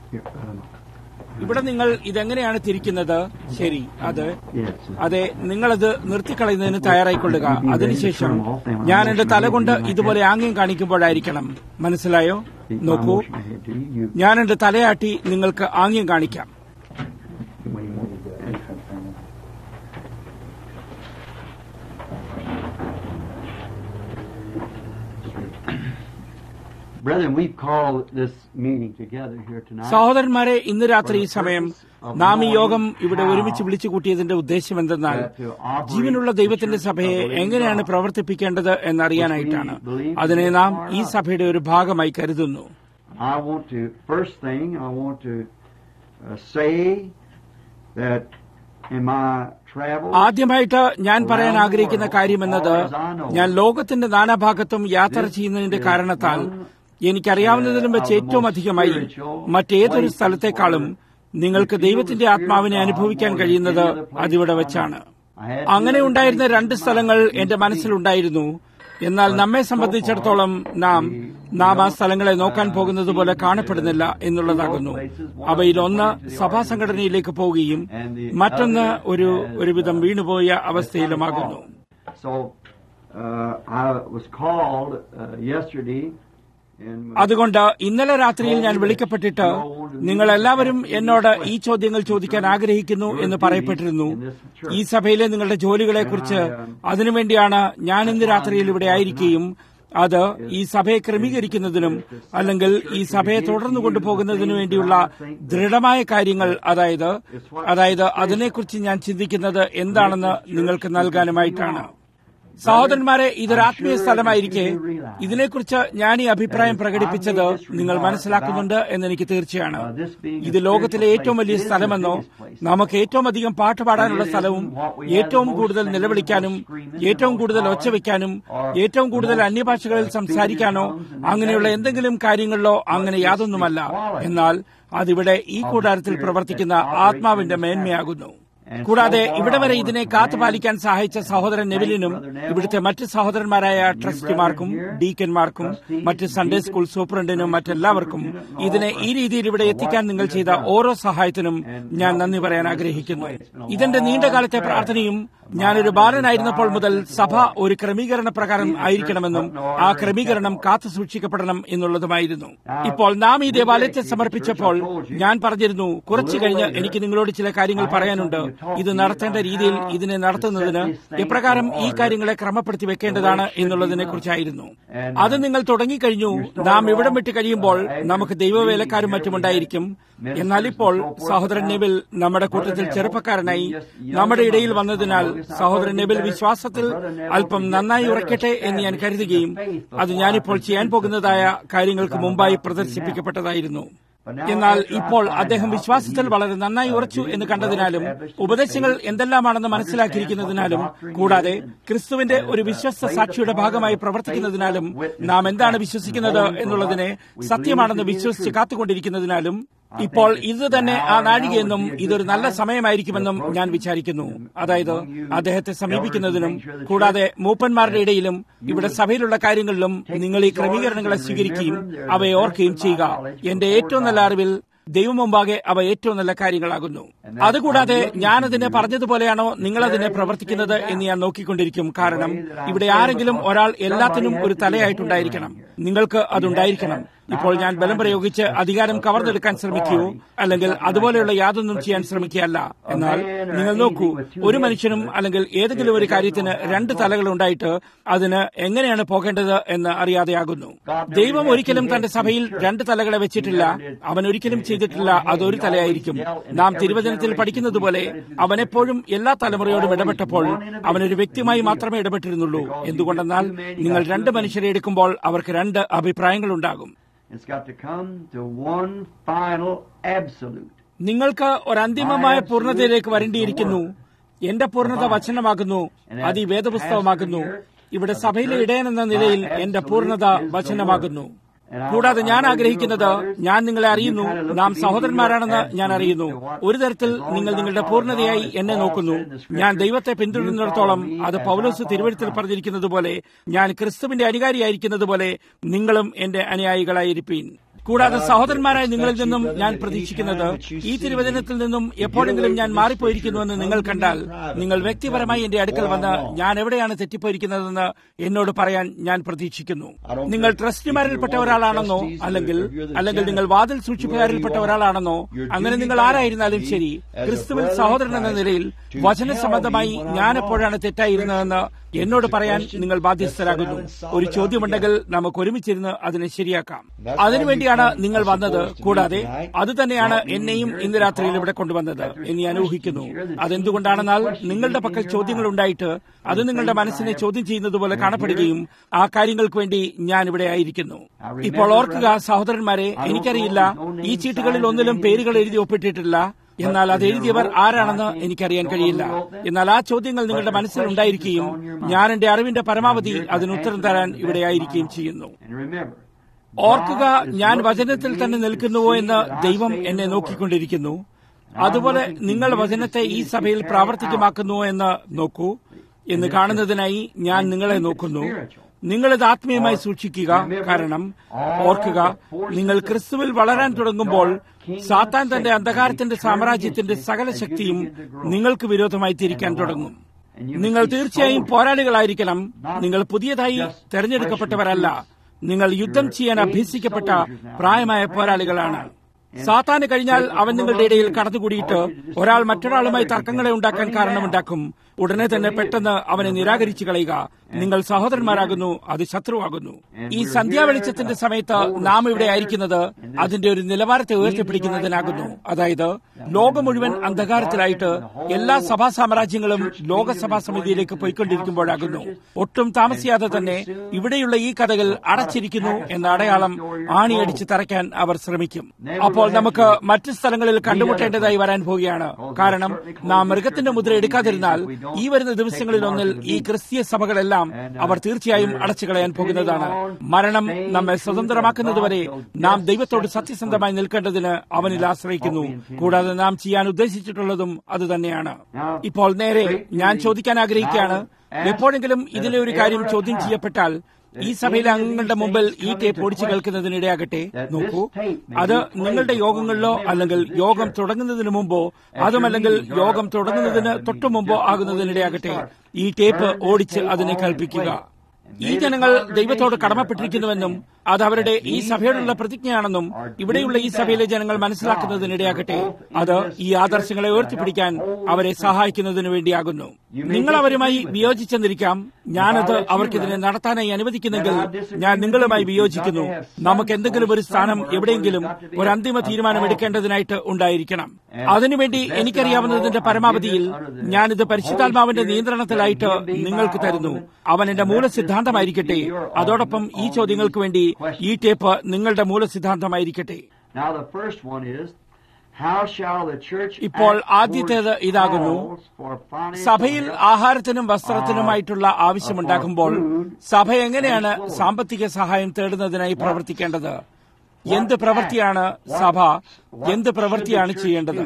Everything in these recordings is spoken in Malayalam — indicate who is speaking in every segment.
Speaker 1: Here, um,
Speaker 2: ഇവിടെ നിങ്ങൾ ഇതെങ്ങനെയാണ് തിരിക്കുന്നത് ശരി അത്
Speaker 1: yes.
Speaker 2: അതെ നിങ്ങളത് നിർത്തിക്കളയുന്നതിന് തയ്യാറായിക്കൊള്ളുക അതിനുശേഷം ഞാൻ എന്റെ തല കൊണ്ട് ഇതുപോലെ ആംഗ്യം കാണിക്കുമ്പോഴായിരിക്കണം മനസ്സിലായോ
Speaker 1: See, I
Speaker 2: നോക്കൂ
Speaker 1: motion ahead to you. You-
Speaker 2: ഞാൻ എന്റെ തലയാട്ടി നിങ്ങൾക്ക് ആംഗ്യം കാണിക്കാം
Speaker 1: when you want to do that. Brethren, we've called this meeting together here tonight.
Speaker 2: സഹോദരന്മാരെ ഇന്ന് രാത്രി ഈ സമയം നാം ഈ യോഗം ഇവിടെ ഒരുമിച്ച് വിളിച്ചു കൂട്ടിയതിന്റെ ഉദ്ദേശം എന്തെന്നാൽ ജീവനുള്ള ദൈവത്തിന്റെ സഭയെ എങ്ങനെയാണ് പ്രവർത്തിപ്പിക്കേണ്ടത് എന്നറിയാനായിട്ടാണ് അതിനെ നാം ഈ സഭയുടെ ഒരു ഭാഗമായി കരുതുന്നു
Speaker 1: I want to, first thing, I want to uh, say that in my travels,
Speaker 2: ആദ്യമായിട്ട് ഞാൻ പറയാൻ ആഗ്രഹിക്കുന്ന കാര്യമെന്നത് ഞാൻ ലോകത്തിന്റെ നാനാഭാഗത്തും യാത്ര ചെയ്യുന്നതിന്റെ കാരണത്താൽ എനിക്കറിയാവുന്നതിലും വെച്ച് ഏറ്റവും അധികമായി മറ്റേതൊരു സ്ഥലത്തെക്കാളും നിങ്ങൾക്ക് ദൈവത്തിന്റെ ആത്മാവിനെ അനുഭവിക്കാൻ കഴിയുന്നത് അതിവിടെ വെച്ചാണ്
Speaker 1: I had
Speaker 2: അങ്ങനെ ഉണ്ടായിരുന്ന രണ്ട് സ്ഥലങ്ങൾ എന്റെ മനസ്സിലുണ്ടായിരുന്നു എന്നാൽ നമ്മെ സംബന്ധിച്ചിടത്തോളം നാം നാം ആ സ്ഥലങ്ങളെ നോക്കാൻ പോകുന്നത് പോലെ കാണപ്പെടുന്നില്ല എന്നുള്ളതാകുന്നു അവയിൽ ഒന്ന് സഭാ സംഘടനയിലേക്ക് പോവുകയും മറ്റൊന്ന് ഒരു ഒരുവിധം വീണുപോയ അവസ്ഥയിലുമാകുന്നു
Speaker 1: So uh, I was called uh, yesterday, and
Speaker 2: അതുകൊണ്ട് ഇന്നലെ രാത്രിയിൽ ഞാൻ വിളിക്കപ്പെട്ടിട്ട് നിങ്ങൾ എല്ലാവരും എന്നോട് ഈ ചോദ്യങ്ങൾ ചോദിക്കാൻ ആഗ്രഹിക്കുന്നു എന്ന് പറയപ്പെട്ടിരുന്നു ഈ സഭയിലെ നിങ്ങളുടെ ജോലികളെക്കുറിച്ച് അതിനുവേണ്ടിയാണ് ഞാൻ ഇന്ന് രാത്രിയിൽ ഇവിടെ ആയിരിക്കുകയും അത് ഈ സഭയെ ക്രമീകരിക്കുന്നതിനും അല്ലെങ്കിൽ ഈ സഭയെ തുടർന്നു കൊണ്ടുപോകുന്നതിനു വേണ്ടിയുള്ള ദൃഢമായ കാര്യങ്ങൾ അതായത് അതായത് അതിനെക്കുറിച്ച് ഞാൻ ചിന്തിക്കുന്നത് എന്താണെന്ന് നിങ്ങൾക്ക് നൽകാനുമായിട്ടാണ് സഹോദരന്മാരെ ഇതൊരു ആത്മീയ സ്ഥലമായിരിക്കെ ഇതിനെക്കുറിച്ച് ഞാൻ ഈ അഭിപ്രായം പ്രകടിപ്പിച്ചത് നിങ്ങൾ മനസ്സിലാക്കുന്നുണ്ട് എന്നെനിക്ക് തീർച്ചയാണ് ഇത് ലോകത്തിലെ ഏറ്റവും വലിയ സ്ഥലമെന്നോ നമുക്ക് ഏറ്റവും അധികം പാട്ട് പാടാനുള്ള സ്ഥലവും ഏറ്റവും കൂടുതൽ നിലവിളിക്കാനും ഏറ്റവും കൂടുതൽ ഒച്ച വയ്ക്കാനും ഏറ്റവും കൂടുതൽ അന്യഭാഷകളിൽ സംസാരിക്കാനോ അങ്ങനെയുള്ള എന്തെങ്കിലും കാര്യങ്ങളിലോ അങ്ങനെ യാതൊന്നുമല്ല എന്നാൽ അതിവിടെ ഈ കൂടാരത്തിൽ പ്രവർത്തിക്കുന്ന ആത്മാവിന്റെ മേന്മയാകുന്നു കൂടാതെ ഇവിടെ വരെ ഇതിനെ കാത്തുപാലിക്കാൻ സഹായിച്ച സഹോദരൻ നെവിലിനും ഇവിടുത്തെ മറ്റ് സഹോദരന്മാരായ ട്രസ്റ്റിമാർക്കും ഡീക്കന്മാർക്കും മറ്റ് സൺഡേ സ്കൂൾ സൂപ്രണ്ടിനും മറ്റെല്ലാവർക്കും ഇതിനെ ഈ രീതിയിൽ ഇവിടെ എത്തിക്കാൻ നിങ്ങൾ ചെയ്ത ഓരോ സഹായത്തിനും ഞാൻ നന്ദി പറയാൻ ആഗ്രഹിക്കുന്നു ഇതെന്റെ നീണ്ടകാലത്തെ പ്രാർത്ഥനയും ഞാനൊരു ബാലനായിരുന്നപ്പോൾ മുതൽ സഭ ഒരു ക്രമീകരണ പ്രകാരം ആയിരിക്കണമെന്നും ആ ക്രമീകരണം കാത്തു സൂക്ഷിക്കപ്പെടണം എന്നുള്ളതുമായിരുന്നു ഇപ്പോൾ നാം ഈ ദേവാലയത്തെ സമർപ്പിച്ചപ്പോൾ ഞാൻ പറഞ്ഞിരുന്നു കുറച്ചു കഴിഞ്ഞ് എനിക്ക് നിങ്ങളോട് ചില കാര്യങ്ങൾ പറയാനുണ്ട് ഇത് നടത്തേണ്ട രീതിയിൽ ഇതിനെ നടത്തുന്നതിന് എപ്രകാരം ഈ കാര്യങ്ങളെ ക്രമപ്പെടുത്തി വെക്കേണ്ടതാണ് എന്നുള്ളതിനെ കുറിച്ചായിരുന്നു അത് നിങ്ങൾ തുടങ്ങിക്കഴിഞ്ഞു നാം ഇവിടം വിട്ട് കഴിയുമ്പോൾ നമുക്ക് ദൈവവേലക്കാരും മറ്റുമുണ്ടായിരിക്കും എന്നാൽ ഇപ്പോൾ സഹോദരൻ നെബിൽ നമ്മുടെ കൂട്ടത്തിൽ ചെറുപ്പക്കാരനായി നമ്മുടെ ഇടയിൽ വന്നതിനാൽ സഹോദരൻ നെബിൽ വിശ്വാസത്തിൽ അല്പം നന്നായി ഉറക്കട്ടെ എന്ന് ഞാൻ കരുതുകയും അത് ഞാനിപ്പോൾ ചെയ്യാൻ പോകുന്നതായ കാര്യങ്ങൾക്ക് മുമ്പായി പ്രദർശിപ്പിക്കപ്പെട്ടതായിരുന്നു എന്നാൽ ഇപ്പോൾ അദ്ദേഹം വിശ്വാസത്തിൽ വളരെ നന്നായി ഉറച്ചു എന്ന് കണ്ടതിനാലും ഉപദേശങ്ങൾ എന്തെല്ലാമാണെന്ന് മനസ്സിലാക്കിയിരിക്കുന്നതിനാലും കൂടാതെ ക്രിസ്തുവിന്റെ ഒരു വിശ്വസ്ത സാക്ഷിയുടെ ഭാഗമായി പ്രവർത്തിക്കുന്നതിനാലും നാം എന്താണ് വിശ്വസിക്കുന്നത് എന്നുള്ളതിനെ സത്യമാണെന്ന് വിശ്വസിച്ച് കാത്തുകൊണ്ടിരിക്കുന്നതിനാലും ഇപ്പോൾ ഇത് തന്നെ ആ നാഴികയെന്നും ഇതൊരു നല്ല സമയമായിരിക്കുമെന്നും ഞാൻ വിചാരിക്കുന്നു അതായത് അദ്ദേഹത്തെ സമീപിക്കുന്നതിനും കൂടാതെ മൂപ്പന്മാരുടെ ഇടയിലും ഇവിടെ സഭയിലുള്ള കാര്യങ്ങളിലും നിങ്ങൾ ഈ ക്രമീകരണങ്ങളെ സ്വീകരിക്കുകയും അവയെ ഓർക്കുകയും ചെയ്യുക എന്റെ ഏറ്റവും നല്ല അറിവിൽ ദൈവം മുമ്പാകെ അവ ഏറ്റവും നല്ല കാര്യങ്ങളാകുന്നു അതുകൂടാതെ ഞാനതിനെ പറഞ്ഞതുപോലെയാണോ നിങ്ങളതിനെ പ്രവർത്തിക്കുന്നത് എന്ന് ഞാൻ നോക്കിക്കൊണ്ടിരിക്കും കാരണം ഇവിടെ ആരെങ്കിലും ഒരാൾ എല്ലാത്തിനും ഒരു തലയായിട്ടുണ്ടായിരിക്കണം നിങ്ങൾക്ക് അതുണ്ടായിരിക്കണം ഇപ്പോൾ ഞാൻ ബലം പ്രയോഗിച്ച് അധികാരം കവർന്നെടുക്കാൻ ശ്രമിക്കുകയോ അല്ലെങ്കിൽ അതുപോലെയുള്ള യാതൊന്നും ചെയ്യാൻ ശ്രമിക്കുകയല്ല എന്നാൽ നിങ്ങൾ നോക്കൂ ഒരു മനുഷ്യനും അല്ലെങ്കിൽ ഏതെങ്കിലും ഒരു കാര്യത്തിന് രണ്ട് തലകൾ ഉണ്ടായിട്ട് അതിന് എങ്ങനെയാണ് പോകേണ്ടത് എന്ന് അറിയാതെയാകുന്നു ദൈവം ഒരിക്കലും തന്റെ സഭയിൽ രണ്ട് തലകളെ വെച്ചിട്ടില്ല അവൻ ഒരിക്കലും ചെയ്തിട്ടില്ല അതൊരു തലയായിരിക്കും നാം തിരുവചനത്തിൽ പഠിക്കുന്നത് പോലെ അവനെപ്പോഴും എല്ലാ തലമുറയോടും ഇടപെട്ടപ്പോൾ അവനൊരു വ്യക്തിയുമായി മാത്രമേ ഇടപെട്ടിരുന്നുള്ളൂ എന്തുകൊണ്ടെന്നാൽ നിങ്ങൾ രണ്ട് മനുഷ്യരെ എടുക്കുമ്പോൾ അവർക്ക് രണ്ട് അഭിപ്രായങ്ങൾ ഉണ്ടാകും
Speaker 1: It's got to come to one final absolute.
Speaker 2: നിങ്ങൾക്ക് ഒരു അന്തിമമായ പൂർണ്ണതയിലേക്ക് വരേണ്ടിയിരിക്കുന്നു എന്റെ പൂർണ്ണത വചനമാകുന്നു അത് ഈ വേദപുസ്തകമാകുന്നു ഇവിടെ സഭയിലെ ഇടയൻ എന്ന നിലയിൽ എന്റെ പൂർണ്ണത വചനമാകുന്നു കൂടാതെ ഞാൻ ആഗ്രഹിക്കുന്നത് ഞാൻ നിങ്ങളെ അറിയുന്നു നാം സഹോദരന്മാരാണെന്ന് ഞാൻ അറിയുന്നു ഒരു തരത്തിൽ നിങ്ങൾ നിങ്ങളുടെ പൂർണ്ണതയായി എന്നെ നോക്കുന്നു ഞാൻ ദൈവത്തെ പിന്തുടരുന്നിടത്തോളം അത് പൗലോസ് തിരുവഴുത്തിൽ പറഞ്ഞിരിക്കുന്നത് പോലെ ഞാൻ ക്രിസ്തുവിന്റെ അനുകാരിയായിരിക്കുന്നത് പോലെ നിങ്ങളും എന്റെ അനുയായികളായിരിപ്പീൻ കൂടാതെ സഹോദരന്മാരായ നിങ്ങളിൽ നിന്നും ഞാൻ പ്രതീക്ഷിക്കുന്നത് ഈ തിരുവചനത്തിൽ നിന്നും എപ്പോഴെങ്കിലും ഞാൻ മാറിപ്പോയിരിക്കുന്നുവെന്ന് നിങ്ങൾ കണ്ടാൽ നിങ്ങൾ വ്യക്തിപരമായി എന്റെ അടുക്കൽ വന്ന് ഞാൻ എവിടെയാണ് തെറ്റിപ്പോയിരിക്കുന്നതെന്ന് എന്നോട് പറയാൻ ഞാൻ പ്രതീക്ഷിക്കുന്നു നിങ്ങൾ ട്രസ്റ്റിമാരിൽപ്പെട്ട ഒരാളാണെന്നോ അല്ലെങ്കിൽ അല്ലെങ്കിൽ നിങ്ങൾ വാതിൽ സൂക്ഷിപ്പുകാരിൽപ്പെട്ട ഒരാളാണെന്നോ അങ്ങനെ നിങ്ങൾ ആരായിരുന്നാലും ശരി ക്രിസ്തുവിൽ സഹോദരൻ എന്ന നിലയിൽ വചന സംബന്ധമായി ഞാൻ എപ്പോഴാണ് തെറ്റായിരുന്നതെന്ന് എന്നോട് പറയാൻ നിങ്ങൾ ബാധ്യസ്ഥരാകുന്നു ഒരു ചോദ്യമുണ്ടെങ്കിൽ നമുക്ക് ഒരുമിച്ചിരുന്ന് അതിനെ ശരിയാക്കാം അതിനുവേണ്ടിയാണ് നിങ്ങൾ വന്നത് കൂടാതെ അത് തന്നെയാണ് എന്നെയും ഇന്ന് രാത്രിയിൽ ഇവിടെ കൊണ്ടുവന്നത് എന്ന് ഞാൻ ഊഹിക്കുന്നു അതെന്തുകൊണ്ടാണെന്നാൽ നിങ്ങളുടെ പക്കൽ ചോദ്യങ്ങൾ ഉണ്ടായിട്ട് അത് നിങ്ങളുടെ മനസ്സിനെ ചോദ്യം ചെയ്യുന്നത് പോലെ കാണപ്പെടുകയും ആ കാര്യങ്ങൾക്ക് വേണ്ടി ഞാൻ ഇവിടെ ആയിരിക്കുന്നു ഇപ്പോൾ ഓർക്കുക സഹോദരന്മാരെ എനിക്കറിയില്ല ഈ ചീട്ടുകളിൽ ഒന്നിലും പേരുകൾ എഴുതി ഒപ്പിട്ടിട്ടില്ല എന്നാൽ അത് എഴുതിയവർ ആരാണെന്ന് എനിക്കറിയാൻ കഴിയില്ല എന്നാൽ ആ ചോദ്യങ്ങൾ നിങ്ങളുടെ മനസ്സിൽ ഉണ്ടായിരിക്കുകയും ഞാൻ എന്റെ അറിവിന്റെ പരമാവധി അതിന് ഉത്തരം തരാൻ ഇവിടെയായിരിക്കുകയും ചെയ്യുന്നു ഓർക്കുക ഞാൻ വചനത്തിൽ തന്നെ നിൽക്കുന്നുവോ എന്ന് ദൈവം എന്നെ നോക്കിക്കൊണ്ടിരിക്കുന്നു അതുപോലെ നിങ്ങൾ വചനത്തെ ഈ സഭയിൽ പ്രാവർത്തികമാക്കുന്നുവോ എന്ന് നോക്കൂ എന്ന് കാണുന്നതിനായി ഞാൻ നിങ്ങളെ നോക്കുന്നു നിങ്ങളിത് ആത്മീയമായി സൂക്ഷിക്കുക കാരണം ഓർക്കുക നിങ്ങൾ ക്രിസ്തുവിൽ വളരാൻ തുടങ്ങുമ്പോൾ സാത്താൻ തന്റെ അന്ധകാരത്തിന്റെ സാമ്രാജ്യത്തിന്റെ സകല ശക്തിയും നിങ്ങൾക്ക് വിരോധമായി തിരിക്കാൻ തുടങ്ങും നിങ്ങൾ തീർച്ചയായും പോരാളികളായിരിക്കണം നിങ്ങൾ പുതിയതായി തെരഞ്ഞെടുക്കപ്പെട്ടവരല്ല നിങ്ങൾ യുദ്ധം ചെയ്യാൻ അഭ്യസിക്കപ്പെട്ട പ്രായമായ പോരാളികളാണ് സാത്താന് കഴിഞ്ഞാൽ അവൻ നിങ്ങളുടെ ഇടയിൽ കടന്നുകൂടിയിട്ട് ഒരാൾ മറ്റൊരാളുമായി തർക്കങ്ങളെ ഉണ്ടാക്കാൻ കാരണമുണ്ടാക്കും ഉടനെ തന്നെ പെട്ടെന്ന് അവനെ നിരാകരിച്ചു കളയുക നിങ്ങൾ സഹോദരന്മാരാകുന്നു അത് ശത്രുവാകുന്നു ഈ സന്ധ്യാവെളിച്ചത്തിന്റെ സമയത്ത് നാം ഇവിടെ ആയിരിക്കുന്നത് അതിന്റെ ഒരു നിലവാരത്തെ ഉയർത്തിപ്പിടിക്കുന്നതിനാകുന്നു അതായത് ലോകം മുഴുവൻ അന്ധകാരത്തിലായിട്ട് എല്ലാ സഭാ സാമ്രാജ്യങ്ങളും ലോകസഭാ സമിതിയിലേക്ക് പോയിക്കൊണ്ടിരിക്കുമ്പോഴാകുന്നു ഒട്ടും താമസിയാതെ തന്നെ ഇവിടെയുള്ള ഈ കഥകൾ അടച്ചിരിക്കുന്നു എന്ന അടയാളം ആണിയടിച്ച് തറയ്ക്കാൻ അവർ ശ്രമിക്കും അപ്പോൾ നമുക്ക് മറ്റ് സ്ഥലങ്ങളിൽ കണ്ടുമുട്ടേണ്ടതായി വരാൻ പോവുകയാണ് കാരണം നാം മൃഗത്തിന്റെ മുദ്ര എടുക്കാതിരുന്നാൽ ഈ വരുന്ന ദിവസങ്ങളിൽ ഒന്നിൽ ഈ ക്രിസ്തീയ സഭകളെല്ലാം അവർ തീർച്ചയായും അടച്ചു കളയാൻ പോകുന്നതാണ് മരണം നമ്മെ സ്വതന്ത്രമാക്കുന്നതുവരെ നാം ദൈവത്തോട് സത്യസന്ധമായി നിൽക്കേണ്ടതിന് അവനിൽ ആശ്രയിക്കുന്നു കൂടാതെ നാം ചെയ്യാൻ ഉദ്ദേശിച്ചിട്ടുള്ളതും അതുതന്നെയാണ് ഇപ്പോൾ നേരെ ഞാൻ ചോദിക്കാൻ ആഗ്രഹിക്കുകയാണ് എപ്പോഴെങ്കിലും ഇതിലെ ഒരു കാര്യം ചോദ്യം ചെയ്യപ്പെട്ടാൽ ഈ സഭയിലെ അംഗങ്ങളുടെ മുമ്പിൽ ഈ ടേപ്പ് ഓടിച്ചു കേൾക്കുന്നതിനിടയാകട്ടെ നോക്കൂ അത് നിങ്ങളുടെ യോഗങ്ങളിലോ അല്ലെങ്കിൽ യോഗം തുടങ്ങുന്നതിന് മുമ്പോ അതുമല്ലെങ്കിൽ യോഗം തുടങ്ങുന്നതിന് തൊട്ടു മുമ്പോ ആകുന്നതിനിടയാകട്ടെ ഈ ടേപ്പ് ഓടിച്ച് അതിനെ കൽപ്പിക്കുക ഈ ജനങ്ങൾ ദൈവത്തോട് കടമപ്പെട്ടിരിക്കുന്നുവെന്നും അത് അവരുടെ ഈ സഭയോടുള്ള പ്രതിജ്ഞയാണെന്നും ഇവിടെയുള്ള ഈ സഭയിലെ ജനങ്ങൾ മനസ്സിലാക്കുന്നതിനിടയാകട്ടെ അത് ഈ ആദർശങ്ങളെ ഉയർത്തിപ്പിടിക്കാൻ അവരെ സഹായിക്കുന്നതിനു വേണ്ടിയാകുന്നു നിങ്ങൾ അവരുമായി വിയോജിച്ചെന്നിരിക്കാം ഞാനത് അവർക്കിതിനെ നടത്താനായി അനുവദിക്കുന്നെങ്കിൽ ഞാൻ നിങ്ങളുമായി വിയോജിക്കുന്നു നമുക്ക് എന്തെങ്കിലും ഒരു സ്ഥാനം എവിടെയെങ്കിലും ഒരു അന്തിമ തീരുമാനം എടുക്കേണ്ടതിനായിട്ട് ഉണ്ടായിരിക്കണം അതിനുവേണ്ടി എനിക്കറിയാവുന്നതിന്റെ പരമാവധിയിൽ ഞാനിത് പരിശുദ്ധാത്മാവിന്റെ നിയന്ത്രണത്തിലായിട്ട് നിങ്ങൾക്ക് തരുന്നു അവൻ എന്റെ മൂലസിദ്ധാന്തമായിരിക്കട്ടെ അതോടൊപ്പം ഈ ചോദ്യങ്ങൾക്ക് വേണ്ടി ഈ ടേപ്പ് നിങ്ങളുടെ മൂലസിദ്ധാന്തമായിരിക്കട്ടെ ഇപ്പോൾ ആദ്യത്തേത് ഇതാകുന്നു സഭയിൽ ആഹാരത്തിനും വസ്ത്രത്തിനുമായിട്ടുള്ള ആവശ്യമുണ്ടാകുമ്പോൾ സഭ എങ്ങനെയാണ് സാമ്പത്തിക സഹായം തേടുന്നതിനായി പ്രവർത്തിക്കേണ്ടത് എന്ത് പ്രവൃത്തിയാണ് സഭ എന്ത് പ്രവൃത്തിയാണ് ചെയ്യേണ്ടത്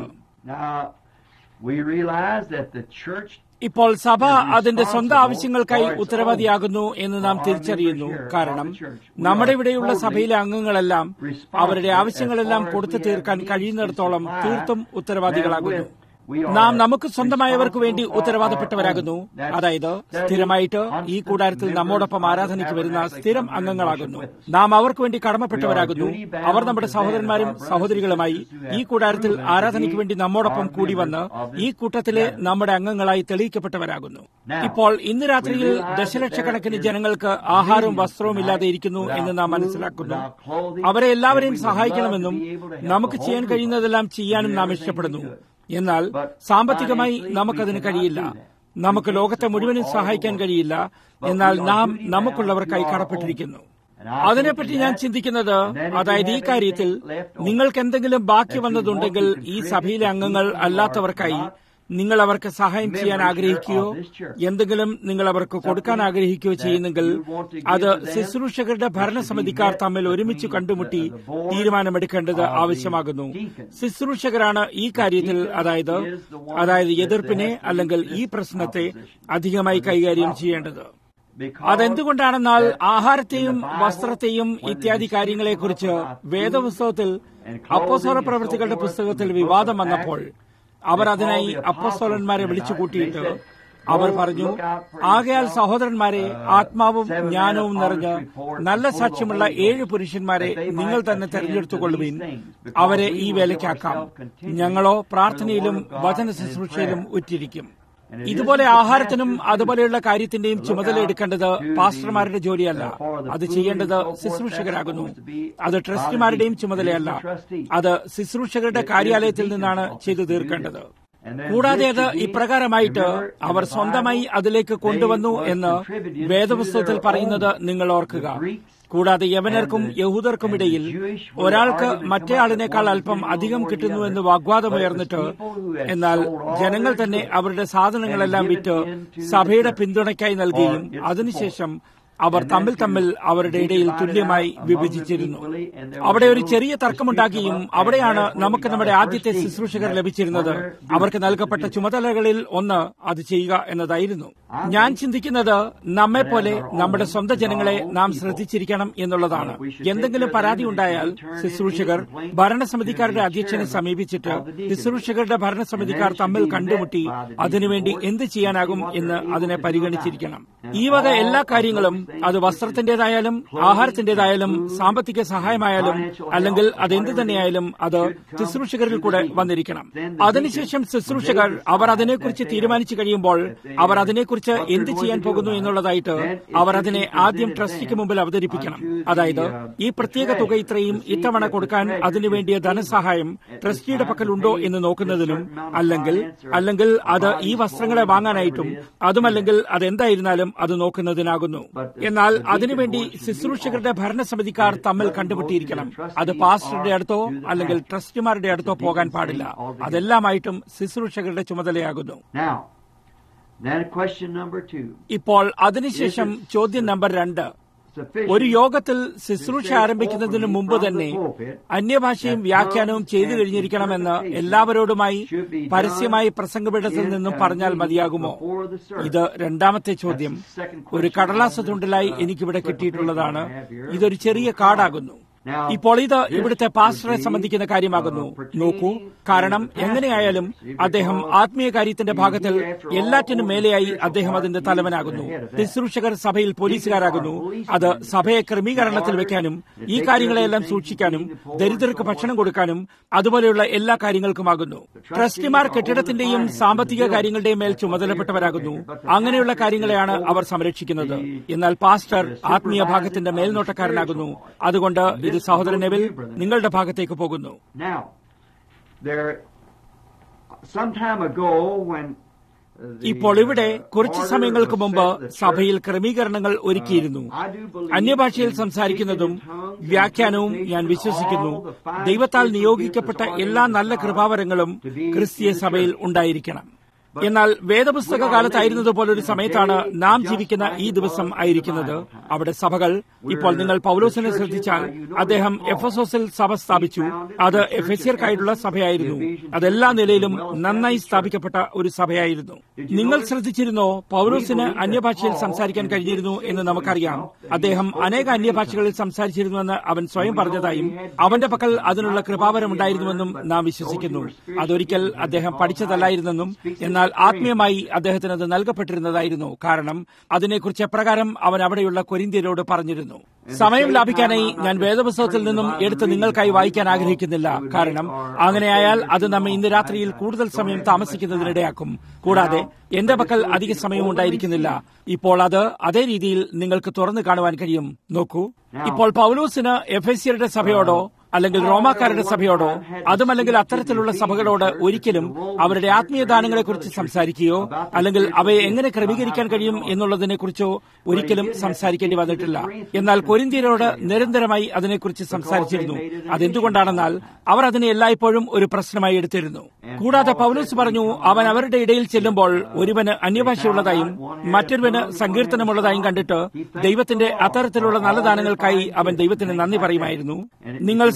Speaker 2: ഇപ്പോൾ സഭ അതിന്റെ സ്വന്തം ആവശ്യങ്ങൾക്കായി ഉത്തരവാദിയാകുന്നു എന്ന് നാം തിരിച്ചറിയുന്നു കാരണം നമ്മുടെ ഇവിടെയുള്ള സഭയിലെ അംഗങ്ങളെല്ലാം അവരുടെ ആവശ്യങ്ങളെല്ലാം കൊടുത്തു തീർക്കാൻ കഴിയുന്നിടത്തോളം തീർത്തും ഉത്തരവാദികളാകുന്നു നാം നമുക്ക് സ്വന്തമായവർക്ക് വേണ്ടി ഉത്തരവാദപ്പെട്ടവരാകുന്നു അതായത് സ്ഥിരമായിട്ട് ഈ കൂടാരത്തിൽ നമ്മോടൊപ്പം ആരാധനയ്ക്ക് വരുന്ന സ്ഥിരം അംഗങ്ങളാകുന്നു നാം അവർക്ക് വേണ്ടി കടമപ്പെട്ടവരാകുന്നു അവർ നമ്മുടെ സഹോദരന്മാരും സഹോദരികളുമായി ഈ കൂടാരത്തിൽ ആരാധനയ്ക്ക് വേണ്ടി നമ്മോടൊപ്പം കൂടി വന്ന് ഈ കൂട്ടത്തിലെ നമ്മുടെ അംഗങ്ങളായി തെളിയിക്കപ്പെട്ടവരാകുന്നു ഇപ്പോൾ ഇന്ന് രാത്രിയിൽ ദശലക്ഷക്കണക്കിന് ജനങ്ങൾക്ക് ആഹാരവും വസ്ത്രവും ഇല്ലാതെ ഇരിക്കുന്നു എന്ന് നാം മനസ്സിലാക്കുന്നു അവരെ എല്ലാവരെയും സഹായിക്കണമെന്നും നമുക്ക് ചെയ്യാൻ കഴിയുന്നതെല്ലാം ചെയ്യാനും നാം ഇഷ്ടപ്പെടുന്നു എന്നാൽ സാമ്പത്തികമായി നമുക്കതിന് കഴിയില്ല നമുക്ക് ലോകത്തെ മുഴുവനും സഹായിക്കാൻ കഴിയില്ല എന്നാൽ നാം നമുക്കുള്ളവർക്കായി കടപ്പെട്ടിരിക്കുന്നു അതിനെപ്പറ്റി ഞാൻ ചിന്തിക്കുന്നത് അതായത് ഈ കാര്യത്തിൽ നിങ്ങൾക്ക് എന്തെങ്കിലും ബാക്കി വന്നതുണ്ടെങ്കിൽ ഈ സഭയിലെ അംഗങ്ങൾ അല്ലാത്തവർക്കായി നിങ്ങൾ അവർക്ക് സഹായം ചെയ്യാൻ ആഗ്രഹിക്കുകയോ എന്തെങ്കിലും നിങ്ങൾ അവർക്ക് കൊടുക്കാൻ ആഗ്രഹിക്കുകയോ ചെയ്യുന്നെങ്കിൽ അത് ശുശ്രൂഷകരുടെ ഭരണസമിതിക്കാർ തമ്മിൽ ഒരുമിച്ച് കണ്ടുമുട്ടി തീരുമാനമെടുക്കേണ്ടത് ആവശ്യമാകുന്നു ശുശ്രൂഷകരാണ് ഈ കാര്യത്തിൽ അതായത് അതായത് എതിർപ്പിനെ അല്ലെങ്കിൽ ഈ പ്രശ്നത്തെ അധികമായി കൈകാര്യം ചെയ്യേണ്ടത് അതെന്തുകൊണ്ടാണെന്നാൽ ആഹാരത്തെയും വസ്ത്രത്തെയും ഇത്യാദി കാര്യങ്ങളെക്കുറിച്ച് വേദപുസ്തകത്തിൽ അപ്പോസോല പ്രവൃത്തികളുടെ പുസ്തകത്തിൽ വിവാദം വന്നപ്പോൾ അവർ അതിനായി അപ്പോസ്തോലന്മാരെ വിളിച്ചു കൂട്ടിയിട്ട് അവർ പറഞ്ഞു ആകയാൽ സഹോദരന്മാരെ ആത്മാവും ജ്ഞാനവും നിറഞ്ഞ് നല്ല സാക്ഷ്യമുള്ള ഏഴ് പുരുഷന്മാരെ നിങ്ങൾ തന്നെ തെരഞ്ഞെടുത്തുകൊള്ളുവീൻ അവരെ ഈ വേലയ്ക്കാക്കാം ഞങ്ങളോ പ്രാർത്ഥനയിലും വചന ശുശ്രൂഷയിലും ഉറ്റിരിക്കും ഇതുപോലെ ആഹാരത്തിനും അതുപോലെയുള്ള കാര്യത്തിന്റെയും ചുമതല എടുക്കേണ്ടത് പാസ്റ്റർമാരുടെ ജോലിയല്ല അത് ചെയ്യേണ്ടത് ശുശ്രൂഷകരാകുന്നു അത് ട്രസ്റ്റിമാരുടെയും ചുമതലയല്ല അത് ശുശ്രൂഷകരുടെ കാര്യാലയത്തിൽ നിന്നാണ് ചെയ്തു തീർക്കേണ്ടത് കൂടാതെ അത് ഇപ്രകാരമായിട്ട് അവർ സ്വന്തമായി അതിലേക്ക് കൊണ്ടുവന്നു എന്ന് വേദപുസ്തകത്തിൽ പറയുന്നത് നിങ്ങൾ ഓർക്കുക കൂടാതെ യവനർക്കും യഹൂദർക്കും ഇടയിൽ ഒരാൾക്ക് മറ്റേയാളിനേക്കാൾ അല്പം അധികം കിട്ടുന്നുവെന്ന് വാഗ്വാദമുയർന്നിട്ട് എന്നാൽ ജനങ്ങൾ തന്നെ അവരുടെ സാധനങ്ങളെല്ലാം വിറ്റ് സഭയുടെ പിന്തുണയ്ക്കായി നൽകുകയും അതിനുശേഷം അവർ തമ്മിൽ തമ്മിൽ അവരുടെ ഇടയിൽ തുല്യമായി വിഭജിച്ചിരുന്നു അവിടെ ഒരു ചെറിയ തർക്കമുണ്ടാക്കുകയും അവിടെയാണ് നമുക്ക് നമ്മുടെ ആദ്യത്തെ ശുശ്രൂഷകർ ലഭിച്ചിരുന്നത് അവർക്ക് നൽകപ്പെട്ട ചുമതലകളിൽ ഒന്ന് അത് ചെയ്യുക എന്നതായിരുന്നു ഞാൻ ചിന്തിക്കുന്നത് നമ്മെപ്പോലെ നമ്മുടെ സ്വന്തം ജനങ്ങളെ നാം ശ്രദ്ധിച്ചിരിക്കണം എന്നുള്ളതാണ് എന്തെങ്കിലും പരാതി ഉണ്ടായാൽ ശുശ്രൂഷകർ ഭരണസമിതിക്കാരുടെ അധ്യക്ഷനെ സമീപിച്ചിട്ട് ശുശ്രൂഷകരുടെ ഭരണസമിതിക്കാർ തമ്മിൽ കണ്ടുമുട്ടി അതിനുവേണ്ടി എന്ത് ചെയ്യാനാകും എന്ന് അതിനെ പരിഗണിച്ചിരിക്കണം ഈ വക എല്ലാ കാര്യങ്ങളും അത് വസ്ത്രത്തിന്റേതായാലും ആഹാരത്തിന്റേതായാലും സാമ്പത്തിക സഹായമായാലും അല്ലെങ്കിൽ അതെന്ത് തന്നെയായാലും അത് ശുശ്രൂഷകരിൽ കൂടെ വന്നിരിക്കണം അതിനുശേഷം ശുശ്രൂഷകർ അവർ അതിനെക്കുറിച്ച് തീരുമാനിച്ചു കഴിയുമ്പോൾ അവർ അതിനെക്കുറിച്ച് എന്ത് ചെയ്യാൻ പോകുന്നു എന്നുള്ളതായിട്ട് അവർ അതിനെ ആദ്യം ട്രസ്റ്റിക്ക് മുമ്പിൽ അവതരിപ്പിക്കണം അതായത് ഈ പ്രത്യേക തുക ഇത്രയും ഇത്തവണ കൊടുക്കാൻ അതിനുവേണ്ടിയ ധനസഹായം ട്രസ്റ്റിയുടെ പക്കലുണ്ടോ എന്ന് നോക്കുന്നതിനും അല്ലെങ്കിൽ അല്ലെങ്കിൽ അത് ഈ വസ്ത്രങ്ങളെ വാങ്ങാനായിട്ടും അതുമല്ലെങ്കിൽ അതെന്തായിരുന്നാലും അത് നോക്കുന്നതിനാകുന്നു എന്നാൽ അതിനുവേണ്ടി ശുശ്രൂഷകരുടെ ഭരണസമിതിക്കാർ തമ്മിൽ കണ്ടുമുട്ടിയിരിക്കണം അത് പാസ്റ്ററുടെ അടുത്തോ അല്ലെങ്കിൽ ട്രസ്റ്റിമാരുടെ അടുത്തോ പോകാൻ പാടില്ല അതെല്ലാമായിട്ടും ശുശ്രൂഷകരുടെ ചുമതലയാകുന്നു
Speaker 1: Now, then question number two.
Speaker 2: ഇപ്പോൾ അതിനുശേഷം ചോദ്യം നമ്പർ രണ്ട് ഒരു യോഗത്തിൽ ശുശ്രൂഷ ആരംഭിക്കുന്നതിന് മുമ്പ് തന്നെ അന്യഭാഷയും വ്യാഖ്യാനവും ചെയ്തു കഴിഞ്ഞിരിക്കണമെന്ന് എല്ലാവരോടുമായി പരസ്യമായി പ്രസംഗപീഠത്തിൽ നിന്നും പറഞ്ഞാൽ മതിയാകുമോ ഇത് രണ്ടാമത്തെ ചോദ്യം ഒരു കടലാസ തുണ്ടിലായി എനിക്കിവിടെ കിട്ടിയിട്ടുള്ളതാണ് ഇതൊരു ചെറിയ കാർഡാകുന്നു ഇപ്പോൾ ഇത് ഇവിടുത്തെ പാസ്റ്ററെ സംബന്ധിക്കുന്ന കാര്യമാകുന്നു നോക്കൂ കാരണം എങ്ങനെയായാലും അദ്ദേഹം ആത്മീയ കാര്യത്തിന്റെ ഭാഗത്തിൽ എല്ലാറ്റിനും മേലെയായി അദ്ദേഹം അതിന്റെ തലവനാകുന്നു ശുശ്രൂഷകർ സഭയിൽ പോലീസുകാരാകുന്നു അത് സഭയെ ക്രമീകരണത്തിൽ വെക്കാനും ഈ കാര്യങ്ങളെല്ലാം സൂക്ഷിക്കാനും ദരിദ്രർക്ക് ഭക്ഷണം കൊടുക്കാനും അതുപോലെയുള്ള എല്ലാ കാര്യങ്ങൾക്കുമാകുന്നു ട്രസ്റ്റിമാർ കെട്ടിടത്തിന്റെയും സാമ്പത്തിക കാര്യങ്ങളുടെയും മേൽ ചുമതലപ്പെട്ടവരാകുന്നു അങ്ങനെയുള്ള കാര്യങ്ങളെയാണ് അവർ സംരക്ഷിക്കുന്നത് എന്നാൽ പാസ്റ്റർ ആത്മീയ ഭാഗത്തിന്റെ മേൽനോട്ടക്കാരനാകുന്നു അതുകൊണ്ട് ഇത് സഹോദരൻ നെവിൽ നിങ്ങളുടെ ഭാഗത്തേക്ക് പോകുന്നു
Speaker 1: Now, there, some time ago when
Speaker 2: ഇപ്പോൾ ഇവിടെ കുറച്ച് സമയങ്ങൾക്ക് മുമ്പ് സഭയിൽ ക്രമീകരണങ്ങൾ ഒരുക്കിയിരുന്നു അന്യഭാഷയിൽ സംസാരിക്കുന്നതും വ്യാഖ്യാനവും ഞാൻ വിശ്വസിക്കുന്നു ദൈവത്താൽ നിയോഗിക്കപ്പെട്ട എല്ലാ നല്ല കൃപാവരങ്ങളും ക്രിസ്തീയ സഭയിൽ ഉണ്ടായിരിക്കണം എന്നാൽ വേദപുസ്തക കാലത്തായിരുന്നതുപോലെ ഒരു സമയത്താണ് നാം ജീവിക്കുന്ന ഈ ദിവസം ആയിരിക്കുന്നത് അവിടെ സഭകൾ ഇപ്പോൾ നിങ്ങൾ പൗലോസിനെ ശ്രദ്ധിച്ചാൽ അദ്ദേഹം എഫസോസിൽ സഭ സ്ഥാപിച്ചു അത് എഫെസിയർക്കായിട്ടുള്ള സഭയായിരുന്നു അതെല്ലാ നിലയിലും നന്നായി സ്ഥാപിക്കപ്പെട്ട ഒരു സഭയായിരുന്നു നിങ്ങൾ ശ്രദ്ധിച്ചിരുന്നോ പൗലോസിന് അന്യഭാഷയിൽ സംസാരിക്കാൻ കഴിഞ്ഞിരുന്നു എന്ന് നമുക്കറിയാം അദ്ദേഹം അനേക അന്യഭാഷകളിൽ സംസാരിച്ചിരുന്നുവെന്ന് അവൻ സ്വയം പറഞ്ഞതായും അവന്റെ പക്കൽ അതിനുള്ള കൃപാവരം ഉണ്ടായിരുന്നുവെന്നും നാം വിശ്വസിക്കുന്നു അതൊരിക്കൽ അദ്ദേഹം പഠിച്ചതല്ലായിരുന്നെന്നും എന്നാൽ ആത്മീയമായി അദ്ദേഹത്തിന് അത് നൽകപ്പെട്ടിരുന്നതായിരുന്നു കാരണം അതിനെക്കുറിച്ച് എപ്രകാരം അവൻ അവിടെയുള്ള കൊരിന്ത്യരോട് പറഞ്ഞിരുന്നു സമയം ലാഭിക്കാനായി ഞാൻ വേദപുസ്തകത്തിൽ നിന്നും എടുത്ത് നിങ്ങൾക്കായി വായിക്കാൻ ആഗ്രഹിക്കുന്നില്ല കാരണം അങ്ങനെയായാൽ അത് നമ്മെ ഇന്ന് രാത്രിയിൽ കൂടുതൽ സമയം താമസിക്കുന്നതിനിടയാക്കും കൂടാതെ എന്റെ പക്കൽ അധിക സമയം ഉണ്ടായിരിക്കുന്നില്ല ഇപ്പോൾ അത് അതേ രീതിയിൽ നിങ്ങൾക്ക് തുറന്നു കാണുവാൻ കഴിയും നോക്കൂ ഇപ്പോൾ പൗലൂസിന് എഫേസ്യരുടെ സഭയോടോ അല്ലെങ്കിൽ റോമാക്കാരുടെ സഭയോടോ അതുമല്ലെങ്കിൽ അത്തരത്തിലുള്ള സഭകളോട് ഒരിക്കലും അവരുടെ ആത്മീയ ദാനങ്ങളെക്കുറിച്ച് സംസാരിക്കുകയോ അല്ലെങ്കിൽ അവയെ എങ്ങനെ ക്രമീകരിക്കാൻ കഴിയും എന്നുള്ളതിനെക്കുറിച്ചോ ഒരിക്കലും സംസാരിക്കേണ്ടി വന്നിട്ടില്ല എന്നാൽ കൊരിന്ത്യരോട് നിരന്തരമായി അതിനെക്കുറിച്ച് സംസാരിച്ചിരുന്നു അതെന്തുകൊണ്ടാണെന്നാൽ അവർ അതിനെ എല്ലായ്പ്പോഴും ഒരു പ്രശ്നമായി എടുത്തിരുന്നു കൂടാതെ പൗലോസ് പറഞ്ഞു അവൻ അവരുടെ ഇടയിൽ ചെല്ലുമ്പോൾ ഒരുവന് അന്യഭാഷയുള്ളതായും മറ്റൊരുവന് സങ്കീർത്തനമുള്ളതായും കണ്ടിട്ട് ദൈവത്തിന്റെ അത്തരത്തിലുള്ള നല്ല ദാനങ്ങൾക്കായി അവൻ ദൈവത്തിന് നന്ദി പറയുമായിരുന്നു നിങ്ങൾ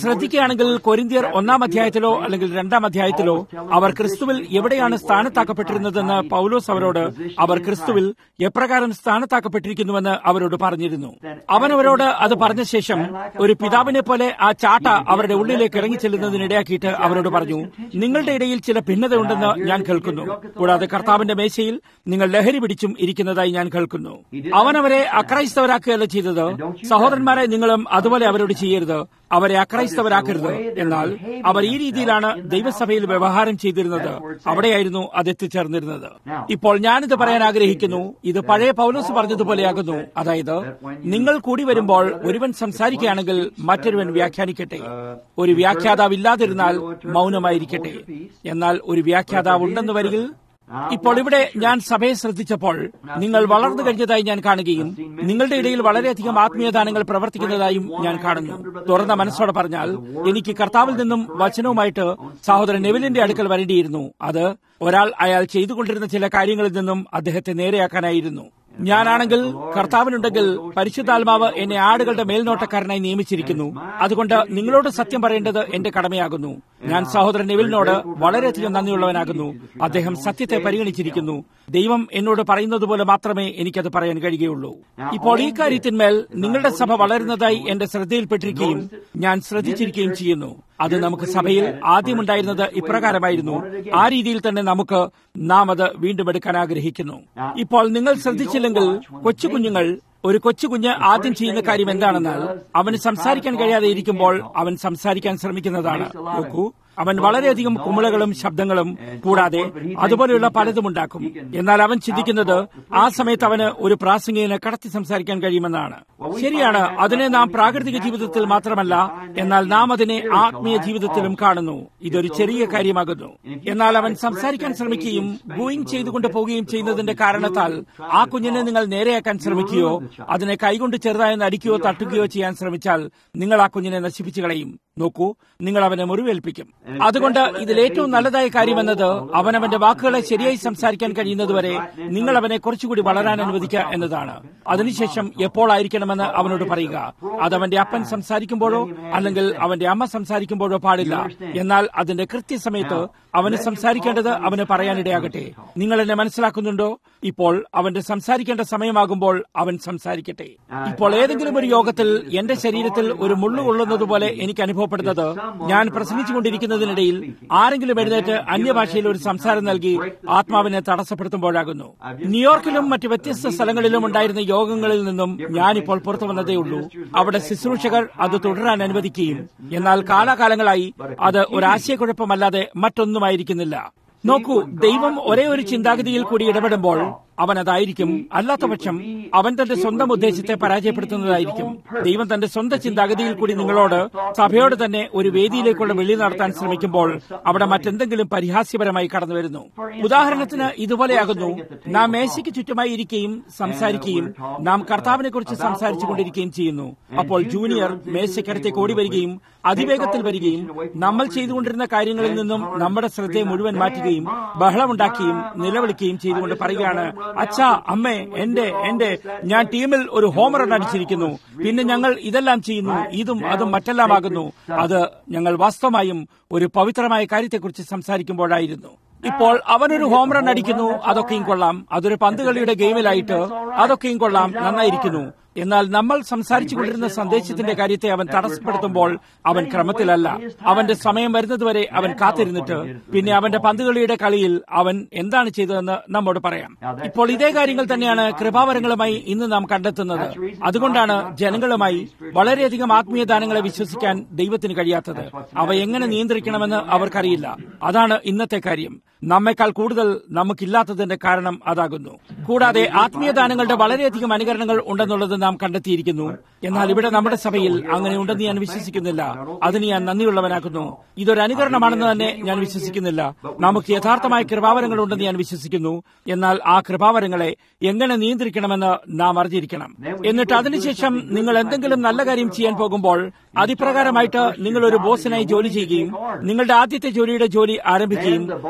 Speaker 2: ശ്രദ്ധിക്കുകയാണെങ്കിൽ കൊരിന്തിയർ ഒന്നാം അധ്യായത്തിലോ അല്ലെങ്കിൽ രണ്ടാം അധ്യായത്തിലോ അവർ ക്രിസ്തുവിൽ എവിടെയാണ് സ്ഥാനത്താക്കപ്പെട്ടിരുന്നതെന്ന് പൗലോസ് അവരോട് അവർ ക്രിസ്തുവിൽ എപ്രകാരം സ്ഥാനത്താക്കപ്പെട്ടിരിക്കുന്നുവെന്ന് അവരോട് പറഞ്ഞിരുന്നു അവൻ അവരോട് അത് പറഞ്ഞ ശേഷം ഒരു പിതാവിനെ പോലെ ആ ചാട്ട അവരുടെ ഉള്ളിലേക്ക് ഇറങ്ങി ചെല്ലുന്നതിനിടയാക്കിയിട്ട് അവരോട് പറഞ്ഞു നിങ്ങളുടെ ഇടയിൽ ചില ഭിന്നതയുണ്ടെന്ന് ഞാൻ കേൾക്കുന്നു കൂടാതെ കർത്താവിന്റെ മേശയിൽ നിങ്ങൾ ലഹരി പിടിച്ചും ഇരിക്കുന്നതായി ഞാൻ കേൾക്കുന്നു അവൻ അവരെ അക്രൈസ്തവരാക്കുകയല്ല ചെയ്തത് സഹോദരന്മാരെ നിങ്ങളും അതുപോലെ അവരോട് ചെയ്യരുത് അവരെ അക്രൈസ്തവരാക്കരുത് എന്നാൽ അവർ ഈ രീതിയിലാണ് ദൈവസഭയിൽ വ്യവഹാരം ചെയ്തിരുന്നത് അവിടെയായിരുന്നു അത് എത്തിച്ചേർന്നിരുന്നത് ഇപ്പോൾ ഞാനിത് പറയാൻ ആഗ്രഹിക്കുന്നു ഇത് പഴയ പൗലോസ് പറഞ്ഞതുപോലെയാകുന്നു അതായത് നിങ്ങൾ കൂടി വരുമ്പോൾ ഒരുവൻ സംസാരിക്കുകയാണെങ്കിൽ മറ്റൊരുവൻ വ്യാഖ്യാനിക്കട്ടെ ഒരു വ്യാഖ്യാതാവ് ഇല്ലാതിരുന്നാൽ മൗനമായിരിക്കട്ടെ എന്നാൽ ഒരു വ്യാഖ്യാതാവ് ഉണ്ടെന്ന് വരികിൽ ഇപ്പോൾ ഇവിടെ ഞാൻ സഭയെ ശ്രദ്ധിച്ചപ്പോൾ നിങ്ങൾ വളർന്നു കഴിഞ്ഞതായി ഞാൻ കാണുകയും നിങ്ങളുടെ ഇടയിൽ വളരെയധികം ആത്മീയദാനങ്ങൾ പ്രവർത്തിക്കുന്നതായും ഞാൻ കാണുന്നു തുറന്ന മനസ്സോടെ പറഞ്ഞാൽ എനിക്ക് കർത്താവിൽ നിന്നും വചനവുമായിട്ട് സഹോദരൻ നെവിലിന്റെ അടുക്കൽ വരേണ്ടിയിരുന്നു അത് ഒരാൾ അയാൾ ചെയ്തുകൊണ്ടിരുന്ന ചില കാര്യങ്ങളിൽ നിന്നും അദ്ദേഹത്തെ നേരെയാക്കാനായിരുന്നു ഞാനാണെങ്കിൽ കർത്താവിനുണ്ടെങ്കിൽ പരിശുദ്ധാത്മാവ് എന്നെ ആടുകളുടെ മേൽനോട്ടക്കാരനായി നിയമിച്ചിരിക്കുന്നു അതുകൊണ്ട് നിങ്ങളോട് സത്യം പറയേണ്ടത് എന്റെ കടമയാകുന്നു ഞാൻ സഹോദരൻ നെവിലിനോട് വളരെയധികം നന്ദിയുള്ളവനാകുന്നു അദ്ദേഹം സത്യത്തെ പരിഗണിച്ചിരിക്കുന്നു ദൈവം എന്നോട് പറയുന്നത് പോലെ മാത്രമേ എനിക്കത് പറയാൻ കഴിയുകയുള്ളൂ ഇപ്പോൾ ഈ കാര്യത്തിന്മേൽ നിങ്ങളുടെ സഭ വളരുന്നതായി എന്റെ ശ്രദ്ധയിൽപ്പെട്ടിരിക്കുകയും ഞാൻ ശ്രദ്ധിച്ചിരിക്കുകയും ചെയ്യുന്നു അത് നമുക്ക് സഭയിൽ ആദ്യമുണ്ടായിരുന്നത് ഇപ്രകാരമായിരുന്നു ആ രീതിയിൽ തന്നെ നമുക്ക് നാം അത് വീണ്ടും എടുക്കാൻ ആഗ്രഹിക്കുന്നു ഇപ്പോൾ നിങ്ങൾ ശ്രദ്ധിച്ചില്ലെങ്കിൽ കൊച്ചു കുഞ്ഞുങ്ങൾ ഒരു കൊച്ചുകുഞ്ഞ് ആദ്യം ചെയ്യുന്ന കാര്യം എന്താണെന്നാൽ അവന് സംസാരിക്കാൻ കഴിയാതെ ഇരിക്കുമ്പോൾ അവൻ സംസാരിക്കാൻ ശ്രമിക്കുന്നതാണ് നോക്കൂ അവൻ വളരെയധികം കുമിളകളും ശബ്ദങ്ങളും കൂടാതെ അതുപോലെയുള്ള പലതും ഉണ്ടാക്കും എന്നാൽ അവൻ ചിന്തിക്കുന്നത് ആ സമയത്ത് അവന് ഒരു പ്രാസംഗികനെ കടത്തി സംസാരിക്കാൻ കഴിയുമെന്നാണ് ശരിയാണ് അതിനെ നാം പ്രാകൃതിക ജീവിതത്തിൽ മാത്രമല്ല എന്നാൽ നാം അതിനെ ആത്മീയ ജീവിതത്തിലും കാണുന്നു ഇതൊരു ചെറിയ കാര്യമാകുന്നു എന്നാൽ അവൻ സംസാരിക്കാൻ ശ്രമിക്കുകയും ഗൂയിങ് ചെയ്തുകൊണ്ട് പോവുകയും ചെയ്യുന്നതിന്റെ കാരണത്താൽ ആ കുഞ്ഞിനെ നിങ്ങൾ നേരെയാക്കാൻ ശ്രമിക്കുകയോ അതിനെ കൈകൊണ്ട് ചെറുതായി അടിക്കുകയോ തട്ടുകയോ ചെയ്യാൻ ശ്രമിച്ചാൽ നിങ്ങൾ ആ കുഞ്ഞിനെ നശിപ്പിച്ചു കളയും നോക്കൂ നിങ്ങൾ അവനെ മുറിവേൽപ്പിക്കും അതുകൊണ്ട് ഇതിൽ ഏറ്റവും നല്ലതായ കാര്യമെന്നത് അവനവന്റെ വാക്കുകളെ ശരിയായി സംസാരിക്കാൻ കഴിയുന്നതുവരെ നിങ്ങൾ അവനെ കുറച്ചുകൂടി വളരാൻ അനുവദിക്കുക എന്നതാണ് അതിനുശേഷം എപ്പോൾ ആയിരിക്കണമെന്ന് അവനോട് പറയുക അത് അവന്റെ അപ്പൻ സംസാരിക്കുമ്പോഴോ അല്ലെങ്കിൽ അവന്റെ അമ്മ സംസാരിക്കുമ്പോഴോ പാടില്ല എന്നാൽ അതിന്റെ കൃത്യസമയത്ത് അവന് സംസാരിക്കേണ്ടത് അവന് പറയാനിടയാകട്ടെ നിങ്ങൾ എന്നെ മനസ്സിലാക്കുന്നുണ്ടോ ഇപ്പോൾ അവന്റെ സംസാരിക്കേണ്ട സമയമാകുമ്പോൾ അവൻ സംസാരിക്കട്ടെ ഇപ്പോൾ ഏതെങ്കിലും ഒരു യോഗത്തിൽ എന്റെ ശരീരത്തിൽ ഒരു മുള്ളു കൊള്ളുന്നത് പോലെ എനിക്ക് അനുഭവപ്പെടുന്നത് ഞാൻ പ്രസംഗിച്ചുകൊണ്ടിരിക്കുന്നതിനിടയിൽ ആരെങ്കിലും എഴുന്നേറ്റ് അന്യഭാഷയിൽ ഒരു സംസാരം നൽകി ആത്മാവിനെ തടസ്സപ്പെടുത്തുമ്പോഴാകുന്നു ന്യൂയോർക്കിലും മറ്റ് വ്യത്യസ്ത സ്ഥലങ്ങളിലും ഉണ്ടായിരുന്ന യോഗങ്ങളിൽ നിന്നും ഞാനിപ്പോൾ പുറത്തു വന്നതേ ഉള്ളൂ അവിടെ ശുശ്രൂഷകർ അത് തുടരാൻ അനുവദിക്കുകയും എന്നാൽ കാലാകാലങ്ങളായി അത് ഒരു ആശയക്കുഴപ്പമല്ലാതെ മറ്റൊന്നുമായിരിക്കുന്നില്ല നോക്കൂ ദൈവം ഒരേ ഒരു ചിന്താഗതിയിൽ കൂടി ഇടപെടുമ്പോൾ അവൻ അതായിരിക്കും അല്ലാത്തപക്ഷം അവൻ തന്റെ സ്വന്തം ഉദ്ദേശത്തെ പരാജയപ്പെടുത്തുന്നതായിരിക്കും ദൈവം തന്റെ സ്വന്തം ചിന്താഗതിയിൽ കൂടി നിങ്ങളോട് സഭയോട് തന്നെ ഒരു വേദിയിലേക്കുള്ള വെളി നടത്താൻ ശ്രമിക്കുമ്പോൾ അവിടെ മറ്റെന്തെങ്കിലും പരിഹാസ്യപരമായി കടന്നു വരുന്നു ഉദാഹരണത്തിന് ഇതുപോലെയാകുന്നു നാം മേശയ്ക്ക് ചുറ്റുമായി ഇരിക്കുകയും സംസാരിക്കുകയും നാം കർത്താവിനെ കുറിച്ച് സംസാരിച്ചു കൊണ്ടിരിക്കുകയും ചെയ്യുന്നു അപ്പോൾ ജൂനിയർ മേശയ്ക്കടുത്തേക്ക് ഓടി വരികയും അതിവേഗത്തിൽ വരികയും നമ്മൾ ചെയ്തുകൊണ്ടിരുന്ന കാര്യങ്ങളിൽ നിന്നും നമ്മുടെ ശ്രദ്ധയെ മുഴുവൻ മാറ്റുകയും ബഹളമുണ്ടാക്കുകയും നിലവിളിക്കുകയും ചെയ്തുകൊണ്ട് പറയുകയാണ് അച്ഛാ അമ്മേ എന്റെ എന്റെ ഞാൻ ടീമിൽ ഒരു ഹോം റൺ അടിച്ചിരിക്കുന്നു പിന്നെ ഞങ്ങൾ ഇതെല്ലാം ചെയ്യുന്നു ഇതും അതും മറ്റെല്ലാമാകുന്നു അത് ഞങ്ങൾ വാസ്തവമായും ഒരു പവിത്രമായ കാര്യത്തെക്കുറിച്ച് സംസാരിക്കുമ്പോഴായിരുന്നു ഇപ്പോൾ അവനൊരു ഹോം റൺ അടിക്കുന്നു അതൊക്കെയും കൊള്ളാം അതൊരു പന്തുകളിയുടെ ഗെയിമിലായിട്ട് അതൊക്കെയും കൊള്ളാം നന്നായിരിക്കുന്നു എന്നാൽ നമ്മൾ സംസാരിച്ചുകൊണ്ടിരുന്ന സന്ദേശത്തിന്റെ കാര്യത്തെ അവൻ തടസ്സപ്പെടുത്തുമ്പോൾ അവൻ ക്രമത്തിലല്ല അവന്റെ സമയം വരുന്നതുവരെ അവൻ കാത്തിരുന്നിട്ട് പിന്നെ അവന്റെ പന്തുകളിയുടെ കളിയിൽ അവൻ എന്താണ് ചെയ്തതെന്ന് നമ്മോട് പറയാം ഇപ്പോൾ ഇതേ കാര്യങ്ങൾ തന്നെയാണ് കൃപാവരങ്ങളുമായി ഇന്ന് നാം കണ്ടെത്തുന്നത് അതുകൊണ്ടാണ് ജനങ്ങളുമായി വളരെയധികം ആത്മീയ ദാനങ്ങളെ വിശ്വസിക്കാൻ ദൈവത്തിന് കഴിയാത്തത് അവ എങ്ങനെ നിയന്ത്രിക്കണമെന്ന് അവർക്കറിയില്ല അതാണ് ഇന്നത്തെ കാര്യം നമ്മെക്കാൾ കൂടുതൽ നമുക്കില്ലാത്തതിന്റെ കാരണം അതാകുന്നു കൂടാതെ ആത്മീയ ദാനങ്ങളുടെ വളരെയധികം അനുകരണങ്ങൾ ഉണ്ടെന്നുള്ളത് നാം കണ്ടെത്തിയിരിക്കുന്നു എന്നാൽ ഇവിടെ നമ്മുടെ സഭയിൽ അങ്ങനെ ഉണ്ടെന്ന് ഞാൻ വിശ്വസിക്കുന്നില്ല അതിന് ഞാൻ നന്ദിയുള്ളവനാക്കുന്നു ഇതൊരു അനുകരണമാണെന്ന് തന്നെ ഞാൻ വിശ്വസിക്കുന്നില്ല നമുക്ക് യഥാർത്ഥമായ കൃപാവരങ്ങൾ ഉണ്ടെന്ന് ഞാൻ വിശ്വസിക്കുന്നു എന്നാൽ ആ കൃപാവരങ്ങളെ എങ്ങനെ നിയന്ത്രിക്കണമെന്ന് നാം അറിഞ്ഞിരിക്കണം എന്നിട്ട് അതിനുശേഷം നിങ്ങൾ എന്തെങ്കിലും നല്ല കാര്യം ചെയ്യാൻ പോകുമ്പോൾ അതിപ്രകാരമായിട്ട് നിങ്ങൾ ഒരു ബോസിനായി ജോലി ചെയ്യുകയും നിങ്ങളുടെ ആദ്യത്തെ ജോലിയുടെ ജോലി ആരംഭിക്കുകയും നിർദ്ദേശ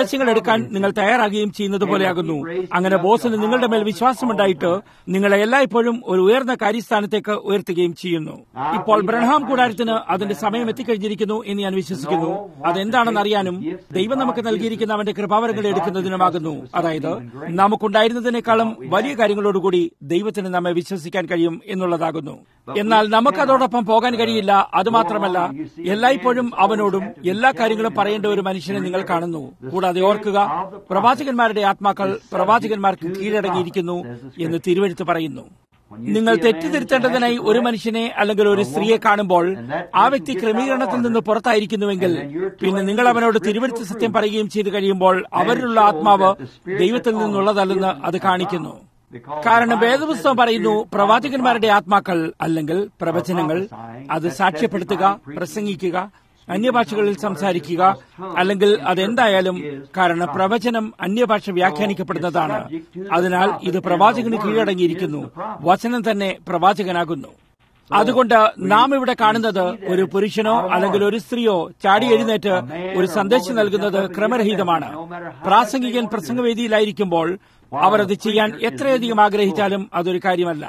Speaker 2: രഹസ്യങ്ങൾ എടുക്കാൻ നിങ്ങൾ തയ്യാറാകുകയും ചെയ്യുന്നത് പോലെയാകുന്നു അങ്ങനെ ബോസിന് നിങ്ങളുടെ മേൽ വിശ്വാസമുണ്ടായിട്ട് നിങ്ങളെ എല്ലായ്പ്പോഴും ഒരു ഉയർന്ന കാര്യസ്ഥാനത്തേക്ക് ഉയർത്തുകയും ചെയ്യുന്നു ഇപ്പോൾ ബ്രഹാം കൂടാരത്തിന് അതിന്റെ സമയം എത്തിക്കഴിഞ്ഞിരിക്കുന്നു എന്ന് ഞാൻ വിശ്വസിക്കുന്നു അതെന്താണെന്ന് അറിയാനും ദൈവം നമുക്ക് നൽകിയിരിക്കുന്ന അവന്റെ കൃപാവരങ്ങൾ എടുക്കുന്നതിനുമാകുന്നു അതായത് നമുക്കുണ്ടായിരുന്നതിനേക്കാളും വലിയ കാര്യങ്ങളോടുകൂടി ദൈവത്തിന് നമ്മെ വിശ്വസിക്കാൻ കഴിയും എന്നുള്ളതാകുന്നു എന്നാൽ നമുക്കതോടൊപ്പം പോകാൻ കഴിയില്ല അതുമാത്രമല്ല എല്ലായ്പ്പോഴും അവനോടും എല്ലാ കാര്യങ്ങളും പറയേണ്ട ഒരു മനുഷ്യനെ നിങ്ങൾ കാണുന്നു കൂടാതെ ഓർക്കുക പ്രവാചകന്മാരുടെ ആത്മാക്കൾ പ്രവാചകന്മാർക്ക് കീഴടങ്ങിയിരിക്കുന്നു എന്ന് തിരുവഴുത്ത് പറയുന്നു നിങ്ങൾ തെറ്റിദ്ധരുത്തേണ്ടതിനായി ഒരു മനുഷ്യനെ അല്ലെങ്കിൽ ഒരു സ്ത്രീയെ കാണുമ്പോൾ ആ വ്യക്തി ക്രമീകരണത്തിൽ നിന്ന് പുറത്തായിരിക്കുന്നുവെങ്കിൽ പിന്നെ നിങ്ങൾ അവനോട് തിരുവഴുത്ത് സത്യം പറയുകയും ചെയ്തു കഴിയുമ്പോൾ അവരിലുള്ള ആത്മാവ് ദൈവത്തിൽ നിന്നുള്ളതല്ലെന്ന് അത് കാണിക്കുന്നു കാരണം വേദപുസ്തകം പറയുന്നു പ്രവാചകന്മാരുടെ ആത്മാക്കൾ അല്ലെങ്കിൽ പ്രവചനങ്ങൾ അത് സാക്ഷ്യപ്പെടുത്തുക പ്രസംഗിക്കുക അന്യഭാഷകളിൽ സംസാരിക്കുക അല്ലെങ്കിൽ അതെന്തായാലും കാരണം പ്രവചനം അന്യഭാഷ വ്യാഖ്യാനിക്കപ്പെടുന്നതാണ് അതിനാൽ ഇത് പ്രവാചകന് കീഴടങ്ങിയിരിക്കുന്നു വചനം തന്നെ പ്രവാചകനാകുന്നു അതുകൊണ്ട് നാം ഇവിടെ കാണുന്നത് ഒരു പുരുഷനോ അല്ലെങ്കിൽ ഒരു സ്ത്രീയോ ചാടി എഴുന്നേറ്റ് ഒരു സന്ദേശം നൽകുന്നത് ക്രമരഹിതമാണ് പ്രാസംഗികൻ പ്രസംഗവേദിയിലായിരിക്കുമ്പോൾ അവർ അത് ചെയ്യാൻ എത്രയധികം ആഗ്രഹിച്ചാലും അതൊരു കാര്യമല്ല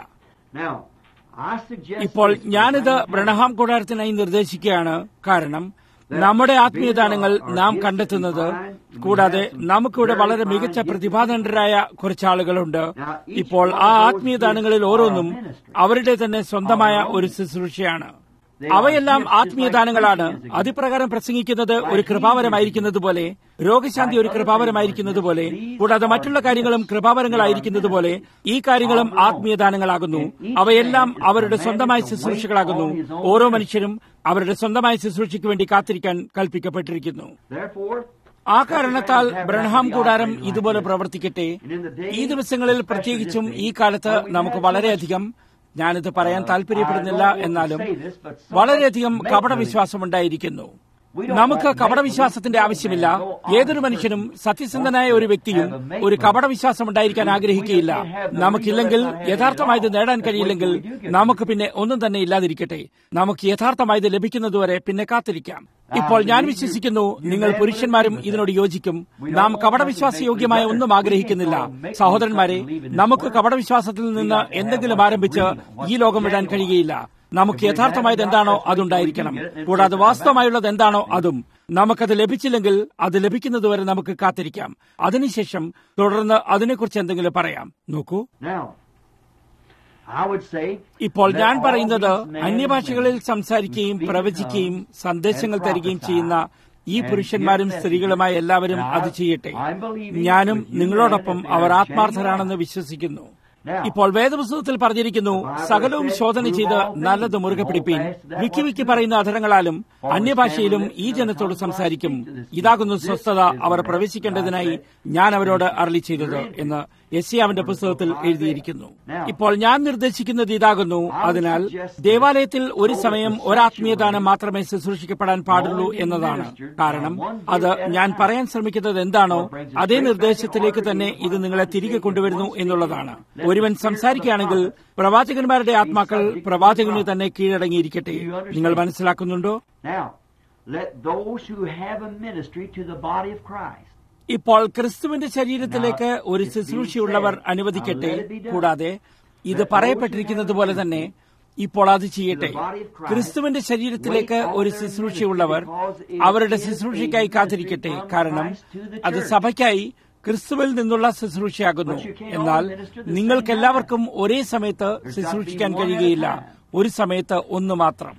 Speaker 2: ഇപ്പോൾ ഞാനിത് ബ്രണഹാം കൂടാരത്തിനായി നിർദ്ദേശിക്കുകയാണ് കാരണം നമ്മുടെ ആത്മീയദാനങ്ങൾ നാം കണ്ടെത്തുന്നത് കൂടാതെ നമുക്കിവിടെ വളരെ മികച്ച പ്രതിഭാധനരായ കുറച്ച് ആളുകളുണ്ട് ഇപ്പോൾ ആ ആത്മീയദാനങ്ങളിൽ ഓരോന്നും അവരുടെ തന്നെ സ്വന്തമായ ഒരു ശുശ്രൂഷയാണ് അവയെല്ലാം ആത്മീയദാനങ്ങളാണ് അതിപ്രകാരം പ്രസംഗിക്കുന്നത് ഒരു കൃപാവരമായിരിക്കുന്നത് പോലെ രോഗശാന്തി ഒരു കൃപാവരമായിരിക്കുന്നത് പോലെ കൂടാതെ മറ്റുള്ള കാര്യങ്ങളും കൃപാവരങ്ങളായിരിക്കുന്നത് പോലെ ഈ കാര്യങ്ങളും ആത്മീയദാനങ്ങളാകുന്നു അവയെല്ലാം അവരുടെ സ്വന്തമായ ശുശ്രൂഷകളാകുന്നു ഓരോ മനുഷ്യരും അവരുടെ സ്വന്തമായ ശുശ്രൂഷയ്ക്ക് വേണ്ടി കാത്തിരിക്കാൻ കൽപ്പിക്കപ്പെട്ടിരിക്കുന്നു ആ കാരണത്താൽ ബ്രഹ്ഹാം കൂടാരം ഇതുപോലെ പ്രവർത്തിക്കട്ടെ ഈ ദിവസങ്ങളിൽ പ്രത്യേകിച്ചും ഈ കാലത്ത് നമുക്ക് വളരെയധികം ഞാനിത് പറയാൻ താല്പര്യപ്പെടുന്നില്ല എന്നാലും വളരെയധികം കപടവിശ്വാസമുണ്ടായിരിക്കുന്നു നമുക്ക് കപടവിശ്വാസത്തിന്റെ ആവശ്യമില്ല ഏതൊരു മനുഷ്യനും സത്യസന്ധനായ ഒരു വ്യക്തിയും ഒരു കപടവിശ്വാസം ഉണ്ടായിരിക്കാൻ ആഗ്രഹിക്കുകയില്ല നമുക്കില്ലെങ്കിൽ യഥാർത്ഥമായത് നേടാൻ കഴിയില്ലെങ്കിൽ നമുക്ക് പിന്നെ ഒന്നും തന്നെ ഇല്ലാതിരിക്കട്ടെ നമുക്ക് യഥാർത്ഥമായത് ലഭിക്കുന്നതുവരെ പിന്നെ കാത്തിരിക്കാം ഇപ്പോൾ ഞാൻ വിശ്വസിക്കുന്നു നിങ്ങൾ പുരുഷന്മാരും ഇതിനോട് യോജിക്കും നാം കപടവിശ്വാസയോഗ്യമായ ഒന്നും ആഗ്രഹിക്കുന്നില്ല സഹോദരന്മാരെ നമുക്ക് കപടവിശ്വാസത്തിൽ നിന്ന് എന്തെങ്കിലും ആരംഭിച്ച് ഈ ലോകം വിടാൻ കഴിയുകയില്ല നമുക്ക് യഥാർത്ഥമായത് എന്താണോ അതുണ്ടായിരിക്കണം കൂടാതെ വാസ്തവമായുള്ളത് എന്താണോ അതും നമുക്കത് ലഭിച്ചില്ലെങ്കിൽ അത് ലഭിക്കുന്നതുവരെ നമുക്ക് കാത്തിരിക്കാം അതിനുശേഷം തുടർന്ന് അതിനെക്കുറിച്ച് എന്തെങ്കിലും പറയാം നോക്കൂ ഇപ്പോൾ ഞാൻ പറയുന്നത് അന്യഭാഷകളിൽ സംസാരിക്കുകയും പ്രവചിക്കുകയും സന്ദേശങ്ങൾ തരികയും ചെയ്യുന്ന ഈ പുരുഷന്മാരും സ്ത്രീകളുമായ എല്ലാവരും അത് ചെയ്യട്ടെ ഞാനും നിങ്ങളോടൊപ്പം അവർ ആത്മാർത്ഥരാണെന്ന് വിശ്വസിക്കുന്നു ഇപ്പോൾ വേദപുസ്തകത്തിൽ പറഞ്ഞിരിക്കുന്നു സകലവും ശോധന ചെയ്ത് നല്ലത് മുറുകെ പിടിപ്പീൻ വിക്കി വിക്കി പറയുന്ന അധരങ്ങളാലും അന്യഭാഷയിലും ഈ ജനത്തോട് സംസാരിക്കും ഇതാകുന്നു സ്വസ്ഥത അവർ പ്രവേശിക്കേണ്ടതിനായി ഞാൻ അവരോട് അറളി ചെയ്തത് എന്ന് യസിയാവിന്റെ പുസ്തകത്തിൽ എഴുതിയിരിക്കുന്നു ഇപ്പോൾ ഞാൻ നിർദ്ദേശിക്കുന്നത് ഇതാകുന്നു അതിനാൽ ദേവാലയത്തിൽ ഒരു സമയം ഒരാത്മീയദാനം മാത്രമേ ശുശ്രൂഷിക്കപ്പെടാൻ പാടുള്ളൂ എന്നതാണ് കാരണം അത് ഞാൻ പറയാൻ ശ്രമിക്കുന്നത് എന്താണോ അതേ നിർദ്ദേശത്തിലേക്ക് തന്നെ ഇത് നിങ്ങളെ തിരികെ കൊണ്ടുവരുന്നു എന്നുള്ളതാണ് ഒരുവൻ സംസാരിക്കുകയാണെങ്കിൽ പ്രവാചകന്മാരുടെ ആത്മാക്കൾ പ്രവാചകന് തന്നെ കീഴടങ്ങിയിരിക്കട്ടെ നിങ്ങൾ മനസ്സിലാക്കുന്നുണ്ടോ ഇപ്പോൾ ക്രിസ്തുവിന്റെ ശരീരത്തിലേക്ക് ഒരു ശുശ്രൂഷയുള്ളവർ അനുവദിക്കട്ടെ കൂടാതെ ഇത് പറയപ്പെട്ടിരിക്കുന്നത് പോലെ തന്നെ ഇപ്പോൾ അത് ചെയ്യട്ടെ ക്രിസ്തുവിന്റെ ശരീരത്തിലേക്ക് ഒരു ശുശ്രൂഷയുള്ളവർ അവരുടെ ശുശ്രൂഷയ്ക്കായി കാത്തിരിക്കട്ടെ കാരണം അത് സഭയ്ക്കായി ക്രിസ്തുവിൽ നിന്നുള്ള ശുശ്രൂഷയാകുന്നു എന്നാൽ നിങ്ങൾക്കെല്ലാവർക്കും ഒരേ സമയത്ത് ശുശ്രൂഷിക്കാൻ കഴിയുകയില്ല ഒരു സമയത്ത് ഒന്ന് മാത്രം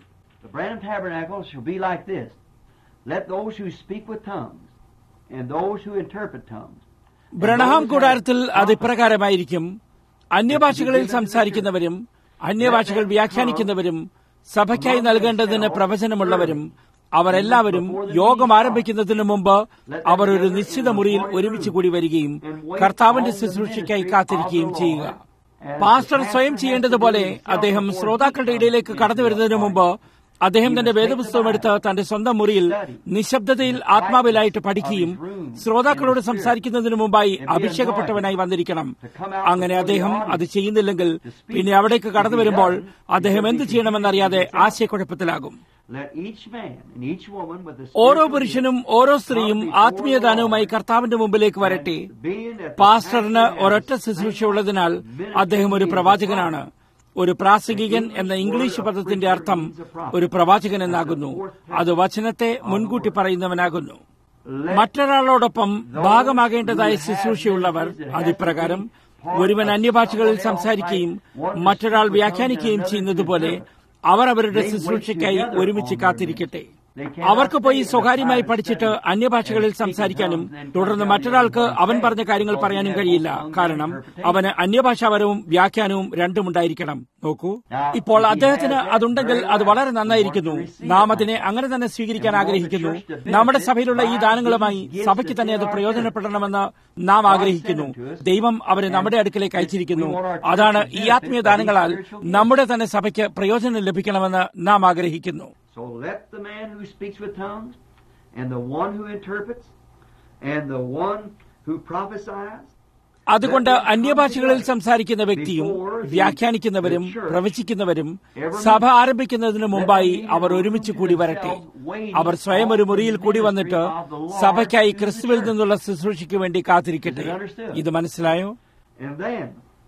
Speaker 2: ബ്രണഹാം കൂടാരത്തിൽ അത് ഇപ്രകാരമായിരിക്കും അന്യഭാഷകളിൽ സംസാരിക്കുന്നവരും അന്യഭാഷകൾ വ്യാഖ്യാനിക്കുന്നവരും സഭയ്ക്കായി നൽകേണ്ടതിന് പ്രവചനമുള്ളവരും അവരെല്ലാവരും യോഗം ആരംഭിക്കുന്നതിനു മുമ്പ് അവർ ഒരു നിശ്ചിത മുറിയിൽ ഒരുമിച്ച് കൂടി വരികയും കർത്താവിന്റെ ശുശ്രൂഷയ്ക്കായി കാത്തിരിക്കുകയും ചെയ്യുക പാസ്റ്റർ സ്വയം ചെയ്യേണ്ടതുപോലെ അദ്ദേഹം ശ്രോതാക്കളുടെ ഇടയിലേക്ക് കടന്നു വരുന്നതിനു മുമ്പ് അദ്ദേഹം തന്റെ വേദപുസ്തകം എടുത്ത് തന്റെ സ്വന്തം മുറിയിൽ നിശബ്ദതയിൽ ആത്മാവിലായിട്ട് പഠിക്കുകയും ശ്രോതാക്കളോട് സംസാരിക്കുന്നതിനു മുമ്പായി അഭിഷേകപ്പെട്ടവനായി വന്നിരിക്കണം അങ്ങനെ അദ്ദേഹം അത് ചെയ്യുന്നില്ലെങ്കിൽ പിന്നെ അവിടേക്ക് കടന്നു വരുമ്പോൾ അദ്ദേഹം എന്ത് ചെയ്യണമെന്നറിയാതെ ആശയക്കുഴപ്പത്തിലാകും
Speaker 1: let each man and each woman with the
Speaker 2: ഓരോ
Speaker 1: spiritual
Speaker 2: പുരുഷനും ഓരോ സ്ത്രീയും ആത്മീയദാനവുമായി കർത്താവിന്റെ മുമ്പിലേക്ക് വരട്ടെ പാസ്റ്ററിന് ഒരൊറ്റ ശുശ്രൂഷയുള്ളതിനാൽ അദ്ദേഹം ഒരു പ്രവാചകനാണ് ഒരു പ്രാസംഗികൻ എന്ന ഇംഗ്ലീഷ് പദത്തിന്റെ അർത്ഥം ഒരു പ്രവാചകൻ എന്നാകുന്നു അത് വചനത്തെ മുൻകൂട്ടി പറയുന്നവനാകുന്നു മറ്റൊരാളോടൊപ്പം ഭാഗമാകേണ്ടതായ ശുശ്രൂഷയുള്ളവർ അതിപ്രകാരം ഒരുവൻ അന്യഭാഷകളിൽ സംസാരിക്കുകയും മറ്റൊരാൾ വ്യാഖ്യാനിക്കുകയും ചെയ്യുന്നതുപോലെ അവർ അവരുടെ ശുശ്രൂഷയ്ക്കായി ഒരുമിച്ച് കാത്തിരിക്കട്ടെ അവർക്ക് പോയി സ്വകാര്യമായി പഠിച്ചിട്ട് അന്യഭാഷകളിൽ സംസാരിക്കാനും തുടർന്ന് മറ്റൊരാൾക്ക് അവൻ പറഞ്ഞ കാര്യങ്ങൾ പറയാനും കഴിയില്ല കാരണം അവന് അന്യഭാഷാപരവും വ്യാഖ്യാനവും രണ്ടും ഉണ്ടായിരിക്കണം നോക്കൂ ഇപ്പോൾ അദ്ദേഹത്തിന് അതുണ്ടെങ്കിൽ അത് വളരെ നന്നായിരിക്കുന്നു നാം അതിനെ അങ്ങനെ തന്നെ സ്വീകരിക്കാൻ ആഗ്രഹിക്കുന്നു നമ്മുടെ സഭയിലുള്ള ഈ ദാനങ്ങളുമായി സഭയ്ക്ക് തന്നെ അത് പ്രയോജനപ്പെടണമെന്ന് നാം ആഗ്രഹിക്കുന്നു ദൈവം അവരെ നമ്മുടെ അടുക്കലേക്ക് അയച്ചിരിക്കുന്നു അതാണ് ഈ ആത്മീയ ദാനങ്ങളാൽ നമ്മുടെ തന്നെ സഭയ്ക്ക് പ്രയോജനം ലഭിക്കണമെന്ന് നാം ആഗ്രഹിക്കുന്നു
Speaker 1: So let the man who speaks with tongues, and the one who interprets, and the one who prophesies,
Speaker 2: അതുകൊണ്ട് അന്യഭാഷകളിൽ സംസാരിക്കുന്ന വ്യക്തിയും വ്യാഖ്യാനിക്കുന്നവരും പ്രവചിക്കുന്നവരും സഭ ആരംഭിക്കുന്നതിന് മുമ്പായി അവർ ഒരുമിച്ച് കൂടി വരട്ടെ അവർ സ്വയം ഒരു മുറിയിൽ കൂടി വന്നിട്ട് സഭയ്ക്കായി ക്രിസ്തുവിൽ നിന്നുള്ള ശുശ്രൂഷയ്ക്ക് വേണ്ടി കാത്തിരിക്കട്ടെ ഇത് മനസ്സിലായോ
Speaker 1: and then,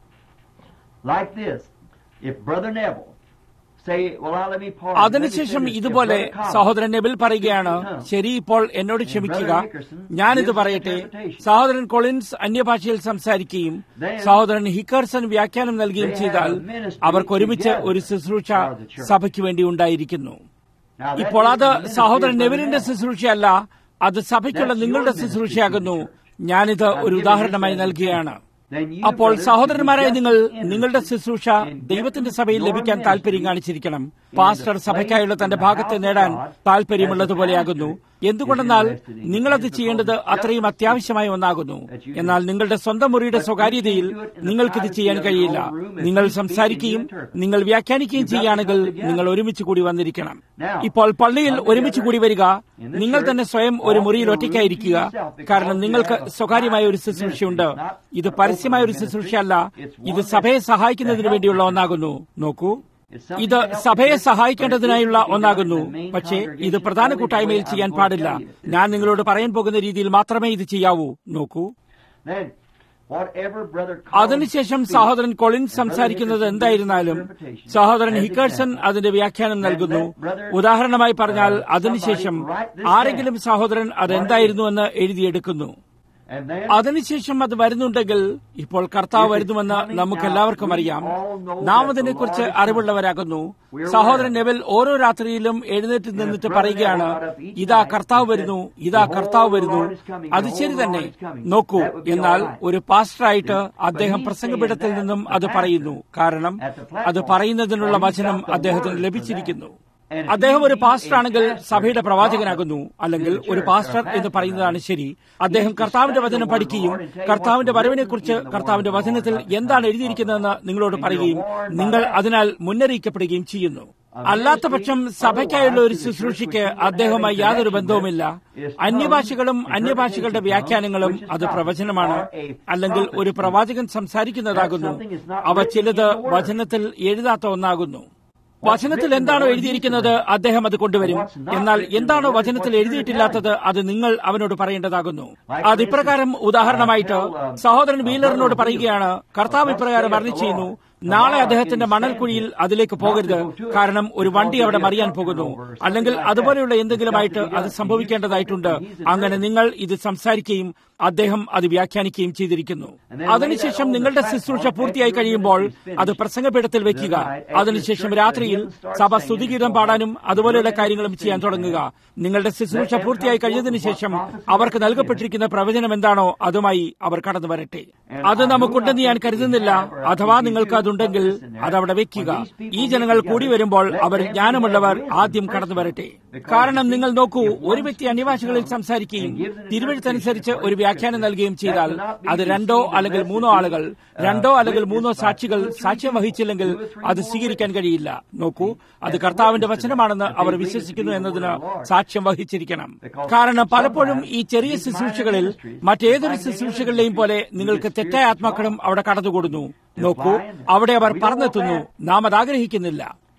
Speaker 1: like this, if Brother Neville say, "Well, now let me pause."
Speaker 2: അതിനുശേഷം ഇതുപോലെ സഹോദരൻ നെബിൽ പറയുകയാണ് ശരി ഇപ്പോൾ എന്നോട് ക്ഷമിക്കുക ഞാനിത് പറയട്ടെ സഹോദരൻ കൊളിൻസ് അന്യഭാഷയിൽ സംസാരിക്കുകയും സഹോദരൻ ഹിക്കർസൺ വ്യാഖ്യാനം നൽകുകയും ചെയ്താൽ അവർക്ക് ഒരുമിച്ച് ഒരു ശുശ്രൂഷ സഭയ്ക്ക് വേണ്ടി ഉണ്ടായിരിക്കുന്നു ഇപ്പോൾ അത് സഹോദരൻ നെവിലിന്റെ ശുശ്രൂഷയല്ല അത് സഭയ്ക്കുള്ള നിങ്ങളുടെ ശുശ്രൂഷയാകുന്നു ഞാനിത് ഒരു ഉദാഹരണമായി നൽകുകയാണ് അപ്പോൾ സഹോദരന്മാരായ നിങ്ങൾ നിങ്ങളുടെ ശുശ്രൂഷ ദൈവത്തിന്റെ സഭയിൽ ലഭിക്കാൻ താല്പര്യം കാണിച്ചിരിക്കണം പാസ്റ്റർ സഭയ്ക്കായുള്ള തന്റെ ഭാഗത്തെ നേടാൻ താല്പര്യമുള്ളതുപോലെയാകുന്നു എന്തുകൊണ്ടെന്നാൽ നിങ്ങളത് ചെയ്യേണ്ടത് അത്രയും അത്യാവശ്യമായ ഒന്നാകുന്നു എന്നാൽ നിങ്ങളുടെ സ്വന്തം മുറിയുടെ സ്വകാര്യതയിൽ നിങ്ങൾക്കിത് ചെയ്യാൻ കഴിയില്ല നിങ്ങൾ സംസാരിക്കുകയും നിങ്ങൾ വ്യാഖ്യാനിക്കുകയും ചെയ്യുകയാണെങ്കിൽ നിങ്ങൾ ഒരുമിച്ച് കൂടി വന്നിരിക്കണം ഇപ്പോൾ പള്ളിയിൽ ഒരുമിച്ച് കൂടി വരിക നിങ്ങൾ തന്നെ സ്വയം ഒരു മുറിയിൽ ഒറ്റയ്ക്കായിരിക്കുക കാരണം നിങ്ങൾക്ക് സ്വകാര്യമായ ഒരു ശുശ്രൂഷയുണ്ട് ഇത് പരസ്യമായ ഒരു ശുശ്രൂഷയല്ല ഇത് സഭയെ സഹായിക്കുന്നതിന് വേണ്ടിയുള്ള ഒന്നാകുന്നു നോക്കൂ ഇത് സഭയെ സഹായിക്കേണ്ടതിനായുള്ള ഒന്നാകുന്നു പക്ഷേ ഇത് പ്രധാന കൂട്ടായ്മയിൽ ചെയ്യാൻ പാടില്ല ഞാൻ നിങ്ങളോട് പറയാൻ പോകുന്ന രീതിയിൽ മാത്രമേ ഇത് ചെയ്യാവൂ നോക്കൂ
Speaker 1: Then, whatever Brother
Speaker 2: അതിനുശേഷം സഹോദരൻ കൊളിൻ സംസാരിക്കുന്നത് എന്തായിരുന്നാലും സഹോദരൻ ഹിക്കേഴ്സൺ അതിന്റെ വ്യാഖ്യാനം നൽകുന്നു ഉദാഹരണമായി പറഞ്ഞാൽ അതിനുശേഷം ആരെങ്കിലും സഹോദരൻ അതെന്തായിരുന്നുവെന്ന് എഴുതിയെടുക്കുന്നു
Speaker 1: and then
Speaker 2: അതിനുശേഷം അത് വരുന്നുണ്ടെങ്കിൽ ഇപ്പോൾ കർത്താവ് വരുന്നുവെന്ന് നമുക്കെല്ലാവർക്കും അറിയാം നാം അതിനെക്കുറിച്ച് അറിവുള്ളവരാകുന്നു സഹോദരൻ നെവൽ ഓരോ രാത്രിയിലും എഴുന്നേറ്റ് നിന്നിട്ട് പറയുകയാണ് ഇതാ കർത്താവ് വരുന്നു ഇതാ കർത്താവ് വരുന്നു അത് ശരി തന്നെ നോക്കൂ എന്നാൽ ഒരു പാസ്റ്ററായിട്ട് അദ്ദേഹം പ്രസംഗപീഠത്തിൽ നിന്നും അത് പറയുന്നു കാരണം അത് പറയുന്നതിനുള്ള വചനം അദ്ദേഹത്തിന് ലഭിച്ചിരിക്കുന്നു അദ്ദേഹം ഒരു പാസ്റ്റർ ആണെങ്കിൽ സഭയുടെ പ്രവാചകനാകുന്നു അല്ലെങ്കിൽ ഒരു പാസ്റ്റർ എന്ന് പറയുന്നതാണ് ശരി അദ്ദേഹം കർത്താവിന്റെ വചനം പഠിക്കുകയും കർത്താവിന്റെ വരവിനെക്കുറിച്ച് കർത്താവിന്റെ വചനത്തിൽ എന്താണ് എഴുതിയിരിക്കുന്നതെന്ന് നിങ്ങളോട് പറയുകയും നിങ്ങൾ അതിനാൽ മുന്നറിയിക്കപ്പെടുകയും ചെയ്യുന്നു അല്ലാത്ത പക്ഷം സഭയ്ക്കായുള്ള ഒരു ശുശ്രൂഷയ്ക്ക് അദ്ദേഹവുമായി യാതൊരു ബന്ധവുമില്ല അന്യഭാഷകളും അന്യഭാഷകളുടെ വ്യാഖ്യാനങ്ങളും അത് പ്രവചനമാണ് അല്ലെങ്കിൽ ഒരു പ്രവാചകൻ സംസാരിക്കുന്നതാകുന്നു അവ ചിലത് വചനത്തിൽ എഴുതാത്ത ഒന്നാകുന്നു വചനത്തിൽ എന്താണോ എഴുതിയിരിക്കുന്നത് അദ്ദേഹം അത് കൊണ്ടുവരും എന്നാൽ എന്താണോ വചനത്തിൽ എഴുതിയിട്ടില്ലാത്തത് അത് നിങ്ങൾ അവനോട് പറയേണ്ടതാകുന്നു അത് ഇപ്രകാരം ഉദാഹരണമായിട്ട് സഹോദരൻ വീലറിനോട് പറയുകയാണ് കർത്താവ് ഇപ്രകാരം അറിഞ്ഞു ചെയ്യുന്നു നാളെ അദ്ദേഹത്തിന്റെ മണൽക്കുഴിയിൽ അതിലേക്ക് പോകരുത് കാരണം ഒരു വണ്ടി അവിടെ മറിയാൻ പോകുന്നു അല്ലെങ്കിൽ അതുപോലെയുള്ള എന്തെങ്കിലുമായിട്ട് അത് സംഭവിക്കേണ്ടതായിട്ടുണ്ട് അങ്ങനെ നിങ്ങൾ ഇത് സംസാരിക്കുകയും അദ്ദേഹം അത് വ്യാഖ്യാനിക്കുകയും ചെയ്തിരിക്കുന്നു അതിനുശേഷം നിങ്ങളുടെ ശുശ്രൂഷ പൂർത്തിയായി കഴിയുമ്പോൾ അത് പ്രസംഗപീഠത്തിൽ വെക്കുക അതിനുശേഷം രാത്രിയിൽ സഭ സ്തുതിഗീതം പാടാനും അതുപോലെയുള്ള കാര്യങ്ങളും ചെയ്യാൻ തുടങ്ങുക നിങ്ങളുടെ ശുശ്രൂഷ പൂർത്തിയായി കഴിഞ്ഞതിന് ശേഷം അവർക്ക് നൽകപ്പെട്ടിരിക്കുന്ന പ്രവചനം എന്താണോ അതുമായി അവർ കടന്നു വരട്ടെ അത് നമുക്കുണ്ടെന്ന് ഞാൻ കരുതുന്നില്ല അഥവാ നിങ്ങൾക്ക് അതുണ്ടെങ്കിൽ അതവിടെ വെക്കുക ഈ ജനങ്ങൾ കൂടി വരുമ്പോൾ അവർ ജ്ഞാനമുള്ളവർ ആദ്യം കടന്നു വരട്ടെ കാരണം നിങ്ങൾ നോക്കൂ ഒരു വ്യക്തി അന്യഭാഷകളിൽ സംസാരിക്കുകയും തിരുവഴുത്തനുസരിച്ച് ഒരു വ്യാഖ്യാനം നൽകുകയും ചെയ്താൽ അത് രണ്ടോ അല്ലെങ്കിൽ മൂന്നോ ആളുകൾ രണ്ടോ അല്ലെങ്കിൽ മൂന്നോ സാക്ഷികൾ സാക്ഷ്യം വഹിച്ചില്ലെങ്കിൽ അത് സ്വീകരിക്കാൻ കഴിയില്ല നോക്കൂ അത് കർത്താവിന്റെ വചനമാണെന്ന് അവർ വിശ്വസിക്കുന്നു എന്നതിന് സാക്ഷ്യം വഹിച്ചിരിക്കണം കാരണം പലപ്പോഴും ഈ ചെറിയ ശുശ്രൂഷകളിൽ മറ്റേതൊരു ശുശ്രൂഷകളിലെയും പോലെ നിങ്ങൾക്ക് തെറ്റായ ആത്മാക്കളും അവിടെ കടന്നുകൂടുന്നു നോക്കൂ അവിടെ അവർ പറന്നെത്തുന്നു നാം അത് ആഗ്രഹിക്കുന്നില്ല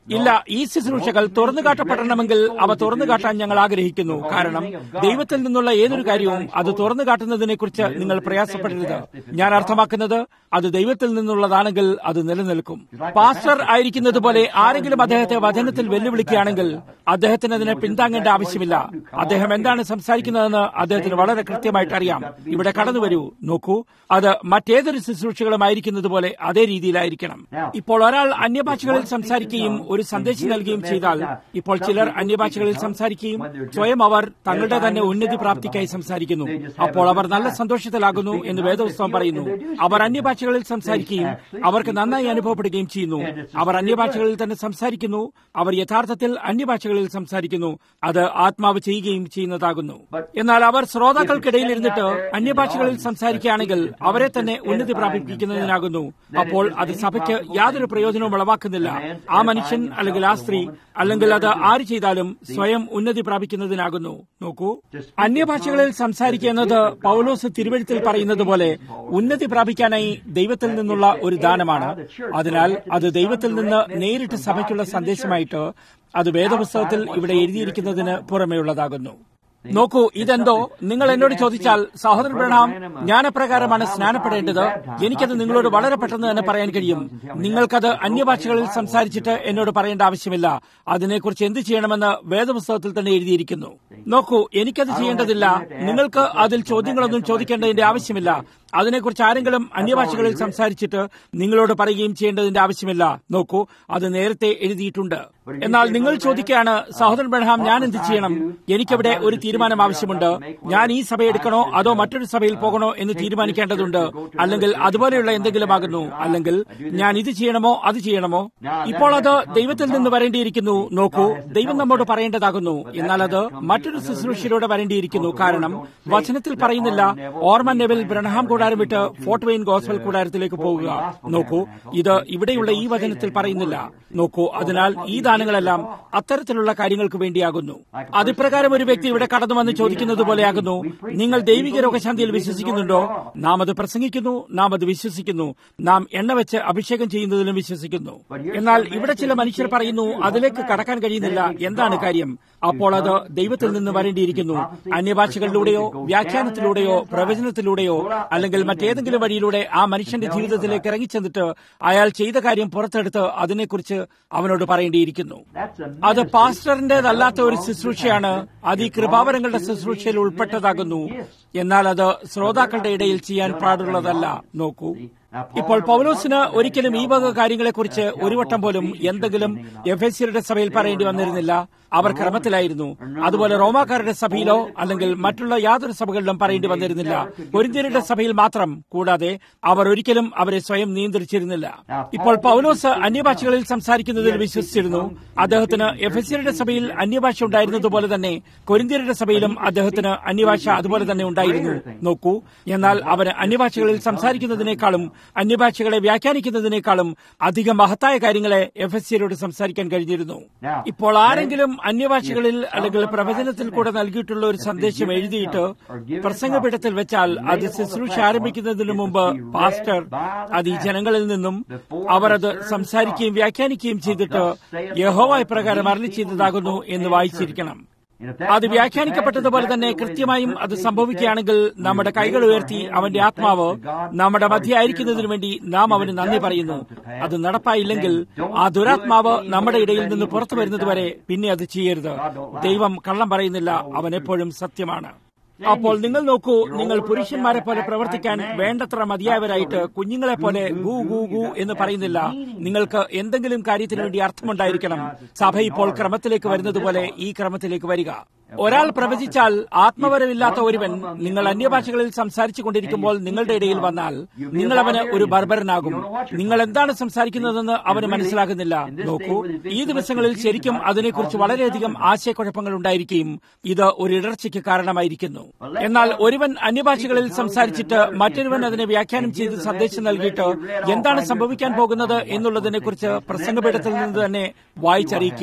Speaker 2: ഇല്ല ഈ ശുശ്രൂഷകൾ തുറന്നു കാട്ടപ്പെടണമെങ്കിൽ അവ തുറന്നു കാട്ടാൻ ഞങ്ങൾ ആഗ്രഹിക്കുന്നു കാരണം ദൈവത്തിൽ നിന്നുള്ള ഏതൊരു കാര്യവും അത് തുറന്നു കാട്ടുന്നതിനെക്കുറിച്ച് നിങ്ങൾ പ്രയാസപ്പെടരുത് ഞാൻ അർത്ഥമാക്കുന്നത് അത് ദൈവത്തിൽ നിന്നുള്ളതാണെങ്കിൽ അത് നിലനിൽക്കും പാസ്റ്റർ ആയിരിക്കുന്നത് പോലെ ആരെങ്കിലും അദ്ദേഹത്തെ വചനത്തിൽ വെല്ലുവിളിക്കുകയാണെങ്കിൽ അദ്ദേഹത്തിന് അതിനെ പിന്താങ്ങേണ്ട ആവശ്യമില്ല അദ്ദേഹം എന്താണ് സംസാരിക്കുന്നതെന്ന് അദ്ദേഹത്തിന് വളരെ കൃത്യമായിട്ട് അറിയാം ഇവിടെ കടന്നു വരൂ നോക്കൂ അത് മറ്റേതൊരു ശുശ്രൂഷകളുമായിരിക്കുന്നത് പോലെ അതേ രീതിയിലായിരിക്കണം ഇപ്പോൾ ഒരാൾ അന്യഭാഷകളിൽ സംസാരിക്കുകയും ഒരു സന്ദേശം നൽകുകയും ചെയ്താൽ ഇപ്പോൾ ചിലർ അന്യഭാഷകളിൽ സംസാരിക്കുകയും സ്വയം അവർ തങ്ങളുടെ തന്നെ ഉന്നതി പ്രാപ്തിക്കായി സംസാരിക്കുന്നു അപ്പോൾ അവർ നല്ല സന്തോഷത്തിലാകുന്നു എന്ന് വേദപുസ്തകം പറയുന്നു അവർ അന്യഭാഷകളിൽ സംസാരിക്കുകയും അവർക്ക് നന്നായി അനുഭവപ്പെടുകയും ചെയ്യുന്നു അവർ അന്യഭാഷകളിൽ തന്നെ സംസാരിക്കുന്നു അവർ യഥാർത്ഥത്തിൽ അന്യഭാഷകളിൽ സംസാരിക്കുന്നു അത് ആത്മാവ് ചെയ്യുകയും ചെയ്യുന്നതാകുന്നു എന്നാൽ അവർ ശ്രോതാക്കൾക്കിടയിൽ ഇരുന്നിട്ട് അന്യഭാഷകളിൽ സംസാരിക്കുകയാണെങ്കിൽ അവരെ തന്നെ ഉന്നതി പ്രാപിപ്പിക്കുന്നതിനാകുന്നു അപ്പോൾ അത് സഭയ്ക്ക് യാതൊരു പ്രയോജനവും ഉളവാക്കുന്നില്ല ആ മനുഷ്യൻ അല്ലെങ്കിൽ ആ സ്ത്രീ അല്ലെങ്കിൽ അത് ആര് ചെയ്താലും സ്വയം ഉന്നതി പ്രാപിക്കുന്നതിനാകുന്നു നോക്കൂ അന്യഭാഷകളിൽ സംസാരിക്കുക എന്നത് പൗലോസ് തിരുവഴുത്തിൽ പറയുന്നത് പോലെ ഉന്നതി പ്രാപിക്കാനായി ദൈവത്തിൽ നിന്നുള്ള ഒരു ദാനമാണ് അതിനാൽ അത് ദൈവത്തിൽ നിന്ന് നേരിട്ട് സഭയ്ക്കുള്ള സന്ദേശമായിട്ട് അത് വേദപുസ്തകത്തിൽ ഇവിടെ എഴുതിയിരിക്കുന്നതിന് പുറമെയുള്ളതാകുന്നു നോക്കൂ ഇതെന്തോ നിങ്ങൾ എന്നോട് ചോദിച്ചാൽ സഹോദരൻ ബ്രണാം ജ്ഞാനപ്രകാരമാണ് സ്നാനപ്പെടേണ്ടത് എനിക്കത് നിങ്ങളോട് വളരെ പെട്ടെന്ന് തന്നെ പറയാൻ കഴിയും നിങ്ങൾക്കത് അന്യഭാഷകളിൽ സംസാരിച്ചിട്ട് എന്നോട് പറയേണ്ട ആവശ്യമില്ല അതിനെക്കുറിച്ച് എന്ത് ചെയ്യണമെന്ന് വേദപുസ്തകത്തിൽ തന്നെ എഴുതിയിരിക്കുന്നു നോക്കൂ എനിക്കത് ചെയ്യേണ്ടതില്ല നിങ്ങൾക്ക് അതിൽ ചോദ്യങ്ങളൊന്നും ചോദിക്കേണ്ടതിന്റെ ആവശ്യമില്ല അതിനെക്കുറിച്ച് ആരെങ്കിലും അന്യഭാഷകളിൽ സംസാരിച്ചിട്ട് നിങ്ങളോട് പറയുകയും ചെയ്യേണ്ടതിന്റെ ആവശ്യമില്ല നോക്കൂ അത് നേരത്തെ എഴുതിയിട്ടുണ്ട് എന്നാൽ നിങ്ങൾ ചോദിക്കുകയാണ് സഹോദരൻ ബ്രഹാം ഞാൻ എന്ത് ചെയ്യണം എനിക്കവിടെ ഒരു തീരുമാനം ആവശ്യമുണ്ട് ഞാൻ ഈ സഭ എടുക്കണോ അതോ മറ്റൊരു സഭയിൽ പോകണോ എന്ന് തീരുമാനിക്കേണ്ടതുണ്ട് അല്ലെങ്കിൽ അതുപോലെയുള്ള എന്തെങ്കിലും ആകുന്നു അല്ലെങ്കിൽ ഞാൻ ഇത് ചെയ്യണമോ അത് ചെയ്യണമോ ഇപ്പോൾ അത് ദൈവത്തിൽ നിന്ന് വരേണ്ടിയിരിക്കുന്നു നോക്കൂ ദൈവം നമ്മോട് പറയേണ്ടതാകുന്നു എന്നാൽ അത് മറ്റൊരു ശുശ്രൂഷയിലൂടെ വരേണ്ടിയിരിക്കുന്നു കാരണം വചനത്തിൽ പറയുന്നില്ല ഓർമൻ നെവിൽ ബ്രഹ്ഹാം കൂടാരം വിട്ട് ഫോർട്ട് വെയിൻ ഗോസ്ബൽ കൂടാരത്തിലേക്ക് പോകുക നോക്കൂ ഇത് ഇവിടെയുള്ള ഈ വചനത്തിൽ പറയുന്നില്ല നോക്കൂ അതിനാൽ ഈ ദാനങ്ങളെല്ലാം അത്തരത്തിലുള്ള കാര്യങ്ങൾക്ക് വേണ്ടിയാകുന്നു അതിപ്രകാരം ഒരു വ്യക്തി ഇവിടെ കടന്നു വന്ന് ചോദിക്കുന്നത് പോലെയാകുന്നു നിങ്ങൾ ദൈവിക രോഗശാന്തിയിൽ വിശ്വസിക്കുന്നുണ്ടോ നാം അത് പ്രസംഗിക്കുന്നു നാം അത് വിശ്വസിക്കുന്നു നാം എണ്ണ വെച്ച് അഭിഷേകം ചെയ്യുന്നതിലും വിശ്വസിക്കുന്നു എന്നാൽ ഇവിടെ ചില മനുഷ്യർ പറയുന്നു അതിലേക്ക് കടക്കാൻ കഴിയുന്നില്ല എന്താണ് കാര്യം അപ്പോൾ അത് ദൈവത്തിൽ നിന്ന് വരേണ്ടിയിരിക്കുന്നു അന്യഭാഷകളിലൂടെയോ വ്യാഖ്യാനത്തിലൂടെയോ പ്രവചനത്തിലൂടെയോ അല്ലെങ്കിൽ മറ്റേതെങ്കിലും വഴിയിലൂടെ ആ മനുഷ്യന്റെ ജീവിതത്തിലേക്ക് ഇറങ്ങിച്ചെന്നിട്ട് അയാൾ ചെയ്ത കാര്യം പുറത്തെടുത്ത് അതിനെക്കുറിച്ച് അവനോട് പറയേണ്ടിയിരിക്കുന്നു അത് പാസ്റ്ററിന്റേതല്ലാത്ത ഒരു ശുശ്രൂഷയാണ് അത് ഈ കൃപാവരങ്ങളുടെ ശുശ്രൂഷയിൽ ഉൾപ്പെട്ടതാകുന്നു എന്നാൽ അത് ശ്രോതാക്കളുടെ ഇടയിൽ ചെയ്യാൻ പാടുള്ളതല്ല നോക്കൂ ഇപ്പോൾ പൗലോസിന് ഒരിക്കലും ഈ വക കാര്യങ്ങളെക്കുറിച്ച് ഒരു വട്ടം പോലും എന്തെങ്കിലും എഫ് എസ് സിയുടെ സഭയിൽ പറയേണ്ടി വന്നിരുന്നില്ല അവർ ക്രമത്തിലായിരുന്നു അതുപോലെ റോമാക്കാരുടെ സഭയിലോ അല്ലെങ്കിൽ മറ്റുള്ള യാതൊരു സഭകളിലും പറയേണ്ടി വന്നിരുന്നില്ല പൊരിന്ത്യരുടെ സഭയിൽ മാത്രം കൂടാതെ അവർ ഒരിക്കലും അവരെ സ്വയം നിയന്ത്രിച്ചിരുന്നില്ല ഇപ്പോൾ പൗലോസ് അന്യഭാഷകളിൽ സംസാരിക്കുന്നതിൽ വിശ്വസിച്ചിരുന്നു അദ്ദേഹത്തിന് എഫ് എസ് സിയുടെ സഭയിൽ അന്യഭാഷ ഉണ്ടായിരുന്നതുപോലെ തന്നെ കൊരിന്ത്യരുടെ സഭയിലും അദ്ദേഹത്തിന് അന്യഭാഷ അതുപോലെ തന്നെ ഉണ്ടായിരുന്നു നോക്കൂ എന്നാൽ അവന് അന്യഭാഷകളിൽ സംസാരിക്കുന്നതിനേക്കാളും അന്യഭാഷകളെ വ്യാഖ്യാനിക്കുന്നതിനേക്കാളും അധികം മഹത്തായ കാര്യങ്ങളെ എഫ് എസ് സിയോട് സംസാരിക്കാൻ കഴിഞ്ഞിരുന്നു ഇപ്പോൾ ആരെങ്കിലും അന്യഭാഷകളിൽ അല്ലെങ്കിൽ പ്രവചനത്തിൽ കൂടെ നൽകിയിട്ടുള്ള ഒരു സന്ദേശം എഴുതിയിട്ട് പ്രസംഗപീഠത്തിൽ വെച്ചാൽ അത് ശുശ്രൂഷ ആരംഭിക്കുന്നതിന് മുമ്പ് പാസ്റ്റർ അത് ഈ ജനങ്ങളിൽ നിന്നും അവർ അത് സംസാരിക്കുകയും വ്യാഖ്യാനിക്കുകയും ചെയ്തിട്ട് യഹോവായ പ്രകാരം അരളി ചെയ്തതാകുന്നു എന്ന് വായിച്ചിരിക്കണം അത് വ്യാഖ്യാനിക്കപ്പെട്ടതുപോലെ തന്നെ കൃത്യമായും അത് സംഭവിക്കുകയാണെങ്കിൽ നമ്മുടെ കൈകൾ ഉയർത്തി അവന്റെ ആത്മാവ് നമ്മുടെ മധ്യയായിരിക്കുന്നതിനു വേണ്ടി നാം അവന് നന്ദി പറയുന്നു അത് നടപ്പായില്ലെങ്കിൽ ആ ദുരാത്മാവ് നമ്മുടെ ഇടയിൽ നിന്ന് പുറത്തു വരുന്നതുവരെ പിന്നെ അത് ചെയ്യരുത് ദൈവം കള്ളം പറയുന്നില്ല അവൻ എപ്പോഴും സത്യമാണ് അപ്പോൾ നിങ്ങൾ നോക്കൂ നിങ്ങൾ പുരുഷന്മാരെ പോലെ പ്രവർത്തിക്കാൻ വേണ്ടത്ര മതിയായവരായിട്ട് കുഞ്ഞുങ്ങളെ പോലെ ഗൂ ഗൂ ഗൂ എന്ന് പറയുന്നില്ല നിങ്ങൾക്ക് എന്തെങ്കിലും കാര്യത്തിന് വേണ്ടി അർത്ഥമുണ്ടായിരിക്കണം സഭ ഇപ്പോൾ ക്രമത്തിലേക്ക് വരുന്നത് പോലെ ഈ ക്രമത്തിലേക്ക് വരിക ഒരാൾ പ്രവചിച്ചാൽ ആത്മവരമില്ലാത്ത ഒരുവൻ നിങ്ങൾ അന്യഭാഷകളിൽ സംസാരിച്ചു കൊണ്ടിരിക്കുമ്പോൾ നിങ്ങളുടെ ഇടയിൽ വന്നാൽ നിങ്ങൾ അവന് ഒരു ബർബരനാകും നിങ്ങൾ എന്താണ് സംസാരിക്കുന്നതെന്ന് അവന് മനസ്സിലാകുന്നില്ല നോക്കൂ ഈ ദിവസങ്ങളിൽ ശരിക്കും അതിനെക്കുറിച്ച് വളരെയധികം ആശയക്കുഴപ്പങ്ങൾ ഉണ്ടായിരിക്കുകയും ഇത് ഒരു ഇടർച്ചയ്ക്ക് കാരണമായിരിക്കുന്നു എന്നാൽ ഒരുവൻ അന്യഭാഷകളിൽ സംസാരിച്ചിട്ട് മറ്റൊരുവൻ അതിനെ വ്യാഖ്യാനം ചെയ്ത് സന്ദേശം നൽകിയിട്ട് എന്താണ് സംഭവിക്കാൻ പോകുന്നത് എന്നുള്ളതിനെക്കുറിച്ച് പ്രസംഗപീഠത്തിൽ നിന്ന് തന്നെ വായിച്ചറിയിക്കുക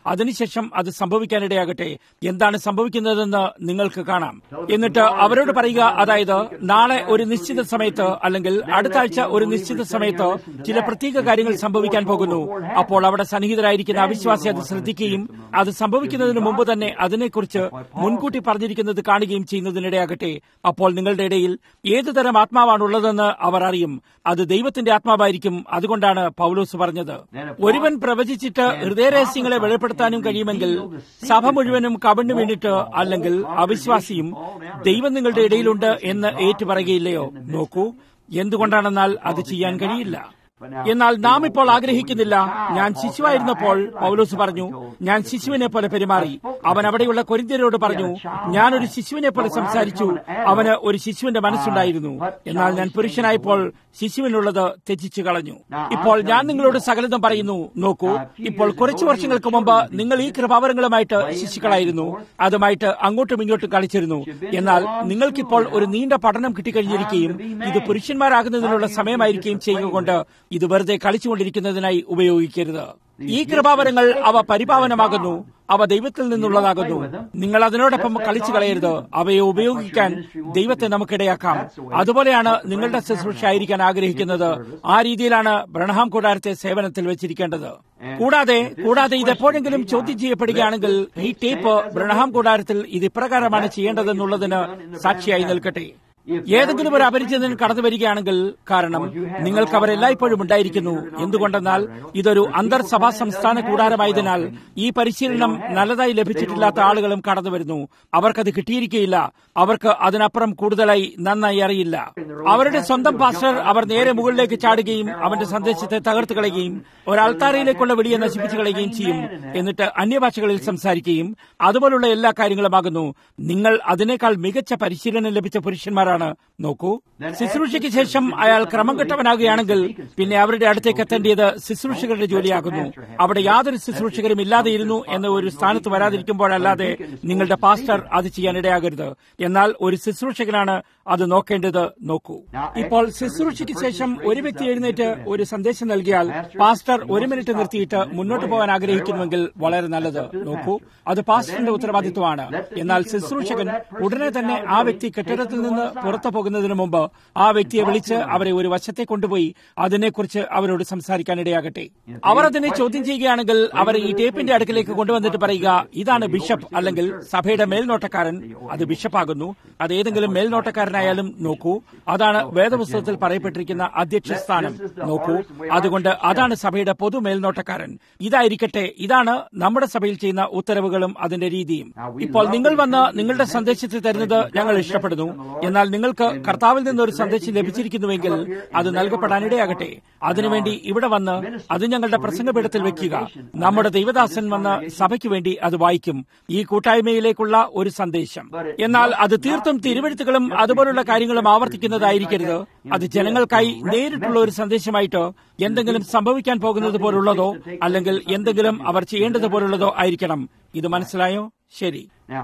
Speaker 2: അതിനുശേഷം അത് സംഭവിക്കാനിടയാകട്ടെ എന്താണ് സംഭവിക്കുന്നതെന്ന് നിങ്ങൾക്ക് കാണാം എന്നിട്ട് അവരോട് പറയുക അതായത് നാളെ ഒരു നിശ്ചിത സമയത്ത് അല്ലെങ്കിൽ അടുത്ത ആഴ്ച ഒരു നിശ്ചിത സമയത്ത് ചില പ്രത്യേക കാര്യങ്ങൾ സംഭവിക്കാൻ പോകുന്നു അപ്പോൾ അവിടെ സന്നിഹിതരായിരിക്കുന്ന അവിശ്വാസി അത് ശ്രദ്ധിക്കുകയും അത് സംഭവിക്കുന്നതിന് മുമ്പ് തന്നെ അതിനെക്കുറിച്ച് മുൻകൂട്ടി പറഞ്ഞിരിക്കുന്നത് കാണുകയും ചെയ്യുന്നതിനിടയാകട്ടെ അപ്പോൾ നിങ്ങളുടെ ഇടയിൽ ഏതു തരം ആത്മാവാണുള്ളതെന്ന് അവർ അറിയും അത് ദൈവത്തിന്റെ ആത്മാവായിരിക്കും അതുകൊണ്ടാണ് പൗലോസ് പറഞ്ഞത് ഒരുവൻ പ്രവചിച്ചിട്ട് ഹൃദയരഹസ്യങ്ങളെ വെളിപ്പെടുത്താനും കഴിയുമെങ്കിൽ സഭ മുഴുവനും കവിണ്ണു വീണിട്ട് അല്ലെങ്കിൽ അവിശ്വാസിയും ദൈവം നിങ്ങളുടെ ഇടയിലുണ്ട് എന്ന് ഏറ്റുപറയുകയില്ലയോ നോക്കൂ എന്തുകൊണ്ടാണെന്നാൽ അത് ചെയ്യാൻ കഴിയില്ല എന്നാൽ നാം ഇപ്പോൾ ആഗ്രഹിക്കുന്നില്ല ഞാൻ ശിശുവായിരുന്നപ്പോൾ പൗലോസ് പറഞ്ഞു ഞാൻ ശിശുവിനെ പോലെ പെരുമാറി അവൻ അവിടെയുള്ള കൊരിന്ത്യരോട് പറഞ്ഞു ഞാനൊരു ശിശുവിനെ പോലെ സംസാരിച്ചു അവന് ഒരു ശിശുവിന്റെ മനസ്സുണ്ടായിരുന്നു എന്നാൽ ഞാൻ പുരുഷനായപ്പോൾ ശിശുവിനുള്ളത് ത്യജിച്ചു കളഞ്ഞു ഇപ്പോൾ ഞാൻ നിങ്ങളോട് സകലതും പറയുന്നു നോക്കൂ ഇപ്പോൾ കുറച്ചു വർഷങ്ങൾക്ക് മുമ്പ് നിങ്ങൾ ഈ കൃപാവരങ്ങളുമായിട്ട് ശിശുക്കളായിരുന്നു അതുമായിട്ട് അങ്ങോട്ടും ഇങ്ങോട്ടും കളിച്ചിരുന്നു എന്നാൽ നിങ്ങൾക്കിപ്പോൾ ഒരു നീണ്ട പഠനം കിട്ടിക്കഴിഞ്ഞിരിക്കുകയും ഇത് പുരുഷന്മാരാകുന്നതിനുള്ള സമയമായിരിക്കുകയും ചെയ്യുക കൊണ്ട് ഇത് വെറുതെ കളിച്ചുകൊണ്ടിരിക്കുന്നതിനായി ഉപയോഗിക്കരുത് ഈ കൃപാവരങ്ങൾ അവ പരിപാവനമാകുന്നു അവ ദൈവത്തിൽ നിന്നുള്ളതാകുന്നു നിങ്ങൾ അതിനോടൊപ്പം കളിച്ചു കളയരുത് അവയെ ഉപയോഗിക്കാൻ ദൈവത്തെ നമുക്കിടയാക്കാം അതുപോലെയാണ് നിങ്ങളുടെ ശുശ്രൂഷ ആയിരിക്കാൻ ആഗ്രഹിക്കുന്നത് ആ രീതിയിലാണ് ബ്രണഹാം കൂടാരത്തെ സേവനത്തിൽ വെച്ചിരിക്കേണ്ടത് കൂടാതെ കൂടാതെ ഇത് എപ്പോഴെങ്കിലും ചോദ്യം ചെയ്യപ്പെടുകയാണെങ്കിൽ ഈ ടേപ്പ് ബ്രണഹാം കൂടാരത്തിൽ ഇത് ഇപ്രകാരമാണ് ചെയ്യേണ്ടതെന്നുള്ളതിന് സാക്ഷിയായി നിൽക്കട്ടെ ഏതെങ്കിലും ഒരു അപരിചിതൻ കടന്നു വരികയാണെങ്കിൽ കാരണം നിങ്ങൾക്ക് അവരെല്ലായ്പ്പോഴും ഉണ്ടായിരിക്കുന്നു എന്തുകൊണ്ടെന്നാൽ ഇതൊരു അന്തർസഭാ സംസ്ഥാന കൂടാരമായതിനാൽ ഈ പരിശീലനം നല്ലതായി ലഭിച്ചിട്ടില്ലാത്ത ആളുകളും കടന്നു വരുന്നു അവർക്കത് കിട്ടിയിരിക്കുകയില്ല അവർക്ക് അതിനപ്പുറം കൂടുതലായി നന്നായി അറിയില്ല അവരുടെ സ്വന്തം പാസ്റ്റർ അവർ നേരെ മുകളിലേക്ക് ചാടുകയും അവന്റെ സന്ദേശത്തെ തകർത്തു കളയുകയും ഒരു അൾത്താരയിലേക്കുള്ള വെടിയെ നശിപ്പിച്ചു കളയുകയും ചെയ്യും എന്നിട്ട് അന്യഭാഷകളിൽ സംസാരിക്കുകയും അതുപോലുള്ള എല്ലാ കാര്യങ്ങളുമാകുന്നു നിങ്ങൾ അതിനേക്കാൾ മികച്ച പരിശീലനം ലഭിച്ച പുരുഷന്മാരാണ് നോക്കൂ ശുശ്രൂഷയ്ക്ക് ശേഷം അയാൾ ക്രമം കെട്ടവനാകുകയാണെങ്കിൽ പിന്നെ അവരുടെ അടുത്തേക്ക് എത്തേണ്ടത് ശുശ്രൂഷകരുടെ ജോലിയാകുന്നു അവിടെ യാതൊരു ശുശ്രൂഷകരും ഇല്ലാതെയിരുന്നു എന്ന ഒരു സ്ഥാനത്ത് വരാതിരിക്കുമ്പോഴല്ലാതെ നിങ്ങളുടെ പാസ്റ്റർ അത് ചെയ്യാൻ ഇടയാകരുത് എന്നാൽ ഒരു ശുശ്രൂഷകനാണ് അത് നോക്കേണ്ടത് നോക്കൂ ഇപ്പോൾ ശുശ്രൂഷയ്ക്ക് ശേഷം ഒരു വ്യക്തി എഴുന്നേറ്റ് ഒരു സന്ദേശം നൽകിയാൽ പാസ്റ്റർ ഒരു മിനിറ്റ് നിർത്തിയിട്ട് മുന്നോട്ട് പോകാൻ ആഗ്രഹിക്കുന്നുവെങ്കിൽ വളരെ നല്ലത് നോക്കൂ അത് പാസ്റ്ററിന്റെ ഉത്തരവാദിത്വമാണ് എന്നാൽ ശുശ്രൂഷകൻ ഉടനെ തന്നെ ആ വ്യക്തി കെട്ടിടത്തിൽ നിന്ന് പുറത്തു പോകുന്നതിന് മുമ്പ് ആ വ്യക്തിയെ വിളിച്ച് അവരെ ഒരു വശത്തെ കൊണ്ടുപോയി അതിനെക്കുറിച്ച് അവരോട് സംസാരിക്കാനിടയാകട്ടെ അവർ അതിനെ ചോദ്യം ചെയ്യുകയാണെങ്കിൽ അവരെ ഈ ടേപ്പിന്റെ അടുക്കിലേക്ക് കൊണ്ടുവന്നിട്ട് പറയുക ഇതാണ് ബിഷപ്പ് അല്ലെങ്കിൽ സഭയുടെ മേൽനോട്ടക്കാരൻ അത് ബിഷപ്പാകുന്നു അത് ഏതെങ്കിലും മേൽനോട്ടക്കാരനായാലും നോക്കൂ അതാണ് വേദപുസ്തകത്തിൽ പറയപ്പെട്ടിരിക്കുന്ന അധ്യക്ഷ സ്ഥാനം നോക്കൂ അതുകൊണ്ട് അതാണ് സഭയുടെ പൊതു മേൽനോട്ടക്കാരൻ ഇതായിരിക്കട്ടെ ഇതാണ് നമ്മുടെ സഭയിൽ ചെയ്യുന്ന ഉത്തരവുകളും അതിന്റെ രീതിയും ഇപ്പോൾ നിങ്ങൾ വന്ന് നിങ്ങളുടെ സന്ദേശത്തിൽ തരുന്നത് ഞങ്ങൾ ഇഷ്ടപ്പെടുന്നു എന്നാൽ നിങ്ങൾക്ക് കർത്താവിൽ നിന്ന് ഒരു സന്ദേശം ലഭിച്ചിരിക്കുന്നുവെങ്കിൽ അത് നൽകപ്പെടാനിടയാകട്ടെ അതിനുവേണ്ടി ഇവിടെ വന്ന് അത് ഞങ്ങളുടെ പ്രസംഗപീഠത്തിൽ വെക്കുക നമ്മുടെ ദൈവദാസൻ വന്ന് സഭയ്ക്ക് വേണ്ടി അത് വായിക്കും ഈ കൂട്ടായ്മയിലേക്കുള്ള ഒരു സന്ദേശം എന്നാൽ അത് തീർത്തും തിരുവഴുത്തുകളും അതുപോലുള്ള കാര്യങ്ങളും ആവർത്തിക്കുന്നതായിരിക്കരുത് അത് ജനങ്ങൾക്കായി നേരിട്ടുള്ള ഒരു സന്ദേശമായിട്ട് എന്തെങ്കിലും സംഭവിക്കാൻ പോകുന്നത് പോലുള്ളതോ അല്ലെങ്കിൽ എന്തെങ്കിലും അവർ ചെയ്യേണ്ടത് പോലുള്ളതോ ആയിരിക്കണം ഇത് മനസ്സിലായോ ശരി
Speaker 1: Now,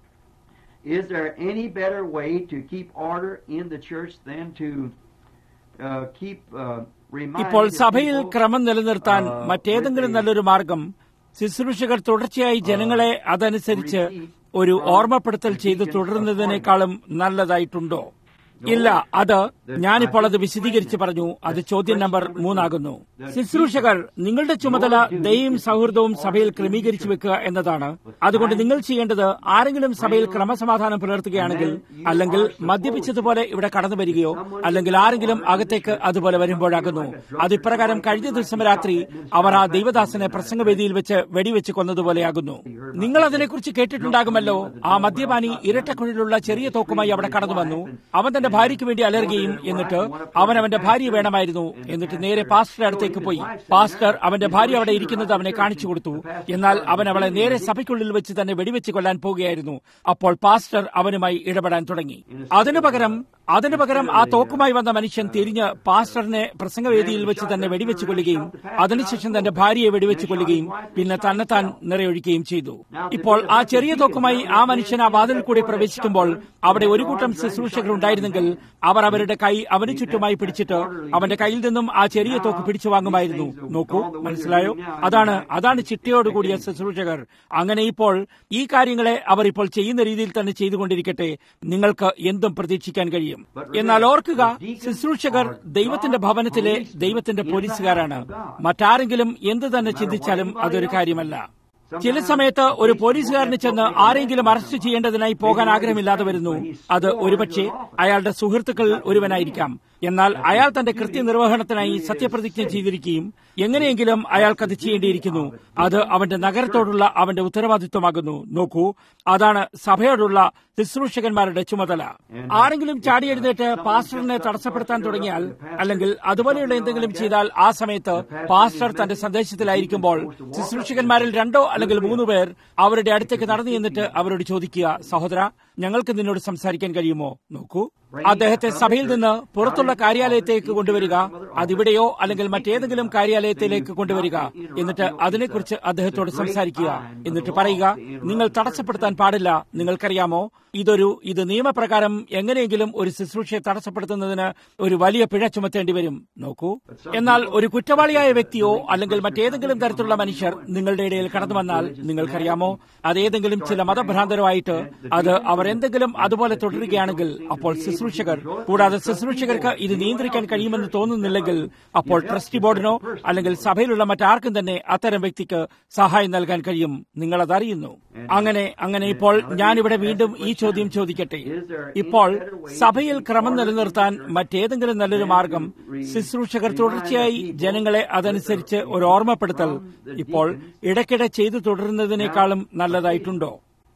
Speaker 1: is there any better way to keep order in the church than to uh, keep uh, reminding
Speaker 2: ഇപ്പോൾ
Speaker 1: the
Speaker 2: സഭയിൽ
Speaker 1: people,
Speaker 2: ക്രമം നിലനിർത്താൻ
Speaker 1: uh,
Speaker 2: മറ്റേതെങ്കിലും
Speaker 1: with the-
Speaker 2: നല്ലൊരു മാർഗം ശുശ്രൂഷകർ തുടർച്ചയായി ജനങ്ങളെ അതനുസരിച്ച് ഒരു ഓർമ്മപ്പെടുത്തൽ ചെയ്ത് തുടരുന്നതിനേക്കാളും നല്ലതായിട്ടുണ്ടോ ഇല്ല അത് ഞാനിപ്പോൾ അത് വിശദീകരിച്ച് പറഞ്ഞു അത് ചോദ്യം നമ്പർ മൂന്നാകുന്നു ശുശ്രൂഷകർ നിങ്ങളുടെ ചുമതല ദയയും സൗഹൃദവും സഭയിൽ ക്രമീകരിച്ചു വെക്കുക എന്നതാണ് അതുകൊണ്ട് നിങ്ങൾ ചെയ്യേണ്ടത് ആരെങ്കിലും സഭയിൽ ക്രമസമാധാനം പുലർത്തുകയാണെങ്കിൽ അല്ലെങ്കിൽ മദ്യപിച്ചതുപോലെ ഇവിടെ കടന്നു വരികയോ അല്ലെങ്കിൽ ആരെങ്കിലും അകത്തേക്ക് അതുപോലെ വരുമ്പോഴാകുന്നു അത് ഇപ്രകാരം കഴിഞ്ഞ ദിവസം രാത്രി അവർ ആ ദൈവദാസനെ പ്രസംഗവേദിയിൽ വെച്ച് വെടിവെച്ച് കൊന്നതുപോലെയാകുന്നു നിങ്ങൾ അതിനെക്കുറിച്ച് കേട്ടിട്ടുണ്ടാകുമല്ലോ ആ മദ്യപാനി ഇരട്ടക്കുഴലുള്ള ചെറിയ തോക്കുമായി അവിടെ കടന്നു വന്നു അവൻ തന്റെ ഭാര്യയ്ക്ക് വേണ്ടി അലറുകയും എന്നിട്ട് അവൻ അവന്റെ ഭാര്യ വേണമായിരുന്നു എന്നിട്ട് നേരെ പാസ്റ്റർ അടുത്തേക്ക് പോയി പാസ്റ്റർ അവന്റെ ഭാര്യ അവിടെ ഇരിക്കുന്നത് അവനെ കാണിച്ചു കൊടുത്തു എന്നാൽ അവൻ അവളെ നേരെ സഭയ്ക്കുള്ളിൽ വെച്ച് തന്നെ വെടിവെച്ച് കൊല്ലാൻ പോകുകയായിരുന്നു അപ്പോൾ പാസ്റ്റർ അവനുമായി ഇടപെടാൻ തുടങ്ങി അതിനു പകരം അതിനു പകരം ആ തോക്കുമായി വന്ന മനുഷ്യൻ തിരിഞ്ഞ് പാസ്റ്ററിനെ പ്രസംഗവേദിയിൽ വെച്ച് തന്നെ വെടിവെച്ച് കൊല്ലുകയും അതിനുശേഷം തന്റെ ഭാര്യയെ വെടിവെച്ച് കൊല്ലുകയും പിന്നെ തന്നെത്താൻ നിറയൊഴിക്കുകയും ചെയ്തു ഇപ്പോൾ ആ ചെറിയ തോക്കുമായി ആ മനുഷ്യൻ ആ വാതിൽ കൂടി പ്രവേശിക്കുമ്പോൾ അവിടെ ഒരു കൂട്ടം ശുശ്രൂഷകർ ഉണ്ടായിരുന്നെങ്കിൽ അവർ അവരുടെ കൈ അവന് ചുറ്റുമായി പിടിച്ചിട്ട് അവന്റെ കയ്യിൽ നിന്നും ആ ചെറിയ തോക്ക് പിടിച്ചു വാങ്ങുമായിരുന്നു നോക്കൂ മനസ്സിലായോ അതാണ് അതാണ് ചിട്ടയോടുകൂടിയ ശുശ്രൂഷകർ അങ്ങനെ ഇപ്പോൾ ഈ കാര്യങ്ങളെ അവർ ഇപ്പോൾ ചെയ്യുന്ന രീതിയിൽ തന്നെ ചെയ്തുകൊണ്ടിരിക്കട്ടെ നിങ്ങൾക്ക് എന്തും പ്രതീക്ഷിക്കാൻ കഴിയും എന്നാൽ ഓർക്കുക ശുശ്രൂഷകർ ദൈവത്തിന്റെ ഭവനത്തിലെ ദൈവത്തിന്റെ പോലീസുകാരാണ് മറ്റാരെങ്കിലും എന്ത് തന്നെ ചിന്തിച്ചാലും അതൊരു കാര്യമല്ല ചില സമയത്ത് ഒരു പോലീസുകാരന് ചെന്ന് ആരെങ്കിലും അറസ്റ്റ് ചെയ്യേണ്ടതിനായി പോകാൻ ആഗ്രഹമില്ലാതെ വരുന്നു അത് ഒരുപക്ഷെ അയാളുടെ സുഹൃത്തുക്കൾ ഒരുവനായിരിക്കാം എന്നാൽ അയാൾ തന്റെ കൃത്യനിർവഹണത്തിനായി സത്യപ്രതിജ്ഞ ചെയ്തിരിക്കുകയും എങ്ങനെയെങ്കിലും അയാൾക്കത് ചെയ്യേണ്ടിയിരിക്കുന്നു അത് അവന്റെ നഗരത്തോടുള്ള അവന്റെ ഉത്തരവാദിത്വമാകുന്നു നോക്കൂ അതാണ് സഭയോടുള്ള ശുശ്രൂഷകന്മാരുടെ ചുമതല ആരെങ്കിലും ചാടിയെഴുന്നേറ്റ് പാസ്റ്ററിനെ തടസ്സപ്പെടുത്താൻ തുടങ്ങിയാൽ അല്ലെങ്കിൽ അതുപോലെയുള്ള എന്തെങ്കിലും ചെയ്താൽ ആ സമയത്ത് പാസ്റ്റർ തന്റെ സന്ദേശത്തിലായിരിക്കുമ്പോൾ ശുശ്രൂഷകന്മാരിൽ രണ്ടോ അല്ലെങ്കിൽ മൂന്ന് പേർ അവരുടെ അടുത്തേക്ക് നടന്നു ചെന്നിട്ട് അവരോട് ചോദിക്കുക സഹോദര ഞങ്ങൾക്ക് നിന്നോട് സംസാരിക്കാൻ കഴിയുമോ നോക്കൂ അദ്ദേഹത്തെ സഭയിൽ നിന്ന് പുറത്തുള്ള കാര്യാലയത്തേക്ക് കൊണ്ടുവരിക അതിവിടെയോ അല്ലെങ്കിൽ മറ്റേതെങ്കിലും കാര്യാലയത്തിലേക്ക് കൊണ്ടുവരിക എന്നിട്ട് അതിനെക്കുറിച്ച് അദ്ദേഹത്തോട് സംസാരിക്കുക എന്നിട്ട് പറയുക നിങ്ങൾ തടസ്സപ്പെടുത്താൻ പാടില്ല നിങ്ങൾക്കറിയാമോ ഇതൊരു ഇത് നിയമപ്രകാരം എങ്ങനെയെങ്കിലും ഒരു ശുശ്രൂഷയെ തടസ്സപ്പെടുത്തുന്നതിന് ഒരു വലിയ പിഴ ചുമത്തേണ്ടി വരും നോക്കൂ എന്നാൽ ഒരു കുറ്റവാളിയായ വ്യക്തിയോ അല്ലെങ്കിൽ മറ്റേതെങ്കിലും തരത്തിലുള്ള മനുഷ്യർ നിങ്ങളുടെ ഇടയിൽ കടന്നു വന്നാൽ നിങ്ങൾക്കറിയാമോ അതേതെങ്കിലും ചില മതഭ്രാന്തരോ ആയിട്ട് അത് അവർ എന്തെങ്കിലും അതുപോലെ തുടരുകയാണെങ്കിൽ അപ്പോൾ ശുശ്രൂഷകർ കൂടാതെ ശുശ്രൂഷകർക്ക് ഇത് നിയന്ത്രിക്കാൻ കഴിയുമെന്ന് തോന്നുന്നില്ലെങ്കിൽ അപ്പോൾ ട്രസ്റ്റി ബോർഡിനോ അല്ലെങ്കിൽ സഭയിലുള്ള മറ്റാർക്കും തന്നെ അത്തരം വ്യക്തിക്ക് സഹായം നൽകാൻ കഴിയും നിങ്ങൾ അതറിയുന്നു അങ്ങനെ അങ്ങനെ ഇപ്പോൾ ഞാനിവിടെ വീണ്ടും ഈ ചോദ്യം ചോദിക്കട്ടെ ഇപ്പോൾ സഭയിൽ ക്രമം നിലനിർത്താൻ മറ്റേതെങ്കിലും നല്ലൊരു മാർഗം ശുശ്രൂഷകർ തുടർച്ചയായി ജനങ്ങളെ അതനുസരിച്ച് ഒരു ഓർമ്മപ്പെടുത്തൽ ഇപ്പോൾ ഇടയ്ക്കിടെ ചെയ്തു തുടരുന്നതിനേക്കാളും നല്ലതായിട്ടുണ്ടോ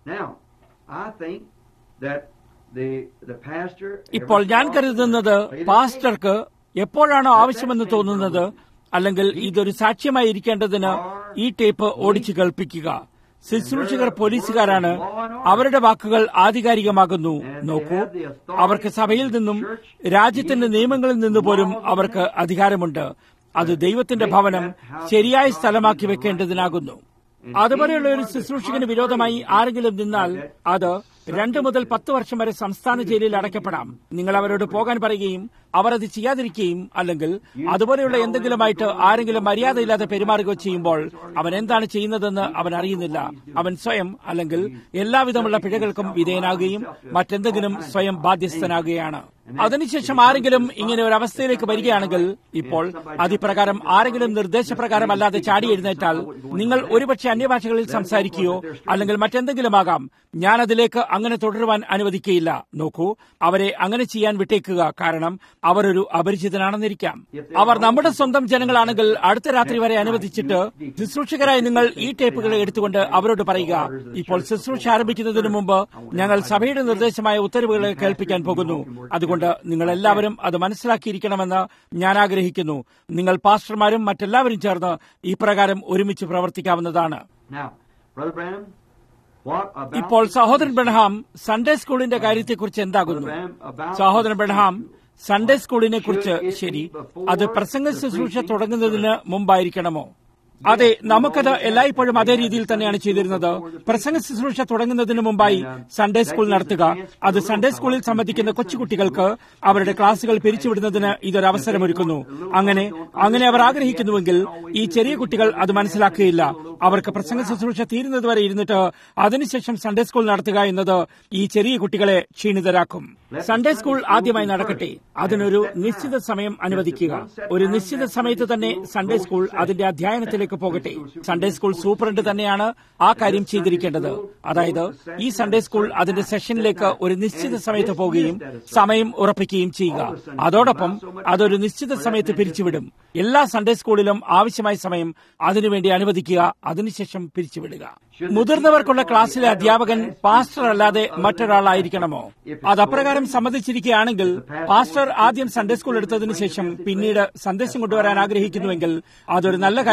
Speaker 2: ഇപ്പോൾ ഞാൻ കരുതുന്നത് പാസ്റ്റർക്ക് എപ്പോഴാണോ ആവശ്യമെന്ന് തോന്നുന്നത് അല്ലെങ്കിൽ ഇതൊരു സാക്ഷ്യമായി ഇരിക്കേണ്ടതിന് ഈ ടേപ്പ് ഓടിച്ചു കേൾപ്പിക്കുക ശുശ്രൂഷകർ പോലീസുകാരാണ് അവരുടെ വാക്കുകൾ ആധികാരികമാകുന്നു നോക്കൂ അവർക്ക് സഭയിൽ നിന്നും രാജ്യത്തിന്റെ നിയമങ്ങളിൽ നിന്ന് പോലും അവർക്ക് അധികാരമുണ്ട് അത് ദൈവത്തിന്റെ ഭവനം ശരിയായ സ്ഥലമാക്കി വെക്കേണ്ടതിനാകുന്നു അതുപോലെയുള്ള ഒരു ശുശ്രൂഷകന് വിരോധമായി ആരെങ്കിലും നിന്നാൽ അത് രണ്ടു മുതൽ പത്ത് വർഷം വരെ സംസ്ഥാന ജയിലിൽ അടയ്ക്കപ്പെടാം നിങ്ങൾ അവരോട് പോകാൻ പറയുകയും അവർ അത് ചെയ്യാതിരിക്കുകയും അല്ലെങ്കിൽ അതുപോലെയുള്ള എന്തെങ്കിലുമായിട്ട് ആരെങ്കിലും മര്യാദയില്ലാതെ പെരുമാറുകയോ ചെയ്യുമ്പോൾ അവൻ എന്താണ് ചെയ്യുന്നതെന്ന് അവൻ അറിയുന്നില്ല അവൻ സ്വയം അല്ലെങ്കിൽ എല്ലാവിധമുള്ള പിഴകൾക്കും വിധേയനാകുകയും മറ്റെന്തെങ്കിലും സ്വയം ബാധ്യസ്ഥനാകുകയാണ് അതിനുശേഷം ആരെങ്കിലും ഇങ്ങനെ ഒരു അവസ്ഥയിലേക്ക് വരികയാണെങ്കിൽ ഇപ്പോൾ അതിപ്രകാരം ആരെങ്കിലും നിർദ്ദേശപ്രകാരം അല്ലാതെ ചാടി എഴുന്നേറ്റാൽ നിങ്ങൾ ഒരുപക്ഷെ അന്യഭാഷകളിൽ സംസാരിക്കുകയോ അല്ലെങ്കിൽ മറ്റെന്തെങ്കിലും ആകാം ഞാൻ അതിലേക്ക് അങ്ങനെ തുടരുവാൻ അനുവദിക്കുകയില്ല നോക്കൂ അവരെ അങ്ങനെ ചെയ്യാൻ വിട്ടേക്കുക കാരണം അവർ ഒരു അപരിചിതനാണെന്നിരിക്കാം അവർ നമ്മുടെ സ്വന്തം ജനങ്ങളാണെങ്കിൽ അടുത്ത രാത്രി വരെ അനുവദിച്ചിട്ട് ശുശ്രൂഷകരായി നിങ്ങൾ ഈ ടേപ്പുകൾ എടുത്തുകൊണ്ട് അവരോട് പറയുക ഇപ്പോൾ ശുശ്രൂഷ ആരംഭിക്കുന്നതിന് മുമ്പ് ഞങ്ങൾ സഭയുടെ നിർദ്ദേശമായ ഉത്തരവുകളെ കേൾപ്പിക്കാൻ പോകുന്നു അതുകൊണ്ട് നിങ്ങൾ എല്ലാവരും അത് മനസ്സിലാക്കിയിരിക്കണമെന്ന് ഞാൻ ആഗ്രഹിക്കുന്നു നിങ്ങൾ പാസ്റ്റർമാരും മറ്റെല്ലാവരും ചേർന്ന് ഇപ്രകാരം ഒരുമിച്ച് പ്രവർത്തിക്കാവുന്നതാണ് ഇപ്പോൾ സഹോദരൻ ബ്രഹ്ഹാം സൺഡേ സ്കൂളിന്റെ കാര്യത്തെക്കുറിച്ച് എന്താകുന്നു സഹോദരൻ ബ്രഹ്ഹാം സൺഡേ സ്കൂളിനെ കുറിച്ച് ശരി അത് പ്രസംഗ ശുശ്രൂഷ തുടങ്ങുന്നതിന് മുമ്പായിരിക്കണമോ അതെ നമുക്കത് എല്ലായ്പ്പോഴും അതേ രീതിയിൽ തന്നെയാണ് ചെയ്തിരുന്നത് പ്രസംഗ ശുശ്രൂഷ തുടങ്ങുന്നതിന് മുമ്പായി സൺഡേ സ്കൂൾ നടത്തുക അത് സൺഡേ സ്കൂളിൽ സംബന്ധിക്കുന്ന കൊച്ചുകുട്ടികൾക്ക് അവരുടെ ക്ലാസുകൾ പിരിച്ചുവിടുന്നതിന് ഇതൊരു അവസരമൊരുക്കുന്നു അങ്ങനെ അങ്ങനെ അവർ ആഗ്രഹിക്കുന്നുവെങ്കിൽ ഈ ചെറിയ കുട്ടികൾ അത് മനസ്സിലാക്കുകയില്ല അവർക്ക് പ്രസംഗ ശുശ്രൂഷ തീരുന്നതുവരെ ഇരുന്നിട്ട് അതിനുശേഷം സൺഡേ സ്കൂൾ നടത്തുക എന്നത് ഈ ചെറിയ കുട്ടികളെ ക്ഷീണിതരാക്കും സൺഡേ സ്കൂൾ ആദ്യമായി നടക്കട്ടെ അതിനൊരു നിശ്ചിത സമയം അനുവദിക്കുക ഒരു നിശ്ചിത സമയത്ത് തന്നെ സൺഡേ സ്കൂൾ അതിന്റെ അധ്യയനത്തിലേക്ക് സ്കൂളിലേക്ക് പോകട്ടെ സൺഡേ സ്കൂൾ സൂപ്രണ്ട് തന്നെയാണ് ആ കാര്യം ചെയ്തിരിക്കേണ്ടത് അതായത് ഈ സൺഡേ സ്കൂൾ അതിന്റെ സെഷനിലേക്ക് ഒരു നിശ്ചിത സമയത്ത് പോവുകയും സമയം ഉറപ്പിക്കുകയും ചെയ്യുക അതോടൊപ്പം അതൊരു നിശ്ചിത സമയത്ത് പിരിച്ചുവിടും എല്ലാ സൺഡേ സ്കൂളിലും ആവശ്യമായ സമയം അതിനുവേണ്ടി അനുവദിക്കുക അതിനുശേഷം പിരിച്ചുവിടുക മുതിർന്നവർക്കുള്ള ക്ലാസ്സിലെ അധ്യാപകൻ പാസ്റ്റർ അല്ലാതെ മറ്റൊരാളായിരിക്കണമോ അത് അപ്രകാരം സമ്മതിച്ചിരിക്കുകയാണെങ്കിൽ പാസ്റ്റർ ആദ്യം സൺഡേ സ്കൂൾ എടുത്തതിനു ശേഷം പിന്നീട് സന്ദേശം കൊണ്ടുവരാൻ ആഗ്രഹിക്കുന്നുവെങ്കിൽ അതൊരു നല്ല കാര്യവും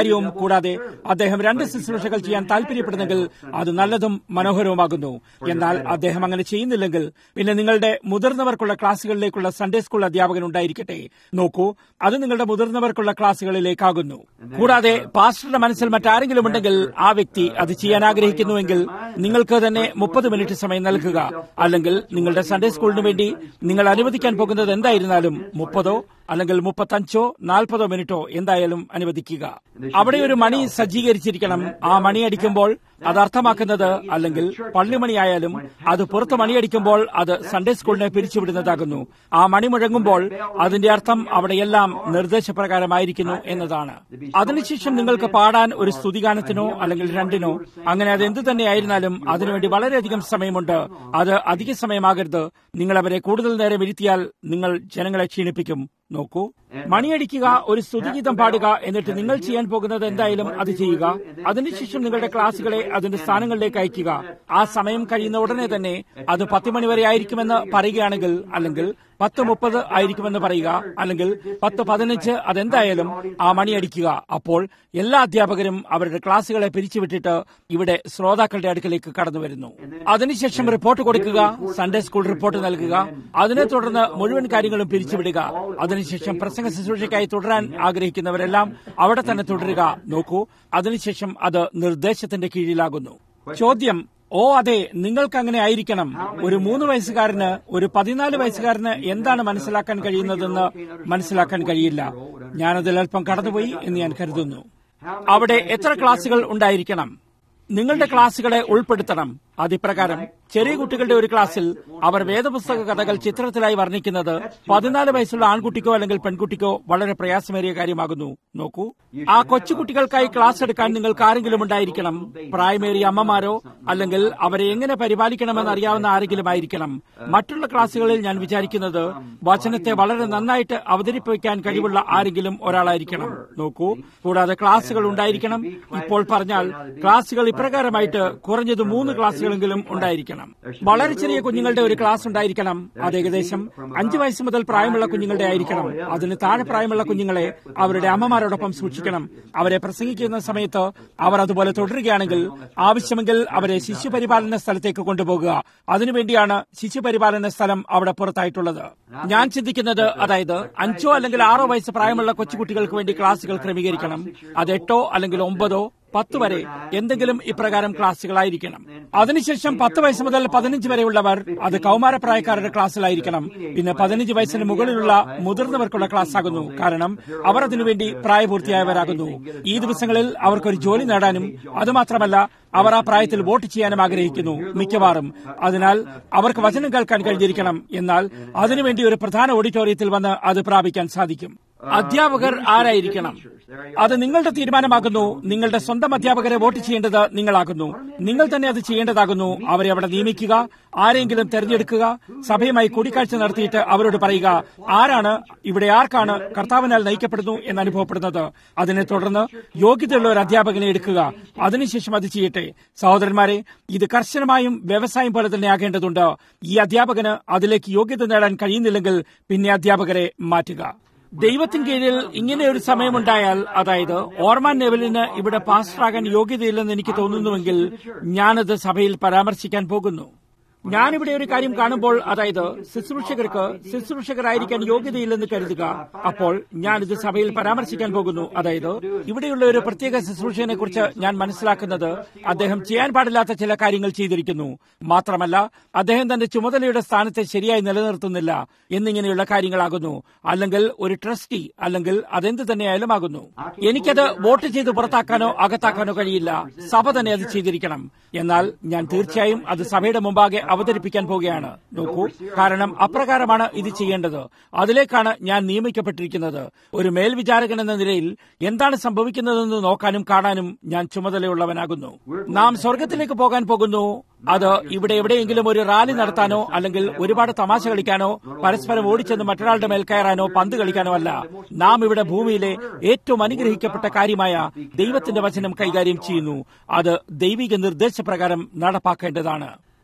Speaker 2: കൂടാതെ അദ്ദേഹം രണ്ട് ശുശ്രൂഷകൾ ചെയ്യാൻ താല്പര്യപ്പെടുന്നെങ്കിൽ അത് നല്ലതും മനോഹരവുമാകുന്നു എന്നാൽ അദ്ദേഹം അങ്ങനെ ചെയ്യുന്നില്ലെങ്കിൽ പിന്നെ നിങ്ങളുടെ മുതിർന്നവർക്കുള്ള ക്ലാസുകളിലേക്കുള്ള സൺഡേ സ്കൂൾ അധ്യാപകൻ ഉണ്ടായിരിക്കട്ടെ നോക്കൂ അത് നിങ്ങളുടെ മുതിർന്നവർക്കുള്ള ക്ലാസുകളിലേക്കാകുന്നു കൂടാതെ പാസ്റ്ററുടെ മനസ്സിൽ മറ്റാരെങ്കിലും ഉണ്ടെങ്കിൽ ആ വ്യക്തി അത് ചെയ്യാൻ ആഗ്രഹിക്കുന്നുവെങ്കിൽ നിങ്ങൾക്ക് തന്നെ മുപ്പത് മിനിറ്റ് സമയം നൽകുക അല്ലെങ്കിൽ നിങ്ങളുടെ സൺഡേ സ്കൂളിന് വേണ്ടി നിങ്ങൾ അനുവദിക്കാൻ പോകുന്നത് എന്തായിരുന്നാലും മുപ്പതോ അല്ലെങ്കിൽ മുപ്പത്തഞ്ചോ നാൽപ്പതോ മിനിറ്റോ എന്തായാലും അനുവദിക്കുക അവിടെ ഒരു മണി സജ്ജീകരിച്ചിരിക്കണം ആ മണി അടിക്കുമ്പോൾ അത് അർത്ഥമാക്കുന്നത് അല്ലെങ്കിൽ പള്ളിമണിയായാലും അത് പുറത്ത് മണിയടിക്കുമ്പോൾ അത് സൺഡേ സ്കൂളിനെ പിരിച്ചുവിടുന്നതാകുന്നു ആ മണി മുഴങ്ങുമ്പോൾ അതിന്റെ അർത്ഥം അവിടെയെല്ലാം നിർദ്ദേശപ്രകാരമായിരിക്കുന്നു എന്നതാണ് അതിനുശേഷം നിങ്ങൾക്ക് പാടാൻ ഒരു സ്തുതിഗാനത്തിനോ അല്ലെങ്കിൽ രണ്ടിനോ അങ്ങനെ അത് എന്തു തന്നെയായിരുന്നാലും അതിനുവേണ്ടി വളരെയധികം സമയമുണ്ട് അത് അധിക സമയമാകരുത് നിങ്ങൾ അവരെ കൂടുതൽ നേരം ഇരുത്തിയാൽ നിങ്ങൾ ജനങ്ങളെ ക്ഷീണിപ്പിക്കും നോക്കൂ മണിയടിക്കുക ഒരു സ്തുതിഗീതം പാടുക എന്നിട്ട് നിങ്ങൾ ചെയ്യാൻ പോകുന്നത് എന്തായാലും അത് ചെയ്യുക അതിനുശേഷം നിങ്ങളുടെ ക്ലാസുകളെ അതിന്റെ സ്ഥാനങ്ങളിലേക്ക് അയക്കുക ആ സമയം കഴിയുന്ന ഉടനെ തന്നെ അത് പത്ത് മണി വരെ ആയിരിക്കുമെന്ന് പറയുകയാണെങ്കിൽ അല്ലെങ്കിൽ പത്ത് മുപ്പത് ആയിരിക്കുമെന്ന് പറയുക അല്ലെങ്കിൽ പത്ത് പതിനഞ്ച് അതെന്തായാലും ആ മണിയടിക്കുക അപ്പോൾ എല്ലാ അധ്യാപകരും അവരുടെ ക്ലാസുകളെ പിരിച്ചുവിട്ടിട്ട് ഇവിടെ ശ്രോതാക്കളുടെ അടുക്കലേക്ക് കടന്നു വരുന്നു അതിനുശേഷം റിപ്പോർട്ട് കൊടുക്കുക സൺഡേ സ്കൂൾ റിപ്പോർട്ട് നൽകുക അതിനെ തുടർന്ന് മുഴുവൻ കാര്യങ്ങളും പിരിച്ചുവിടുക അതിനുശേഷം പ്രസംഗ ശുശ്രൂഷയ്ക്കായി തുടരാൻ ആഗ്രഹിക്കുന്നവരെല്ലാം അവിടെ തന്നെ തുടരുക നോക്കൂ അതിനുശേഷം അത് നിർദ്ദേശത്തിന്റെ കീഴിലാകുന്നു ചോദ്യം ഓ അതെ നിങ്ങൾക്ക് അങ്ങനെ ആയിരിക്കണം ഒരു മൂന്ന് വയസ്സുകാരന് ഒരു പതിനാല് വയസ്സുകാരന് എന്താണ് മനസ്സിലാക്കാൻ കഴിയുന്നതെന്ന് മനസ്സിലാക്കാൻ കഴിയില്ല ഞാനതിൽ അല്പം കടന്നുപോയി എന്ന് ഞാൻ കരുതുന്നു അവിടെ എത്ര ക്ലാസുകൾ ഉണ്ടായിരിക്കണം നിങ്ങളുടെ ക്ലാസുകളെ ഉൾപ്പെടുത്തണം അതിപ്രകാരം ചെറിയ കുട്ടികളുടെ ഒരു ക്ലാസ്സിൽ അവർ വേദപുസ്തക കഥകൾ ചിത്രത്തിലായി വർണ്ണിക്കുന്നത് പതിനാല് വയസ്സുള്ള ആൺകുട്ടിക്കോ അല്ലെങ്കിൽ പെൺകുട്ടിക്കോ വളരെ പ്രയാസമേറിയ കാര്യമാകുന്നു നോക്കൂ ആ കൊച്ചുകുട്ടികൾക്കായി ക്ലാസ് എടുക്കാൻ നിങ്ങൾക്ക് ആരെങ്കിലും ഉണ്ടായിരിക്കണം പ്രായമേറിയ അമ്മമാരോ അല്ലെങ്കിൽ അവരെ എങ്ങനെ പരിപാലിക്കണമെന്ന് അറിയാവുന്ന ആരെങ്കിലും ആയിരിക്കണം മറ്റുള്ള ക്ലാസുകളിൽ ഞാൻ വിചാരിക്കുന്നത് വചനത്തെ വളരെ നന്നായിട്ട് അവതരിപ്പിക്കാൻ കഴിവുള്ള ആരെങ്കിലും ഒരാളായിരിക്കണം നോക്കൂ കൂടാതെ ക്ലാസുകൾ ഉണ്ടായിരിക്കണം ഇപ്പോൾ പറഞ്ഞാൽ ക്ലാസുകൾ ഇപ്രകാരമായിട്ട് കുറഞ്ഞത് മൂന്ന് ക്ലാസുകളെങ്കിലും ഉണ്ടായിരിക്കണം വളരെ ചെറിയ കുഞ്ഞുങ്ങളുടെ ഒരു ക്ലാസ് ഉണ്ടായിരിക്കണം അത് ഏകദേശം അഞ്ചു വയസ്സ് മുതൽ പ്രായമുള്ള കുഞ്ഞുങ്ങളുടെ ആയിരിക്കണം അതിന് താഴെ പ്രായമുള്ള കുഞ്ഞുങ്ങളെ അവരുടെ അമ്മമാരോടൊപ്പം സൂക്ഷിക്കണം അവരെ പ്രസംഗിക്കുന്ന സമയത്ത് അവർ അതുപോലെ തുടരുകയാണെങ്കിൽ ആവശ്യമെങ്കിൽ അവരെ ശിശുപരിപാലന സ്ഥലത്തേക്ക് കൊണ്ടുപോകുക അതിനുവേണ്ടിയാണ് ശിശുപരിപാലന സ്ഥലം അവിടെ പുറത്തായിട്ടുള്ളത് ഞാൻ ചിന്തിക്കുന്നത് അതായത് അഞ്ചോ അല്ലെങ്കിൽ ആറോ വയസ്സ് പ്രായമുള്ള കൊച്ചുകുട്ടികൾക്ക് വേണ്ടി ക്ലാസുകൾ ക്രമീകരിക്കണം അത് എട്ടോ അല്ലെങ്കിൽ ഒമ്പതോ പത്ത് വരെ എന്തെങ്കിലും ഇപ്രകാരം ക്ലാസുകളായിരിക്കണം അതിനുശേഷം പത്ത് വയസ്സ് മുതൽ പതിനഞ്ച് വരെയുള്ളവർ അത് കൗമാരപ്രായക്കാരുടെ ക്ലാസ്സിലായിരിക്കണം പിന്നെ പതിനഞ്ച് വയസ്സിന് മുകളിലുള്ള മുതിർന്നവർക്കുള്ള ക്ലാസ് ആകുന്നു കാരണം അവർ അതിനുവേണ്ടി പ്രായപൂർത്തിയായവരാകുന്നു ഈ ദിവസങ്ങളിൽ അവർക്കൊരു ജോലി നേടാനും അതുമാത്രമല്ല അവർ ആ പ്രായത്തിൽ വോട്ട് ചെയ്യാനും ആഗ്രഹിക്കുന്നു മിക്കവാറും അതിനാൽ അവർക്ക് വചനം കേൾക്കാൻ കഴിഞ്ഞിരിക്കണം എന്നാൽ അതിനുവേണ്ടി ഒരു പ്രധാന ഓഡിറ്റോറിയത്തിൽ വന്ന് അത് പ്രാപിക്കാൻ സാധിക്കും അധ്യാപകർ ആരായിരിക്കണം അത് നിങ്ങളുടെ തീരുമാനമാകുന്നു നിങ്ങളുടെ സ്വന്തം അധ്യാപകരെ വോട്ട് ചെയ്യേണ്ടത് നിങ്ങളാകുന്നു നിങ്ങൾ തന്നെ അത് ചെയ്യേണ്ടതാകുന്നു അവരെ അവിടെ നിയമിക്കുക ആരെങ്കിലും തെരഞ്ഞെടുക്കുക സഭയുമായി കൂടിക്കാഴ്ച നടത്തിയിട്ട് അവരോട് പറയുക ആരാണ് ഇവിടെ ആർക്കാണ് കർത്താവിനാൽ നയിക്കപ്പെടുന്നു എന്ന് അനുഭവപ്പെടുന്നത് അതിനെ തുടർന്ന് യോഗ്യതയുള്ള ഒരു അധ്യാപകനെ എടുക്കുക അതിനുശേഷം അത് ചെയ്യട്ടെ സഹോദരന്മാരെ ഇത് കർശനമായും വ്യവസായം പോലെ തന്നെ ആകേണ്ടതുണ്ട് ഈ അധ്യാപകന് അതിലേക്ക് യോഗ്യത നേടാൻ കഴിയുന്നില്ലെങ്കിൽ പിന്നെ അധ്യാപകരെ മാറ്റുക ദൈവത്തിന് കീഴിൽ ഇങ്ങനെ ഒരു സമയമുണ്ടായാൽ അതായത് ഓർമാൻ നെവലിന് ഇവിടെ പാസ്റ്ററാകാൻ യോഗ്യതയില്ലെന്ന് എനിക്ക് തോന്നുന്നുവെങ്കിൽ ഞാനത് സഭയിൽ പരാമർശിക്കാൻ പോകുന്നു ഞാനിവിടെ ഒരു കാര്യം കാണുമ്പോൾ അതായത് ശുശ്രൂഷകർക്ക് ശുശ്രൂഷകരായിരിക്കാൻ യോഗ്യതയില്ലെന്ന് കരുതുക അപ്പോൾ ഞാനിത് സഭയിൽ പരാമർശിക്കാൻ പോകുന്നു അതായത് ഇവിടെയുള്ള ഒരു പ്രത്യേക ശുശ്രൂഷയെ കുറിച്ച് ഞാൻ മനസ്സിലാക്കുന്നത് അദ്ദേഹം ചെയ്യാൻ പാടില്ലാത്ത ചില കാര്യങ്ങൾ ചെയ്തിരിക്കുന്നു മാത്രമല്ല അദ്ദേഹം തന്റെ ചുമതലയുടെ സ്ഥാനത്തെ ശരിയായി നിലനിർത്തുന്നില്ല എന്നിങ്ങനെയുള്ള കാര്യങ്ങളാകുന്നു അല്ലെങ്കിൽ ഒരു ട്രസ്റ്റി അല്ലെങ്കിൽ അതെന്ത് തന്നെയായാലും ആകുന്നു എനിക്കത് വോട്ട് ചെയ്ത് പുറത്താക്കാനോ അകത്താക്കാനോ കഴിയില്ല സഭ തന്നെ അത് ചെയ്തിരിക്കണം എന്നാൽ ഞാൻ തീർച്ചയായും അത് സഭയുടെ മുമ്പാകെ അവതരിപ്പിക്കാൻ പോവുകയാണ് നോക്കൂ കാരണം അപ്രകാരമാണ് ഇത് ചെയ്യേണ്ടത് അതിലേക്കാണ് ഞാൻ നിയമിക്കപ്പെട്ടിരിക്കുന്നത് ഒരു മേൽവിചാരകൻ എന്ന നിലയിൽ എന്താണ് സംഭവിക്കുന്നതെന്ന് നോക്കാനും കാണാനും ഞാൻ ചുമതലയുള്ളവനാകുന്നു നാം സ്വർഗത്തിലേക്ക് പോകാൻ പോകുന്നു അത് ഇവിടെ എവിടെയെങ്കിലും ഒരു റാലി നടത്താനോ അല്ലെങ്കിൽ ഒരുപാട് തമാശ കളിക്കാനോ പരസ്പരം ഓടിച്ചെന്ന് മറ്റൊരാളുടെ മേൽ കയറാനോ പന്ത് കളിക്കാനോ അല്ല നാം ഇവിടെ ഭൂമിയിലെ ഏറ്റവും അനുഗ്രഹിക്കപ്പെട്ട കാര്യമായ ദൈവത്തിന്റെ വചനം കൈകാര്യം ചെയ്യുന്നു അത് ദൈവിക നിർദ്ദേശപ്രകാരം നടപ്പാക്കേണ്ടതാണ്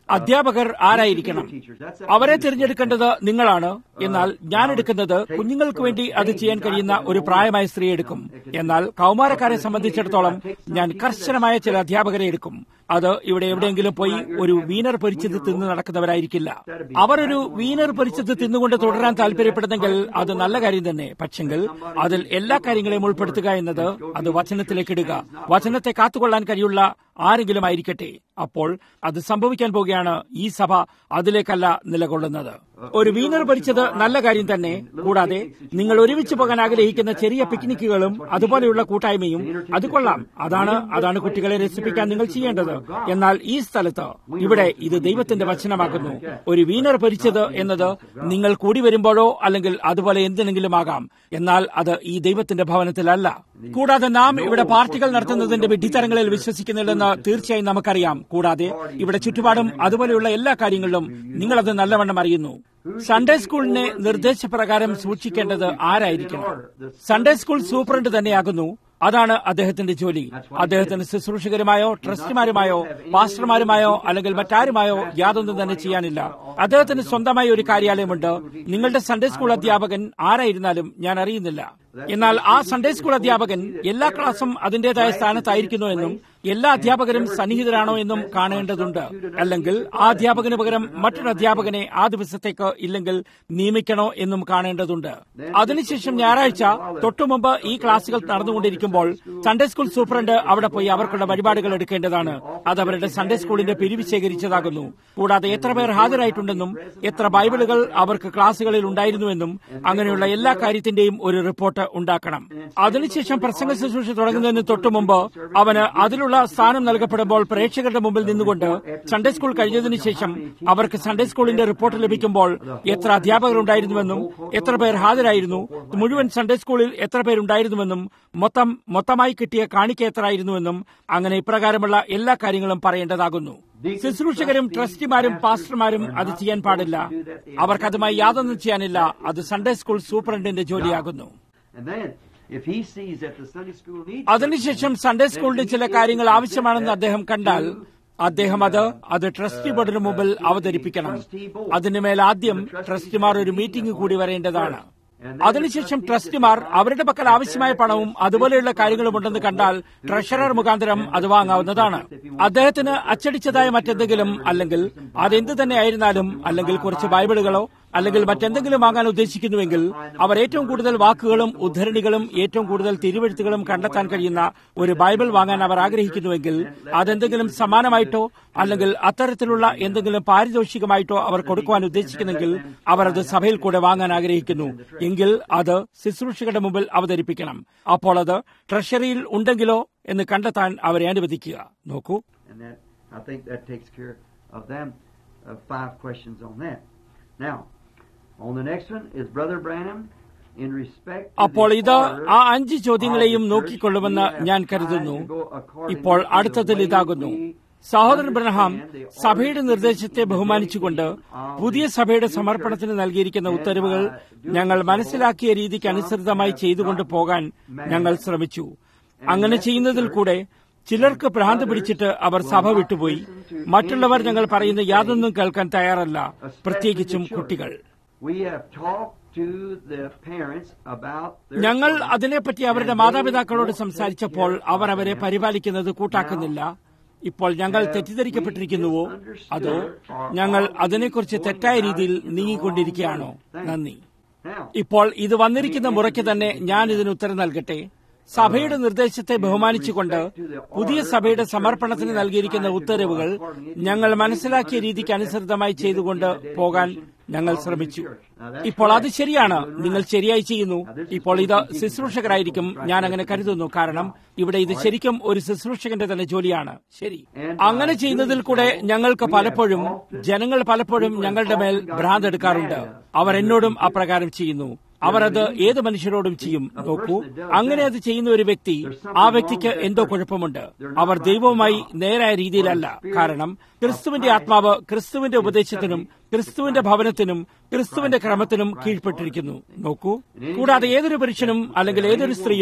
Speaker 2: അധ്യാപകർ ആരായിരിക്കണം അവരെ തിരഞ്ഞെടുക്കേണ്ടത് നിങ്ങളാണ് എന്നാൽ ഞാൻ എടുക്കുന്നത് കുഞ്ഞുങ്ങൾക്ക് വേണ്ടി അത് ചെയ്യാൻ കഴിയുന്ന ഒരു പ്രായമായ സ്ത്രീ എടുക്കും എന്നാൽ കൗമാരക്കാരെ സംബന്ധിച്ചിടത്തോളം ഞാൻ കർശനമായ ചില അധ്യാപകരെ എടുക്കും അത് ഇവിടെ എവിടെയെങ്കിലും പോയി ഒരു വീനർ പൊരിച്ചത് തിന്ന് നടക്കുന്നവരായിരിക്കില്ല അവർ ഒരു വീനർ പൊരിച്ചത് തിന്നുകൊണ്ട് തുടരാൻ താല്പര്യപ്പെടുന്നെങ്കിൽ അത് നല്ല കാര്യം തന്നെ പക്ഷെങ്കിൽ അതിൽ എല്ലാ കാര്യങ്ങളെയും ഉൾപ്പെടുത്തുക എന്നത് അത് വചനത്തിലേക്ക് ഇടുക വചനത്തെ കാത്തുകൊള്ളാൻ കഴിയുള്ള ആരെങ്കിലും ആയിരിക്കട്ടെ അപ്പോൾ അത് സംഭവിക്കാൻ പോകുകയാണ് ഈ സഭ അതിലേക്കല്ല നിലകൊള്ളുന്നത് ഒരു വീനർ ഭരിച്ചത് നല്ല കാര്യം തന്നെ കൂടാതെ നിങ്ങൾ ഒരുമിച്ച് പോകാൻ ആഗ്രഹിക്കുന്ന ചെറിയ പിക്നിക്കുകളും അതുപോലെയുള്ള കൂട്ടായ്മയും അത് കൊള്ളാം അതാണ് അതാണ് കുട്ടികളെ രസിപ്പിക്കാൻ നിങ്ങൾ ചെയ്യേണ്ടത് എന്നാൽ ഈ സ്ഥലത്ത് ഇവിടെ ഇത് ദൈവത്തിന്റെ വചനമാക്കുന്നു ഒരു വീനർ ഭരിച്ചത് എന്നത് നിങ്ങൾ കൂടി വരുമ്പോഴോ അല്ലെങ്കിൽ അതുപോലെ എന്തിനെങ്കിലും ആകാം എന്നാൽ അത് ഈ ദൈവത്തിന്റെ ഭവനത്തിലല്ല കൂടാതെ നാം ഇവിടെ പാർട്ടികൾ നടത്തുന്നതിന്റെ വിഡ്ഢിത്തരങ്ങളിൽ വിശ്വസിക്കുന്നില്ലെന്ന് തീർച്ചയായും നമുക്കറിയാം കൂടാതെ ഇവിടെ ചുറ്റുപാടും അതുപോലെയുള്ള എല്ലാ കാര്യങ്ങളിലും നിങ്ങളത് നല്ലവണ്ണം അറിയുന്നു സൺഡേ സ്കൂളിനെ നിർദ്ദേശപ്രകാരം സൂക്ഷിക്കേണ്ടത് ആരായിരിക്കണം സൺഡേ സ്കൂൾ സൂപ്രണ്ട് തന്നെയാകുന്നു അതാണ് അദ്ദേഹത്തിന്റെ ജോലി അദ്ദേഹത്തിന് ശുശ്രൂഷകരുമായോ ട്രസ്റ്റിമാരുമായോ പാസ്റ്റർമാരുമായോ അല്ലെങ്കിൽ മറ്റാരുമായോ യാതൊന്നും തന്നെ ചെയ്യാനില്ല അദ്ദേഹത്തിന് സ്വന്തമായി ഒരു കാര്യാലയമുണ്ട് നിങ്ങളുടെ സൺഡേ സ്കൂൾ അധ്യാപകൻ ആരായിരുന്നാലും ഞാൻ അറിയുന്നില്ല എന്നാൽ ആ സൺഡേ സ്കൂൾ അധ്യാപകൻ എല്ലാ ക്ലാസും അതിന്റേതായ സ്ഥാനത്തായിരിക്കുന്നു എന്നും എല്ലാ അധ്യാപകരും സന്നിഹിതരാണോ എന്നും കാണേണ്ടതുണ്ട് അല്ലെങ്കിൽ ആ അധ്യാപകന് പകരം മറ്റൊരു അധ്യാപകനെ ആ ദിവസത്തേക്ക് ഇല്ലെങ്കിൽ നിയമിക്കണോ എന്നും കാണേണ്ടതുണ്ട് അതിനുശേഷം ഞായറാഴ്ച തൊട്ടുമുമ്പ് ഈ ക്ലാസുകൾ നടന്നുകൊണ്ടിരിക്കുമ്പോൾ സൺഡേ സ്കൂൾ സൂപ്രണ്ട് അവിടെ പോയി അവർക്കുള്ള വഴിപാടുകൾ എടുക്കേണ്ടതാണ് അത് അവരുടെ സൺഡേ സ്കൂളിന്റെ പിരിവ് ശേഖരിച്ചതാകുന്നു കൂടാതെ എത്ര പേർ ഹാജരായിട്ടുണ്ടെന്നും എത്ര ബൈബിളുകൾ അവർക്ക് ക്ലാസുകളിൽ ഉണ്ടായിരുന്നുവെന്നും അങ്ങനെയുള്ള എല്ലാ കാര്യത്തിന്റെയും ഒരു റിപ്പോർട്ട് ഉണ്ടാക്കണം അതിനുശേഷം പ്രസംഗ ശുശ്രൂഷ തുടങ്ങുന്നതിന് തൊട്ടു മുമ്പ് അവന് അതിലുള്ള സ്ഥാനം നൽകപ്പെടുമ്പോൾ പ്രേക്ഷകരുടെ മുമ്പിൽ നിന്നുകൊണ്ട് സൺഡേ സ്കൂൾ കഴിഞ്ഞതിന് ശേഷം അവർക്ക് സൺഡേ സ്കൂളിന്റെ റിപ്പോർട്ട് ലഭിക്കുമ്പോൾ എത്ര അധ്യാപകർ ഉണ്ടായിരുന്നുവെന്നും എത്ര പേർ ഹാജരായിരുന്നു മുഴുവൻ സൺഡേ സ്കൂളിൽ എത്ര പേരുണ്ടായിരുന്നുവെന്നും മൊത്തം മൊത്തമായി കിട്ടിയ കാണിക്ക എത്രയായിരുന്നുവെന്നും അങ്ങനെ ഇപ്രകാരമുള്ള എല്ലാ കാര്യങ്ങളും പറയേണ്ടതാകുന്നു ശുശ്രൂഷകരും ട്രസ്റ്റിമാരും പാസ്റ്റർമാരും അത് ചെയ്യാൻ പാടില്ല അവർക്കതുമായി യാതൊന്നും ചെയ്യാനില്ല അത് സൺഡേ സ്കൂൾ സൂപ്രണ്ടിന്റെ ജോലിയാകുന്നു അതിനുശേഷം സൺഡേ സ്കൂളിന്റെ ചില കാര്യങ്ങൾ ആവശ്യമാണെന്ന് അദ്ദേഹം കണ്ടാൽ അദ്ദേഹം അത് അത് ട്രസ്റ്റി ബോർഡിന് മുമ്പിൽ അവതരിപ്പിക്കണം അതിനുമേൽ ആദ്യം ട്രസ്റ്റിമാർ ഒരു മീറ്റിംഗ് കൂടി വരേണ്ടതാണ് അതിനുശേഷം ട്രസ്റ്റിമാർ അവരുടെ പക്കൽ ആവശ്യമായ പണവും അതുപോലെയുള്ള കാര്യങ്ങളും ഉണ്ടെന്ന് കണ്ടാൽ ട്രഷറർ മുഖാന്തരം അത് വാങ്ങാവുന്നതാണ് അദ്ദേഹത്തിന് അച്ചടിച്ചതായ മറ്റെന്തെങ്കിലും അല്ലെങ്കിൽ അതെന്ത് തന്നെ ആയിരുന്നാലും അല്ലെങ്കിൽ കുറച്ച് ബൈബിളുകളോ അല്ലെങ്കിൽ മറ്റെന്തെങ്കിലും വാങ്ങാൻ ഉദ്ദേശിക്കുന്നുവെങ്കിൽ അവർ ഏറ്റവും കൂടുതൽ വാക്കുകളും ഉദ്ധരണികളും ഏറ്റവും കൂടുതൽ തിരുവെഴുത്തുകളും കണ്ടെത്താൻ കഴിയുന്ന ഒരു ബൈബിൾ വാങ്ങാൻ അവർ ആഗ്രഹിക്കുന്നുവെങ്കിൽ അതെന്തെങ്കിലും സമാനമായിട്ടോ അല്ലെങ്കിൽ അത്തരത്തിലുള്ള എന്തെങ്കിലും പാരിതോഷികമായിട്ടോ അവർ കൊടുക്കുവാൻ ഉദ്ദേശിക്കുന്നെങ്കിൽ അവർ അത് സഭയിൽ കൂടെ വാങ്ങാൻ ആഗ്രഹിക്കുന്നു എങ്കിൽ അത് ശുശ്രൂഷകളുടെ മുമ്പിൽ അവതരിപ്പിക്കണം അപ്പോൾ അത് ട്രഷറിയിൽ ഉണ്ടെങ്കിലോ എന്ന് കണ്ടെത്താൻ അവരെ അനുവദിക്കുക നോക്കൂ
Speaker 1: I think that takes care of them. Uh, five questions on that. Now, on the next one is Brother Branham. In respect to
Speaker 2: അപ്പോൾ
Speaker 1: the
Speaker 2: ഇത്
Speaker 1: order
Speaker 2: ആ അഞ്ച് ചോദ്യങ്ങളെയും
Speaker 1: of the
Speaker 2: നോക്കിക്കൊള്ളുമെന്ന്
Speaker 1: church, we
Speaker 2: ഞാൻ
Speaker 1: have
Speaker 2: കരുതുന്നു
Speaker 1: tried to go according
Speaker 2: ഇപ്പോൾ
Speaker 1: to the
Speaker 2: അടുത്തതിൽ
Speaker 1: way
Speaker 2: ഇതാകുന്നു
Speaker 1: we
Speaker 2: സഹോദരൻ ബ്രഹ്ഹാം
Speaker 1: understand the order
Speaker 2: സഭയുടെ
Speaker 1: given
Speaker 2: നിർദ്ദേശത്തെ
Speaker 1: in the
Speaker 2: ബഹുമാനിച്ചുകൊണ്ട്
Speaker 1: dedication of
Speaker 2: പുതിയ
Speaker 1: the
Speaker 2: സഭയുടെ
Speaker 1: new
Speaker 2: സമർപ്പണത്തിന്
Speaker 1: church.
Speaker 2: നൽകിയിരിക്കുന്ന
Speaker 1: And
Speaker 2: ഉത്തരവുകൾ
Speaker 1: by doing
Speaker 2: ഞങ്ങൾ
Speaker 1: so,
Speaker 2: മനസ്സിലാക്കിയ രീതിക്ക്
Speaker 1: some
Speaker 2: അനുസൃതമായി
Speaker 1: have
Speaker 2: ചെയ്തുകൊണ്ട്
Speaker 1: not
Speaker 2: പോകാൻ
Speaker 1: managed.
Speaker 2: ഞങ്ങൾ ശ്രമിച്ചു
Speaker 1: And
Speaker 2: അങ്ങനെ
Speaker 1: let the
Speaker 2: ചെയ്യുന്നതിൽ
Speaker 1: church
Speaker 2: കൂടെ ചിലർക്ക്
Speaker 1: and
Speaker 2: ഭ്രാന്ത്
Speaker 1: others
Speaker 2: പിടിച്ചിട്ട് അവർ
Speaker 1: will
Speaker 2: സഭ
Speaker 1: not
Speaker 2: വിട്ടുപോയി
Speaker 1: listen to
Speaker 2: മറ്റുള്ളവർ
Speaker 1: anything
Speaker 2: ഞങ്ങൾ പറയുന്ന
Speaker 1: we say,
Speaker 2: യാതൊന്നും കേൾക്കാൻ തയ്യാറല്ല
Speaker 1: especially
Speaker 2: പ്രത്യേകിച്ചും
Speaker 1: the church.
Speaker 2: കുട്ടികൾ
Speaker 1: We have talked to the parents about their
Speaker 2: ഞങ്ങൾ
Speaker 1: children,
Speaker 2: അതിനെപ്പറ്റി അവരുടെ
Speaker 1: and they
Speaker 2: മാതാപിതാക്കളോട്
Speaker 1: won't
Speaker 2: സംസാരിച്ചപ്പോൾ
Speaker 1: take care
Speaker 2: അവർ
Speaker 1: of
Speaker 2: അവരെ
Speaker 1: them.
Speaker 2: പരിപാലിക്കുന്നത് കൂട്ടാക്കുന്നില്ല ഇപ്പോൾ ഞങ്ങൾ
Speaker 1: have
Speaker 2: തെറ്റിദ്ധരിക്കപ്പെട്ടിരിക്കുന്നുവോ
Speaker 1: we misunderstood
Speaker 2: അതോ
Speaker 1: or
Speaker 2: ഞങ്ങൾ
Speaker 1: are we
Speaker 2: അതിനെക്കുറിച്ച്
Speaker 1: going
Speaker 2: തെറ്റായ
Speaker 1: about
Speaker 2: രീതിയിൽ
Speaker 1: it in the
Speaker 2: നീങ്ങിക്കൊണ്ടിരിക്കുകയാണോ
Speaker 1: wrong way?
Speaker 2: നന്ദി
Speaker 1: Now,
Speaker 2: ഇപ്പോൾ ഇത് വന്നിരിക്കുന്ന മുറയ്ക്ക് തന്നെ ഞാൻ ഇതിന് ഉത്തരം നൽകട്ടെ സഭയുടെ നിർദ്ദേശത്തെ ബഹുമാനിച്ചുകൊണ്ട് പുതിയ സഭയുടെ സമർപ്പണത്തിന് നൽകിയിരിക്കുന്ന ഉത്തരവുകൾ ഞങ്ങൾ മനസ്സിലാക്കിയ രീതിക്ക് അനുസൃതമായി ചെയ്തുകൊണ്ട് പോകാൻ ഞങ്ങൾ ശ്രമിച്ചു ഇപ്പോൾ അത് ശരിയാണ് നിങ്ങൾ ശരിയായി ചെയ്യുന്നു ഇപ്പോൾ ഇത് ശുശ്രൂഷകരായിരിക്കും ഞാൻ അങ്ങനെ കരുതുന്നു കാരണം ഇവിടെ ഇത് ശരിക്കും ഒരു ശുശ്രൂഷകന്റെ തന്നെ ജോലിയാണ് ശരി അങ്ങനെ ചെയ്യുന്നതിൽ കൂടെ ഞങ്ങൾക്ക് പലപ്പോഴും ജനങ്ങൾ പലപ്പോഴും ഞങ്ങളുടെ മേൽ ഭ്രാന്തെടുക്കാറുണ്ട് അവർ എന്നോടും അപ്രകാരം ചെയ്യുന്നു അവർ അത് ഏത് മനുഷ്യരോടും ചെയ്യും നോക്കൂ അങ്ങനെ അത് ചെയ്യുന്ന ഒരു വ്യക്തി ആ വ്യക്തിക്ക് എന്തോ കുഴപ്പമുണ്ട് അവർ ദൈവവുമായി നേരായ രീതിയിലല്ല കാരണം ക്രിസ്തുവിന്റെ ആത്മാവ് ക്രിസ്തുവിന്റെ ഉപദേശത്തിനും ക്രിസ്തുവിന്റെ ഭവനത്തിനും ക്രിസ്തുവിന്റെ ക്രമത്തിനും കീഴ്പ്പെട്ടിരിക്കുന്നു നോക്കൂ കൂടാതെ ഏതൊരു പുരുഷനും അല്ലെങ്കിൽ ഏതൊരു സ്ത്രീയും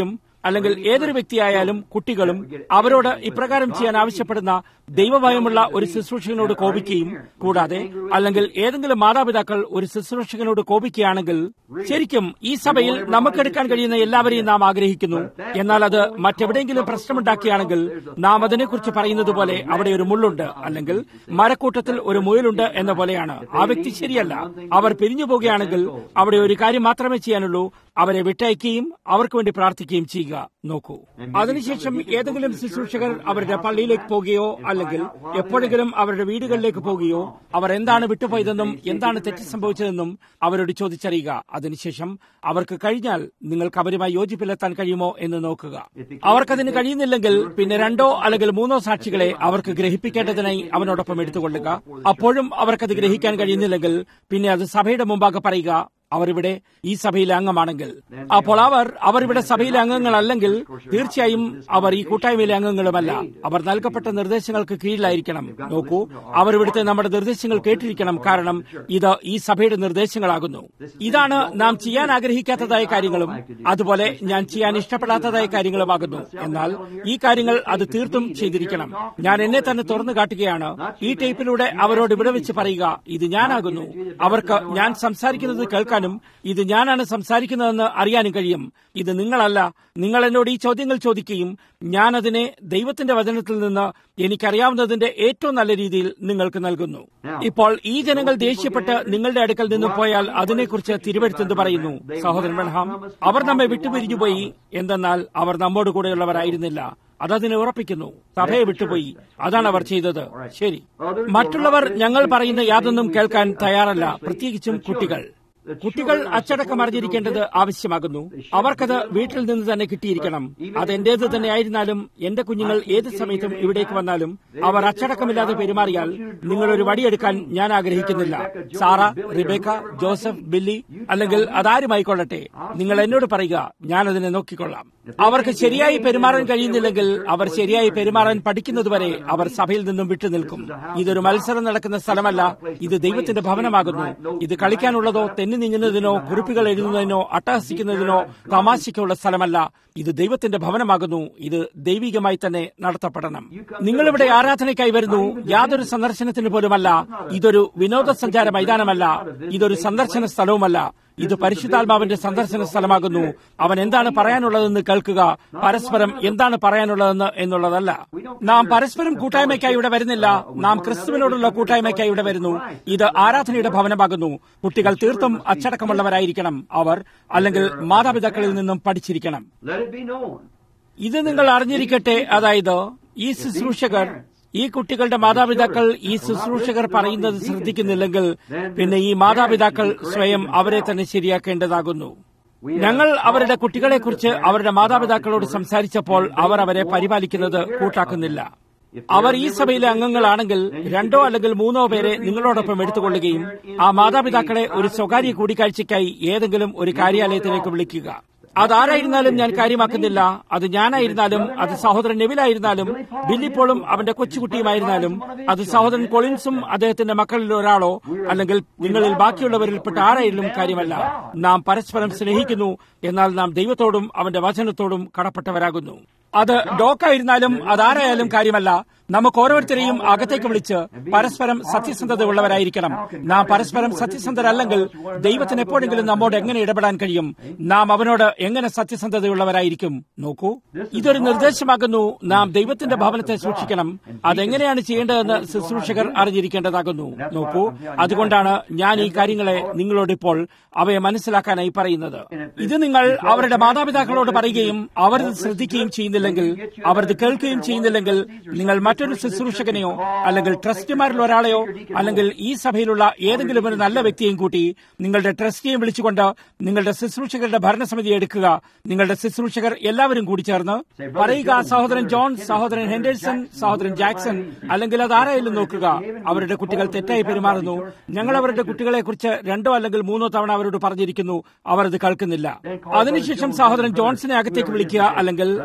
Speaker 2: അല്ലെങ്കിൽ ഏതൊരു വ്യക്തിയായാലും കുട്ടികളും അവരോട് ഇപ്രകാരം ചെയ്യാൻ ആവശ്യപ്പെടുന്ന ദൈവഭയമുള്ള ഒരു ശുശ്രൂഷകനോട് കോപിക്കുകയും കൂടാതെ അല്ലെങ്കിൽ ഏതെങ്കിലും മാതാപിതാക്കൾ ഒരു ശുശ്രൂഷകനോട് കോപിക്കുകയാണെങ്കിൽ ശരിക്കും ഈ സഭയിൽ നമുക്കെടുക്കാൻ കഴിയുന്ന എല്ലാവരെയും നാം ആഗ്രഹിക്കുന്നു എന്നാൽ അത് മറ്റെവിടെയെങ്കിലും പ്രശ്നമുണ്ടാക്കുകയാണെങ്കിൽ നാം അതിനെക്കുറിച്ച് പറയുന്നത് പോലെ അവിടെ ഒരു മുള്ളുണ്ട് അല്ലെങ്കിൽ മരക്കൂട്ടത്തിൽ ഒരു മുയലുണ്ട് എന്ന പോലെയാണ് ആ വ്യക്തി ശരിയല്ല അവർ പിരിഞ്ഞു പോകുകയാണെങ്കിൽ അവിടെ ഒരു കാര്യം മാത്രമേ ചെയ്യാനുള്ളൂ അവരെ വിട്ടയക്കുകയും അവർക്ക് വേണ്ടി പ്രാർത്ഥിക്കുകയും ചെയ്യുക നോക്കൂ അതിനുശേഷം ഏതെങ്കിലും ശുശ്രൂഷകർ അവരുടെ പള്ളിയിലേക്ക് പോകുകയോ അല്ലെങ്കിൽ എപ്പോഴെങ്കിലും അവരുടെ വീടുകളിലേക്ക് പോകുകയോ അവർ എന്താണ് വിട്ടുപോയതെന്നും എന്താണ് തെറ്റ് സംഭവിച്ചതെന്നും അവരോട് ചോദിച്ചറിയുക അതിനുശേഷം അവർക്ക് കഴിഞ്ഞാൽ നിങ്ങൾക്ക് അവരുമായി യോജിപ്പിലെത്താൻ കഴിയുമോ എന്ന് നോക്കുക അവർക്കതിന് കഴിയുന്നില്ലെങ്കിൽ പിന്നെ രണ്ടോ അല്ലെങ്കിൽ മൂന്നോ സാക്ഷികളെ അവർക്ക് ഗ്രഹിപ്പിക്കേണ്ടതിനായി അവനോടൊപ്പം എടുത്തുകൊള്ളുക അപ്പോഴും അവർക്കത് ഗ്രഹിക്കാൻ കഴിയുന്നില്ലെങ്കിൽ പിന്നെ അത് സഭയുടെ മുമ്പാകെ പറയുക അവരിവിടെ ഈ സഭയിലെ അംഗമാണെങ്കിൽ അപ്പോൾ അവർ അവർ ഇവിടെ സഭയിലെ അംഗങ്ങളല്ലെങ്കിൽ തീർച്ചയായും അവർ ഈ കൂട്ടായ്മയിലെ അംഗങ്ങളുമല്ല അവർ നൽകപ്പെട്ട നിർദ്ദേശങ്ങൾക്ക് കീഴിലായിരിക്കണം നോക്കൂ അവർ ഇവിടുത്തെ നമ്മുടെ നിർദ്ദേശങ്ങൾ കേട്ടിരിക്കണം കാരണം ഇത് ഈ സഭയുടെ നിർദ്ദേശങ്ങളാകുന്നു ഇതാണ് നാം ചെയ്യാൻ ആഗ്രഹിക്കാത്തതായ കാര്യങ്ങളും അതുപോലെ ഞാൻ ചെയ്യാൻ ഇഷ്ടപ്പെടാത്തതായ കാര്യങ്ങളുമാകുന്നു എന്നാൽ ഈ കാര്യങ്ങൾ അത് തീർത്തും ചെയ്തിരിക്കണം ഞാൻ എന്നെ തന്നെ തുറന്നു കാട്ടുകയാണ് ഈ ടേപ്പിലൂടെ അവരോട് ഇവിടെ വെച്ച് പറയുക ഇത് ഞാനാകുന്നു അവർക്ക് ഞാൻ സംസാരിക്കുന്നത് കേൾക്കാനും ഇത് ഞാനാണ് സംസാരിക്കുന്നതെന്ന് അറിയാനും കഴിയും ഇത് നിങ്ങളല്ല നിങ്ങൾ എന്നോട് ഈ ചോദ്യങ്ങൾ ചോദിക്കുകയും ഞാൻ അതിനെ ദൈവത്തിന്റെ വചനത്തിൽ നിന്ന് എനിക്കറിയാവുന്നതിന്റെ ഏറ്റവും നല്ല രീതിയിൽ നിങ്ങൾക്ക് നൽകുന്നു ഇപ്പോൾ ഈ ജനങ്ങൾ ദേഷ്യപ്പെട്ട് നിങ്ങളുടെ അടുക്കൽ നിന്ന് പോയാൽ അതിനെക്കുറിച്ച് തിരുവെടുത്തെന്ന് പറയുന്നു സഹോദരൻ ബൻഹാം അവർ നമ്മെ വിട്ടുപിരിഞ്ഞുപോയി എന്തെന്നാൽ അവർ നമ്മോട് കൂടെയുള്ളവരായിരുന്നില്ല അതതിനെ ഉറപ്പിക്കുന്നു സഭയെ വിട്ടുപോയി അതാണ് അവർ ചെയ്തത് ശരി മറ്റുള്ളവർ ഞങ്ങൾ പറയുന്ന യാതൊന്നും കേൾക്കാൻ തയ്യാറല്ല പ്രത്യേകിച്ചും കുട്ടികൾ കുട്ടികൾ അച്ചടക്കം അറിഞ്ഞിരിക്കേണ്ടത് ആവശ്യമാകുന്നു അവർക്കത് വീട്ടിൽ നിന്ന് തന്നെ കിട്ടിയിരിക്കണം അത് എന്റേത് തന്നെ ആയിരുന്നാലും എന്റെ കുഞ്ഞുങ്ങൾ ഏത് സമയത്തും ഇവിടേക്ക് വന്നാലും അവർ അച്ചടക്കമില്ലാതെ പെരുമാറിയാൽ നിങ്ങൾ ഒരു വടിയെടുക്കാൻ ഞാൻ ആഗ്രഹിക്കുന്നില്ല സാറ റിബേക്ക ജോസഫ് ബില്ലി അല്ലെങ്കിൽ അതാരുമായിക്കൊള്ളട്ടെ നിങ്ങൾ എന്നോട് പറയുക ഞാൻ അതിനെ നോക്കിക്കൊള്ളാം അവർക്ക് ശരിയായി പെരുമാറാൻ കഴിയുന്നില്ലെങ്കിൽ അവർ ശരിയായി പെരുമാറാൻ പഠിക്കുന്നതുവരെ അവർ സഭയിൽ നിന്നും വിട്ടുനിൽക്കും ഇതൊരു മത്സരം നടക്കുന്ന സ്ഥലമല്ല ഇത് ദൈവത്തിന്റെ ഭവനമാകുന്നു ഇത് കളിക്കാനുള്ളതോ തെന്നി നീങ്ങുന്നതിനോ കുറിപ്പുകൾ എഴുതുന്നതിനോ അട്ടഹസിക്കുന്നതിനോ തമാശയ്ക്കുള്ള സ്ഥലമല്ല ഇത് ദൈവത്തിന്റെ ഭവനമാകുന്നു ഇത് ദൈവികമായി തന്നെ നടത്തപ്പെടണം നിങ്ങളിവിടെ ആരാധനയ്ക്കായി വരുന്നു യാതൊരു സന്ദർശനത്തിന് പോലുമല്ല ഇതൊരു വിനോദസഞ്ചാര മൈതാനമല്ല ഇതൊരു സന്ദർശന സ്ഥലവുമല്ല ഇത് പരിശുദ്ധാത്മാവിന്റെ സന്ദർശന സ്ഥലമാകുന്നു അവൻ എന്താണ് പറയാനുള്ളതെന്ന് കേൾക്കുക പരസ്പരം എന്താണ് പറയാനുള്ളതെന്ന് എന്നുള്ളതല്ല നാം പരസ്പരം കൂട്ടായ്മയ്ക്കായി ഇവിടെ വരുന്നില്ല നാം ക്രിസ്തുവിനോടുള്ള കൂട്ടായ്മയ്ക്കായി ഇവിടെ വരുന്നു ഇത് ആരാധനയുടെ ഭവനമാകുന്നു കുട്ടികൾ തീർത്തും അച്ചടക്കമുള്ളവരായിരിക്കണം അവർ അല്ലെങ്കിൽ മാതാപിതാക്കളിൽ നിന്നും പഠിച്ചിരിക്കണം
Speaker 1: Let it be known.
Speaker 2: ഇത് നിങ്ങൾ അറിഞ്ഞിരിക്കട്ടെ അതായത് ഈ ശുശ്രൂഷകർ ഈ കുട്ടികളുടെ മാതാപിതാക്കൾ ഈ ശുശ്രൂഷകർ പറയുന്നത് ശ്രദ്ധിക്കുന്നില്ലെങ്കിൽ പിന്നെ ഈ മാതാപിതാക്കൾ സ്വയം അവരെ തന്നെ ശരിയാക്കേണ്ടതാകുന്നു ഞങ്ങൾ അവരുടെ കുട്ടികളെക്കുറിച്ച് അവരുടെ മാതാപിതാക്കളോട് സംസാരിച്ചപ്പോൾ അവർ അവരെ പരിപാലിക്കുന്നത് കൂട്ടാക്കുന്നില്ല അവർ ഈ സഭയിലെ അംഗങ്ങളാണെങ്കിൽ രണ്ടോ അല്ലെങ്കിൽ മൂന്നോ പേരെ നിങ്ങളോടൊപ്പം എടുത്തുകൊള്ളുകയും ആ മാതാപിതാക്കളെ ഒരു സ്വകാര്യ കൂടിക്കാഴ്ചയ്ക്കായി ഏതെങ്കിലും ഒരു കാര്യാലയത്തിലേക്ക് വിളിക്കുക അതാരായിരുന്നാലും ഞാൻ കാര്യമാക്കുന്നില്ല അത് ഞാനായിരുന്നാലും അത് സഹോദരൻ നെവിലായിരുന്നാലും ബില്ലിപ്പോളും അവന്റെ കൊച്ചുകുട്ടിയുമായിരുന്നാലും അത് സഹോദരൻ കൊളിൻസും അദ്ദേഹത്തിന്റെ മക്കളിൽ ഒരാളോ അല്ലെങ്കിൽ നിങ്ങളിൽ ബാക്കിയുള്ളവരിൽപ്പെട്ട ആരായാലും കാര്യമല്ല നാം പരസ്പരം സ്നേഹിക്കുന്നു എന്നാൽ നാം ദൈവത്തോടും അവന്റെ വചനത്തോടും കടപ്പെട്ടവരാകുന്നു അത് ഡോക്കായിരുന്നാലും അതാരായാലും കാര്യമല്ല നമുക്ക് ഓരോരുത്തരെയും അകത്തേക്ക് വിളിച്ച് പരസ്പരം സത്യസന്ധത ഉള്ളവരായിരിക്കണം നാം പരസ്പരം സത്യസന്ധരല്ലെങ്കിൽ ദൈവത്തിന് എപ്പോഴെങ്കിലും നമ്മോട് എങ്ങനെ ഇടപെടാൻ കഴിയും നാം അവനോട് എങ്ങനെ സത്യസന്ധതയുള്ളവരായിരിക്കും നോക്കൂ ഇതൊരു നിർദ്ദേശമാകുന്നു നാം ദൈവത്തിന്റെ ഭവനത്തെ സൂക്ഷിക്കണം അതെങ്ങനെയാണ് ചെയ്യേണ്ടതെന്ന് ശുശ്രൂഷകർ അറിഞ്ഞിരിക്കേണ്ടതാകുന്നു നോക്കൂ അതുകൊണ്ടാണ് ഞാൻ ഈ കാര്യങ്ങളെ നിങ്ങളോട് ഇപ്പോൾ അവയെ മനസ്സിലാക്കാനായി പറയുന്നത് ഇത് നിങ്ങൾ അവരുടെ മാതാപിതാക്കളോട് പറയുകയും അവർ ഇത് ശ്രദ്ധിക്കുകയും ചെയ്യുന്നില്ലെങ്കിൽ അവർ ഇത് കേൾക്കുകയും ചെയ്യുന്നില്ലെങ്കിൽ നിങ്ങൾ മറ്റൊരു ശുശ്രൂഷകനെയോ അല്ലെങ്കിൽ ട്രസ്റ്റിമാരിൽ ഒരാളെയോ അല്ലെങ്കിൽ ഈ സഭയിലുള്ള ഏതെങ്കിലും ഒരു നല്ല വ്യക്തിയെയും കൂട്ടി നിങ്ങളുടെ ട്രസ്റ്റിയെയും വിളിച്ചുകൊണ്ട് നിങ്ങളുടെ ശുശ്രൂഷകരുടെ ഭരണസമിതി എടുക്കുക നിങ്ങളുടെ ശുശ്രൂഷകർ എല്ലാവരും കൂടി ചേർന്ന് പറയുക സഹോദരൻ ജോൺ സഹോദരൻ ഹെൻഡേഴ്സൺ സഹോദരൻ ജാക്സൺ അല്ലെങ്കിൽ അത് ആരായാലും നോക്കുക അവരുടെ കുട്ടികൾ തെറ്റായി പെരുമാറുന്നു ഞങ്ങൾ അവരുടെ കുട്ടികളെ കുറിച്ച് രണ്ടോ അല്ലെങ്കിൽ മൂന്നോ തവണ അവരോട് പറഞ്ഞിരിക്കുന്നു അവർ അത് കേൾക്കുന്നില്ല അതിനുശേഷം സഹോദരൻ ജോൺസിനെ അകത്തേക്ക് വിളിക്കുക അല്ലെങ്കിൽ അത് സഹോദരൻ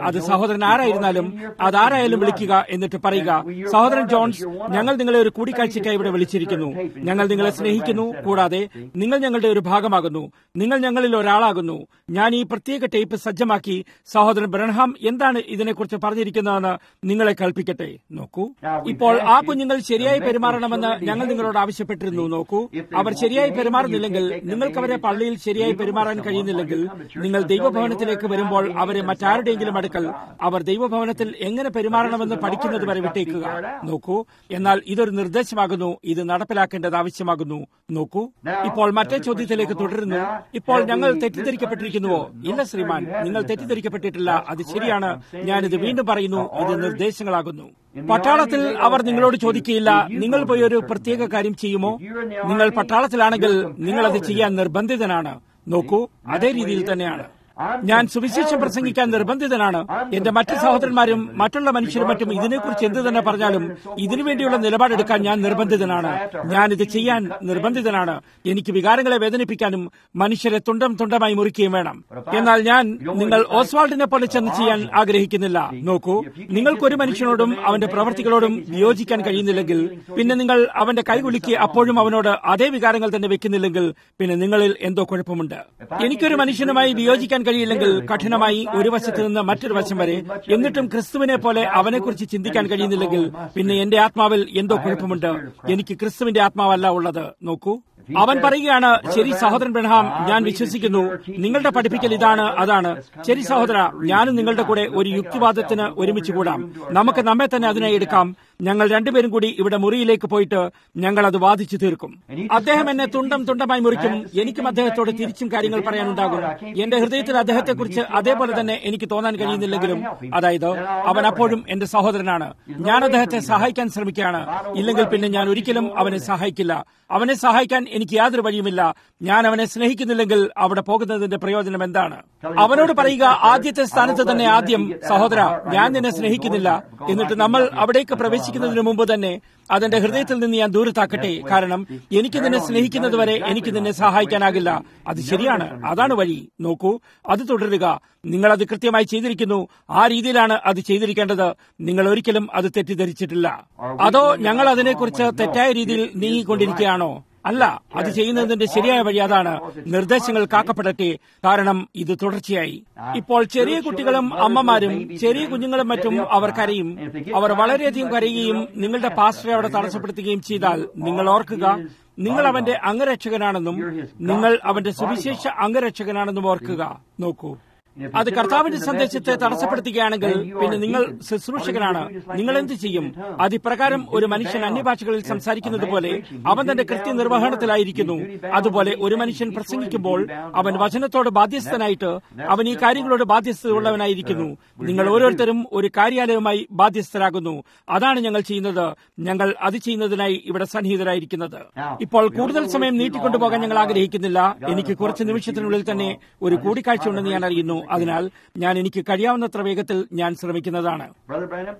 Speaker 2: സഹോദരൻ ആരായിരുന്നാലും അതാരായാലും വിളിക്കുക എന്നിട്ട് പറയുക സഹോദരൻ ജോൺസ് ഞങ്ങൾ നിങ്ങളെ ഒരു കൂടിക്കാഴ്ചയ്ക്കായി ഇവിടെ വിളിച്ചിരിക്കുന്നു ഞങ്ങൾ നിങ്ങളെ സ്നേഹിക്കുന്നു കൂടാതെ നിങ്ങൾ ഞങ്ങളുടെ ഒരു ഭാഗമാകുന്നു നിങ്ങൾ ഞങ്ങളിൽ ഒരാളാകുന്നു ഞാൻ ഈ പ്രത്യേക ടേപ്പ് സജ്ജമാക്കി സഹോദരൻ ബ്രൺഹാം എന്താണ് ഇതിനെക്കുറിച്ച് പറഞ്ഞിരിക്കുന്നതെന്ന് നിങ്ങളെ കൽപ്പിക്കട്ടെ നോക്കൂ ഇപ്പോൾ ആ കുഞ്ഞുങ്ങൾ ശരിയായി പെരുമാറണമെന്ന് ഞങ്ങൾ നിങ്ങളോട് ആവശ്യപ്പെട്ടിരുന്നു നോക്കൂ അവർ ശരിയായി പെരുമാറുന്നില്ലെങ്കിൽ നിങ്ങൾക്ക് അവരെ പള്ളിയിൽ ശരിയായി പെരുമാറാൻ കഴിയുന്നില്ലെങ്കിൽ നിങ്ങൾ ദൈവഭവനത്തിലേക്ക് വരുമ്പോൾ അവരെ മറ്റാരുടെയെങ്കിലും അടുക്കൽ അവർ ദൈവഭവനത്തിൽ എങ്ങനെ പെരുമാറണമെന്ന് പഠിക്കുന്നത് വരെ വിട്ടേക്കുക നോക്കൂ എന്നാൽ ഇതൊരു നിർദ്ദേശമാകുന്നു ഇത് നടപ്പിലാക്കേണ്ടത് ആവശ്യമാകുന്നു നോക്കൂ ഇപ്പോൾ മറ്റേ ചോദ്യത്തിലേക്ക് തുടരുന്നു ഇപ്പോൾ ഞങ്ങൾ തെറ്റിദ്ധരിക്കപ്പെട്ടിരിക്കുന്നുവോ ഇല്ല ശ്രീമാൻ നിങ്ങൾ തെറ്റിദ്ധരിക്കപ്പെട്ടിട്ടില്ല അത് ശരിയാണ് ഞാനിത് വീണ്ടും പറയുന്നു ഇത് നിർദ്ദേശങ്ങളാകുന്നു പട്ടാളത്തിൽ അവർ നിങ്ങളോട് ചോദിക്കുകയില്ല നിങ്ങൾ പോയി ഒരു പ്രത്യേക കാര്യം ചെയ്യുമോ നിങ്ങൾ പട്ടാളത്തിലാണെങ്കിൽ നിങ്ങൾ അത് ചെയ്യാൻ നിർബന്ധിതനാണ് നോക്കൂ അതേ രീതിയിൽ തന്നെയാണ് ഞാൻ സുവിശേഷം പ്രസംഗിക്കാൻ നിർബന്ധിതനാണ് എന്റെ മറ്റു സഹോദരന്മാരും മറ്റുള്ള മനുഷ്യരും മറ്റും ഇതിനെക്കുറിച്ച് എന്ത് തന്നെ പറഞ്ഞാലും ഇതിനുവേണ്ടിയുള്ള നിലപാടെടുക്കാൻ ഞാൻ നിർബന്ധിതനാണ് ഞാൻ ഇത് ചെയ്യാൻ നിർബന്ധിതനാണ് എനിക്ക് വികാരങ്ങളെ വേദനിപ്പിക്കാനും മനുഷ്യരെ തുണ്ടം തുണ്ടമായി മുറിക്കുകയും വേണം എന്നാൽ ഞാൻ നിങ്ങൾ ഓസ്വാൾഡിനെ പോലെ ചെന്ന് ചെയ്യാൻ ആഗ്രഹിക്കുന്നില്ല നോക്കൂ നിങ്ങൾക്കൊരു മനുഷ്യനോടും അവന്റെ പ്രവർത്തികളോടും വിയോജിക്കാൻ കഴിയുന്നില്ലെങ്കിൽ പിന്നെ നിങ്ങൾ അവന്റെ കൈകുലുക്കി അപ്പോഴും അവനോട് അതേ വികാരങ്ങൾ തന്നെ വെക്കുന്നില്ലെങ്കിൽ പിന്നെ നിങ്ങളിൽ എന്തോ കുഴപ്പമുണ്ട് എനിക്കൊരു മനുഷ്യനുമായി വിയോജിക്കാൻ കഴിയില്ലെങ്കിൽ കഠിനമായി ഒരു വശത്ത് നിന്ന് മറ്റൊരു വശം വരെ എന്നിട്ടും ക്രിസ്തുവിനെ പോലെ അവനെക്കുറിച്ച് ചിന്തിക്കാൻ കഴിയുന്നില്ലെങ്കിൽ പിന്നെ എന്റെ ആത്മാവിൽ എന്തോ കുഴപ്പമുണ്ട് എനിക്ക് ക്രിസ്തുവിന്റെ ആത്മാവല്ല ഉള്ളത് നോക്കൂ അവൻ പറയുകയാണ് ശരി സഹോദരൻ ബ്രഹാം ഞാൻ വിശ്വസിക്കുന്നു നിങ്ങളുടെ പഠിപ്പിക്കൽ ഇതാണ് അതാണ് ശരി സഹോദര ഞാനും നിങ്ങളുടെ കൂടെ ഒരു യുക്തിവാദത്തിന് ഒരുമിച്ച് കൂടാം നമുക്ക് നമ്മെ തന്നെ അതിനെ എടുക്കാം ഞങ്ങൾ രണ്ടുപേരും കൂടി ഇവിടെ മുറിയിലേക്ക് പോയിട്ട് ഞങ്ങൾ അത് വാദിച്ചു തീർക്കും അദ്ദേഹം എന്നെ തുണ്ടം തുണ്ടമായി മുറിക്കും എനിക്കും അദ്ദേഹത്തോട് തിരിച്ചും കാര്യങ്ങൾ പറയാനുണ്ടാകും എന്റെ ഹൃദയത്തിൽ അദ്ദേഹത്തെക്കുറിച്ച് അതേപോലെ തന്നെ എനിക്ക് തോന്നാൻ കഴിയുന്നില്ലെങ്കിലും അതായത് അവൻ അപ്പോഴും എന്റെ സഹോദരനാണ് ഞാൻ അദ്ദേഹത്തെ സഹായിക്കാൻ ശ്രമിക്കുകയാണ് ഇല്ലെങ്കിൽ പിന്നെ ഞാൻ ഒരിക്കലും അവനെ സഹായിക്കില്ല അവനെ സഹായിക്കാൻ എനിക്ക് യാതൊരു വഴിയുമില്ല ഞാൻ അവനെ സ്നേഹിക്കുന്നില്ലെങ്കിൽ അവിടെ പോകുന്നതിന്റെ പ്രയോജനം എന്താണ് അവനോട് പറയുക ആദ്യത്തെ സ്ഥാനത്ത് തന്നെ ആദ്യം സഹോദര ഞാൻ നിന്നെ സ്നേഹിക്കുന്നില്ല എന്നിട്ട് നമ്മൾ അവിടേക്ക് പ്രവേശിക്കുന്നതിന് മുമ്പ് തന്നെ അതെന്റെ ഹൃദയത്തിൽ നിന്ന് ഞാൻ ദൂരത്താക്കട്ടെ കാരണം എനിക്ക് നിന്നെ സ്നേഹിക്കുന്നത് വരെ എനിക്ക് നിന്നെ സഹായിക്കാനാകില്ല അത് ശരിയാണ് അതാണ് വഴി നോക്കൂ അത് തുടരുക നിങ്ങൾ അത് കൃത്യമായി ചെയ്തിരിക്കുന്നു ആ രീതിയിലാണ് അത് ചെയ്തിരിക്കേണ്ടത് നിങ്ങൾ ഒരിക്കലും അത് തെറ്റിദ്ധരിച്ചിട്ടില്ല അതോ ഞങ്ങൾ അതിനെക്കുറിച്ച് തെറ്റായ രീതിയിൽ നീങ്ങിക്കൊണ്ടിരിക്കുകയാണോ അല്ല അത് ചെയ്യുന്നതിന്റെ ശരിയായ വഴി അതാണ് നിർദ്ദേശങ്ങൾ കാക്കപ്പെടട്ടെ കാരണം ഇത് തുടർച്ചയായി ഇപ്പോൾ ചെറിയ കുട്ടികളും അമ്മമാരും ചെറിയ കുഞ്ഞുങ്ങളും മറ്റും അവർ കരയും അവർ വളരെയധികം കരയുകയും നിങ്ങളുടെ പാസ്റ്ററെ അവിടെ തടസ്സപ്പെടുത്തുകയും ചെയ്താൽ നിങ്ങൾ ഓർക്കുക നിങ്ങൾ അവന്റെ അംഗരക്ഷകനാണെന്നും നിങ്ങൾ അവന്റെ സുവിശേഷ അംഗരക്ഷകനാണെന്നും ഓർക്കുക നോക്കൂ അത് കർത്താവിന്റെ സന്ദേശത്തെ തടസ്സപ്പെടുത്തുകയാണെങ്കിൽ പിന്നെ നിങ്ങൾ ശുശ്രൂഷകനാണ് നിങ്ങൾ എന്ത് ചെയ്യും അത് ഇപ്രകാരം ഒരു മനുഷ്യൻ അന്യഭാഷകളിൽ സംസാരിക്കുന്നത് പോലെ അവൻ തന്റെ കൃത്യനിർവഹണത്തിലായിരിക്കുന്നു അതുപോലെ ഒരു മനുഷ്യൻ പ്രസംഗിക്കുമ്പോൾ അവൻ വചനത്തോട് ബാധ്യസ്ഥനായിട്ട് അവൻ ഈ കാര്യങ്ങളോട് ബാധ്യസ്ഥതയുള്ളവനായിരിക്കുന്നു നിങ്ങൾ ഓരോരുത്തരും ഒരു കാര്യാലയവുമായി ബാധ്യസ്ഥരാകുന്നു അതാണ് ഞങ്ങൾ ചെയ്യുന്നത് ഞങ്ങൾ അത് ചെയ്യുന്നതിനായി ഇവിടെ സന്നിഹിതരായിരിക്കുന്നത് ഇപ്പോൾ കൂടുതൽ സമയം നീട്ടിക്കൊണ്ടുപോകാൻ ഞങ്ങൾ ആഗ്രഹിക്കുന്നില്ല എനിക്ക് കുറച്ച് നിമിഷത്തിനുള്ളിൽ തന്നെ ഒരു കൂടിക്കാഴ്ച ഉണ്ടെന്ന് ഞാൻ അറിയുന്നു അതിനാൽ ഞാൻ എനിക്ക് കഴിയാവുന്നത്ര വേഗത്തിൽ ഞാൻ ശ്രമിക്കുന്നതാണ്
Speaker 1: Brother Branham,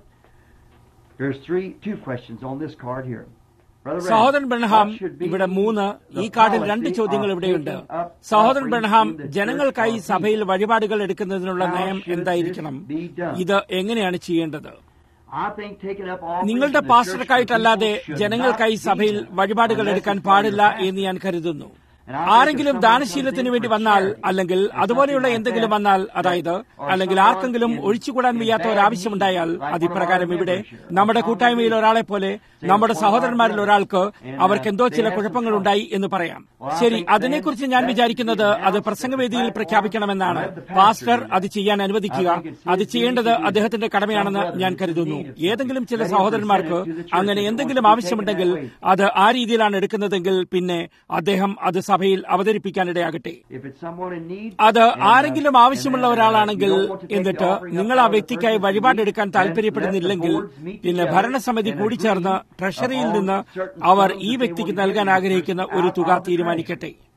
Speaker 1: there's three, two questions on this card here. Brother Branham,
Speaker 2: സഹോദരൻ ബ്രഹ്ഹാം
Speaker 1: what should be
Speaker 2: ഇവിടെ മൂന്ന് ഈ കാർഡിൽ രണ്ട്
Speaker 1: policy
Speaker 2: ചോദ്യങ്ങൾ
Speaker 1: of
Speaker 2: ഇവിടെയുണ്ട്
Speaker 1: taking up
Speaker 2: സഹോദരൻ
Speaker 1: offerings
Speaker 2: ബ്രഹ്ഹാം
Speaker 1: in the church
Speaker 2: ജനങ്ങൾക്കായി
Speaker 1: or
Speaker 2: സഭയിൽ വഴിപാടുകൾ എടുക്കുന്നതിനുള്ള
Speaker 1: How
Speaker 2: നയം
Speaker 1: should
Speaker 2: എന്തായിരിക്കണം
Speaker 1: this be done?
Speaker 2: ഇത് എങ്ങനെയാണ് ചെയ്യേണ്ടത്
Speaker 1: I think taking up offerings
Speaker 2: നിങ്ങളുടെ
Speaker 1: in the church for
Speaker 2: പാസ്റ്റർക്കായിട്ടല്ലാതെ
Speaker 1: people should
Speaker 2: ജനങ്ങൾക്കായി
Speaker 1: not be
Speaker 2: സഭയിൽ
Speaker 1: done
Speaker 2: വഴിപാടുകൾ
Speaker 1: unless
Speaker 2: എടുക്കാൻ
Speaker 1: it's for your
Speaker 2: പാടില്ല
Speaker 1: pastor.
Speaker 2: എന്ന് ഞാൻ കരുതുന്നു
Speaker 1: And I think
Speaker 2: ആരെങ്കിലും
Speaker 1: if someone
Speaker 2: ദാനശീലത്തിന്
Speaker 1: comes in
Speaker 2: വേണ്ടി
Speaker 1: for
Speaker 2: വന്നാൽ
Speaker 1: charity
Speaker 2: അല്ലെങ്കിൽ
Speaker 1: or
Speaker 2: അതുപോലെയുള്ള
Speaker 1: something like
Speaker 2: എന്തെങ്കിലും
Speaker 1: that,
Speaker 2: വന്നാൽ അതായത്
Speaker 1: or
Speaker 2: അല്ലെങ്കിൽ
Speaker 1: someone
Speaker 2: ആർക്കെങ്കിലും
Speaker 1: in-
Speaker 2: ഒഴിച്ചുകൂടാൻ
Speaker 1: in
Speaker 2: വയ്യാത്ത
Speaker 1: bad
Speaker 2: ഒരു ആവശ്യമുണ്ടായാൽ
Speaker 1: need, like
Speaker 2: അത്
Speaker 1: one of our
Speaker 2: ഇപ്രകാരം ഇവിടെ
Speaker 1: members here,
Speaker 2: നമ്മുടെ
Speaker 1: our
Speaker 2: കൂട്ടായ്മയിൽ ഒരാളെ പോലെ
Speaker 1: Say
Speaker 2: നമ്മുടെ
Speaker 1: one of our
Speaker 2: സഹോദരന്മാരിൽ
Speaker 1: brothers,
Speaker 2: ഒരാൾക്ക്
Speaker 1: and, uh,
Speaker 2: അവർക്ക് എന്തോ
Speaker 1: they
Speaker 2: ചില
Speaker 1: have some
Speaker 2: കുഴപ്പങ്ങൾ
Speaker 1: trouble.
Speaker 2: ഉണ്ടായി എന്ന് പറയാം
Speaker 1: Well, I
Speaker 2: ശരി
Speaker 1: think
Speaker 2: അതിനെക്കുറിച്ച്
Speaker 1: then
Speaker 2: ഞാൻ
Speaker 1: that
Speaker 2: വിചാരിക്കുന്നത്
Speaker 1: should be
Speaker 2: അത്
Speaker 1: announced
Speaker 2: പ്രസംഗവേദിയിൽ
Speaker 1: at the
Speaker 2: പ്രഖ്യാപിക്കണമെന്നാണ്
Speaker 1: platform. Let the
Speaker 2: pastor
Speaker 1: pastor do
Speaker 2: അത് ചെയ്യാൻ അനുവദിക്കുക
Speaker 1: I think it's his
Speaker 2: അത്
Speaker 1: duty
Speaker 2: ചെയ്യേണ്ടത്
Speaker 1: to do
Speaker 2: അദ്ദേഹത്തിന്റെ
Speaker 1: that.
Speaker 2: കടമയാണെന്ന്
Speaker 1: Some
Speaker 2: ഞാൻ
Speaker 1: brothers
Speaker 2: കരുതുന്നു
Speaker 1: is needed
Speaker 2: ഏതെങ്കിലും ചില
Speaker 1: Let him
Speaker 2: സഹോദരന്മാർക്ക്
Speaker 1: present it to the church
Speaker 2: അങ്ങനെ
Speaker 1: if it
Speaker 2: എന്തെങ്കിലും
Speaker 1: wants to be taken
Speaker 2: ആവശ്യമുണ്ടെങ്കിൽ
Speaker 1: that way.
Speaker 2: അത് ആ രീതിയിലാണ് എടുക്കുന്നതെങ്കിൽ പിന്നെ അദ്ദേഹം അത് സഭയിൽ അവതരിപ്പിക്കാനിടയാകട്ടെ
Speaker 1: If it's someone in need,
Speaker 2: അത്
Speaker 1: and, uh,
Speaker 2: ആരെങ്കിലും ആവശ്യമുള്ള
Speaker 1: and then, uh,
Speaker 2: ഒരാളാണെങ്കിൽ
Speaker 1: you don't want to take the
Speaker 2: എന്നിട്ട്
Speaker 1: offering up
Speaker 2: നിങ്ങൾ ആ
Speaker 1: out of the
Speaker 2: വ്യക്തിക്കായി
Speaker 1: person's
Speaker 2: വഴിപാടെടുക്കാൻ
Speaker 1: need, then
Speaker 2: താല്പര്യപ്പെടുന്നില്ലെങ്കിൽ
Speaker 1: let the boards meet
Speaker 2: പിന്നെ
Speaker 1: together
Speaker 2: ഭരണസമിതി
Speaker 1: and
Speaker 2: കൂടിച്ചേർന്ന്
Speaker 1: agree
Speaker 2: ട്രഷറിയിൽ
Speaker 1: upon
Speaker 2: നിന്ന്
Speaker 1: certain
Speaker 2: അവർ
Speaker 1: sums
Speaker 2: ഈ
Speaker 1: that they
Speaker 2: വ്യക്തിക്ക്
Speaker 1: will be
Speaker 2: നൽകാൻ
Speaker 1: giving
Speaker 2: ആഗ്രഹിക്കുന്ന
Speaker 1: out
Speaker 2: ഒരു
Speaker 1: of
Speaker 2: തുക
Speaker 1: the treasury.
Speaker 2: തീരുമാനിക്കട്ടെ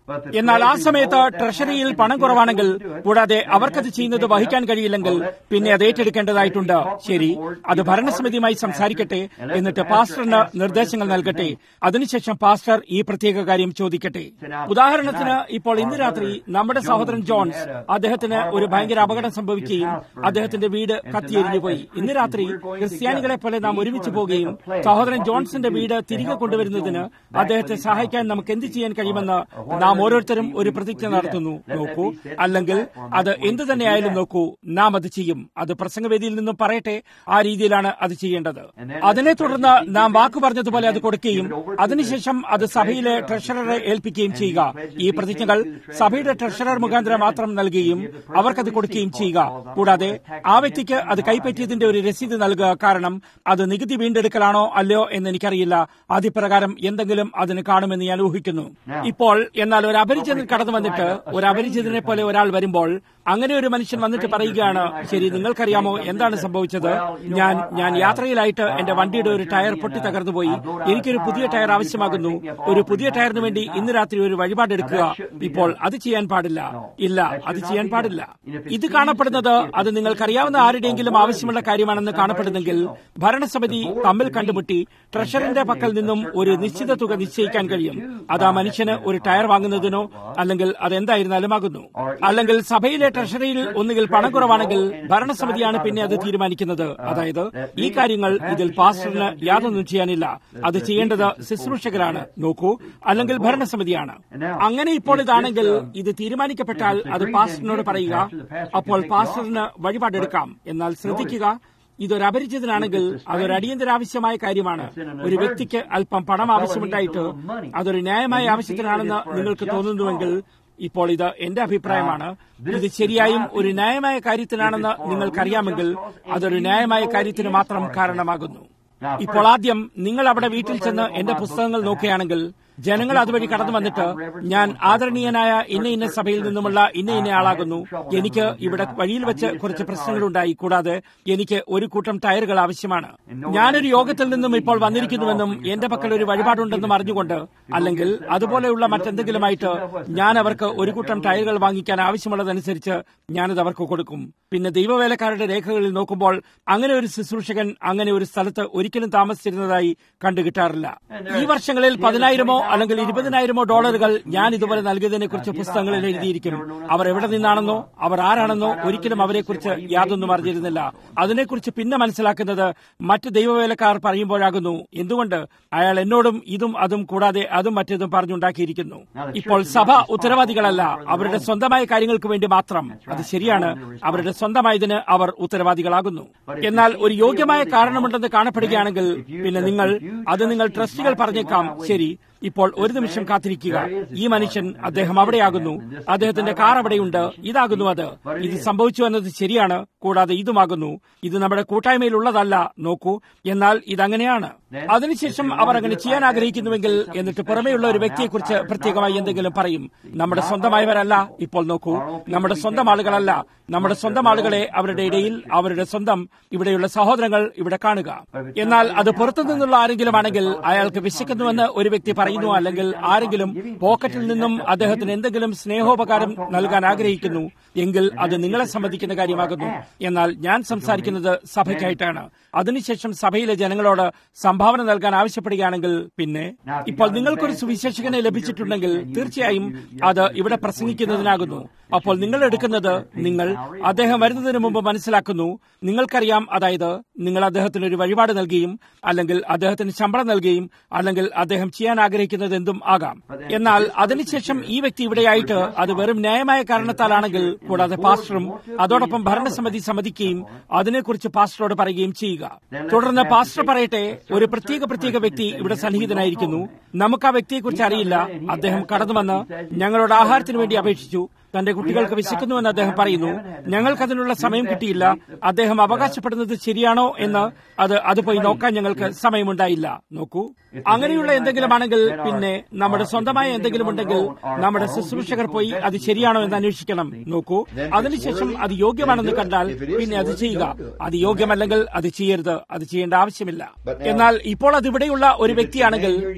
Speaker 2: എന്നാൽ ആ സമയത്ത് ട്രഷറിയിൽ പണം കുറവാണെങ്കിൽ കൂടാതെ അവർക്കത് ചെയ്യുന്നത് വഹിക്കാൻ കഴിയില്ലെങ്കിൽ പിന്നെ അത് ഏറ്റെടുക്കേണ്ടതായിട്ടുണ്ട് ശരി അത് ഭരണസമിതിയുമായി സംസാരിക്കട്ടെ എന്നിട്ട് പാസ്റ്ററിന് നിർദ്ദേശങ്ങൾ നൽകട്ടെ അതിനുശേഷം പാസ്റ്റർ ഈ പ്രത്യേക കാര്യം ചോദിക്കട്ടെ ഉദാഹരണത്തിന് ഇപ്പോൾ ഇന്ന് രാത്രി നമ്മുടെ സഹോദരൻ ജോൺസ് അദ്ദേഹത്തിന് ഒരു ഭയങ്കര അപകടം സംഭവിക്കുകയും അദ്ദേഹത്തിന്റെ വീട് കത്തിയെരിഞ്ഞു പോയി ഇന്ന് രാത്രി ക്രിസ്ത്യാനികളെ പോലെ നാം ഒരുമിച്ച് പോവുകയും സഹോദരൻ ജോൺസിന്റെ വീട് തിരികെ കൊണ്ടുവരുന്നതിന് അദ്ദേഹത്തെ സഹായിക്കാൻ നമുക്ക് എന്ത് ചെയ്യാൻ കഴിയുമെന്ന് നാം ഓരോരുത്തരും ഒരു പ്രതിജ്ഞ നടത്തുന്നു നോക്കൂ അല്ലെങ്കിൽ അത് എന്ത് തന്നെയായാലും നോക്കൂ നാം അത് ചെയ്യും അത് പ്രസംഗവേദിയിൽ നിന്നും പറയട്ടെ ആ രീതിയിലാണ് അത് ചെയ്യേണ്ടത് അതിനെ തുടർന്ന് നാം വാക്കു പറഞ്ഞതുപോലെ അത് കൊടുക്കുകയും അതിനുശേഷം അത് സഭയിലെ ട്രഷററെ ഏൽപ്പിക്കുകയും ചെയ്യുക ഈ പ്രതിജ്ഞകൾ സഭയുടെ ട്രഷറർ മുഖാന്തരം മാത്രം നൽകുകയും അവർക്കത് കൊടുക്കുകയും ചെയ്യുക കൂടാതെ ആ വ്യക്തിക്ക് അത് കൈപ്പറ്റിയതിന്റെ ഒരു രസീത് നൽകുക കാരണം അത് നികുതി വീണ്ടെടുക്കലാണോ അല്ലയോ എന്ന് എനിക്കറിയില്ല അതിപ്രകാരം എന്തെങ്കിലും അതിന് കാണുമെന്ന് ഞാൻ ഊഹിക്കുന്നു ഇപ്പോൾ എന്നാൽ ഒരു അപരിചിതൻ കടന്നു വന്നിട്ട് ഒരു അപരിചിതനെ പോലെ ഒരാൾ വരുമ്പോൾ അങ്ങനെ ഒരു മനുഷ്യൻ വന്നിട്ട് പറയുകയാണ് ശരി നിങ്ങൾക്കറിയാമോ എന്താണ് സംഭവിച്ചത് ഞാൻ ഞാൻ യാത്രയിലായിട്ട് എന്റെ വണ്ടിയുടെ ഒരു ടയർ പൊട്ടി തകർന്നുപോയി എനിക്കൊരു പുതിയ ടയർ ആവശ്യമാകുന്നു ഒരു പുതിയ ടയറിന് വേണ്ടി ഇന്ന് രാത്രി ഒരു വഴിപാടെടുക്കുക ഇപ്പോൾ അത് ചെയ്യാൻ പാടില്ല ഇല്ല അത് ചെയ്യാൻ പാടില്ല ഇത് കാണപ്പെടുന്നത് അത് നിങ്ങൾക്കറിയാവുന്ന ആരുടെയെങ്കിലും ആവശ്യമുള്ള കാര്യമാണെന്ന് കാണപ്പെടുന്നെങ്കിൽ ഭരണസമിതി തമ്മിൽ കണ്ടുമുട്ടി ട്രഷറിന്റെ പക്കൽ നിന്നും ഒരു നിശ്ചിത തുക നിശ്ചയിക്കാൻ കഴിയും അത് ആ മനുഷ്യന് ഒരു ടയർ വാങ്ങുന്നതിനോ അല്ലെങ്കിൽ അതെന്തായിരുന്നാലും ആകുന്നു അല്ലെങ്കിൽ സഭയിലെ ട്രഷറിയിൽ ഒന്നുകിൽ പണം കുറവാണെങ്കിൽ ഭരണസമിതിയാണ് പിന്നെ അത് തീരുമാനിക്കുന്നത് അതായത് ഈ കാര്യങ്ങൾ ഇതിൽ പാസ്റ്ററിന് യാതൊന്നും ചെയ്യാനില്ല അത് ചെയ്യേണ്ടത് ശുശ്രൂഷകരാണ് നോക്കൂ അല്ലെങ്കിൽ ഭരണസമിതിയാണ് അങ്ങനെ ഇപ്പോൾ ഇതാണെങ്കിൽ ഇത് തീരുമാനിക്കപ്പെട്ടാൽ അത് പാസ്റ്ററിനോട് പറയുക അപ്പോൾ പാസ്റ്ററിന് വഴിപാടെടുക്കാം എന്നാൽ ശ്രദ്ധിക്കുക ഇതൊരു അപരിചിതനാണെങ്കിൽ അതൊരു അടിയന്തരാവശ്യമായ കാര്യമാണ് ഒരു വ്യക്തിക്ക് അല്പം പണം ആവശ്യമുണ്ടായിട്ട് അതൊരു ന്യായമായ ആവശ്യത്തിനാണെന്ന് നിങ്ങൾക്ക് തോന്നുന്നുവെങ്കിൽ ഇപ്പോൾ ഇത് എന്റെ അഭിപ്രായമാണ് ഇത് ശരിയായും ഒരു ന്യായമായ കാര്യത്തിനാണെന്ന് നിങ്ങൾക്കറിയാമെങ്കിൽ അതൊരു ന്യായമായ കാര്യത്തിന് മാത്രം കാരണമാകുന്നു ഇപ്പോൾ ആദ്യം നിങ്ങൾ അവിടെ വീട്ടിൽ ചെന്ന് എന്റെ പുസ്തകങ്ങൾ നോക്കുകയാണെങ്കിൽ ജനങ്ങൾ അതുവഴി കടന്നു വന്നിട്ട് ഞാൻ ആദരണീയനായ ഇന്ന ഇന്ന സഭയിൽ നിന്നുമുള്ള ഇന്ന ഇന്ന ആളാകുന്നു എനിക്ക് ഇവിടെ വഴിയിൽ വെച്ച് കുറച്ച് പ്രശ്നങ്ങളുണ്ടായി കൂടാതെ എനിക്ക് ഒരു കൂട്ടം ടയറുകൾ ആവശ്യമാണ് ഞാനൊരു യോഗത്തിൽ നിന്നും ഇപ്പോൾ വന്നിരിക്കുന്നുവെന്നും എന്റെ പക്കൽ ഒരു വഴിപാടുണ്ടെന്നും അറിഞ്ഞുകൊണ്ട് അല്ലെങ്കിൽ അതുപോലെയുള്ള മറ്റെന്തെങ്കിലുമായിട്ട് ഞാൻ അവർക്ക് ഒരു കൂട്ടം ടയറുകൾ വാങ്ങിക്കാൻ ആവശ്യമുള്ളതനുസരിച്ച് ഞാനത് അവർക്ക് കൊടുക്കും പിന്നെ ദൈവവേലക്കാരുടെ രേഖകളിൽ നോക്കുമ്പോൾ അങ്ങനെ ഒരു ശുശ്രൂഷകൻ അങ്ങനെ ഒരു സ്ഥലത്ത് ഒരിക്കലും താമസിച്ചിരുന്നതായി കണ്ടുകിട്ടാറില്ല ഈ വർഷങ്ങളിൽ പതിനായിരമോ അല്ലെങ്കിൽ ഇരുപതിനായിരമോ ഡോളറുകൾ ഞാൻ ഇതുപോലെ നൽകിയതിനെ കുറിച്ച് പുസ്തകങ്ങളിൽ എഴുതിയിരിക്കും അവർ എവിടെ നിന്നാണെന്നോ അവർ ആരാണെന്നോ ഒരിക്കലും അവരെക്കുറിച്ച് യാതൊന്നും അറിഞ്ഞിരുന്നില്ല അതിനെക്കുറിച്ച് പിന്നെ മനസ്സിലാക്കുന്നത് മറ്റ് ദൈവവേലക്കാർ പറയുമ്പോഴാകുന്നു എന്തുകൊണ്ട് അയാൾ എന്നോടും ഇതും അതും കൂടാതെ അതും മറ്റേതും പറഞ്ഞുണ്ടാക്കിയിരിക്കുന്നു ഇപ്പോൾ സഭ ഉത്തരവാദികളല്ല അവരുടെ സ്വന്തമായ കാര്യങ്ങൾക്ക് വേണ്ടി മാത്രം അത് ശരിയാണ് അവരുടെ സ്വന്തമായതിന് അവർ ഉത്തരവാദികളാകുന്നു എന്നാൽ ഒരു യോഗ്യമായ കാരണമുണ്ടെന്ന് കാണപ്പെടുകയാണെങ്കിൽ പിന്നെ നിങ്ങൾ അത് നിങ്ങൾ ട്രസ്റ്റുകൾ പറഞ്ഞേക്കാം ശരി ഇപ്പോൾ ഒരു നിമിഷം കാത്തിരിക്കുക ഈ മനുഷ്യൻ അദ്ദേഹം അവിടെയാകുന്നു അദ്ദേഹത്തിന്റെ കാർ അവിടെയുണ്ട് ഇതാകുന്നു അത് ഇത് സംഭവിച്ചു എന്നത് ശരിയാണ് കൂടാതെ ഇതുമാകുന്നു ഇത് നമ്മുടെ കൂട്ടായ്മയിലുള്ളതല്ല നോക്കൂ എന്നാൽ ഇതങ്ങനെയാണ് അതിനുശേഷം അവർ അങ്ങനെ ചെയ്യാൻ ആഗ്രഹിക്കുന്നുവെങ്കിൽ എന്നിട്ട് പുറമെയുള്ള ഒരു വ്യക്തിയെക്കുറിച്ച് പ്രത്യേകമായി എന്തെങ്കിലും പറയും നമ്മുടെ സ്വന്തമായവരല്ല ഇപ്പോൾ നോക്കൂ നമ്മുടെ സ്വന്തം ആളുകളല്ല നമ്മുടെ സ്വന്തം ആളുകളെ അവരുടെ ഇടയിൽ അവരുടെ സ്വന്തം ഇവിടെയുള്ള സഹോദരങ്ങൾ ഇവിടെ കാണുക എന്നാൽ അത് പുറത്തുനിന്നുള്ള ആരെങ്കിലും ആണെങ്കിൽ അയാൾക്ക് വിശക്കുന്നുവെന്ന് ഒരു വ്യക്തി പറയുന്നു അല്ലെങ്കിൽ ആരെങ്കിലും പോക്കറ്റിൽ നിന്നും അദ്ദേഹത്തിന് എന്തെങ്കിലും സ്നേഹോപകാരം നൽകാൻ ആഗ്രഹിക്കുന്നു എങ്കിൽ അത് നിങ്ങളെ സംബന്ധിക്കുന്ന കാര്യമാകുന്നു എന്നാൽ ഞാൻ സംസാരിക്കുന്നത് സഭയ്ക്കായിട്ടാണ് അതിനുശേഷം സഭയിലെ ജനങ്ങളോട് സംഭാവന നൽകാൻ ആവശ്യപ്പെടുകയാണെങ്കിൽ പിന്നെ ഇപ്പോൾ നിങ്ങൾക്കൊരു സുവിശേഷകനെ ലഭിച്ചിട്ടുണ്ടെങ്കിൽ തീർച്ചയായും അത് ഇവിടെ പ്രസംഗിക്കുന്നതിനാകുന്നു അപ്പോൾ നിങ്ങൾ എടുക്കുന്നത് നിങ്ങൾ അദ്ദേഹം വരുന്നതിന് മുമ്പ് മനസ്സിലാക്കുന്നു നിങ്ങൾക്കറിയാം അതായത് നിങ്ങൾ അദ്ദേഹത്തിന് ഒരു വഴിപാട് നൽകുകയും അല്ലെങ്കിൽ അദ്ദേഹത്തിന് ശമ്പളം നൽകുകയും അല്ലെങ്കിൽ അദ്ദേഹം ചെയ്യാൻ ആഗ്രഹിക്കുന്നത് എന്തും ആകാം എന്നാൽ അതിനുശേഷം ഈ വ്യക്തി ഇവിടെയായിട്ട് അത് വെറും ന്യായമായ കാരണത്താലാണെങ്കിൽ കൂടാതെ പാസ്റ്ററും അതോടൊപ്പം ഭരണസമിതി സമ്മതിക്കുകയും അതിനെക്കുറിച്ച് പാസ്റ്ററോട് പറയുകയും ചെയ്യുക തുടർന്ന് പാസ്റ്റർ പറയട്ടെ ഒരു പ്രത്യേക പ്രത്യേക വ്യക്തി ഇവിടെ സന്നിഹിതനായിരിക്കുന്നു നമുക്ക് ആ വ്യക്തിയെക്കുറിച്ച് അറിയില്ല അദ്ദേഹം കടന്നുവന്ന് ഞങ്ങളോട് ആഹാരത്തിന് വേണ്ടി അപേക്ഷിച്ചു തന്റെ കുട്ടികൾക്ക് വിശക്കുന്നുവെന്ന് അദ്ദേഹം പറയുന്നു ഞങ്ങൾക്കതിനുള്ള സമയം കിട്ടിയില്ല അദ്ദേഹം അവകാശപ്പെടുന്നത് ശരിയാണോ എന്ന് അത് അത് പോയി നോക്കാൻ ഞങ്ങൾക്ക് സമയമുണ്ടായില്ല നോക്കൂ അങ്ങനെയുള്ള എന്തെങ്കിലും ആണെങ്കിൽ പിന്നെ നമ്മുടെ സ്വന്തമായ എന്തെങ്കിലും ഉണ്ടെങ്കിൽ നമ്മുടെ ശുശ്രൂഷകർ പോയി അത് ശരിയാണോ എന്ന് അന്വേഷിക്കണം നോക്കൂ അതിനുശേഷം അത് യോഗ്യമാണെന്ന് കണ്ടാൽ പിന്നെ അത് ചെയ്യുക അത് യോഗ്യമല്ലെങ്കിൽ അത് ചെയ്യരുത് അത് ചെയ്യേണ്ട ആവശ്യമില്ല എന്നാൽ ഇപ്പോൾ അത് ഇവിടെയുള്ള ഒരു വ്യക്തിയാണെങ്കിൽ നിങ്ങൾ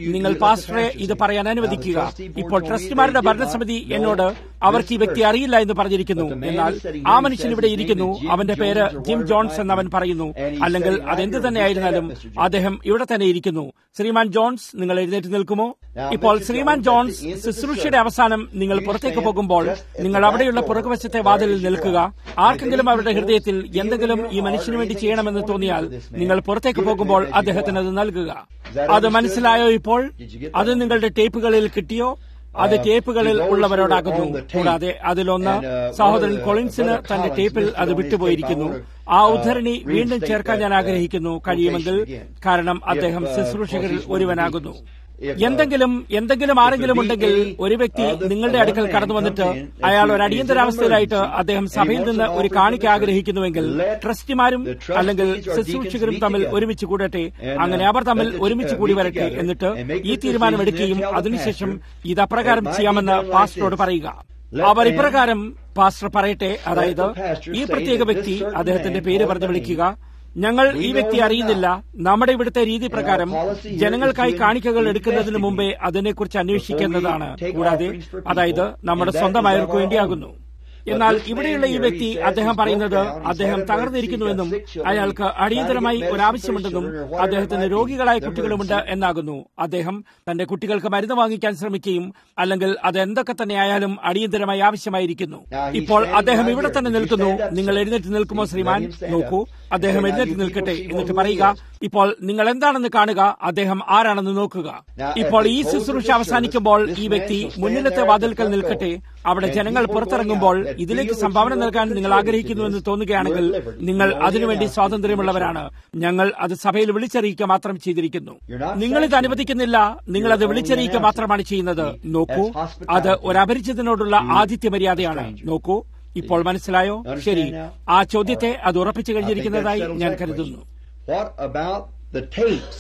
Speaker 2: പാസ്റ്ററെ ഇത് പറയാൻ അനുവദിക്കുക ഇപ്പോൾ ട്രസ്റ്റിമാരുടെ ഭരണസമിതി എന്നോട് അവർക്ക് ഈ വ്യക്തി അറിയില്ല എന്ന് പറഞ്ഞിരിക്കുന്നു എന്നാൽ ആ മനുഷ്യൻ ഇവിടെ ഇരിക്കുന്നു അവന്റെ പേര് ജിം ജോൺസ് എന്ന് അവൻ പറയുന്നു അല്ലെങ്കിൽ അതെന്ത് തന്നെയായിരുന്നാലും അദ്ദേഹം ഇവിടെ തന്നെ ഇരിക്കുന്നു ശ്രീമാൻ ജോൺസ് നിങ്ങൾ എഴുന്നേറ്റ് നിൽക്കുമോ ഇപ്പോൾ ശ്രീമാൻ ജോൺസ് ശുശ്രൂഷയുടെ അവസാനം നിങ്ങൾ പുറത്തേക്ക് പോകുമ്പോൾ നിങ്ങൾ അവിടെയുള്ള പുറകുവശത്തെ വാതിലിൽ നിൽക്കുക ആർക്കെങ്കിലും അവരുടെ ഹൃദയത്തിൽ എന്തെങ്കിലും ഈ മനുഷ്യന് വേണ്ടി ചെയ്യണമെന്ന് തോന്നിയാൽ നിങ്ങൾ പുറത്തേക്ക് പോകുമ്പോൾ അദ്ദേഹത്തിന് അത് നൽകുക അത് മനസ്സിലായോ ഇപ്പോൾ അത് നിങ്ങളുടെ ടേപ്പുകളിൽ കിട്ടിയോ അത് ടേപ്പുകളിൽ ഉള്ളവരോടാകുന്നു കൂടാതെ അതിലൊന്ന് സഹോദരൻ കൊളിൻസിന് തന്റെ ടേപ്പിൽ അത് വിട്ടുപോയിരിക്കുന്നു ആ ഉദ്ധരണി വീണ്ടും ചേർക്കാൻ ഞാൻ ആഗ്രഹിക്കുന്നു കഴിയുമെങ്കിൽ കാരണം അദ്ദേഹം ശുശ്രൂഷകരിൽ ഒരുവനാകുന്നു എന്തെങ്കിലും എന്തെങ്കിലും ആരെങ്കിലും ഉണ്ടെങ്കിൽ ഒരു വ്യക്തി നിങ്ങളുടെ അടുക്കൽ കടന്നു വന്നിട്ട് അയാൾ ഒരു അടിയന്തരാവസ്ഥയിലായിട്ട് അദ്ദേഹം സഭയിൽ നിന്ന് ഒരു കാണിക്ക ആഗ്രഹിക്കുന്നുവെങ്കിൽ ട്രസ്റ്റിമാരും അല്ലെങ്കിൽ ശുശ്രൂഷകരും തമ്മിൽ ഒരുമിച്ച് കൂടട്ടെ അങ്ങനെ അവർ തമ്മിൽ ഒരുമിച്ച് കൂടി വരട്ടെ എന്നിട്ട് ഈ തീരുമാനം എടുക്കുകയും അതിനുശേഷം ഇത് അപ്രകാരം ചെയ്യാമെന്ന് പാസ്റ്ററോട് പറയുക അവർ ഇപ്രകാരം പാസ്റ്റർ പറയട്ടെ അതായത് ഈ പ്രത്യേക വ്യക്തി അദ്ദേഹത്തിന്റെ പേര് പറഞ്ഞു വിളിക്കുക ഞങ്ങൾ ഈ വ്യക്തി അറിയുന്നില്ല നമ്മുടെ ഇവിടുത്തെ രീതി പ്രകാരം ജനങ്ങൾക്കായി കാണിക്കകൾ എടുക്കുന്നതിന് മുമ്പേ അതിനെക്കുറിച്ച് അന്വേഷിക്കേണ്ടതാണ് കൂടാതെ അതായത് നമ്മുടെ സ്വന്തമായവർക്ക് വേണ്ടിയാകുന്നു എന്നാൽ ഇവിടെയുള്ള ഈ വ്യക്തി അദ്ദേഹം പറയുന്നത് അദ്ദേഹം തകർന്നിരിക്കുന്നുവെന്നും അയാൾക്ക് അടിയന്തരമായി ഒരാവശ്യമുണ്ടെന്നും അദ്ദേഹത്തിന് രോഗികളായ കുട്ടികളുമുണ്ട് എന്നാകുന്നു അദ്ദേഹം തന്റെ കുട്ടികൾക്ക് മരുന്ന് വാങ്ങിക്കാൻ ശ്രമിക്കുകയും അല്ലെങ്കിൽ അത് എന്തൊക്കെ തന്നെ ആയാലും അടിയന്തരമായി ആവശ്യമായിരിക്കുന്നു ഇപ്പോൾ അദ്ദേഹം ഇവിടെ തന്നെ നിൽക്കുന്നു നിങ്ങൾ എഴുന്നേറ്റ് നിൽക്കുമോ ശ്രീമാൻ നോക്കൂ അദ്ദേഹം എഴുന്നേറ്റ് നിൽക്കട്ടെ എന്നിട്ട് പറയുക ഇപ്പോൾ നിങ്ങൾ എന്താണെന്ന് കാണുക അദ്ദേഹം ആരാണെന്ന് നോക്കുക ഇപ്പോൾ ഈ ശുശ്രൂഷ അവസാനിക്കുമ്പോൾ ഈ വ്യക്തി മുന്നിലത്തെ വാതിൽക്കൽ നിൽക്കട്ടെ അവിടെ ജനങ്ങൾ പുറത്തിറങ്ങുമ്പോൾ ഇതിലേക്ക് സംഭാവന നൽകാൻ നിങ്ങൾ ആഗ്രഹിക്കുന്നുവെന്ന് തോന്നുകയാണെങ്കിൽ നിങ്ങൾ അതിനുവേണ്ടി സ്വാതന്ത്ര്യമുള്ളവരാണ് ഞങ്ങൾ അത് സഭയിൽ വിളിച്ചറിയിക്കുക മാത്രം ചെയ്തിരിക്കുന്നു നിങ്ങൾ ഇത് അനുവദിക്കുന്നില്ല നിങ്ങൾ അത് വിളിച്ചറിയിക്കുക മാത്രമാണ് ചെയ്യുന്നത് നോക്കൂ അത് ഒരു അപരിചിതനോടുള്ള ആതിഥ്യ മര്യാദയാണ് നോക്കൂ ഇപ്പോൾ മനസ്സിലായോ ശരി ആ ചോദ്യത്തെ അത് ഉറപ്പിച്ചു കഴിഞ്ഞിരിക്കുന്നതായി ഞാൻ കരുതുന്നു
Speaker 3: What about the tapes?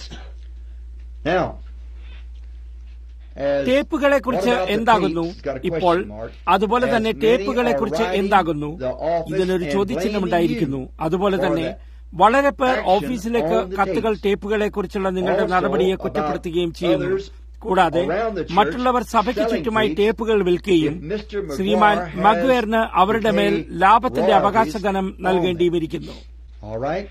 Speaker 3: Now, as
Speaker 2: ടേപ്പുകളെ കുറിച്ച്
Speaker 3: what about the
Speaker 2: എന്താകുന്നു
Speaker 3: tapes? Got a
Speaker 2: ഇപ്പോൾ
Speaker 3: question mark.
Speaker 2: അതുപോലെ
Speaker 3: As
Speaker 2: തന്നെ
Speaker 3: many
Speaker 2: ടേപ്പുകളെ
Speaker 3: are
Speaker 2: കുറിച്ച്
Speaker 3: writing
Speaker 2: എന്താകുന്നു
Speaker 3: the office
Speaker 2: ഇതിനൊരു
Speaker 3: and
Speaker 2: ചോദ്യചിഹ്നം
Speaker 3: blaming
Speaker 2: ഉണ്ടായിരിക്കുന്നു
Speaker 3: you
Speaker 2: അതുപോലെ
Speaker 3: for
Speaker 2: തന്നെ
Speaker 3: the
Speaker 2: വളരെ പേർ
Speaker 3: action
Speaker 2: ഓഫീസിലേക്ക്
Speaker 3: on the
Speaker 2: കത്തുകൾ
Speaker 3: tapes.
Speaker 2: ടേപ്പുകളെ കുറിച്ചുള്ള നിങ്ങളുടെ
Speaker 3: Also
Speaker 2: നടപടിയെ
Speaker 3: about
Speaker 2: കുറ്റപ്പെടുത്തുകയും ചെയ്യുന്നു
Speaker 3: others
Speaker 2: കൂടാതെ
Speaker 3: around the church
Speaker 2: മറ്റുള്ളവർ സഭയ്ക്ക്
Speaker 3: selling
Speaker 2: ചുറ്റുമായി
Speaker 3: tapes.
Speaker 2: ടേപ്പുകൾ വിൽക്കുകയും
Speaker 3: If Mr. McGuire
Speaker 2: Shriman
Speaker 3: has
Speaker 2: മഗ്വേറിന് അവരുടെ മേൽ
Speaker 3: to pay
Speaker 2: ലാഭത്തിന്റെ
Speaker 3: royalties
Speaker 2: അവകാശധനം
Speaker 3: on
Speaker 2: നൽകേണ്ടിയിരിക്കുന്നു
Speaker 3: All right?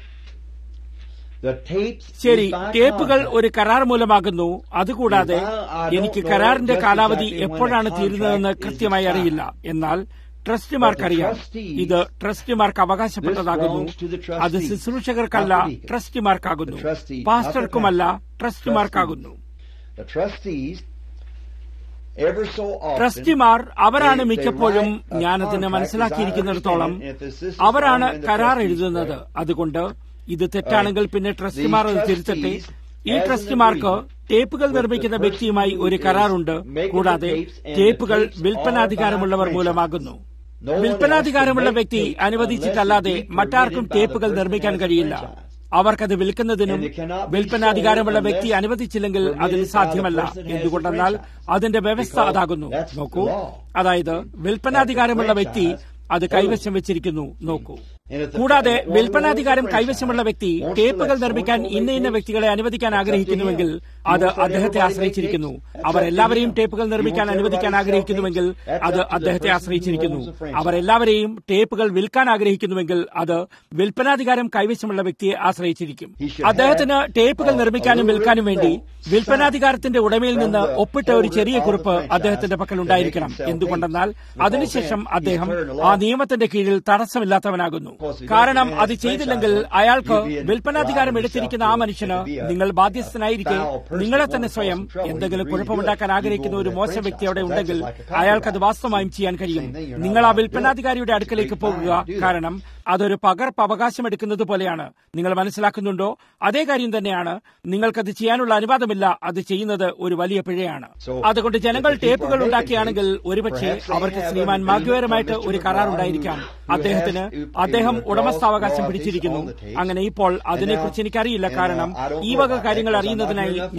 Speaker 3: The tapes
Speaker 2: ശരി
Speaker 3: is by
Speaker 2: ടേപ്പുകൾ
Speaker 3: contract.
Speaker 2: ഒരു കരാർ മൂലമാകുന്നു അതുകൂടാതെ
Speaker 3: If I- I don't
Speaker 2: എനിക്ക്
Speaker 3: know
Speaker 2: കരാറിന്റെ
Speaker 3: just
Speaker 2: കാലാവധി
Speaker 3: exactly when
Speaker 2: എപ്പോഴാണ്
Speaker 3: the
Speaker 2: തീരുന്നതെന്ന്
Speaker 3: contract is
Speaker 2: കൃത്യമായി അറിയില്ല എന്നാൽ ട്രസ്റ്റിമാർക്കറിയാം
Speaker 3: But the trustees-
Speaker 2: ഇത് ട്രസ്റ്റിമാർക്ക് അവകാശപ്പെട്ടതാകുന്നു
Speaker 3: This belongs to the trustees,
Speaker 2: അത് ശുശ്രൂഷകർക്കല്ല
Speaker 3: not the deacons.
Speaker 2: ട്രസ്റ്റിമാർക്കാകുന്നു
Speaker 3: The trustees, not the
Speaker 2: പാസ്റ്റർക്കുമല്ല
Speaker 3: pastors.
Speaker 2: ട്രസ്റ്റിമാർക്കാകുന്നു
Speaker 3: The trustees, ever so often,
Speaker 2: ട്രസ്റ്റിമാർ അവരാണ്
Speaker 3: they- they
Speaker 2: മിക്കപ്പോഴും
Speaker 3: write a
Speaker 2: ഞാനതിനെ
Speaker 3: contract, as I
Speaker 2: മനസ്സിലാക്കിയിരിക്കുന്നിടത്തോളം
Speaker 3: understand it, if it's this is
Speaker 2: അവരാണ്
Speaker 3: wrong, then the
Speaker 2: കരാർ
Speaker 3: trustees
Speaker 2: എഴുതുന്നത്
Speaker 3: correct.
Speaker 2: അതുകൊണ്ട് ഇത് തെറ്റാണെങ്കിൽ പിന്നെ ട്രസ്റ്റിമാർ അത്
Speaker 3: These
Speaker 2: തിരുത്തട്ടെ
Speaker 3: trustees,
Speaker 2: ഈ
Speaker 3: as an
Speaker 2: ട്രസ്റ്റിമാർക്ക്
Speaker 3: agreement
Speaker 2: ടേപ്പുകൾ
Speaker 3: with the
Speaker 2: നിർമ്മിക്കുന്ന
Speaker 3: person
Speaker 2: വ്യക്തിയുമായി
Speaker 3: who
Speaker 2: ഒരു
Speaker 3: is
Speaker 2: കരാറുണ്ട്
Speaker 3: making the
Speaker 2: കൂടാതെ
Speaker 3: tapes and the
Speaker 2: ടേപ്പുകൾ
Speaker 3: tapes
Speaker 2: വിൽപ്പനാധികാരമുള്ളവർ
Speaker 3: are by
Speaker 2: മൂലമാകുന്നു
Speaker 3: franchise. No one
Speaker 2: വിൽപ്പനാധികാരമുള്ള
Speaker 3: else can
Speaker 2: വ്യക്തി
Speaker 3: make tapes
Speaker 2: അനുവദിച്ചിട്ടല്ലാതെ
Speaker 3: unless it be
Speaker 2: മറ്റാർക്കും
Speaker 3: permitted by the
Speaker 2: ടേപ്പുകൾ
Speaker 3: person
Speaker 2: നിർമ്മിക്കാൻ
Speaker 3: who has the
Speaker 2: കഴിയില്ല
Speaker 3: franchise.
Speaker 2: അവർക്കത് വിൽക്കുന്നതിനും
Speaker 3: And it cannot be
Speaker 2: വിൽപ്പനാധികാരമുള്ള
Speaker 3: sold
Speaker 2: വ്യക്തി
Speaker 3: unless
Speaker 2: അനുവദിച്ചില്ലെങ്കിൽ
Speaker 3: permitted
Speaker 2: അതിന്
Speaker 3: by the
Speaker 2: സാധ്യമല്ല
Speaker 3: person that has the
Speaker 2: എന്തുകൊണ്ടെന്നാൽ
Speaker 3: franchise.
Speaker 2: അതിന്റെ വ്യവസ്ഥ
Speaker 3: Because
Speaker 2: അതാകുന്നു
Speaker 3: that's the
Speaker 2: നോക്കൂ
Speaker 3: law.
Speaker 2: അതായത് വിൽപ്പനാധികാരമുള്ള വ്യക്തി അത് കൈവശം വെച്ചിരിക്കുന്നു നോക്കൂ കൂടാതെ വിൽപ്പനാധികാരം കൈവശമുള്ള വ്യക്തി ടേപ്പുകൾ നിർമ്മിക്കാൻ ഇന്ന ഇന്ന വ്യക്തികളെ അനുവദിക്കാൻ ആഗ്രഹിക്കുന്നുവെങ്കിൽ അത് അദ്ദേഹത്തെ ആശ്രയിച്ചിരിക്കുന്നു അവർ എല്ലാവരെയും ടേപ്പുകൾ നിർമ്മിക്കാൻ അനുവദിക്കാൻ ആഗ്രഹിക്കുന്നുവെങ്കിൽ അത് അദ്ദേഹത്തെ ആശ്രയിച്ചിരിക്കുന്നു അവർ എല്ലാവരെയും ടേപ്പുകൾ വിൽക്കാൻ ആഗ്രഹിക്കുന്നുവെങ്കിൽ അത് വിൽപ്പനാധികാരം കൈവശമുള്ള വ്യക്തിയെ ആശ്രയിച്ചിരിക്കും അദ്ദേഹത്തിന് ടേപ്പുകൾ നിർമ്മിക്കാനും വിൽക്കാനും വേണ്ടി വിൽപ്പനാധികാരത്തിന്റെ ഉടമയിൽ നിന്ന് ഒപ്പിട്ട ഒരു ചെറിയ കുറിപ്പ് അദ്ദേഹത്തിന്റെ പക്കൽ ഉണ്ടായിരിക്കണം എന്തുകൊണ്ടെന്നാൽ അതിനുശേഷം അദ്ദേഹം ആ നിയമത്തിന്റെ കീഴിൽ തടസ്സമില്ലാത്തവനാകുന്നു കാരണം അത് ചെയ്തില്ലെങ്കിൽ അയാൾക്ക് വിൽപ്പനാധികാരം എടുത്തിരിക്കുന്ന ആ മനുഷ്യന് നിങ്ങൾ ബാധ്യസ്ഥനായിരിക്കെ നിങ്ങളെ തന്നെ സ്വയം എന്തെങ്കിലും കുഴപ്പമുണ്ടാക്കാൻ ആഗ്രഹിക്കുന്ന ഒരു മോശം വ്യക്തി അവിടെ ഉണ്ടെങ്കിൽ അയാൾക്കത് വാസ്തവമായും ചെയ്യാൻ കഴിയും നിങ്ങൾ ആ വിൽപ്പനാധികാരിയുടെ അടുക്കലേക്ക് പോകുക കാരണം അതൊരു പകർപ്പ് അവകാശം എടുക്കുന്നത് പോലെയാണ് നിങ്ങൾ മനസ്സിലാക്കുന്നുണ്ടോ അതേ കാര്യം തന്നെയാണ് നിങ്ങൾക്കത് ചെയ്യാനുള്ള അനുവാദമില്ല അത് ചെയ്യുന്നത് ഒരു വലിയ പിഴയാണ് അതുകൊണ്ട് ജനങ്ങൾ ടേപ്പുകൾ ഉണ്ടാക്കിയാണെങ്കിൽ ഒരുപക്ഷെ അവർക്ക് ശ്രീമാൻ മാഗ്വേറുമായിട്ട് ഒരു കരാർ ഉണ്ടായിരിക്കാം അദ്ദേഹത്തിന് അദ്ദേഹം ഉടമസ്ഥാവകാശം പിടിച്ചിരിക്കുന്നു അങ്ങനെ ഇപ്പോൾ അതിനെക്കുറിച്ച് എനിക്കറിയില്ല കാരണം ഈ വക കാര്യങ്ങൾ അറിയുന്നതിനായി ഞാൻ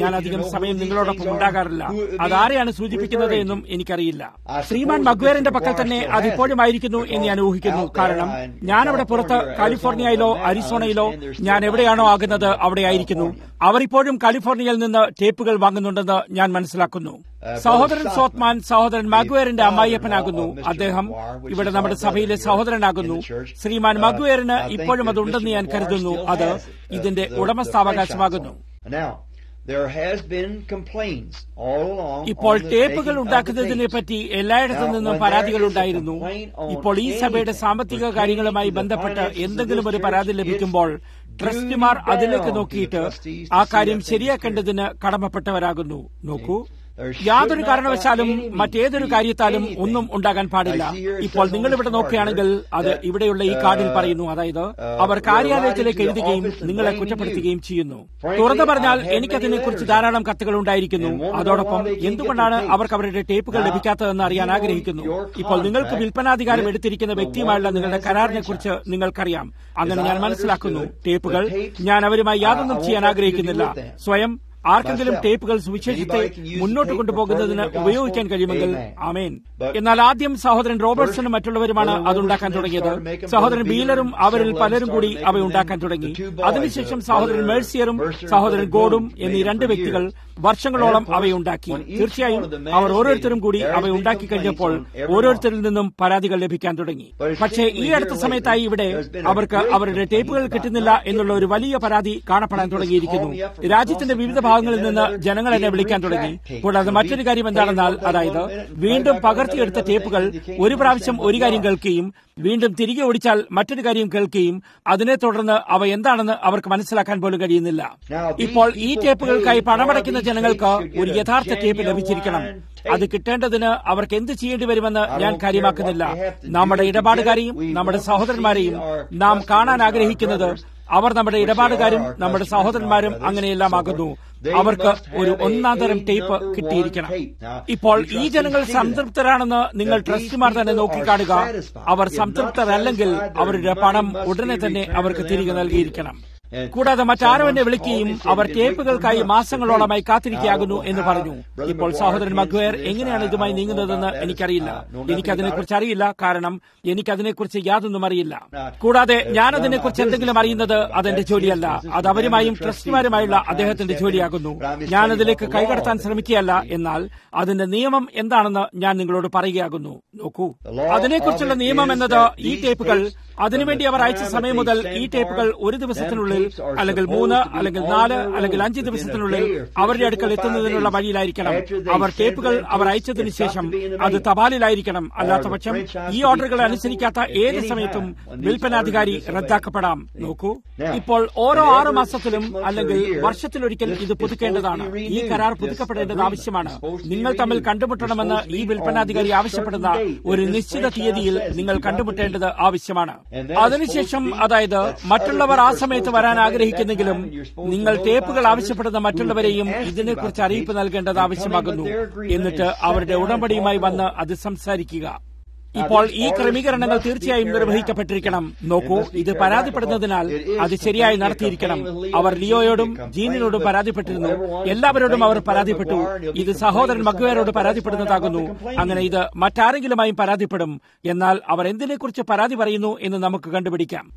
Speaker 2: ഞാൻ അധികം സമയം നിങ്ങളോടൊപ്പം ഉണ്ടാകാറില്ല അതാരെയാണ് സൂചിപ്പിക്കുന്നത് എന്നും എനിക്കറിയില്ല ശ്രീമാൻ മഗ്വേറിന്റെ പക്കൽ തന്നെ അതിപ്പോഴും ആയിരിക്കുന്നു എന്ന് ഞാൻ ഊഹിക്കുന്നു കാരണം ഞാൻ അവിടെ പുറത്ത് കാലിഫോർണിയയിലോ അരിസോണയിലോ ഞാൻ എവിടെയാണോ ആകുന്നത് അവിടെ ആയിരിക്കുന്നു അവർ ഇപ്പോഴും കാലിഫോർണിയയിൽ നിന്ന് ടേപ്പുകൾ വാങ്ങുന്നുണ്ടെന്ന് ഞാൻ മനസ്സിലാക്കുന്നു സഹോദരൻ സോത്മാൻ സഹോദരൻ മഗ്വേറിന്റെ അമ്മായിയപ്പനാകുന്നു അദ്ദേഹം ഇവിടെ നമ്മുടെ സഭയിലെ സഹോദരനാകുന്നു ശ്രീമാൻ മഗ്വേറിന് ഇപ്പോഴും അതുണ്ടെന്ന് ഞാൻ കരുതുന്നു അത് ഇതിന്റെ ഉടമസ്ഥാവകാശമാകുന്നു
Speaker 3: Now, there has been complaints all along
Speaker 2: ഇപ്പോൾ
Speaker 3: on the
Speaker 2: ടേപ്പുകൾ
Speaker 3: taking of
Speaker 2: ഉണ്ടാക്കുന്നതിനെ
Speaker 3: the
Speaker 2: പറ്റി എല്ലായിടത്തു നിന്നും പരാതികൾ ഉണ്ടായിരുന്നു ഇപ്പോൾ ഈ സഭയുടെ സാമ്പത്തിക കാര്യങ്ങളുമായി ബന്ധപ്പെട്ട് എന്തെങ്കിലും ഒരു പരാതി ലഭിക്കുമ്പോൾ ട്രസ്റ്റിമാർ അതിലേക്ക് നോക്കിയിട്ട് ആ കാര്യം ശരിയാക്കേണ്ടതിന് കടമപ്പെട്ടവരാകുന്നു നോക്കൂ യാതൊരു കാരണവശാലും മറ്റേതൊരു കാര്യത്താലും ഒന്നും ഉണ്ടാകാൻ പാടില്ല ഇപ്പോൾ നിങ്ങൾ ഇവിടെ നോക്കുകയാണെങ്കിൽ അത് ഇവിടെയുള്ള ഈ കാർഡിൽ പറയുന്നു അതായത് അവർ കാര്യാലയത്തിലേക്ക് എഴുതുകയും നിങ്ങളെ കുറ്റപ്പെടുത്തുകയും ചെയ്യുന്നു തുറന്നു പറഞ്ഞാൽ എനിക്കതിനെക്കുറിച്ച് ധാരാളം കത്തുകൾ ഉണ്ടായിരിക്കുന്നു അതോടൊപ്പം എന്തുകൊണ്ടാണ് അവർക്ക് അവരുടെ ടേപ്പുകൾ ലഭിക്കാത്തതെന്ന് അറിയാൻ ആഗ്രഹിക്കുന്നു ഇപ്പോൾ നിങ്ങൾക്ക് വിൽപ്പനാധികാരം എടുത്തിരിക്കുന്ന വ്യക്തിയുമായുള്ള നിങ്ങളുടെ കരാറിനെ കുറിച്ച് നിങ്ങൾക്കറിയാം അങ്ങനെ ഞാൻ മനസ്സിലാക്കുന്നു ടേപ്പുകൾ ഞാൻ അവരുമായി യാതൊന്നും ചെയ്യാൻ ആഗ്രഹിക്കുന്നില്ല സ്വയം ആർക്കെങ്കിലും ടേപ്പുകൾ സുവിശേഷത്തെ മുന്നോട്ട് കൊണ്ടുപോകുന്നതിന് ഉപയോഗിക്കാൻ കഴിയുമെങ്കിൽ ആമേൻ എന്നാൽ ആദ്യം സഹോദരൻ റോബർട്ട്സണും മറ്റുള്ളവരുമാണ് അതുണ്ടാക്കാൻ തുടങ്ങിയത് സഹോദരൻ ബീലറും അവരിൽ പലരും കൂടി അവ ഉണ്ടാക്കാൻ തുടങ്ങി അതിനുശേഷം സഹോദരൻ മേഴ്സിയറും സഹോദരൻ ഗോഡും എന്നീ രണ്ട് വ്യക്തികൾ വർഷങ്ങളോളം അവയുണ്ടാക്കി തീർച്ചയായും അവർ ഓരോരുത്തരും കൂടി അവ ഉണ്ടാക്കി കഴിഞ്ഞപ്പോൾ ഓരോരുത്തരിൽ നിന്നും പരാതികൾ ലഭിക്കാൻ തുടങ്ങി പക്ഷേ ഈ അടുത്ത സമയത്തായി ഇവിടെ അവർക്ക് അവരുടെ ടേപ്പുകൾ കിട്ടുന്നില്ല എന്നുള്ള ഒരു വലിയ പരാതി കാണപ്പെടാൻ തുടങ്ങിയിരിക്കുന്നു രാജ്യത്തിന്റെ വിവിധ ഭാഗങ്ങളിൽ നിന്ന് ജനങ്ങൾ എന്നെ വിളിക്കാൻ തുടങ്ങി കൂടാതെ മറ്റൊരു കാര്യം എന്താണെന്നാൽ അതായത് വീണ്ടും പകർത്തിയെടുത്ത ടേപ്പുകൾ ഒരു പ്രാവശ്യം ഒരു കാര്യം കേൾക്കുകയും വീണ്ടും തിരികെ ഓടിച്ചാൽ മറ്റൊരു കാര്യം കേൾക്കുകയും അതിനെ തുടർന്ന് അവ എന്താണെന്ന് അവർക്ക് മനസ്സിലാക്കാൻ പോലും കഴിയുന്നില്ല ഇപ്പോൾ ഈ ടേപ്പുകൾക്കായി പണമടയ്ക്കുന്ന ജനങ്ങൾക്ക് ഒരു യഥാർത്ഥ ടേപ്പ് ലഭിച്ചിരിക്കണം അത് കിട്ടേണ്ടതിന് അവർക്ക് എന്ത് ചെയ്യേണ്ടി വരുമെന്ന് ഞാൻ കാര്യമാക്കുന്നില്ല നമ്മുടെ ഇടപാടുകാരെയും നമ്മുടെ സഹോദരന്മാരെയും നാം കാണാൻ ആഗ്രഹിക്കുന്നത് അവർ നമ്മുടെ ഇടപാടുകാരും നമ്മുടെ സഹോദരന്മാരും അങ്ങനെയെല്ലാം ആകുന്നു അവർക്ക് ഒരു ഒന്നാം തരം ടേപ്പ് കിട്ടിയിരിക്കണം ഇപ്പോൾ ഈ ജനങ്ങൾ സംതൃപ്തരാണെന്ന് നിങ്ങൾ ട്രസ്റ്റിമാർ തന്നെ നോക്കിക്കാണുക അവർ സംതൃപ്തരല്ലെങ്കിൽ അവരുടെ പണം ഉടനെ തന്നെ അവർക്ക് തിരികെ നൽകിയിരിക്കണം കൂടാതെ മറ്റാരോ എന്നെ വിളിക്കുകയും അവർ ടേപ്പുകൾക്കായി മാസങ്ങളോളമായി കാത്തിരിക്കുകയാകുന്നു എന്ന് പറഞ്ഞു ഇപ്പോൾ സഹോദരൻ മഗ്വേർ എങ്ങനെയാണ് ഇതുമായി നീങ്ങുന്നതെന്ന് എനിക്കറിയില്ല എനിക്കതിനെക്കുറിച്ച് അറിയില്ല കാരണം എനിക്കതിനെക്കുറിച്ച് യാതൊന്നും അറിയില്ല കൂടാതെ ഞാൻ അതിനെക്കുറിച്ച് എന്തെങ്കിലും അറിയുന്നത് അതെന്റെ ജോലിയല്ല അത് അവരുമായും ട്രസ്റ്റിമാരുമായുള്ള അദ്ദേഹത്തിന്റെ ജോലിയാകുന്നു ഞാൻ അതിലേക്ക് കൈകടത്താൻ ശ്രമിക്കുകയല്ല എന്നാൽ അതിന്റെ നിയമം എന്താണെന്ന് ഞാൻ നിങ്ങളോട് പറയുകയാകുന്നു നോക്കൂ അതിനെക്കുറിച്ചുള്ള നിയമം എന്നത് ഈ ടേപ്പുകൾ അതിനുവേണ്ടി അവർ അയച്ച സമയം മുതൽ ഈ ടേപ്പുകൾ ഒരു ദിവസത്തിനുള്ളിൽ അല്ലെങ്കിൽ മൂന്ന് അല്ലെങ്കിൽ നാല് അല്ലെങ്കിൽ അഞ്ച് ദിവസത്തിനുള്ളിൽ അവരുടെ അടുക്കൽ എത്തുന്നതിനുള്ള വഴിയിലായിരിക്കണം അവർ ടേപ്പുകൾ അവർ അയച്ചതിനു ശേഷം അത് തപാലിലായിരിക്കണം അല്ലാത്തപക്ഷം ഈ ഓർഡറുകൾ അനുസരിക്കാത്ത ഏത് സമയത്തും വിൽപ്പനാധികാരി റദ്ദാക്കപ്പെടാം നോക്കൂ ഇപ്പോൾ ഓരോ ആറു മാസത്തിലും അല്ലെങ്കിൽ വർഷത്തിലൊരിക്കൽ ഇത് പുതുക്കേണ്ടതാണ് ഈ കരാർ പുതുക്കപ്പെടേണ്ടത് ആവശ്യമാണ് നിങ്ങൾ തമ്മിൽ കണ്ടുമുട്ടണമെന്ന് ഈ വിൽപ്പനാധികാരി ആവശ്യപ്പെടുന്ന ഒരു നിശ്ചിത തീയതിയിൽ നിങ്ങൾ കണ്ടുമുട്ടേണ്ടത് ആവശ്യമാണ് അതിനുശേഷം അതായത് മറ്റുള്ളവർ ആ സമയത്ത് വരാൻ ആഗ്രഹിക്കുന്നെങ്കിലും നിങ്ങൾ ടേപ്പുകൾ ആവശ്യപ്പെടുന്ന മറ്റുള്ളവരെയും ഇതിനെക്കുറിച്ച് അറിയിപ്പ് നൽകേണ്ടത് ആവശ്യമാകുന്നു എന്നിട്ട് അവരുടെ ഉടമ്പടിയുമായി വന്ന് അത് സംസാരിക്കുക ഇപ്പോൾ ഈ ക്രമീകരണങ്ങൾ തീർച്ചയായും നിർവഹിക്കപ്പെട്ടിരിക്കണം നോക്കൂ ഇത് പരാതിപ്പെടുന്നതിനാൽ അത് ശരിയായി നടത്തിയിരിക്കണം അവർ ലിയോയോടും ജീനിനോടും പരാതിപ്പെട്ടിരുന്നു എല്ലാവരോടും അവർ പരാതിപ്പെട്ടു ഇത് സഹോദരൻ മഗ്വേരോട് പരാതിപ്പെടുന്നതാകുന്നു അങ്ങനെ ഇത് മറ്റാരെങ്കിലുമായും പരാതിപ്പെടും എന്നാൽ അവർ എന്തിനെക്കുറിച്ച് പരാതി പറയുന്നു എന്ന് നമുക്ക് കണ്ടുപിടിക്കാം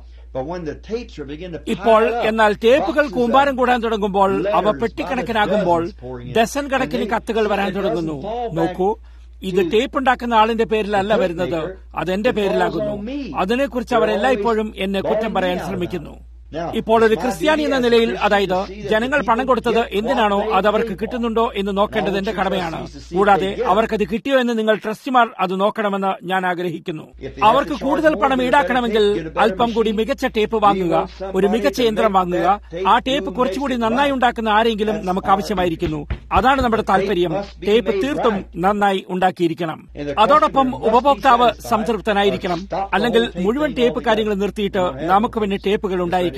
Speaker 2: ഇപ്പോൾ എന്നാൽ ടേപ്പുകൾ കൂമ്പാരം കൂടാൻ തുടങ്ങുമ്പോൾ അവ പെട്ടിക്കണക്കിനാകുമ്പോൾ ഡസൻ കണക്കിന് കത്തുകൾ വരാൻ തുടങ്ങുന്നു നോക്കൂ ഇത് ടേപ്പ് ഉണ്ടാക്കുന്ന ആളിന്റെ പേരിലല്ല വരുന്നത് അതെന്റെ പേരിലാകുന്നു അതിനെക്കുറിച്ച് അവർ എല്ലായ്പ്പോഴും എന്നെ കുറ്റം പറയാൻ ശ്രമിക്കുന്നു ഇപ്പോൾ ഒരു ക്രിസ്ത്യാനി എന്ന നിലയിൽ അതായത് ജനങ്ങൾ പണം കൊടുത്തത് എന്തിനാണോ അത് അവർക്ക് കിട്ടുന്നുണ്ടോ എന്ന് നോക്കേണ്ടത് എന്റെ കടമയാണ് കൂടാതെ അവർക്കത് കിട്ടിയോ എന്ന് നിങ്ങൾ ട്രസ്റ്റിമാർ അത് നോക്കണമെന്ന് ഞാൻ ആഗ്രഹിക്കുന്നു അവർക്ക് കൂടുതൽ പണം ഈടാക്കണമെങ്കിൽ അല്പം കൂടി മികച്ച ടേപ്പ് വാങ്ങുക ഒരു മികച്ച യന്ത്രം വാങ്ങുക ആ ടേപ്പ് കുറച്ചുകൂടി നന്നായി ഉണ്ടാക്കുന്ന ആരെങ്കിലും നമുക്ക് ആവശ്യമായിരിക്കുന്നു അതാണ് നമ്മുടെ താല്പര്യം ടേപ്പ് തീർത്തും നന്നായി ഉണ്ടാക്കിയിരിക്കണം അതോടൊപ്പം ഉപഭോക്താവ് സംതൃപ്തനായിരിക്കണം അല്ലെങ്കിൽ മുഴുവൻ ടേപ്പ് കാര്യങ്ങൾ നിർത്തിയിട്ട് നമുക്ക് പിന്നെ ടേപ്പുകൾ ഉണ്ടായിരിക്കില്ല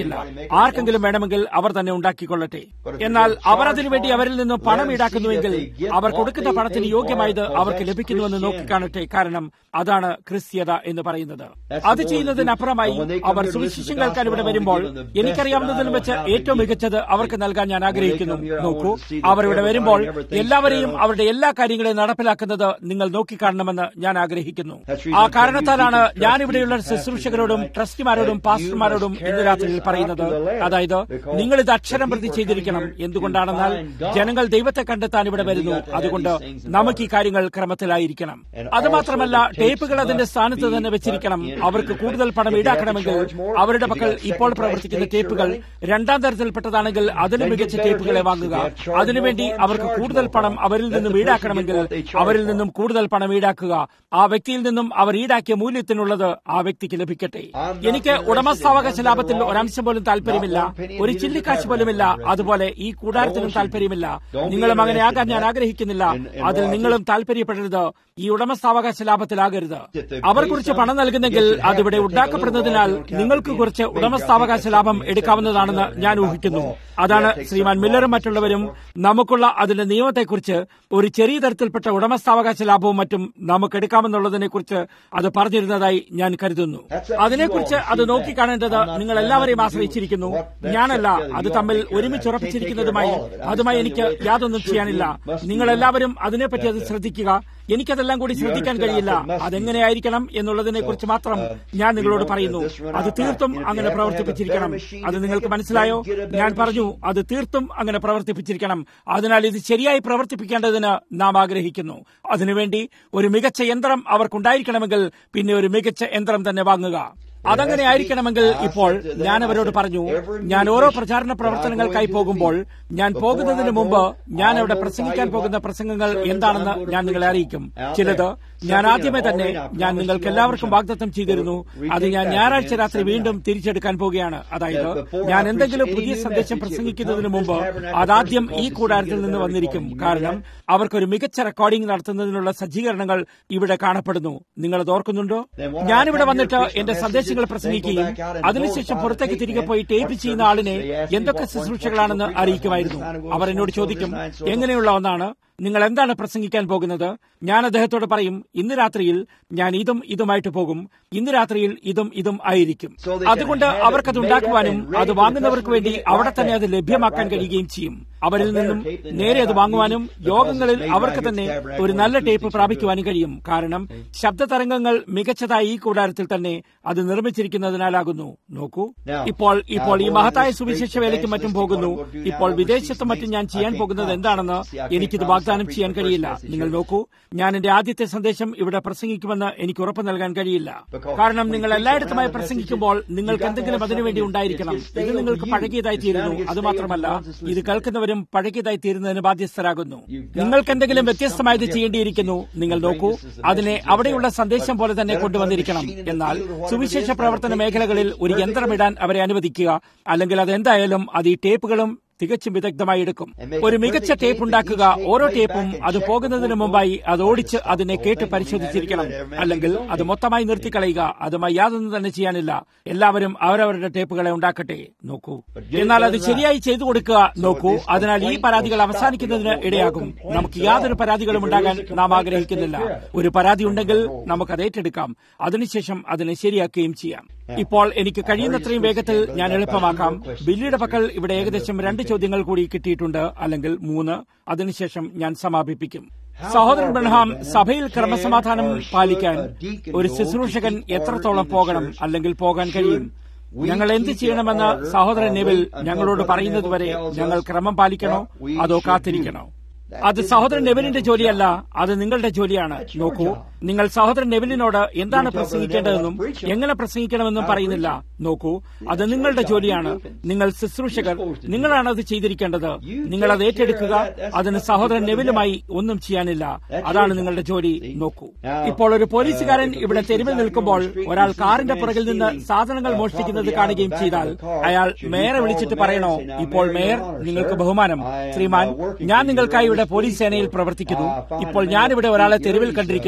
Speaker 2: ആഗ്രഹിക്കുന്നില്ല ആർക്കെങ്കിലും വേണമെങ്കിൽ അവർ തന്നെ ഉണ്ടാക്കിക്കൊള്ളട്ടെ എന്നാൽ അവർ അതിനുവേണ്ടി അവരിൽ നിന്ന് പണം ഈടാക്കുന്നുവെങ്കിൽ അവർ കൊടുക്കുന്ന പണത്തിന് യോഗ്യമായത് അവർക്ക് ലഭിക്കുന്നുവെന്ന് നോക്കിക്കാണട്ടെ കാരണം അതാണ് ക്രിസ്ത്യത എന്ന് പറയുന്നത് അത് ചെയ്യുന്നതിനപ്പുറമായി അവർ സുവിശേഷം കേൾക്കാൻ ഇവിടെ വരുമ്പോൾ എനിക്കറിയാവുന്നതിൽ വെച്ച് ഏറ്റവും മികച്ചത് അവർക്ക് നൽകാൻ ഞാൻ ആഗ്രഹിക്കുന്നു നോക്കൂ അവർ ഇവിടെ വരുമ്പോൾ എല്ലാവരെയും അവരുടെ എല്ലാ കാര്യങ്ങളെയും നടപ്പിലാക്കുന്നത് നിങ്ങൾ നോക്കിക്കാണണമെന്ന് ഞാൻ ആഗ്രഹിക്കുന്നു ആ കാരണത്താലാണ് ഞാൻ ഇവിടെയുള്ള ശുശ്രൂഷകരോടും ട്രസ്റ്റിമാരോടും പാസ്റ്റർമാരോടും ഇന്ന് രാത്രിയിൽ പറയുന്നത് അതായത് നിങ്ങൾ ഇത് അക്ഷരം പ്രതി ചെയ്തിരിക്കണം എന്തുകൊണ്ടാണെന്നാൽ ജനങ്ങൾ ദൈവത്തെ കണ്ടെത്താൻ ഇവിടെ വരുന്നു അതുകൊണ്ട് നമുക്ക് ഈ കാര്യങ്ങൾ ക്രമത്തിലായിരിക്കണം അതുമാത്രമല്ല ടേപ്പുകൾ അതിന്റെ സ്ഥാനത്ത് തന്നെ വെച്ചിരിക്കണം അവർക്ക് കൂടുതൽ പണം ഈടാക്കണമെങ്കിൽ അവരുടെ പക്കൽ ഇപ്പോൾ പ്രവർത്തിക്കുന്ന ടേപ്പുകൾ രണ്ടാം തരത്തിൽപ്പെട്ടതാണെങ്കിൽ അതിന് മികച്ച ടേപ്പുകളെ വാങ്ങുക അതിനുവേണ്ടി അവർക്ക് കൂടുതൽ പണം അവരിൽ നിന്നും ഈടാക്കണമെങ്കിൽ അവരിൽ നിന്നും കൂടുതൽ പണം ഈടാക്കുക ആ വ്യക്തിയിൽ നിന്നും അവർ ഈടാക്കിയ മൂല്യത്തിനുള്ളത് ആ വ്യക്തിക്ക് ലഭിക്കട്ടെ എനിക്ക് ഉടമസ്ഥാവകാശ ലാഭത്തിൽ ഒരംശം പോലും താല്പര്യമില്ല ഒരു ചില്ലിക്കാശ് പോലുമില്ല അതുപോലെ ഈ കൂടാരത്തിനും താല്പര്യമില്ല നിങ്ങളും അങ്ങനെ ആകാൻ ഞാൻ ആഗ്രഹിക്കുന്നില്ല അതിൽ നിങ്ങളും താല്പര്യപ്പെടരുത് ഈ ഉടമസ്ഥാവകാശ ലാഭത്തിലാകരുത് അവർ കുറിച്ച് പണം നൽകുന്നെങ്കിൽ അതിവിടെ ഉണ്ടാക്കപ്പെടുന്നതിനാൽ നിങ്ങൾക്ക് കുറച്ച് ഉടമസ്ഥാവകാശ ലാഭം എടുക്കാവുന്നതാണെന്ന് ഞാൻ ഊഹിക്കുന്നു അതാണ് ശ്രീമാൻ മില്ലറും മറ്റുള്ളവരും നമുക്കുള്ള അതിന്റെ നിയമത്തെക്കുറിച്ച് ഒരു ചെറിയ തരത്തിൽപ്പെട്ട ഉടമസ്ഥാവകാശ ലാഭവും മറ്റും നമുക്ക് എടുക്കാമെന്നുള്ളതിനെ കുറിച്ച് അത് പറഞ്ഞിരുന്നതായി ഞാൻ കരുതുന്നു അതിനെക്കുറിച്ച് അത് നോക്കിക്കാണേണ്ടത് നിങ്ങൾ എല്ലാവരെയും ആശ്രയിച്ചിരിക്കുന്നു ഞാനല്ല അത് തമ്മിൽ ഒരുമിച്ചുറപ്പിച്ചിരിക്കുന്നതുമായി അതുമായി എനിക്ക് യാതൊന്നും ചെയ്യാനില്ല നിങ്ങൾ എല്ലാവരും അതിനെപ്പറ്റി അത് ശ്രദ്ധിക്കുക എനിക്കതെല്ലാം കൂടി ശ്രദ്ധിക്കാൻ കഴിയില്ല അതെങ്ങനെയായിരിക്കണം എന്നുള്ളതിനെ കുറിച്ച് മാത്രം ഞാൻ നിങ്ങളോട് പറയുന്നു അത് തീർത്തും അങ്ങനെ പ്രവർത്തിപ്പിച്ചിരിക്കണം അത് നിങ്ങൾക്ക് മനസ്സിലായോ ഞാൻ പറഞ്ഞു അത് തീർത്തും അങ്ങനെ പ്രവർത്തിപ്പിച്ചിരിക്കണം അതിനാൽ ഇത് ശരിയായി പ്രവർത്തിപ്പിക്കേണ്ടതിന് നാം ആഗ്രഹിക്കുന്നു അതിനുവേണ്ടി ഒരു മികച്ച യന്ത്രം അവർക്കുണ്ടായിരിക്കണമെങ്കിൽ പിന്നെ ഒരു മികച്ച യന്ത്രം തന്നെ വാങ്ങുക അതങ്ങനെ ആയിരിക്കണമെങ്കിൽ ഇപ്പോൾ ഞാൻ അവരോട് പറഞ്ഞു ഞാൻ ഓരോ പ്രചാരണ പ്രവർത്തനങ്ങൾക്കായി പോകുമ്പോൾ ഞാൻ പോകുന്നതിന് മുമ്പ് ഞാൻ അവിടെ പ്രസംഗിക്കാൻ പോകുന്ന പ്രസംഗങ്ങൾ എന്താണെന്ന് ഞാൻ നിങ്ങളെ അറിയിക്കും ചിലത് ഞാൻ ആദ്യമേ തന്നെ ഞാൻ നിങ്ങൾക്ക് എല്ലാവർക്കും വാഗ്ദത്തം ചെയ്തിരുന്നു അത് ഞാൻ ഞായറാഴ്ച രാത്രി വീണ്ടും തിരിച്ചെടുക്കാൻ പോവുകയാണ് അതായത് ഞാൻ എന്തെങ്കിലും പുതിയ സന്ദേശം പ്രസംഗിക്കുന്നതിന് മുമ്പ് അതാദ്യം ഈ കൂടാരത്തിൽ നിന്ന് വന്നിരിക്കും കാരണം അവർക്കൊരു മികച്ച റെക്കോർഡിംഗ് നടത്തുന്നതിനുള്ള സജ്ജീകരണങ്ങൾ ഇവിടെ കാണപ്പെടുന്നു നിങ്ങൾ അത് ഓർക്കുന്നുണ്ടോ ഞാനിവിടെ വന്നിട്ട് എന്റെ സന്ദേശങ്ങൾ പ്രസംഗിക്കുകയും അതിനുശേഷം പുറത്തേക്ക് തിരികെ പോയി ടേപ്പ് ചെയ്യുന്ന ആളിനെ എന്തൊക്കെ ശുശ്രൂഷകളാണെന്ന് അറിയിക്കുമായിരുന്നു അവർ എന്നോട് ചോദിക്കും എങ്ങനെയുള്ള ഒന്നാണ് നിങ്ങൾ എന്താണ് പ്രസംഗിക്കാൻ പോകുന്നത് ഞാൻ അദ്ദേഹത്തോട് പറയും ഇന്ന് രാത്രിയിൽ ഞാൻ ഇതും ഇതുമായിട്ട് പോകും ഇന്ന് രാത്രിയിൽ ഇതും ഇതും ആയിരിക്കും അതുകൊണ്ട് അവർക്കത് ഉണ്ടാക്കുവാനും അത് വാങ്ങുന്നവർക്ക് വേണ്ടി അവിടെ തന്നെ അത് ലഭ്യമാക്കാൻ കഴിയുകയും ചെയ്യും അവരിൽ നിന്നും നേരെ അത് വാങ്ങുവാനും യോഗങ്ങളിൽ അവർക്ക് തന്നെ ഒരു നല്ല ടേപ്പ് പ്രാപിക്കുവാനും കഴിയും കാരണം ശബ്ദ തരംഗങ്ങൾ മികച്ചതായി ഈ കൂടാരത്തിൽ തന്നെ അത് നിർമ്മിച്ചിരിക്കുന്നതിനാലാകുന്നു നോക്കൂ ഇപ്പോൾ ഇപ്പോൾ ഈ മഹത്തായ സുവിശേഷ വേലയ്ക്കും മറ്റും പോകുന്നു ഇപ്പോൾ വിദേശത്തും മറ്റും ഞാൻ ചെയ്യാൻ പോകുന്നത് എന്താണെന്ന് എനിക്കിത് വാഗ്ദാനം ചെയ്യാൻ കഴിയില്ല നിങ്ങൾ നോക്കൂ ഞാൻ എന്റെ ആദ്യത്തെ സന്ദേശം ഇവിടെ പ്രസംഗിക്കുമെന്ന് എനിക്ക് ഉറപ്പ് നൽകാൻ കഴിയില്ല കാരണം നിങ്ങൾ എല്ലായിടത്തുമായി പ്രസംഗിക്കുമ്പോൾ നിങ്ങൾക്ക് എന്തെങ്കിലും അതിനുവേണ്ടി ഉണ്ടായിരിക്കണം ഇത് നിങ്ങൾക്ക് പഴകിയതായി തീരുന്നു അതുമാത്രമല്ല ഇത് കേൾക്കുന്നവരും പഴകിയതായി തീരുന്നതിന് ബാധ്യസ്ഥരാകുന്നു നിങ്ങൾക്ക് എന്തെങ്കിലും വ്യത്യസ്തമായത് ചെയ്യേണ്ടിയിരിക്കുന്നു നിങ്ങൾ നോക്കൂ അതിനെ അവിടെയുള്ള സന്ദേശം പോലെ തന്നെ കൊണ്ടുവന്നിരിക്കണം എന്നാൽ സുവിശേഷ പ്രവർത്തന മേഖലകളിൽ ഒരു യന്ത്രമിടാൻ അവരെ അനുവദിക്കുക അല്ലെങ്കിൽ അതെന്തായാലും അത് ഈ ടേപ്പുകളും തികച്ചും വിദഗ്ധമായി എടുക്കും ഒരു മികച്ച ടേപ്പ് ഉണ്ടാക്കുക ഓരോ ടേപ്പും അത് പോകുന്നതിന് മുമ്പായി അത് ഓടിച്ച് അതിനെ കേട്ട് പരിശോധിച്ചിരിക്കണം അല്ലെങ്കിൽ അത് മൊത്തമായി നിർത്തിക്കളയുക അതുമായി യാതൊന്നും തന്നെ ചെയ്യാനില്ല എല്ലാവരും അവരവരുടെ ടേപ്പുകളെ ഉണ്ടാക്കട്ടെ നോക്കൂ എന്നാൽ അത് ശരിയായി ചെയ്തു കൊടുക്കുക നോക്കൂ അതിനാൽ ഈ പരാതികൾ അവസാനിക്കുന്നതിന് ഇടയാകും നമുക്ക് യാതൊരു പരാതികളും ഉണ്ടാകാൻ നാം ആഗ്രഹിക്കുന്നില്ല ഒരു പരാതി ഉണ്ടെങ്കിൽ നമുക്കത് ഏറ്റെടുക്കാം അതിനുശേഷം അതിനെ ശരിയാക്കുകയും ചെയ്യാം ഇപ്പോൾ എനിക്ക് കഴിയുന്നത്രയും വേഗത്തിൽ ഞാൻ എളുപ്പമാക്കാം ബില്ലിയുടെ പക്കൽ ഇവിടെ ഏകദേശം രണ്ട് ചോദ്യങ്ങൾ കൂടി കിട്ടിയിട്ടുണ്ട് അല്ലെങ്കിൽ മൂന്ന് അതിനുശേഷം ഞാൻ സമാപിപ്പിക്കും സഹോദരൻ ബ്രഹാം സഭയിൽ ക്രമസമാധാനം പാലിക്കാൻ ഒരു ശുശ്രൂഷകൻ എത്രത്തോളം പോകണം അല്ലെങ്കിൽ പോകാൻ കഴിയും ഞങ്ങൾ എന്ത് ചെയ്യണമെന്ന് സഹോദരൻ നെവിൽ ഞങ്ങളോട് പറയുന്നതുവരെ ഞങ്ങൾ ക്രമം പാലിക്കണോ അതോ കാത്തിരിക്കണോ അത് സഹോദരൻ നെവിലിന്റെ ജോലിയല്ല അത് നിങ്ങളുടെ ജോലിയാണ് നോക്കൂ നിങ്ങൾ സഹോദരൻ നെവിലിനോട് എന്താണ് പ്രസംഗിക്കേണ്ടതെന്നും എങ്ങനെ പ്രസംഗിക്കണമെന്നും പറയുന്നില്ല നോക്കൂ അത് നിങ്ങളുടെ ജോലിയാണ് നിങ്ങൾ ശുശ്രൂഷകർ നിങ്ങളാണ് അത് ചെയ്തിരിക്കേണ്ടത് നിങ്ങൾ അത് ഏറ്റെടുക്കുക അതിന് സഹോദരൻ നെവിലുമായി ഒന്നും ചെയ്യാനില്ല അതാണ് നിങ്ങളുടെ ജോലി നോക്കൂ ഇപ്പോൾ ഒരു പോലീസുകാരൻ ഇവിടെ തെരുവിൽ നിൽക്കുമ്പോൾ ഒരാൾ കാറിന്റെ പുറകിൽ നിന്ന് സാധനങ്ങൾ മോഷ്ടിക്കുന്നത് കാണുകയും ചെയ്താൽ അയാൾ മേയറെ വിളിച്ചിട്ട് പറയണോ ഇപ്പോൾ മേയർ നിങ്ങൾക്ക് ബഹുമാനം ശ്രീമാൻ ഞാൻ നിങ്ങൾക്കായി ഇവിടെ പോലീസ് സേനയിൽ പ്രവർത്തിക്കുന്നു ഇപ്പോൾ ഞാനിവിടെ ഒരാളെ തെരുവിൽ കണ്ടിരിക്കുന്നു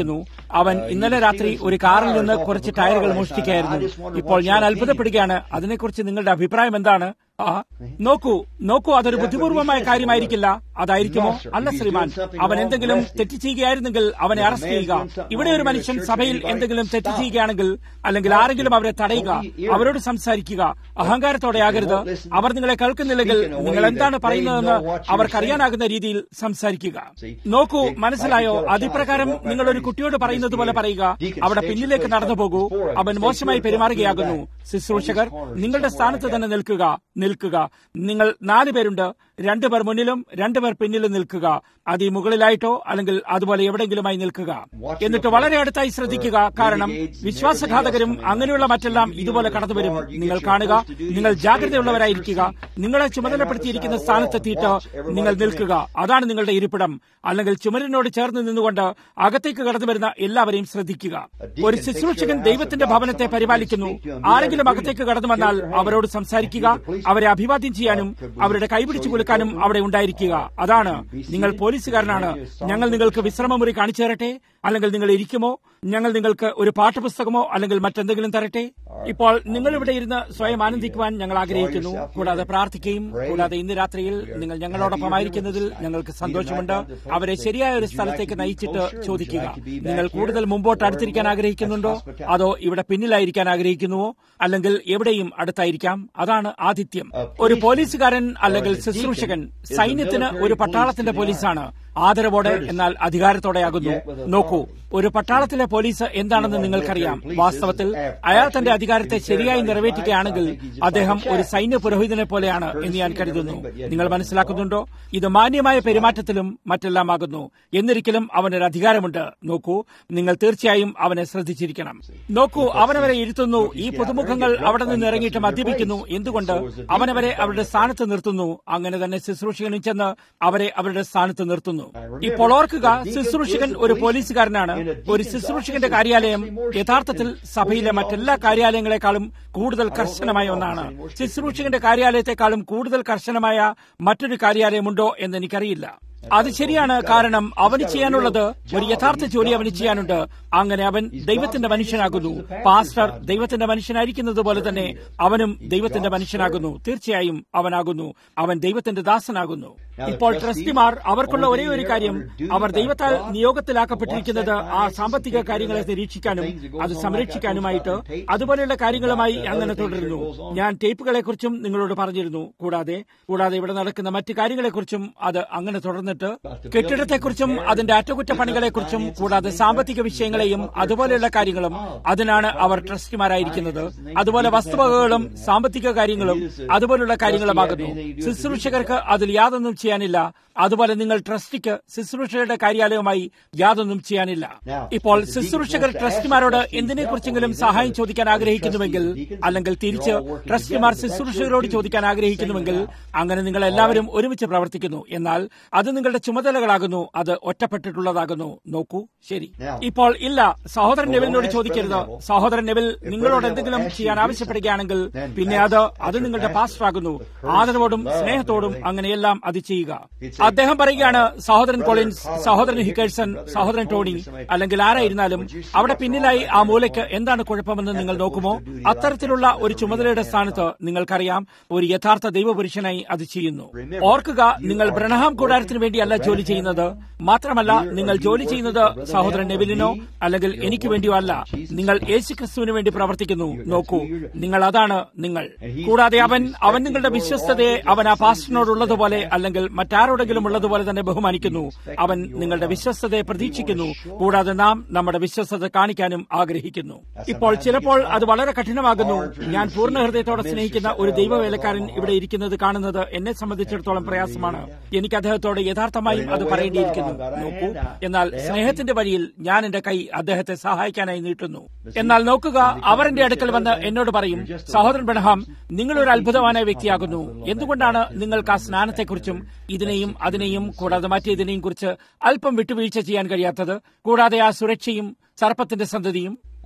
Speaker 2: അവൻ ഇന്നലെ രാത്രി ഒരു കാറിൽ നിന്ന് കുറച്ച് ടയറുകൾ മോഷ്ടിക്കായിരുന്നു ഇപ്പോൾ ഞാൻ അത്ഭുതപ്പെടുകയാണ് അതിനെക്കുറിച്ച് നിങ്ങളുടെ അഭിപ്രായം എന്താണ് ആ നോക്കൂ നോക്കൂ അതൊരു ബുദ്ധിപൂർവമായ കാര്യമായിരിക്കില്ല അതായിരിക്കുമോ അല്ല ശ്രീമാൻ അവൻ എന്തെങ്കിലും തെറ്റ് ചെയ്യുകയായിരുന്നെങ്കിൽ അവനെ അറസ്റ്റ് ചെയ്യുക ഇവിടെ ഒരു മനുഷ്യൻ സഭയിൽ എന്തെങ്കിലും തെറ്റ് ചെയ്യുകയാണെങ്കിൽ അല്ലെങ്കിൽ ആരെങ്കിലും അവരെ തടയുക അവരോട് സംസാരിക്കുക അഹങ്കാരത്തോടെ ആകരുത് അവർ നിങ്ങളെ കേൾക്കുന്നില്ലെങ്കിൽ നിങ്ങൾ എന്താണ് പറയുന്നതെന്ന് അവർക്കറിയാനാകുന്ന രീതിയിൽ സംസാരിക്കുക നോക്കൂ മനസ്സിലായോ അതിപ്രകാരം നിങ്ങൾ ഒരു കുട്ടിയോട് പറയുന്നത് പോലെ പറയുക അവിടെ പിന്നിലേക്ക് നടന്നു പോകൂ അവൻ മോശമായി പെരുമാറുകയാകുന്നു ശുശ്രൂഷകർ നിങ്ങളുടെ സ്ഥാനത്ത് തന്നെ നിൽക്കുക നിൽക്കുക നിങ്ങൾ നാല് പേരുണ്ട് രണ്ടുപേർ മുന്നിലും രണ്ടുപേർ പിന്നിലും നിൽക്കുക അത് ഈ മുകളിലായിട്ടോ അല്ലെങ്കിൽ അതുപോലെ എവിടെയെങ്കിലുമായി നിൽക്കുക എന്നിട്ട് വളരെ അടുത്തായി ശ്രദ്ധിക്കുക കാരണം വിശ്വാസഘാതകരും അങ്ങനെയുള്ള മറ്റെല്ലാം ഇതുപോലെ കടന്നുവരും നിങ്ങൾ കാണുക നിങ്ങൾ ജാഗ്രതയുള്ളവരായിരിക്കുക നിങ്ങളെ ചുമതലപ്പെടുത്തിയിരിക്കുന്ന സ്ഥാനത്തെത്തിയിട്ട് നിങ്ങൾ നിൽക്കുക അതാണ് നിങ്ങളുടെ ഇരിപ്പിടം അല്ലെങ്കിൽ ചുമരിനോട് ചേർന്ന് നിന്നുകൊണ്ട് അകത്തേക്ക് കടന്നു വരുന്ന എല്ലാവരെയും ശ്രദ്ധിക്കുക ഒരു ശുശ്രൂഷകൻ ദൈവത്തിന്റെ ഭവനത്തെ പരിപാലിക്കുന്നു ആരെങ്കിലും അകത്തേക്ക് കടന്നു വന്നാൽ അവരോട് സംസാരിക്കുക അവരെ അഭിവാദ്യം ചെയ്യാനും അവരുടെ കൈപിടിച്ചു കൊടുക്കാനും അവിടെ ഉണ്ടായിരിക്കുക അതാണ് നിങ്ങൾ പോലീസുകാരനാണ് ഞങ്ങൾ നിങ്ങൾക്ക് വിശ്രമമുറി കാണിച്ചു തരട്ടെ അല്ലെങ്കിൽ നിങ്ങൾ ഇരിക്കുമോ ഞങ്ങൾ നിങ്ങൾക്ക് ഒരു പാഠപുസ്തകമോ അല്ലെങ്കിൽ മറ്റെന്തെങ്കിലും തരട്ടെ ഇപ്പോൾ നിങ്ങൾ ഇവിടെ ഇരുന്ന് സ്വയം ആനന്ദിക്കുവാൻ ഞങ്ങൾ ആഗ്രഹിക്കുന്നു കൂടാതെ പ്രാർത്ഥിക്കുകയും കൂടാതെ ഇന്ന് രാത്രിയിൽ നിങ്ങൾ ഞങ്ങളോടൊപ്പം ആയിരിക്കുന്നതിൽ ഞങ്ങൾക്ക് സന്തോഷമുണ്ട് അവരെ ശരിയായ ഒരു സ്ഥലത്തേക്ക് നയിച്ചിട്ട് ചോദിക്കുക നിങ്ങൾ കൂടുതൽ മുമ്പോട്ട് അടുത്തിരിക്കാൻ ആഗ്രഹിക്കുന്നുണ്ടോ അതോ ഇവിടെ പിന്നിലായിരിക്കാൻ ആഗ്രഹിക്കുന്നുവോ അല്ലെങ്കിൽ എവിടെയും അടുത്തായിരിക്കാം അതാണ് ആതിഥ്യം ഒരു പോലീസുകാരൻ അല്ലെങ്കിൽ ശുശ്രൂഷകൻ സൈന്യത്തിന് ഒരു പട്ടാളത്തിന്റെ പോലീസാണ് ആദരവോടെ എന്നാൽ അധികാരത്തോടെയാകുന്നു നോക്കൂ ഒരു പട്ടാളത്തിലെ പോലീസ് എന്താണെന്ന് നിങ്ങൾക്കറിയാം വാസ്തവത്തിൽ അയാൾ തന്റെ അധികാരത്തെ ശരിയായി നിറവേറ്റുകയാണെങ്കിൽ അദ്ദേഹം ഒരു സൈന്യ പുരോഹിതനെ പോലെയാണ് എന്ന് ഞാൻ കരുതുന്നു നിങ്ങൾ മനസ്സിലാക്കുന്നുണ്ടോ ഇത് മാന്യമായ പെരുമാറ്റത്തിലും മറ്റെല്ലാമാകുന്നു എന്നിരിക്കലും അവനൊരു അധികാരമുണ്ട് നോക്കൂ നിങ്ങൾ തീർച്ചയായും അവനെ ശ്രദ്ധിച്ചിരിക്കണം നോക്കൂ അവനവരെ ഇരുത്തുന്നു ഈ പുതുമുഖങ്ങൾ അവിടെ നിന്ന് ഇറങ്ങിയിട്ട് മദ്യപിക്കുന്നു എന്തുകൊണ്ട് അവനവരെ അവരുടെ സ്ഥാനത്ത് നിർത്തുന്നു അങ്ങനെ തന്നെ ശുശ്രൂഷകനും ചെന്ന് അവരെ അവരുടെ സ്ഥാനത്ത് നിർത്തുന്നു ഇപ്പോൾ ഓർക്കുക ശുശ്രൂഷകൻ ഒരു പോലീസുകാരനാണ് ഒരു ശുശ്രൂഷകന്റെ കാര്യാലയം യഥാർത്ഥത്തിൽ സഭയിലെ മറ്റെല്ലാ കാര്യാലയങ്ങളെക്കാളും കൂടുതൽ കർശനമായ ഒന്നാണ് ശുശ്രൂഷകന്റെ കാര്യാലയത്തെക്കാളും കൂടുതൽ കർശനമായ മറ്റൊരു കാര്യാലയമുണ്ടോ എന്ന് എനിക്കറിയില്ല അത് ശരിയാണ് കാരണം അവന് ചെയ്യാനുള്ളത് ഒരു യഥാർത്ഥ ജോലി അവന് ചെയ്യാനുണ്ട് അങ്ങനെ അവൻ ദൈവത്തിന്റെ മനുഷ്യനാകുന്നു പാസ്റ്റർ ദൈവത്തിന്റെ മനുഷ്യനായിരിക്കുന്നത് പോലെ തന്നെ അവനും ദൈവത്തിന്റെ മനുഷ്യനാകുന്നു തീർച്ചയായും അവനാകുന്നു അവൻ ദൈവത്തിന്റെ ദാസനാകുന്നു ഇപ്പോൾ ട്രസ്റ്റിമാർ അവർക്കുള്ള ഒരേ ഒരു കാര്യം അവർ ദൈവത്താൽ നിയോഗത്തിലാക്കപ്പെട്ടിരിക്കുന്നത് ആ സാമ്പത്തിക കാര്യങ്ങളെ നിരീക്ഷിക്കാനും അത് സംരക്ഷിക്കാനുമായിട്ട് അതുപോലെയുള്ള കാര്യങ്ങളുമായി അങ്ങനെ തുടരുന്നു ഞാൻ ടേപ്പുകളെക്കുറിച്ചും നിങ്ങളോട് പറഞ്ഞിരുന്നു കൂടാതെ കൂടാതെ ഇവിടെ നടക്കുന്ന മറ്റു കാര്യങ്ങളെക്കുറിച്ചും അത് അങ്ങനെ തുടർന്നിട്ട് കെട്ടിടത്തെക്കുറിച്ചും അതിന്റെ അറ്റകുറ്റപ്പണികളെക്കുറിച്ചും കൂടാതെ സാമ്പത്തിക വിഷയങ്ങളെയും അതുപോലെയുള്ള കാര്യങ്ങളും അതിനാണ് അവർ ട്രസ്റ്റിമാരായിരിക്കുന്നത് അതുപോലെ വസ്തുവകകളും സാമ്പത്തിക കാര്യങ്ങളും അതുപോലുള്ള കാര്യങ്ങളുമാകുന്നു ശുശ്രൂഷകർക്ക് അതിൽ യാതൊന്നും ചെയ്യാനില്ല അതുപോലെ നിങ്ങൾ ട്രസ്റ്റിക്ക് ശുശ്രൂഷയുടെ കാര്യാലയവുമായി യാതൊന്നും ചെയ്യാനില്ല ഇപ്പോൾ ശുശ്രൂഷകർ ട്രസ്റ്റിമാരോട് എന്തിനെക്കുറിച്ചെങ്കിലും സഹായം ചോദിക്കാൻ ആഗ്രഹിക്കുന്നുവെങ്കിൽ അല്ലെങ്കിൽ തിരിച്ച് ട്രസ്റ്റിമാർ ശുശ്രൂഷകരോട് ചോദിക്കാൻ ആഗ്രഹിക്കുന്നുവെങ്കിൽ അങ്ങനെ നിങ്ങൾ എല്ലാവരും ഒരുമിച്ച് പ്രവർത്തിക്കുന്നു എന്നാൽ അത് നിങ്ങളുടെ ചുമതലകളാകുന്നു അത് ഒറ്റപ്പെട്ടിട്ടുള്ളതാകുന്നു നോക്കൂ ശരി ഇപ്പോൾ ഇല്ല സഹോദരൻ നെവിലിനോട് ചോദിക്കരുത് സഹോദരൻ നെവിൽ നിങ്ങളോട് എന്തെങ്കിലും ചെയ്യാൻ ആവശ്യപ്പെടുകയാണെങ്കിൽ പിന്നെ അത് അത് നിങ്ങളുടെ പാസ്റ്റർ ആകുന്നു ആദരവോടും സ്നേഹത്തോടും അങ്ങനെയെല്ലാം അത് ചെയ്യുക അദ്ദേഹം പറയുകയാണ് സഹോദരൻ കോളിൻസ് സഹോദരൻ ഹിക്കേഴ്സൺ സഹോദരൻ ടോണി അല്ലെങ്കിൽ ആരായിരുന്നാലും അവിടെ പിന്നിലായി ആ മൂലയ്ക്ക് എന്താണ് കുഴപ്പമെന്ന് നിങ്ങൾ നോക്കുമോ അത്തരത്തിലുള്ള ഒരു ചുമതലയുടെ സ്ഥാനത്ത് നിങ്ങൾക്കറിയാം ഒരു യഥാർത്ഥ ദൈവപുരുഷനായി അത് ചെയ്യുന്നു ഓർക്കുക നിങ്ങൾ ബ്രണഹാം കൂടാരത്തിന് വേണ്ടിയല്ല ജോലി ചെയ്യുന്നത് മാത്രമല്ല നിങ്ങൾ ജോലി ചെയ്യുന്നത് സഹോദരൻ നെവിലിനോ അല്ലെങ്കിൽ എനിക്ക് വേണ്ടിയോ അല്ല നിങ്ങൾ യേശുക്രിസ്തുവിന് വേണ്ടി പ്രവർത്തിക്കുന്നു നോക്കൂ നിങ്ങൾ അതാണ് നിങ്ങൾ കൂടാതെ അവൻ അവൻ നിങ്ങളുടെ വിശ്വസ്തതയെ അവൻ ആ പാസ്റ്ററിനോടുള്ളതുപോലെ അല്ലെങ്കിൽ മറ്റാരോടെങ്കിലും ഉള്ളതുപോലെ തന്നെ ബഹുമാനിക്കുന്നു അവൻ നിങ്ങളുടെ വിശ്വസ്തതയെ പ്രതീക്ഷിക്കുന്നു കൂടാതെ നാം നമ്മുടെ വിശ്വസ്തത കാണിക്കാനും ആഗ്രഹിക്കുന്നു ഇപ്പോൾ ചിലപ്പോൾ അത് വളരെ കഠിനമാകുന്നു ഞാൻ പൂർണ്ണ ഹൃദയത്തോടെ സ്നേഹിക്കുന്ന ഒരു ദൈവവേലക്കാരൻ ഇവിടെ ഇരിക്കുന്നത് കാണുന്നത് എന്നെ സംബന്ധിച്ചിടത്തോളം പ്രയാസമാണ് എനിക്ക് അദ്ദേഹത്തോട് യഥാർത്ഥമായും അത് പറയേണ്ടിയിരിക്കുന്നു നോക്കൂ എന്നാൽ സ്നേഹത്തിന്റെ വഴിയിൽ ഞാൻ എന്റെ കൈ അദ്ദേഹത്തെ സഹായിക്കാനായി നീട്ടുന്നു എന്നാൽ നോക്കുക അവർ എന്റെ അടുക്കൽ വന്ന് എന്നോട് പറയും സഹോദരൻ ബെണഹാം നിങ്ങൾ ഒരു അത്ഭുതവാനായ വ്യക്തിയാകുന്നു എന്തുകൊണ്ടാണ് നിങ്ങൾക്ക് ആ സ്നാനത്തെക്കുറിച്ചും ഇതിനെയും അതിനെയും കൂടാതെ മറ്റേതിനെയും കുറിച്ച് അല്പം വിട്ടുവീഴ്ച ചെയ്യാൻ കഴിയാത്തത് കൂടാതെ ആ സുരക്ഷയും സർപ്പത്തിന്റെ സന്തതിയും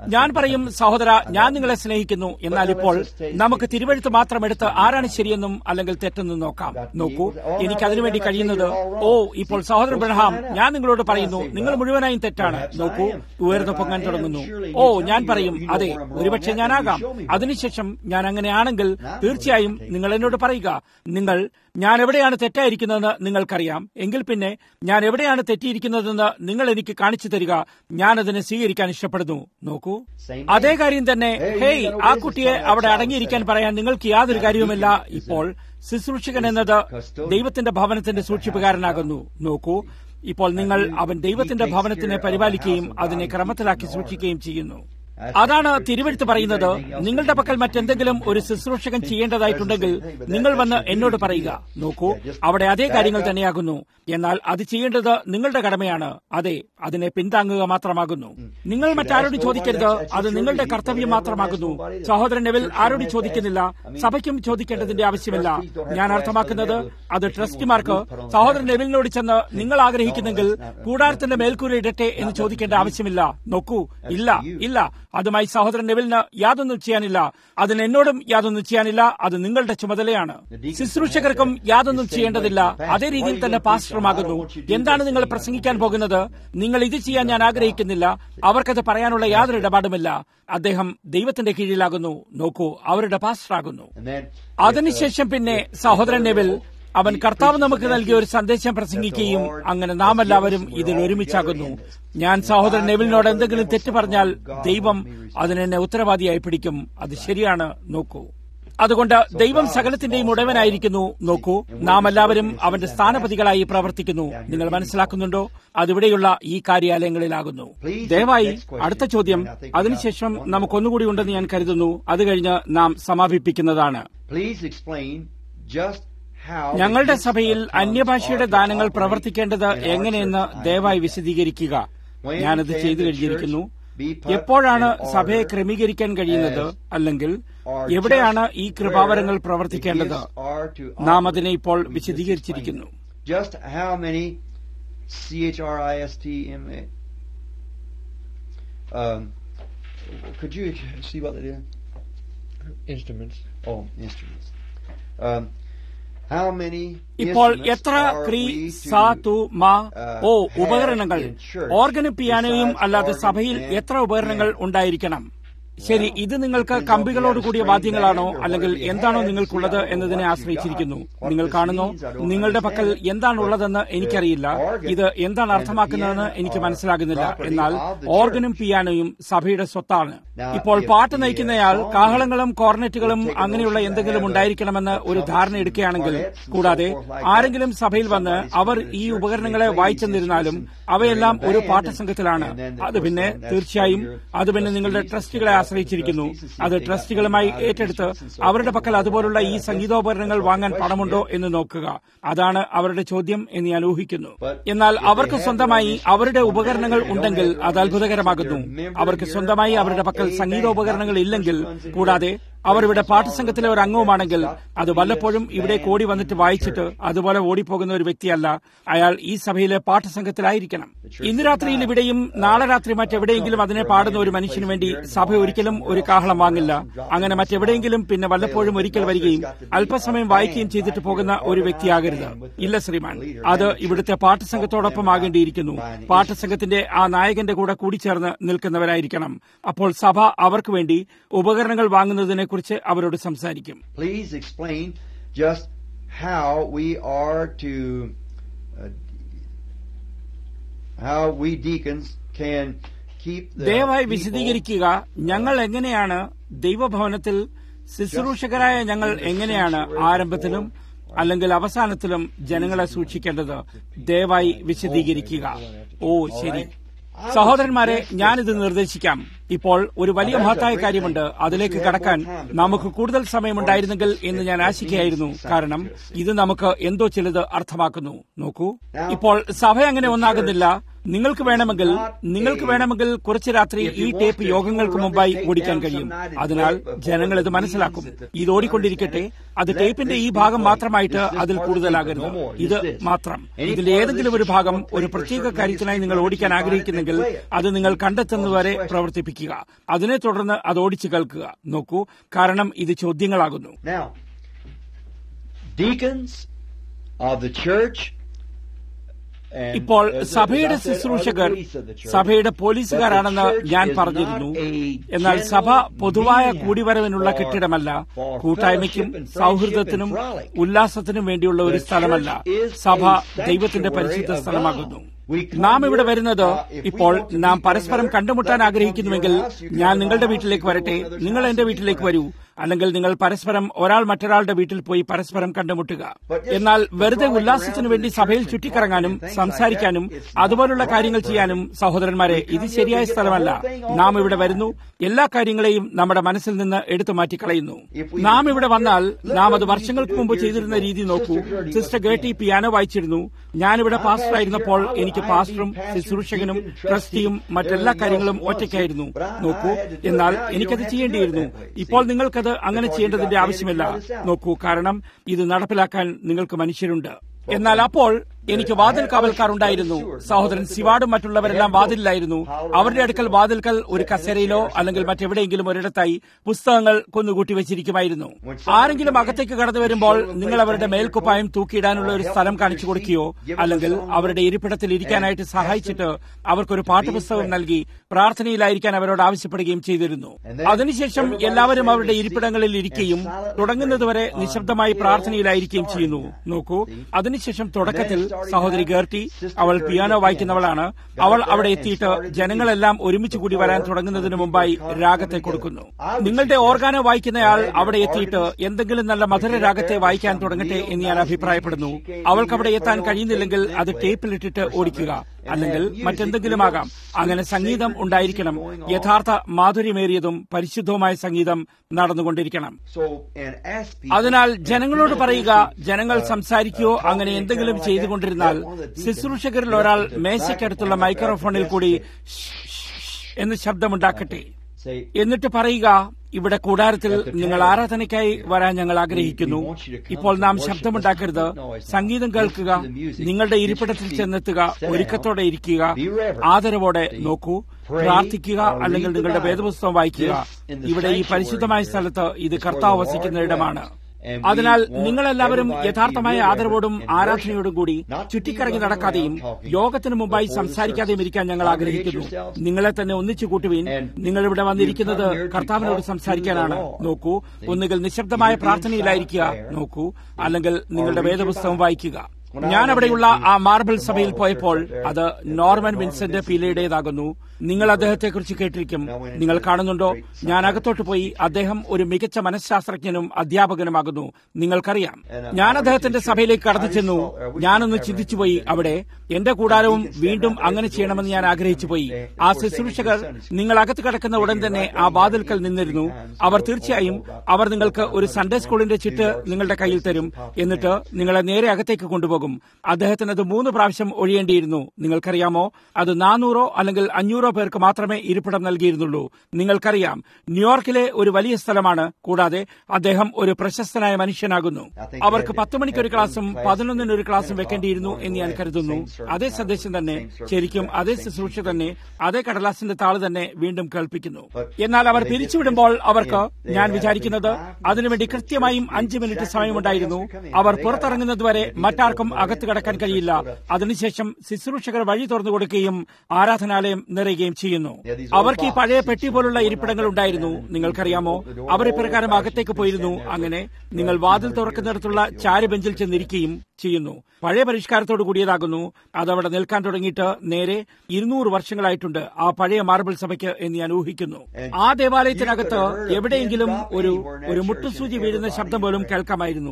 Speaker 2: ഞാൻ പറയും സഹോദര ഞാൻ നിങ്ങളെ സ്നേഹിക്കുന്നു എന്നാൽ ഇപ്പോൾ നമുക്ക് തിരുവഴുത്ത് മാത്രം എടുത്ത് ആരാണ് ശരിയെന്നും അല്ലെങ്കിൽ തെറ്റെന്നും നോക്കാം നോക്കൂ എനിക്ക് അതിനുവേണ്ടി കഴിയുന്നത് ഓ ഇപ്പോൾ സഹോദരൻ ബ്രഹാം ഞാൻ നിങ്ങളോട് പറയുന്നു നിങ്ങൾ മുഴുവനായും തെറ്റാണ് നോക്കൂ ഉയർന്നു പൊങ്ങാൻ തുടങ്ങുന്നു ഓ ഞാൻ പറയും അതെ ഒരുപക്ഷെ ഞാനാകാം അതിനുശേഷം ഞാൻ അങ്ങനെയാണെങ്കിൽ തീർച്ചയായും നിങ്ങൾ എന്നോട് പറയുക നിങ്ങൾ ഞാൻ എവിടെയാണ് തെറ്റായിരിക്കുന്നതെന്ന് നിങ്ങൾക്കറിയാം എങ്കിൽ പിന്നെ ഞാൻ എവിടെയാണ് തെറ്റിയിരിക്കുന്നതെന്ന് നിങ്ങൾ എനിക്ക് കാണിച്ചു തരിക ഞാൻ അതിനെ സ്വീകരിക്കാൻ ഇഷ്ടപ്പെടുന്നു നോക്കൂ അതേ കാര്യം തന്നെ ഹേയ് ആ കുട്ടിയെ അവിടെ അടങ്ങിയിരിക്കാൻ പറയാൻ നിങ്ങൾക്ക് യാതൊരു കാര്യവുമില്ല ഇപ്പോൾ ശുശ്രൂഷകൻ എന്നത് ദൈവത്തിന്റെ ഭവനത്തിന്റെ സൂക്ഷിപ്പുകാരനാകുന്നു നോക്കൂ ഇപ്പോൾ നിങ്ങൾ അവൻ ദൈവത്തിന്റെ ഭവനത്തിനെ പരിപാലിക്കുകയും അതിനെ ക്രമത്തിലാക്കി സൂക്ഷിക്കുകയും ചെയ്യുന്നു അതാണ് തിരുവഴുത്ത് പറയുന്നത് നിങ്ങളുടെ പക്കൽ മറ്റെന്തെങ്കിലും ഒരു ശുശ്രൂഷകൻ ചെയ്യേണ്ടതായിട്ടുണ്ടെങ്കിൽ നിങ്ങൾ വന്ന് എന്നോട് പറയുക നോക്കൂ അവിടെ അതേ കാര്യങ്ങൾ തന്നെയാകുന്നു എന്നാൽ അത് ചെയ്യേണ്ടത് നിങ്ങളുടെ കടമയാണ് അതെ അതിനെ പിന്താങ്ങുക മാത്രമാകുന്നു നിങ്ങൾ മറ്റാരോട് ചോദിക്കരുത് അത് നിങ്ങളുടെ കർത്തവ്യം മാത്രമാകുന്നു സഹോദരൻ നെവിൽ ആരോട് ചോദിക്കുന്നില്ല സഭയ്ക്കും ചോദിക്കേണ്ടതിന്റെ ആവശ്യമില്ല ഞാൻ അർത്ഥമാക്കുന്നത് അത് ട്രസ്റ്റിമാർക്ക് സഹോദരൻ നെവിലിനോട് ചെന്ന് നിങ്ങൾ ആഗ്രഹിക്കുന്നെങ്കിൽ കൂടാരത്തിന്റെ മേൽക്കൂര ഇടട്ടെ എന്ന് ചോദിക്കേണ്ട ആവശ്യമില്ല നോക്കൂ ഇല്ല ഇല്ല അതുമായി സഹോദരൻ നെവിലിന് യാതൊന്നും ചെയ്യാനില്ല അതിന് എന്നോടും യാതൊന്നും ചെയ്യാനില്ല അത് നിങ്ങളുടെ ചുമതലയാണ് ശുശ്രൂഷകർക്കും യാതൊന്നും ചെയ്യേണ്ടതില്ല അതേ രീതിയിൽ തന്നെ പാസ്റ്ററുമാകുന്നു എന്താണ് നിങ്ങൾ പ്രസംഗിക്കാൻ പോകുന്നത് നിങ്ങൾ ഇത് ചെയ്യാൻ ഞാൻ ആഗ്രഹിക്കുന്നില്ല അവർക്കത് പറയാനുള്ള യാതൊരു ഇടപാടുമില്ല അദ്ദേഹം ദൈവത്തിന്റെ കീഴിലാകുന്നു നോക്കൂ അവരുടെ പാസ്റ്ററാകുന്നു അതിനുശേഷം പിന്നെ സഹോദരൻ നെവിൽ അവൻ കർത്താവ് നമുക്ക് നൽകിയ ഒരു സന്ദേശം പ്രസംഗിക്കുകയും അങ്ങനെ നാം എല്ലാവരും ഇതിൽ ഒരുമിച്ചാകുന്നു ഞാൻ സഹോദരൻ നെവിലിനോട് എന്തെങ്കിലും തെറ്റ് പറഞ്ഞാൽ ദൈവം അതിനെന്നെ ഉത്തരവാദിയായി പിടിക്കും അത് ശരിയാണ് നോക്കൂ അതുകൊണ്ട് ദൈവം സകലത്തിന്റെയും ഉടവനായിരിക്കുന്നു നോക്കൂ നാം എല്ലാവരും അവന്റെ സ്ഥാനപതികളായി പ്രവർത്തിക്കുന്നു നിങ്ങൾ മനസ്സിലാക്കുന്നുണ്ടോ അതിവിടെയുള്ള ഈ കാര്യാലയങ്ങളിലാകുന്നു ദയവായി അടുത്ത ചോദ്യം അതിനുശേഷം നമുക്കൊന്നുകൂടി ഉണ്ടെന്ന് ഞാൻ കരുതുന്നു അത് കഴിഞ്ഞ് നാം സമാപിപ്പിക്കുന്നതാണ് ഞങ്ങളുടെ സഭയിൽ അന്യഭാഷയുടെ ദാനങ്ങൾ പ്രവർത്തിക്കേണ്ടത് എങ്ങനെയെന്ന് ദയവായി വിശദീകരിക്കുക ഞാനത് ചെയ്തു കഴിഞ്ഞിരിക്കുന്നു എപ്പോഴാണ് സഭയെ ക്രമീകരിക്കാൻ കഴിയുന്നത് അല്ലെങ്കിൽ എവിടെയാണ് ഈ കൃപാവരങ്ങൾ പ്രവർത്തിക്കേണ്ടത് നാം അതിനെ ഇപ്പോൾ വിശദീകരിച്ചിരിക്കുന്നു
Speaker 3: Could you see what they do?
Speaker 4: Instruments.
Speaker 3: Oh, instruments. Um, how many
Speaker 2: ഇപ്പോൾ
Speaker 3: instruments
Speaker 2: എത്ര
Speaker 3: are
Speaker 2: ക്രീ
Speaker 3: we to,
Speaker 2: സാ തു മാ
Speaker 3: uh,
Speaker 2: ഓ
Speaker 3: have
Speaker 2: ഉപകരണങ്ങൾ
Speaker 3: in church
Speaker 2: ഓർഗനും പിയാനോയും
Speaker 3: besides
Speaker 2: അല്ലാതെ
Speaker 3: organ
Speaker 2: സഭയിൽ
Speaker 3: and
Speaker 2: എത്ര ഉപകരണങ്ങൾ
Speaker 3: piano?
Speaker 2: ഉണ്ടായിരിക്കണം ശരി ഇത് നിങ്ങൾക്ക് കമ്പികളോട് കൂടിയ വാദ്യങ്ങളാണോ അല്ലെങ്കിൽ എന്താണോ നിങ്ങൾക്കുള്ളത് എന്നതിനെ ആശ്രയിച്ചിരിക്കുന്നു നിങ്ങൾ കാണുന്നു നിങ്ങളുടെ പക്കൽ എന്താണുള്ളതെന്ന് എനിക്കറിയില്ല ഇത് എന്താണ് അർത്ഥമാക്കുന്നതെന്ന് എനിക്ക് മനസ്സിലാകുന്നില്ല എന്നാൽ ഓർഗനും പിയാനോയും സഭയുടെ സ്വത്താണ് ഇപ്പോൾ പാട്ട് നയിക്കുന്നയാൾ കാഹളങ്ങളും കോർണറ്റുകളും അങ്ങനെയുള്ള എന്തെങ്കിലും ഉണ്ടായിരിക്കണമെന്ന് ഒരു ധാരണ എടുക്കുകയാണെങ്കിൽ കൂടാതെ ആരെങ്കിലും സഭയിൽ വന്ന് അവർ ഈ ഉപകരണങ്ങളെ വായിച്ചെന്നിരുന്നാലും അവയെല്ലാം ഒരു പാട്ടസംഘത്തിലാണ് അത് പിന്നെ തീർച്ചയായും അത് പിന്നെ നിങ്ങളുടെ ട്രസ്റ്റുകളെ ആശ്രയിച്ചിരിക്കുന്നു അത് ട്രസ്റ്റുകളുമായി ഏറ്റെടുത്ത് അവരുടെ പക്കൽ അതുപോലുള്ള ഈ സംഗീതോപകരണങ്ങൾ വാങ്ങാൻ പണമുണ്ടോ എന്ന് നോക്കുക അതാണ് അവരുടെ ചോദ്യം എന്ന് ഞാൻ ഊഹിക്കുന്നു എന്നാൽ അവർക്ക് സ്വന്തമായി അവരുടെ ഉപകരണങ്ങൾ ഉണ്ടെങ്കിൽ അത് അത്ഭുതകരമാകുന്നു അവർക്ക് സ്വന്തമായി അവരുടെ പക്കൽ സംഗീതോപകരണങ്ങൾ ഇല്ലെങ്കിൽ കൂടാതെ അവർ ഇവിടെ പാഠസംഘത്തിലെ ഒരു അംഗവുമാണെങ്കിൽ അത് വല്ലപ്പോഴും ഇവിടെ ഓടി വന്നിട്ട് വായിച്ചിട്ട് അതുപോലെ ഓടിപ്പോകുന്ന ഒരു വ്യക്തിയല്ല അയാൾ ഈ സഭയിലെ പാഠസംഘത്തിലായിരിക്കണം ഇന്ന് രാത്രിയിൽ ഇവിടെയും നാളെ രാത്രി മറ്റെവിടെയെങ്കിലും അതിനെ പാടുന്ന ഒരു മനുഷ്യന് വേണ്ടി സഭ ഒരിക്കലും ഒരു കാഹളം വാങ്ങില്ല അങ്ങനെ മറ്റെവിടെയെങ്കിലും പിന്നെ വല്ലപ്പോഴും ഒരിക്കൽ വരികയും അല്പസമയം വായിക്കുകയും ചെയ്തിട്ട് പോകുന്ന ഒരു വ്യക്തിയാകരുത് ഇല്ല ശ്രീമാൻ അത് ഇവിടുത്തെ പാഠസംഘത്തോടൊപ്പം ആകേണ്ടിയിരിക്കുന്നു പാഠസംഘത്തിന്റെ ആ നായകന്റെ കൂടെ കൂടിച്ചേർന്ന് നിൽക്കുന്നവരായിരിക്കണം അപ്പോൾ സഭ അവർക്ക് വേണ്ടി ഉപകരണങ്ങൾ വാങ്ങുന്നതിനെ കുറിച്ച് അവരോട് സംസാരിക്കും
Speaker 3: Please explain just how we are to, uh, how we deacons can keep the
Speaker 2: ദയവായി
Speaker 3: people
Speaker 2: വിശദീകരിക്കുക ഞങ്ങൾ എങ്ങനെയാണ് ദൈവഭവനത്തിൽ ശുശ്രൂഷകരായ ഞങ്ങൾ എങ്ങനെയാണ് ആരംഭത്തിലും അല്ലെങ്കിൽ അവസാനത്തിലും ജനങ്ങളെ സൂക്ഷിക്കേണ്ടത് ദയവായി വിശദീകരിക്കുക ഓ ശരി സഹോദരന്മാരെ ഞാനിത് നിർദ്ദേശിക്കാം ഇപ്പോൾ ഒരു വലിയ മഹത്തായ കാര്യമുണ്ട് അതിലേക്ക് കടക്കാൻ നമുക്ക് കൂടുതൽ സമയമുണ്ടായിരുന്നെങ്കിൽ എന്ന് ഞാൻ ആശിക്കുകയായിരുന്നു കാരണം ഇത് നമുക്ക് എന്തോ ചിലത് അർത്ഥമാക്കുന്നു നോക്കൂ ഇപ്പോൾ സഭ അങ്ങനെ ഒന്നാകുന്നില്ല നിങ്ങൾക്ക് വേണമെങ്കിൽ നിങ്ങൾക്ക് വേണമെങ്കിൽ കുറച്ച് രാത്രി ഈ ടേപ്പ് യോഗങ്ങൾക്ക് മുമ്പായി ഓടിക്കാൻ കഴിയും അതിനാൽ ജനങ്ങൾ ഇത് മനസ്സിലാക്കും ഇത് ഓടിക്കൊണ്ടിരിക്കട്ടെ അത് ടേപ്പിന്റെ ഈ ഭാഗം മാത്രമായിട്ട് അതിൽ കൂടുതലാകരുത് ഇത് മാത്രം ഇതിന്റെ ഏതെങ്കിലും ഒരു ഭാഗം ഒരു പ്രത്യേക കാര്യത്തിനായി നിങ്ങൾ ഓടിക്കാൻ ആഗ്രഹിക്കുന്നെങ്കിൽ അത് നിങ്ങൾ കണ്ടെത്തുന്നതുവരെ പ്രവർത്തിപ്പിക്കുക അതിനെ തുടർന്ന് അത് ഓടിച്ചു കേൾക്കുക നോക്കൂ കാരണം ഇത് ചോദ്യങ്ങളാകുന്നു
Speaker 3: Now, deacons of the church and
Speaker 2: ഇപ്പോൾ
Speaker 3: as- as I
Speaker 2: സഭയുടെ
Speaker 3: said, are the
Speaker 2: ശുശ്രൂഷകർ
Speaker 3: police of the church.
Speaker 2: സഭയുടെ പോലീസുകാരാണെന്ന്
Speaker 3: But the church
Speaker 2: ഞാൻ
Speaker 3: is
Speaker 2: പറഞ്ഞിരുന്നു
Speaker 3: not a
Speaker 2: എന്നാൽ സഭ
Speaker 3: general
Speaker 2: പൊതുവായ
Speaker 3: meeting
Speaker 2: കൂടിവരവിനുള്ള
Speaker 3: for-
Speaker 2: കെട്ടിടമല്ല
Speaker 3: for
Speaker 2: കൂട്ടായ്മയ്ക്കും
Speaker 3: fellowship and friendship
Speaker 2: സൗഹൃദത്തിനും
Speaker 3: and frolic.
Speaker 2: ഉല്ലാസത്തിനും വേണ്ടിയുള്ള ഒരു
Speaker 3: The
Speaker 2: സ്ഥലമല്ല
Speaker 3: church is
Speaker 2: സഭ
Speaker 3: a
Speaker 2: ദൈവത്തിന്റെ
Speaker 3: sanctuary
Speaker 2: പരിശുദ്ധ
Speaker 3: of
Speaker 2: സ്ഥലമാകുന്നു
Speaker 3: God. We come
Speaker 2: നാം ഇവിടെ
Speaker 3: here,
Speaker 2: വരുന്നത്
Speaker 3: uh, if we
Speaker 2: ഇപ്പോൾ
Speaker 3: want to
Speaker 2: നാം
Speaker 3: meet
Speaker 2: പരസ്പരം
Speaker 3: together,
Speaker 2: കണ്ടുമുട്ടാൻ
Speaker 3: let me come to
Speaker 2: ആഗ്രഹിക്കുന്നുമെങ്കിൽ
Speaker 3: your house, you come
Speaker 2: ഞാൻ
Speaker 3: to my
Speaker 2: നിങ്ങളുടെ
Speaker 3: house,
Speaker 2: വീട്ടിലേക്ക്
Speaker 3: you go to
Speaker 2: വരട്ടെ
Speaker 3: another's
Speaker 2: നിങ്ങൾ
Speaker 3: house,
Speaker 2: എന്റെ
Speaker 3: you
Speaker 2: വീട്ടിലേക്ക്
Speaker 3: go
Speaker 2: വരൂ അല്ലെങ്കിൽ നിങ്ങൾ പരസ്പരം ഒരാൾ മറ്റൊരാളുടെ വീട്ടിൽ പോയി പരസ്പരം കണ്ടുമുട്ടുക
Speaker 3: But just
Speaker 2: എന്നാൽ
Speaker 3: to
Speaker 2: വെറുതെ
Speaker 3: frolic
Speaker 2: ഉല്ലാസത്തിനു
Speaker 3: around
Speaker 2: വേണ്ടി
Speaker 3: in the
Speaker 2: സഭയിൽ
Speaker 3: church and
Speaker 2: ചുറ്റിക്കറങ്ങാനും
Speaker 3: talking and things
Speaker 2: സംസാരിക്കാനും
Speaker 3: like that, it's not
Speaker 2: അതുപോലുള്ള
Speaker 3: right,
Speaker 2: കാര്യങ്ങൾ
Speaker 3: brother.
Speaker 2: ചെയ്യാനും സഹോദരന്മാരെ
Speaker 3: We come
Speaker 2: ഇത്
Speaker 3: here
Speaker 2: ശരിയായ
Speaker 3: to get the
Speaker 2: സ്ഥലമല്ല
Speaker 3: whole thing off
Speaker 2: നാം
Speaker 3: our
Speaker 2: ഇവിടെ
Speaker 3: mind.
Speaker 2: വരുന്നു എല്ലാ കാര്യങ്ങളെയും നമ്മുടെ മനസ്സിൽ നിന്ന് എടുത്തു മാറ്റിക്കളയുന്നു
Speaker 3: If we
Speaker 2: നാം
Speaker 3: would
Speaker 2: ഇവിടെ
Speaker 3: come
Speaker 2: വന്നാൽ
Speaker 3: here,
Speaker 2: നാം
Speaker 3: look
Speaker 2: അത്
Speaker 3: what we
Speaker 2: വർഷങ്ങൾക്ക്
Speaker 3: used to do
Speaker 2: മുമ്പ്
Speaker 3: years
Speaker 2: ചെയ്തിരുന്ന
Speaker 3: ago.
Speaker 2: രീതി നോക്കൂ
Speaker 3: Sister Gertie
Speaker 2: സിസ്റ്റർ
Speaker 3: was
Speaker 2: ഗേട്ടി
Speaker 3: again.
Speaker 2: പിയാനോ വായിച്ചിരുന്നു ഞാനിവിടെ
Speaker 3: I
Speaker 2: പാസ്റ്റർ ആയിരുന്നപ്പോൾ
Speaker 3: passed here,
Speaker 2: എനിക്ക്
Speaker 3: I would-
Speaker 2: പാസ്റ്ററും
Speaker 3: I'd be pastor,
Speaker 2: ശുശ്രൂഷകനും
Speaker 3: deacon,
Speaker 2: ട്രസ്റ്റിയും
Speaker 3: trustee,
Speaker 2: മറ്റെല്ലാ
Speaker 3: everything
Speaker 2: കാര്യങ്ങളും
Speaker 3: else once
Speaker 2: ഒറ്റയ്ക്കായിരുന്നു
Speaker 3: here. But I-
Speaker 2: നോക്കൂ
Speaker 3: I had to do it.
Speaker 2: എന്നാൽ
Speaker 3: Now you
Speaker 2: എനിക്കത്
Speaker 3: don't have to
Speaker 2: ചെയ്യേണ്ടിയിരുന്നു
Speaker 3: do it that way,
Speaker 2: ഇപ്പോൾ
Speaker 3: see?
Speaker 2: നിങ്ങൾക്കത് അങ്ങനെ
Speaker 3: Because
Speaker 2: ചെയ്യേണ്ടതിന്റെ
Speaker 3: you got
Speaker 2: ആവശ്യമില്ല
Speaker 3: to carry this out.
Speaker 2: നോക്കൂ കാരണം ഇത് നടപ്പിലാക്കാൻ നിങ്ങൾക്ക് മനുഷ്യരുണ്ട് എന്നാൽ അപ്പോൾ എനിക്ക് വാതിൽ കാവൽക്കാർ ഉണ്ടായിരുന്നു സഹോദരൻ സിവാടും മറ്റുള്ളവരെല്ലാം വാതിലിലായിരുന്നു അവരുടെ അടുക്കൽ വാതിൽക്കൽ ഒരു കസേരയിലോ അല്ലെങ്കിൽ മറ്റെവിടെയെങ്കിലും ഒരിടത്തായി പുസ്തകങ്ങൾ കൊന്നുകൂട്ടി വെച്ചിരിക്കുമായിരുന്നു ആരെങ്കിലും അകത്തേക്ക് കടന്നു വരുമ്പോൾ നിങ്ങൾ അവരുടെ മേൽക്കുപ്പായം തൂക്കിയിടാനുള്ള ഒരു സ്ഥലം കാണിച്ചു കൊടുക്കുകയോ അല്ലെങ്കിൽ അവരുടെ ഇരിപ്പിടത്തിൽ ഇരിക്കാനായിട്ട് സഹായിച്ചിട്ട് അവർക്കൊരു പാഠപുസ്തകം നൽകി പ്രാർത്ഥനയിലായിരിക്കാൻ അവരോട് ആവശ്യപ്പെടുകയും ചെയ്തിരുന്നു അതിനുശേഷം എല്ലാവരും അവരുടെ ഇരിപ്പിടങ്ങളിൽ ഇരിക്കുകയും തുടങ്ങുന്നതുവരെ നിശബ്ദമായി പ്രാർത്ഥനയിലായിരിക്കുകയും ചെയ്യുന്നു നോക്കൂ അതിനുശേഷം തുടക്കത്തിൽ സഹോദരി ഗേർട്ടി അവൾ പിയാനോ വായിക്കുന്നവളാണ് അവൾ അവിടെ എത്തിയിട്ട് ജനങ്ങളെല്ലാം ഒരുമിച്ച് കൂടി വരാൻ തുടങ്ങുന്നതിന് മുമ്പായി രാഗത്തെ കൊടുക്കുന്നു നിങ്ങളുടെ ഓർഗാനോ വായിക്കുന്നയാൾ അവിടെ എത്തിയിട്ട് എന്തെങ്കിലും നല്ല മധുര രാഗത്തെ വായിക്കാൻ തുടങ്ങട്ടെ എന്ന് ഞാൻ അഭിപ്രായപ്പെടുന്നു അവൾക്ക് അവിടെ എത്താൻ കഴിയുന്നില്ലെങ്കിൽ അത് ടേപ്പിലിട്ടിട്ട് ഓടിക്കുക അല്ലെങ്കിൽ മറ്റെന്തെങ്കിലും ആകാം അങ്ങനെ സംഗീതം ഉണ്ടായിരിക്കണം യഥാർത്ഥ മാധുര്യമേറിയതും പരിശുദ്ധവുമായ സംഗീതം നടന്നുകൊണ്ടിരിക്കണം
Speaker 3: So, and ask people,
Speaker 2: അതിനാൽ ജനങ്ങളോട് പറയുക ജനങ്ങൾ സംസാരിക്കുകയോ അങ്ങനെ എന്തെങ്കിലും ചെയ്തുകൊണ്ടിരുന്നാൽ ശുശ്രൂഷകരിൽ ഒരാൾ മേശയ്ക്കടുത്തുള്ള മൈക്രോഫോണിൽ കൂടി ഷ് ഷ് ഷ് എന്ന് ശബ്ദമുണ്ടാക്കട്ടെ
Speaker 3: say,
Speaker 2: എന്നിട്ട് പറയുക ഇവിടെ കൂടാരത്തിൽ നിങ്ങൾ ആരാധനയ്ക്കായി വരാൻ ഞങ്ങൾ ആഗ്രഹിക്കുന്നു ഇപ്പോൾ നാം ശബ്ദമുണ്ടാക്കരുത് സംഗീതം കേൾക്കുക നിങ്ങളുടെ ഇരിപ്പിടത്തിൽ ചെന്നെത്തുക ഒരുക്കത്തോടെ ഇരിക്കുക ആദരവോടെ നോക്കൂ പ്രാർത്ഥിക്കുക അല്ലെങ്കിൽ നിങ്ങളുടെ വേദപുസ്തകം വായിക്കുക ഇവിടെ ഈ പരിശുദ്ധമായ സ്ഥലത്ത് ഇത് കർത്താവ് വസിക്കുന്ന ഇടമാണ് അതിനാൽ നിങ്ങളെല്ലാവരും യഥാർത്ഥമായ ആദരവോടും ആരാധനയോടും കൂടി ചുറ്റിക്കറങ്ങി നടക്കാതെയും യോഗത്തിന് മുമ്പായി സംസാരിക്കാതെയും ഇരിക്കാൻ ഞങ്ങൾ ആഗ്രഹിക്കുന്നു നിങ്ങളെ തന്നെ ഒന്നിച്ചു കൂട്ടുവീൻ നിങ്ങൾ ഇവിടെ വന്നിരിക്കുന്നത് കർത്താവിനോട് സംസാരിക്കാനാണ് നോക്കൂ ഒന്നുകിൽ നിശബ്ദമായ പ്രാർത്ഥനയിലായിരിക്കുക നോക്കൂ അല്ലെങ്കിൽ നിങ്ങളുടെ വേദപുസ്തകം വായിക്കുക ഞാൻ അവിടെയുള്ള ആ മാർബിൾ സഭയിൽ പോയപ്പോൾ അത് നോർമൻ വിൻസെന്റ് പീലയുടേതാകുന്നു നിങ്ങൾ അദ്ദേഹത്തെക്കുറിച്ച് കേട്ടിരിക്കും നിങ്ങൾ കാണുന്നുണ്ടോ ഞാൻ അകത്തോട്ട് പോയി അദ്ദേഹം ഒരു മികച്ച മനഃശാസ്ത്രജ്ഞനും അധ്യാപകനുമാകുന്നു നിങ്ങൾക്കറിയാം ഞാൻ അദ്ദേഹത്തിന്റെ സഭയിലേക്ക് കടന്നു ചെന്നു ഞാനൊന്ന് ചിന്തിച്ചുപോയി അവിടെ എന്റെ കൂടാരവും വീണ്ടും അങ്ങനെ ചെയ്യണമെന്ന് ഞാൻ ആഗ്രഹിച്ചു പോയി ആ ശുശ്രൂഷകർ നിങ്ങൾ അകത്ത് കിടക്കുന്ന ഉടൻ തന്നെ ആ വാതിൽക്കൽ നിന്നിരുന്നു അവർ തീർച്ചയായും അവർ നിങ്ങൾക്ക് ഒരു സൺഡേ സ്കൂളിന്റെ ചിട്ട് നിങ്ങളുടെ കയ്യിൽ തരും എന്നിട്ട് നിങ്ങളെ നേരെ അകത്തേക്ക് കൊണ്ടുപോകും അദ്ദേഹത്തിന് അത് മൂന്ന് പ്രാവശ്യം ഒഴിയേണ്ടിയിരുന്നു നിങ്ങൾക്കറിയാമോ അത് നാനൂറോ അല്ലെങ്കിൽ അഞ്ഞൂറോ പേർക്ക് മാത്രമേ ഇരിപ്പിടം നൽകിയിരുന്നുള്ളൂ നിങ്ങൾക്കറിയാം ന്യൂയോർക്കിലെ ഒരു വലിയ സ്ഥലമാണ് കൂടാതെ അദ്ദേഹം ഒരു പ്രശസ്തനായ മനുഷ്യനാകുന്നു അവർക്ക് പത്ത് മണിക്കൊരു ക്ലാസും പതിനൊന്നിന് ഒരു ക്ലാസും വെക്കേണ്ടിയിരുന്നു എന്ന് ഞാൻ കരുതുന്നു അതേ സന്ദേശം തന്നെ ശരിക്കും അതേ ശുശ്രൂഷ തന്നെ അതേ കടലാസിന്റെ താള് തന്നെ വീണ്ടും കേൾപ്പിക്കുന്നു എന്നാൽ അവർ പിരിച്ചുവിടുമ്പോൾ അവർക്ക് ഞാൻ വിചാരിക്കുന്നത് അതിനുവേണ്ടി കൃത്യമായും അഞ്ച് മിനിറ്റ് സമയമുണ്ടായിരുന്നു അവർ പുറത്തിറങ്ങുന്നതുവരെ മറ്റാർക്കും അകത്ത് കടക്കാൻ കഴിയില്ല അതിനുശേഷം ശുശ്രൂഷകർ വഴി തുറന്നു കൊടുക്കുകയും ആരാധനാലയം നിറയുകയും ചെയ്യുന്നു അവർക്ക് ഈ പഴയ പെട്ടി പോലുള്ള ഇരിപ്പിടങ്ങൾ ഉണ്ടായിരുന്നു നിങ്ങൾക്കറിയാമോ അവർ ഇപ്രകാരം അകത്തേക്ക് പോയിരുന്നു അങ്ങനെ നിങ്ങൾ വാതിൽ തുറക്കുന്നിടത്തുള്ള ചാരുബെഞ്ചിൽ ചെന്നിരിക്കുകയും ചെയ്യുന്നു പഴയ പരിഷ്കാരത്തോട് കൂടിയതാകുന്നു അതവിടെ നിൽക്കാൻ തുടങ്ങിയിട്ട് നേരെ ഇരുന്നൂറ് വർഷങ്ങളായിട്ടുണ്ട് ആ പഴയ മാർബിൾ സഭയ്ക്ക് എന്ന് ഞാൻ ഊഹിക്കുന്നു ആ ദേവാലയത്തിനകത്ത് എവിടെയെങ്കിലും ഒരു ഒരു മുട്ടുസൂചി വീഴുന്ന ശബ്ദം പോലും കേൾക്കാമായിരുന്നു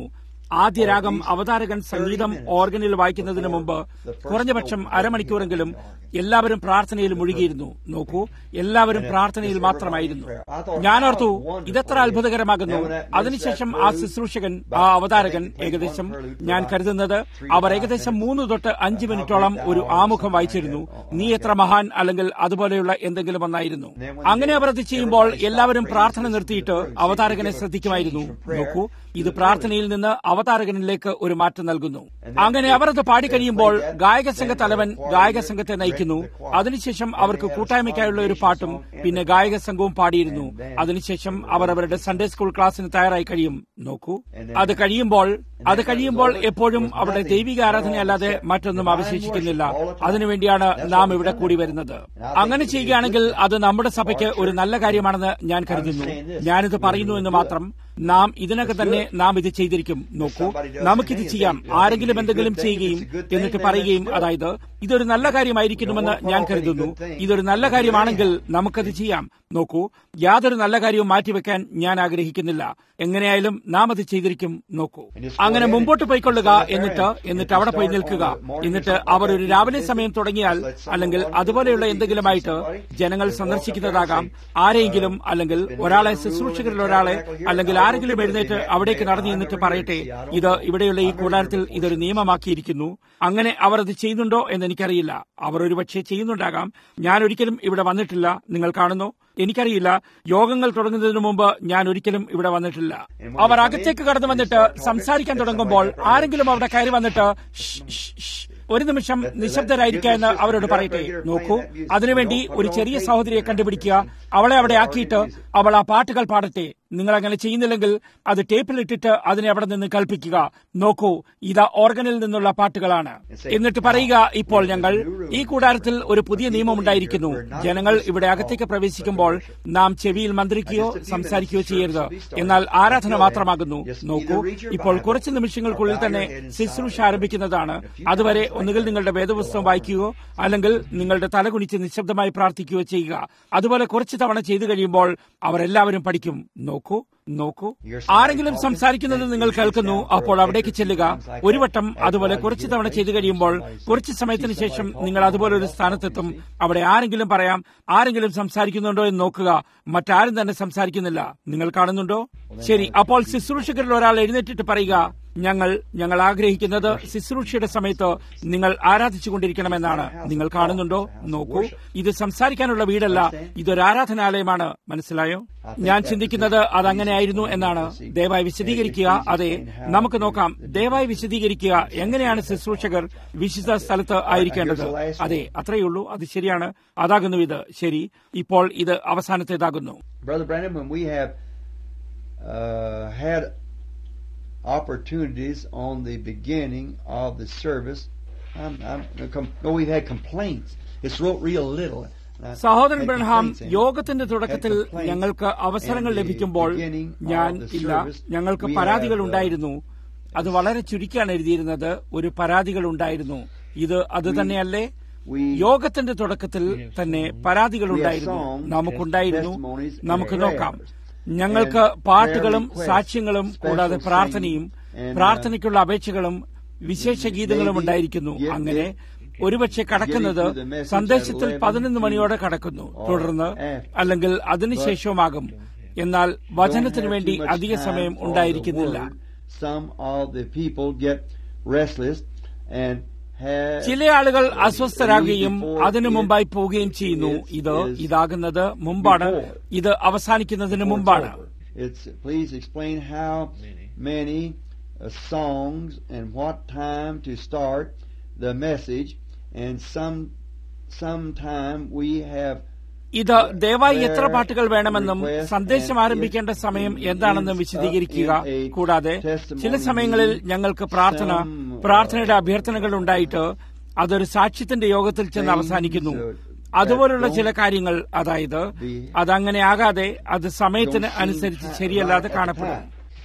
Speaker 2: ആദ്യ രാഗം അവതാരകൻ സംഗീതം ഓർഗനിൽ വായിക്കുന്നതിന് മുമ്പ് കുറഞ്ഞപക്ഷം അരമണിക്കൂറെങ്കിലും എല്ലാവരും പ്രാർത്ഥനയിൽ മുഴുകിയിരുന്നു നോക്കൂ എല്ലാവരും പ്രാർത്ഥനയിൽ മാത്രമായിരുന്നു ഞാൻ ഓർത്തു ഇതെത്ര അത്ഭുതകരമാകുന്നു അതിനുശേഷം ആ ശുശ്രൂഷകൻ ആ അവതാരകൻ ഏകദേശം ഞാൻ കരുതുന്നത് അവർ ഏകദേശം മൂന്ന് തൊട്ട് അഞ്ച് മിനിറ്റോളം ഒരു ആമുഖം വായിച്ചിരുന്നു നീ എത്ര മഹാൻ അല്ലെങ്കിൽ അതുപോലെയുള്ള എന്തെങ്കിലും ഒന്നായിരുന്നു അങ്ങനെ അവർ അത് ചെയ്യുമ്പോൾ എല്ലാവരും പ്രാർത്ഥന നിർത്തിയിട്ട് അവതാരകനെ ശ്രദ്ധിക്കുമായിരുന്നു നോക്കൂ ഇത് പ്രാർത്ഥനയിൽ നിന്ന് അവതാരകനിലേക്ക് ഒരു മാറ്റം നൽകുന്നു അങ്ങനെ അവർ അത് പാടിക്കഴിയുമ്പോൾ ഗായക സംഘ തലവൻ ഗായക സംഘത്തെ നയിക്കുന്നു അതിനുശേഷം അവർക്ക് കൂട്ടായ്മയ്ക്കായുള്ള ഒരു പാട്ടും പിന്നെ ഗായക സംഘവും പാടിയിരുന്നു അതിനുശേഷം അവർ അവരുടെ സൺഡേ സ്കൂൾ ക്ലാസ്സിന് തയ്യാറായി കഴിയും നോക്കൂ അത് കഴിയുമ്പോൾ അത് കഴിയുമ്പോൾ എപ്പോഴും അവിടെ ദൈവിക ആരാധനയല്ലാതെ മറ്റൊന്നും അവശേഷിക്കുന്നില്ല അതിനുവേണ്ടിയാണ് നാം ഇവിടെ കൂടി വരുന്നത് അങ്ങനെ ചെയ്യുകയാണെങ്കിൽ അത് നമ്മുടെ സഭയ്ക്ക് ഒരു നല്ല കാര്യമാണെന്ന് ഞാൻ കരുതുന്നു ഞാനിത് പറയുന്നു എന്ന് മാത്രം നാം ഇതിനകം തന്നെ നാം ഇത് ചെയ്തിരിക്കും നോക്കൂ നമുക്കിത് ചെയ്യാം ആരെങ്കിലും എന്തെങ്കിലും ചെയ്യുകയും എന്നിട്ട് പറയുകയും അതായത് ഇതൊരു നല്ല കാര്യമായിരിക്കണമെന്ന് ഞാൻ കരുതുന്നു ഇതൊരു നല്ല കാര്യമാണെങ്കിൽ നമുക്കത് ചെയ്യാം നോക്കൂ യാതൊരു നല്ല കാര്യവും മാറ്റിവെക്കാൻ ഞാൻ ആഗ്രഹിക്കുന്നില്ല എങ്ങനെയായാലും നാം അത് ചെയ്തിരിക്കും നോക്കൂ അങ്ങനെ മുമ്പോട്ട് പോയിക്കൊള്ളുക എന്നിട്ട് എന്നിട്ട് അവിടെ പോയി നിൽക്കുക എന്നിട്ട് അവർ ഒരു രാവിലെ സമയം തുടങ്ങിയാൽ അല്ലെങ്കിൽ അതുപോലെയുള്ള എന്തെങ്കിലുമായിട്ട് ജനങ്ങൾ സന്ദർശിക്കുന്നതാകാം ആരെയെങ്കിലും അല്ലെങ്കിൽ ഒരാളെ ശുശ്രൂഷകരിൽ ഒരാളെ അല്ലെങ്കിൽ ആരെങ്കിലും എഴുന്നേറ്റ് അവിടേക്ക് നടന്നു എന്നിട്ട് പറയട്ടെ ഇത് ഇവിടെയുള്ള ഈ കൂടാരത്തിൽ ഇതൊരു നിയമമാക്കിയിരിക്കുന്നു അങ്ങനെ അവർ അത് ചെയ്യുന്നുണ്ടോ എന്ന് എനിക്കറിയില്ല അവർ ഒരുപക്ഷെ ചെയ്യുന്നുണ്ടാകാം ഞാൻ ഒരിക്കലും ഇവിടെ വന്നിട്ടില്ല നിങ്ങൾ കാണുന്നു എനിക്കറിയില്ല യോഗങ്ങൾ തുടങ്ങുന്നതിന് മുമ്പ് ഞാൻ ഒരിക്കലും ഇവിടെ വന്നിട്ടില്ല അവർ അകത്തേക്ക് കടന്നു വന്നിട്ട് സംസാരിക്കാൻ തുടങ്ങുമ്പോൾ ആരെങ്കിലും അവിടെ കയറി വന്നിട്ട് ഷ്, ഷ്, ഷ്, ഒരു നിമിഷം നിശബ്ദരായിരിക്കുക എന്ന് അവരോട് പറയട്ടെ നോക്കൂ അതിനുവേണ്ടി ഒരു ചെറിയ സഹോദരിയെ കണ്ടുപിടിക്കുക അവളെ അവിടെ ആക്കിയിട്ട് അവൾ ആ പാട്ടുകൾ പാടട്ടെ നിങ്ങൾ അങ്ങനെ ചെയ്യുന്നില്ലെങ്കിൽ അത് ടേപ്പിലിട്ടിട്ട് അതിനെ അവിടെ നിന്ന് കൽപ്പിക്കുക നോക്കൂ ഇത് ഓർഗനിൽ നിന്നുള്ള പാട്ടുകളാണ് എന്നിട്ട് പറയുക ഇപ്പോൾ ഞങ്ങൾ ഈ കൂടാരത്തിൽ ഒരു പുതിയ നിയമം ഉണ്ടായിരിക്കുന്നു ജനങ്ങൾ ഇവിടെ അകത്തേക്ക് പ്രവേശിക്കുമ്പോൾ നാം ചെവിയിൽ മന്ത്രിക്കുകയോ സംസാരിക്കുകയോ ചെയ്യരുത് എന്നാൽ ആരാധന മാത്രമാകുന്നു നോക്കൂ ഇപ്പോൾ കുറച്ച് നിമിഷങ്ങൾക്കുള്ളിൽ തന്നെ ശുശ്രൂഷ ആരംഭിക്കുന്നതാണ് അതുവരെ ഒന്നുകിൽ നിങ്ങളുടെ വേദപുസ്തകം വായിക്കുകയോ അല്ലെങ്കിൽ നിങ്ങളുടെ തലകുനിച്ച് നിശബ്ദമായി പ്രാർത്ഥിക്കുകയോ ചെയ്യുക അതുപോലെ കുറച്ച് തവണ ചെയ്തു കഴിയുമ്പോൾ അവരെല്ലാവരും പഠിക്കും നോക്കൂ നോക്കൂ ആരെങ്കിലും സംസാരിക്കുന്നത് നിങ്ങൾ കേൾക്കുന്നു അപ്പോൾ അവിടേക്ക് ചെല്ലുക ഒരു വട്ടം അതുപോലെ കുറച്ച് തവണ ചെയ്തു കഴിയുമ്പോൾ കുറച്ച് സമയത്തിന് ശേഷം നിങ്ങൾ അതുപോലെ ഒരു സ്ഥാനത്തെത്തും അവിടെ ആരെങ്കിലും പറയാം ആരെങ്കിലും സംസാരിക്കുന്നുണ്ടോ എന്ന് നോക്കുക മറ്റാരും തന്നെ സംസാരിക്കുന്നില്ല നിങ്ങൾ കാണുന്നുണ്ടോ ശരി അപ്പോൾ ശുശ്രൂഷകരിൽ ഒരാൾ എഴുന്നേറ്റിട്ട് പറയുക ഞങ്ങൾ ഞങ്ങൾ ആഗ്രഹിക്കുന്നത് ശുശ്രൂഷയുടെ സമയത്ത് നിങ്ങൾ ആരാധിച്ചുകൊണ്ടിരിക്കണമെന്നാണ് നിങ്ങൾ കാണുന്നുണ്ടോ നോക്കൂ ഇത് സംസാരിക്കാനുള്ള വീടല്ല ഇതൊരു ആരാധനാലയമാണ് മനസ്സിലായോ ഞാൻ ചിന്തിക്കുന്നത് അതങ്ങനെയായിരുന്നു എന്നാണ് ദയവായി വിശദീകരിക്കുക അതെ നമുക്ക് നോക്കാം ദയവായി വിശദീകരിക്കുക എങ്ങനെയാണ് ശുശ്രൂഷകർ വിശുദ്ധ സ്ഥലത്ത് ആയിരിക്കേണ്ടത് അതെ അത്രയുള്ളൂ അത് ശരിയാണ് അതാകുന്നു ഇത് ശരി ഇപ്പോൾ ഇത് അവസാനത്തേതാകുന്നു
Speaker 3: Brother Brandon, when we have uh, had opportunities on the beginning of the service, I'm, I'm, com- no, we've had complaints. It's wrote real little. Uh,
Speaker 2: സഹോദരൻ
Speaker 3: had
Speaker 2: ബ്രഹാം
Speaker 3: complaints in it.
Speaker 2: യോഗത്തിന്റെ തുടക്കത്തിൽ
Speaker 3: Had complaints
Speaker 2: ഞങ്ങൾക്ക് അവസരങ്ങൾ
Speaker 3: in the
Speaker 2: ലഭിക്കുമ്പോൾ
Speaker 3: beginning of
Speaker 2: ഞാൻ
Speaker 3: the
Speaker 2: ഇല്ല
Speaker 3: service.
Speaker 2: ഞങ്ങൾക്ക്
Speaker 3: We
Speaker 2: പരാതികൾ
Speaker 3: have, uh,
Speaker 2: ഉണ്ടായിരുന്നു അത് വളരെ ചുരുക്കിയാണ് എഴുതിയിരുന്നത് ഒരു പരാതികൾ ഉണ്ടായിരുന്നു ഇത് അത് തന്നെയല്ലേ
Speaker 3: We
Speaker 2: യോഗത്തിന്റെ തുടക്കത്തിൽ തന്നെ പരാതികൾ ഉണ്ടായിരുന്നു നമുക്കുണ്ടായിരുന്നു നമുക്ക് നോക്കാം ഞങ്ങൾക്ക് പാട്ടുകളും സാക്ഷ്യങ്ങളും കൂടാതെ പ്രാർത്ഥനയും പ്രാർത്ഥനയ്ക്കുള്ള അപേക്ഷകളും വിശേഷ ഗീതങ്ങളും ഉണ്ടായിരിക്കുന്നു അങ്ങനെ ഒരുപക്ഷെ കടക്കുന്നത് സന്ദേശത്തിൽ പതിനൊന്ന് മണിയോടെ കടക്കുന്നു തുടർന്ന് അല്ലെങ്കിൽ അതിനുശേഷവുമാകും എന്നാൽ വചനത്തിനു വേണ്ടി അധിക സമയം ഉണ്ടായിരിക്കുന്നില്ല
Speaker 3: Some of the people get restless and have
Speaker 2: ചില ആളുകൾ അസ്വസ്ഥരാകുകയും അതിനു മുമ്പായി പോവുകയും ചെയ്യുന്നു ഇത് ഇതാകുന്നത് മുമ്പാണ് ഇത് അവസാനിക്കുന്നതിന് മുമ്പാണ്
Speaker 3: It's please explain how many uh, songs and what time to start the message and some sometime we have
Speaker 2: ഇത് ദയവായി എത്ര പാട്ടുകൾ വേണമെന്നും സന്ദേശം ആരംഭിക്കേണ്ട സമയം എന്താണെന്നും വിശദീകരിക്കുക കൂടാതെ ചില സമയങ്ങളിൽ ഞങ്ങൾക്ക് പ്രാർത്ഥന പ്രാർത്ഥനയുടെ അഭ്യർത്ഥനകൾ ഉണ്ടായിട്ട് അതൊരു സാക്ഷ്യത്തിന്റെ യോഗത്തിൽ ചെന്ന് അവസാനിക്കുന്നു അതുപോലുള്ള ചില കാര്യങ്ങൾ അതായത് അതങ്ങനെ ആകാതെ അത് സമയത്തിന് അനുസരിച്ച് ശരിയല്ലാതെ കാണപ്പെടും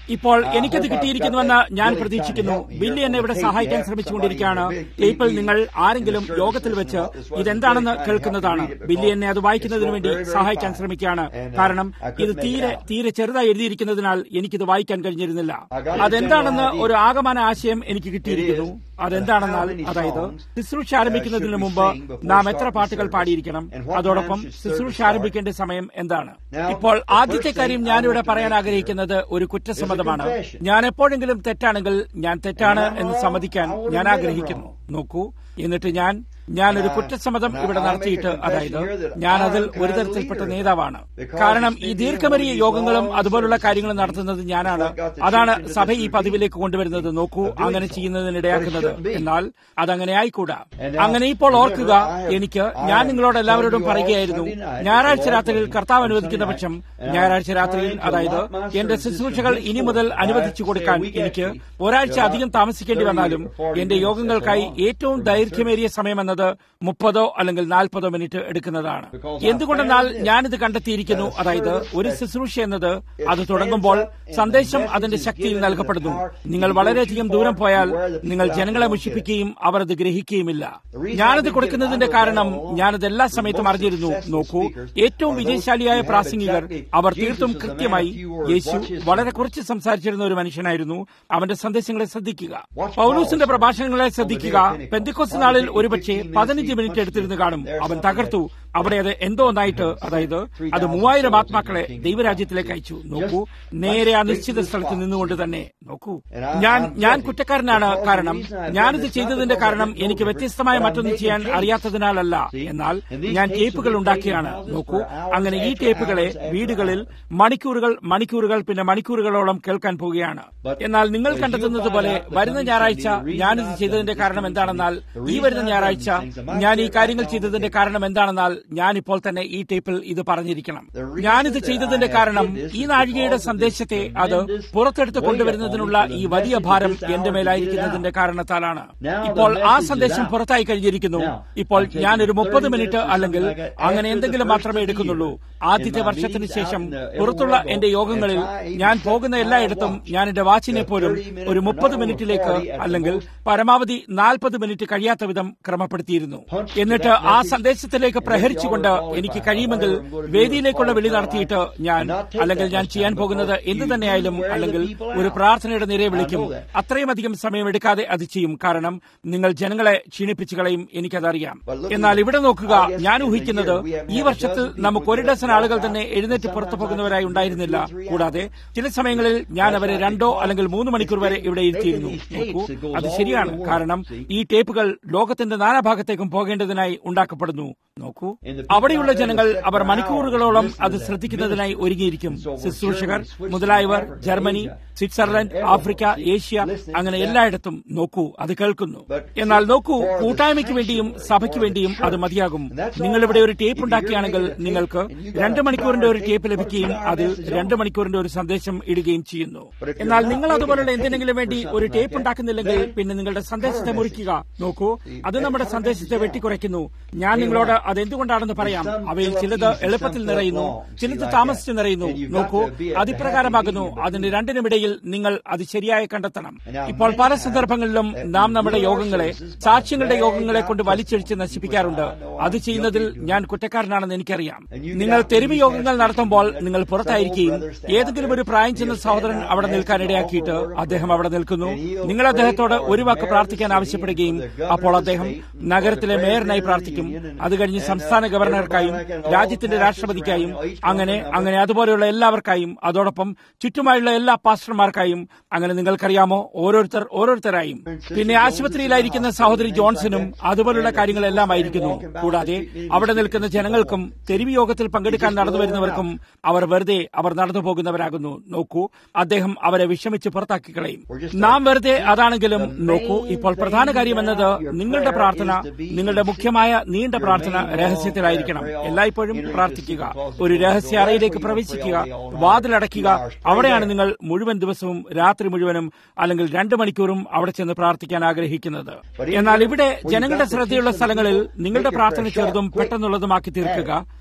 Speaker 2: ഇപ്പോൾ എനിക്കത് കിട്ടിയിരിക്കുന്നുവെന്ന് ഞാൻ പ്രതീക്ഷിക്കുന്നു ബില്ലി എന്നെ ഇവിടെ സഹായിക്കാൻ ശ്രമിച്ചുകൊണ്ടിരിക്കുകയാണ് ടേപ്പിൽ നിങ്ങൾ ആരെങ്കിലും യോഗത്തിൽ വെച്ച് ഇതെന്താണെന്ന് കേൾക്കുന്നതാണ് ബില്ലി എന്നെ അത് വായിക്കുന്നതിന് വേണ്ടി സഹായിക്കാൻ ശ്രമിക്കുകയാണ് കാരണം ഇത് തീരെ തീരെ ചെറുതായി എഴുതിയിരിക്കുന്നതിനാൽ എനിക്കിത് വായിക്കാൻ കഴിഞ്ഞിരുന്നില്ല അതെന്താണെന്ന് ഒരു ആകമാന ആശയം എനിക്ക് കിട്ടിയിരിക്കുന്നു അതെന്താണെന്നാൽ അതായത് ശുശ്രൂഷ ആരംഭിക്കുന്നതിന് മുമ്പ് നാം എത്ര പാട്ടുകൾ പാടിയിരിക്കണം അതോടൊപ്പം ശുശ്രൂഷ ആരംഭിക്കേണ്ട സമയം എന്താണ് ഇപ്പോൾ ആദ്യത്തെ കാര്യം ഞാനിവിടെ പറയാൻ ആഗ്രഹിക്കുന്നത് ഒരു കുറ്റസമ്മതമാണ് ഞാൻ എപ്പോഴെങ്കിലും തെറ്റാണെങ്കിൽ ഞാൻ തെറ്റാണ് എന്ന് സമ്മതിക്കാൻ ഞാൻ ആഗ്രഹിക്കുന്നു നോക്കൂ എന്നിട്ട് ഞാൻ ഞാൻ ഒരു കുറ്റസമ്മതം ഇവിടെ നടത്തിയിട്ട് അതായത് ഞാൻ അതിൽ ഒരു തരത്തിൽപ്പെട്ട നേതാവാണ് കാരണം ഈ ദീർഘമേറിയ യോഗങ്ങളും അതുപോലുള്ള കാര്യങ്ങളും നടത്തുന്നത് ഞാനാണ് അതാണ് സഭ ഈ പതിവിലേക്ക് കൊണ്ടുവരുന്നത് നോക്കൂ അങ്ങനെ ചെയ്യുന്നതിനിടയാക്കുന്നത് എന്നാൽ അതങ്ങനെ ആയിക്കൂടാ അങ്ങനെ ഇപ്പോൾ ഓർക്കുക എനിക്ക് ഞാൻ നിങ്ങളോട് എല്ലാവരോടും പറയുകയായിരുന്നു ഞായറാഴ്ച രാത്രിയിൽ കർത്താവ് അനുവദിക്കുന്ന പക്ഷം ഞായറാഴ്ച രാത്രിയിൽ അതായത് എന്റെ ശുശ്രൂഷകൾ ഇനി മുതൽ അനുവദിച്ചു കൊടുക്കാൻ എനിക്ക് ഒരാഴ്ച അധികം താമസിക്കേണ്ടി വന്നാലും എന്റെ യോഗങ്ങൾക്കായി ഏറ്റവും ദൈർഘ്യമേറിയ സമയമെന്നത് മുപ്പതോ അല്ലെങ്കിൽ നാൽപ്പതോ മിനിറ്റ് എടുക്കുന്നതാണ് എന്തുകൊണ്ടെന്നാൽ ഞാനിത് കണ്ടെത്തിയിരിക്കുന്നു അതായത് ഒരു ശുശ്രൂഷ എന്നത് അത് തുടങ്ങുമ്പോൾ സന്ദേശം അതിന്റെ ശക്തിയിൽ നൽകപ്പെടുന്നു നിങ്ങൾ വളരെയധികം ദൂരം പോയാൽ നിങ്ങൾ ജനങ്ങളെ മുഷിപ്പിക്കുകയും അവർ അത് ഗ്രഹിക്കുകയുമില്ല ഞാനത് കൊടുക്കുന്നതിന്റെ കാരണം ഞാനത് എല്ലാ സമയത്തും അറിഞ്ഞിരുന്നു നോക്കൂ ഏറ്റവും വിജയശാലിയായ പ്രാസംഗികർ അവർ തീർത്തും കൃത്യമായി യേശു വളരെ കുറച്ച് സംസാരിച്ചിരുന്ന ഒരു മനുഷ്യനായിരുന്നു അവന്റെ സന്ദേശങ്ങളെ ശ്രദ്ധിക്കുക പൗലൂസിന്റെ പ്രഭാഷണങ്ങളെ ശ്രദ്ധിക്കുക പെന്തിക്കോസ് നാളിൽ ഒരുപക്ഷെ പതിനഞ്ച് മിനിറ്റ് എടുത്തിരുന്ന് കാണും അവൻ തകർത്തു അവിടെ അത് എന്തോ ഒന്നായിട്ട് അതായത് അത് മൂവായിരം ആത്മാക്കളെ ദൈവരാജ്യത്തിലേക്ക് അയച്ചു നോക്കൂ നേരെ ആ നിശ്ചിത സ്ഥലത്ത് നിന്നുകൊണ്ട് തന്നെ നോക്കൂ ഞാൻ ഞാൻ കുറ്റക്കാരനാണ് കാരണം ഞാനിത് ചെയ്തതിന്റെ കാരണം എനിക്ക് വ്യത്യസ്തമായ മറ്റൊന്നും ചെയ്യാൻ അറിയാത്തതിനാലല്ല എന്നാൽ ഞാൻ ടേപ്പുകൾ ഉണ്ടാക്കിയാണ് നോക്കൂ അങ്ങനെ ഈ ടേപ്പുകളെ വീടുകളിൽ മണിക്കൂറുകൾ മണിക്കൂറുകൾ പിന്നെ മണിക്കൂറുകളോളം കേൾക്കാൻ പോവുകയാണ് എന്നാൽ നിങ്ങൾ കണ്ടെത്തുന്നത് പോലെ വരുന്ന ഞായറാഴ്ച ഞാനിത് ചെയ്തതിന്റെ കാരണം എന്താണെന്നാൽ ഈ വരുന്ന ഞായറാഴ്ച ഞാൻ ഈ കാര്യങ്ങൾ ചെയ്തതിന്റെ കാരണം എന്താണെന്നാൽ ഞാനിപ്പോൾ തന്നെ ഈ ടേപ്പിൽ ഇത് പറഞ്ഞിരിക്കണം ഞാനിത് ചെയ്തതിന്റെ കാരണം ഈ നാഴികയുടെ സന്ദേശത്തെ അത് പുറത്തെടുത്ത് കൊണ്ടുവരുന്നതിനുള്ള ഈ വലിയ ഭാരം എന്റെ മേലായിരിക്കുന്നതിന്റെ കാരണത്താലാണ് ഇപ്പോൾ ആ സന്ദേശം പുറത്തായി കഴിഞ്ഞിരിക്കുന്നു ഇപ്പോൾ ഞാൻ ഒരു മുപ്പത് മിനിറ്റ് അല്ലെങ്കിൽ അങ്ങനെ എന്തെങ്കിലും മാത്രമേ എടുക്കുന്നുള്ളൂ ആദ്യത്തെ വർഷത്തിന് ശേഷം പുറത്തുള്ള എന്റെ യോഗങ്ങളിൽ ഞാൻ പോകുന്ന എല്ലായിടത്തും ഞാൻ എന്റെ വാച്ചിനെ പോലും ഒരു മുപ്പത് മിനിറ്റിലേക്ക് അല്ലെങ്കിൽ പരമാവധി നാൽപ്പത് മിനിറ്റ് കഴിയാത്ത വിധം ക്രമപ്പെടുത്തിയിരുന്നു എന്നിട്ട് ആ സന്ദേശത്തിലേക്ക് പ്രഹരിച്ചുകൊണ്ട് എനിക്ക് കഴിയുമെങ്കിൽ വേദിയിലേക്കുള്ള വിളി നടത്തിയിട്ട് ഞാൻ അല്ലെങ്കിൽ ഞാൻ ചെയ്യാൻ പോകുന്നത് എന്ത് തന്നെയായാലും അല്ലെങ്കിൽ ഒരു പ്രാർത്ഥനയുടെ നിരയെ വിളിക്കും അത്രയും അധികം സമയം എടുക്കാതെ അത് ചെയ്യും കാരണം നിങ്ങൾ ജനങ്ങളെ ക്ഷീണിപ്പിച്ചു കളയും എനിക്കതറിയാം എന്നാൽ ഇവിടെ നോക്കുക ഞാൻ ഊഹിക്കുന്നത് ഈ വർഷത്തിൽ നമുക്ക് ഒരു ഡസൻ ആളുകൾ തന്നെ എഴുന്നേറ്റ് പുറത്തു പോകുന്നവരായി ഉണ്ടായിരുന്നില്ല കൂടാതെ ചില സമയങ്ങളിൽ ഞാൻ അവരെ രണ്ടോ അല്ലെങ്കിൽ മൂന്ന് മണിക്കൂർ വരെ ഇവിടെ ഇരുത്തിയിരുന്നു നോക്കൂ അത് ശരിയാണ് കാരണം ഈ ടേപ്പുകൾ ലോകത്തിന്റെ നാനാഭാഗത്തേക്കും പോകേണ്ടതിനായി ഉണ്ടാക്കപ്പെടുന്നു നോക്കൂ അവിടെയുള്ള ജനങ്ങൾ അവർ മണിക്കൂറുകളോളം അത് ശ്രദ്ധിക്കുന്നതിനായി ഒരുങ്ങിയിരിക്കും ശുശ്രൂഷകർ മുതലായവർ ജർമ്മനി സ്വിറ്റ്സർലൻഡ് ആഫ്രിക്ക ഏഷ്യ അങ്ങനെ എല്ലായിടത്തും നോക്കൂ അത് കേൾക്കുന്നു എന്നാൽ നോക്കൂ കൂട്ടായ്മയ്ക്ക് വേണ്ടിയും സഭയ്ക്ക് വേണ്ടിയും അത് മതിയാകും നിങ്ങൾ ഇവിടെ ഒരു ടേപ്പ് ഉണ്ടാക്കുകയാണെങ്കിൽ നിങ്ങൾക്ക് രണ്ട് മണിക്കൂറിന്റെ ഒരു ടേപ്പ് ലഭിക്കുകയും അതിൽ രണ്ട് മണിക്കൂറിന്റെ ഒരു സന്ദേശം ഇടുകയും ചെയ്യുന്നു എന്നാൽ നിങ്ങൾ അതുപോലുള്ള എന്തിനെങ്കിലും വേണ്ടി ഒരു ടേപ്പ് ഉണ്ടാക്കുന്നില്ലെങ്കിൽ പിന്നെ നിങ്ങളുടെ സന്ദേശത്തെ മുറിക്കുക നോക്കൂ അത് നമ്മുടെ സന്ദേശത്തെ വെട്ടിക്കുറയ്ക്കുന്നു ഞാൻ നിങ്ങളോട് അത് എന്തുകൊണ്ടാണെന്ന് പറയാം അവയിൽ ചിലത് എളുപ്പത്തിൽ നിറയുന്നു ചിലത് താമസിച്ച് നിറയുന്നു നോക്കൂ അതിപ്രകാരമാകുന്നു അതിന്റെ രണ്ടിനുമിടയിൽ നിങ്ങൾ അത് ശരിയായി കണ്ടെത്തണം ഇപ്പോൾ പല സന്ദർഭങ്ങളിലും നാം നമ്മുടെ യോഗങ്ങളെ സാക്ഷ്യങ്ങളുടെ യോഗങ്ങളെ കൊണ്ട് വലിച്ചഴിച്ച് നശിപ്പിക്കാറുണ്ട് അത് ചെയ്യുന്നതിൽ ഞാൻ കുറ്റക്കാരനാണെന്ന് എനിക്കറിയാം നിങ്ങൾ തെരുവ് യോഗങ്ങൾ നടത്തുമ്പോൾ നിങ്ങൾ പുറത്തായിരിക്കുകയും ഏതെങ്കിലും ഒരു പ്രായം ചെന്ന സഹോദരൻ അവിടെ നിൽക്കാൻ ഇടയാക്കിയിട്ട് അദ്ദേഹം അവിടെ നിൽക്കുന്നു നിങ്ങൾ അദ്ദേഹത്തോട് ഒരു വാക്ക് പ്രാർത്ഥിക്കാൻ ആവശ്യപ്പെടുകയും അപ്പോൾ അദ്ദേഹം നഗരത്തിലെ മേയറിനായി പ്രാർത്ഥിക്കും അത് കഴിഞ്ഞ് സംസ്ഥാന ഗവർണർക്കായും രാജ്യത്തിന്റെ രാഷ്ട്രപതിക്കായും അങ്ങനെ അങ്ങനെ അതുപോലെയുള്ള എല്ലാവർക്കായും അതോടൊപ്പം ചുറ്റുമായുള്ള എല്ലാ പാസ്റ്റർമാർക്കായും അങ്ങനെ നിങ്ങൾക്കറിയാമോ ഓരോരുത്തർ ഓരോരുത്തരായും പിന്നെ ആശുപത്രിയിലായിരിക്കുന്ന സഹോദരി ജോൺസണും അതുപോലുള്ള കാര്യങ്ങളെല്ലാം ആയിരിക്കുന്നു കൂടാതെ അവിടെ നിൽക്കുന്ന ജനങ്ങൾക്കും തെരുവ് യോഗത്തിൽ പങ്കെടുക്കാൻ നടന്നു വരുന്നവർക്കും അവർ വെറുതെ അവർ നടന്നു പോകുന്നവരാകുന്നു നോക്കൂ അദ്ദേഹം അവരെ വിഷമിച്ച് പുറത്താക്കി കളയും നാം വെറുതെ അതാണെങ്കിലും നോക്കൂ ഇപ്പോൾ പ്രധാന കാര്യം എന്നത് നിങ്ങളുടെ പ്രാർത്ഥന നിങ്ങളുടെ മുഖ്യമായ നീണ്ട പ്രാർത്ഥന രഹസ്യത്തിലായിരിക്കണം എല്ലായ്പ്പോഴും പ്രാർത്ഥിക്കുക ഒരു രഹസ്യ അറയിലേക്ക് പ്രവേശിക്കുക വാതിലടയ്ക്കുക അവിടെയാണ് നിങ്ങൾ മുഴുവൻ ദിവസവും രാത്രി മുഴുവനും അല്ലെങ്കിൽ രണ്ടു മണിക്കൂറും അവിടെ ചെന്ന് പ്രാർത്ഥിക്കാൻ ആഗ്രഹിക്കുന്നത് എന്നാൽ ഇവിടെ ജനങ്ങളുടെ ശ്രദ്ധയുള്ള സ്ഥലങ്ങളിൽ നിങ്ങളുടെ പ്രാർത്ഥന ചെറുതും പെട്ടെന്നുള്ളതുമാക്കി തീർക്കുക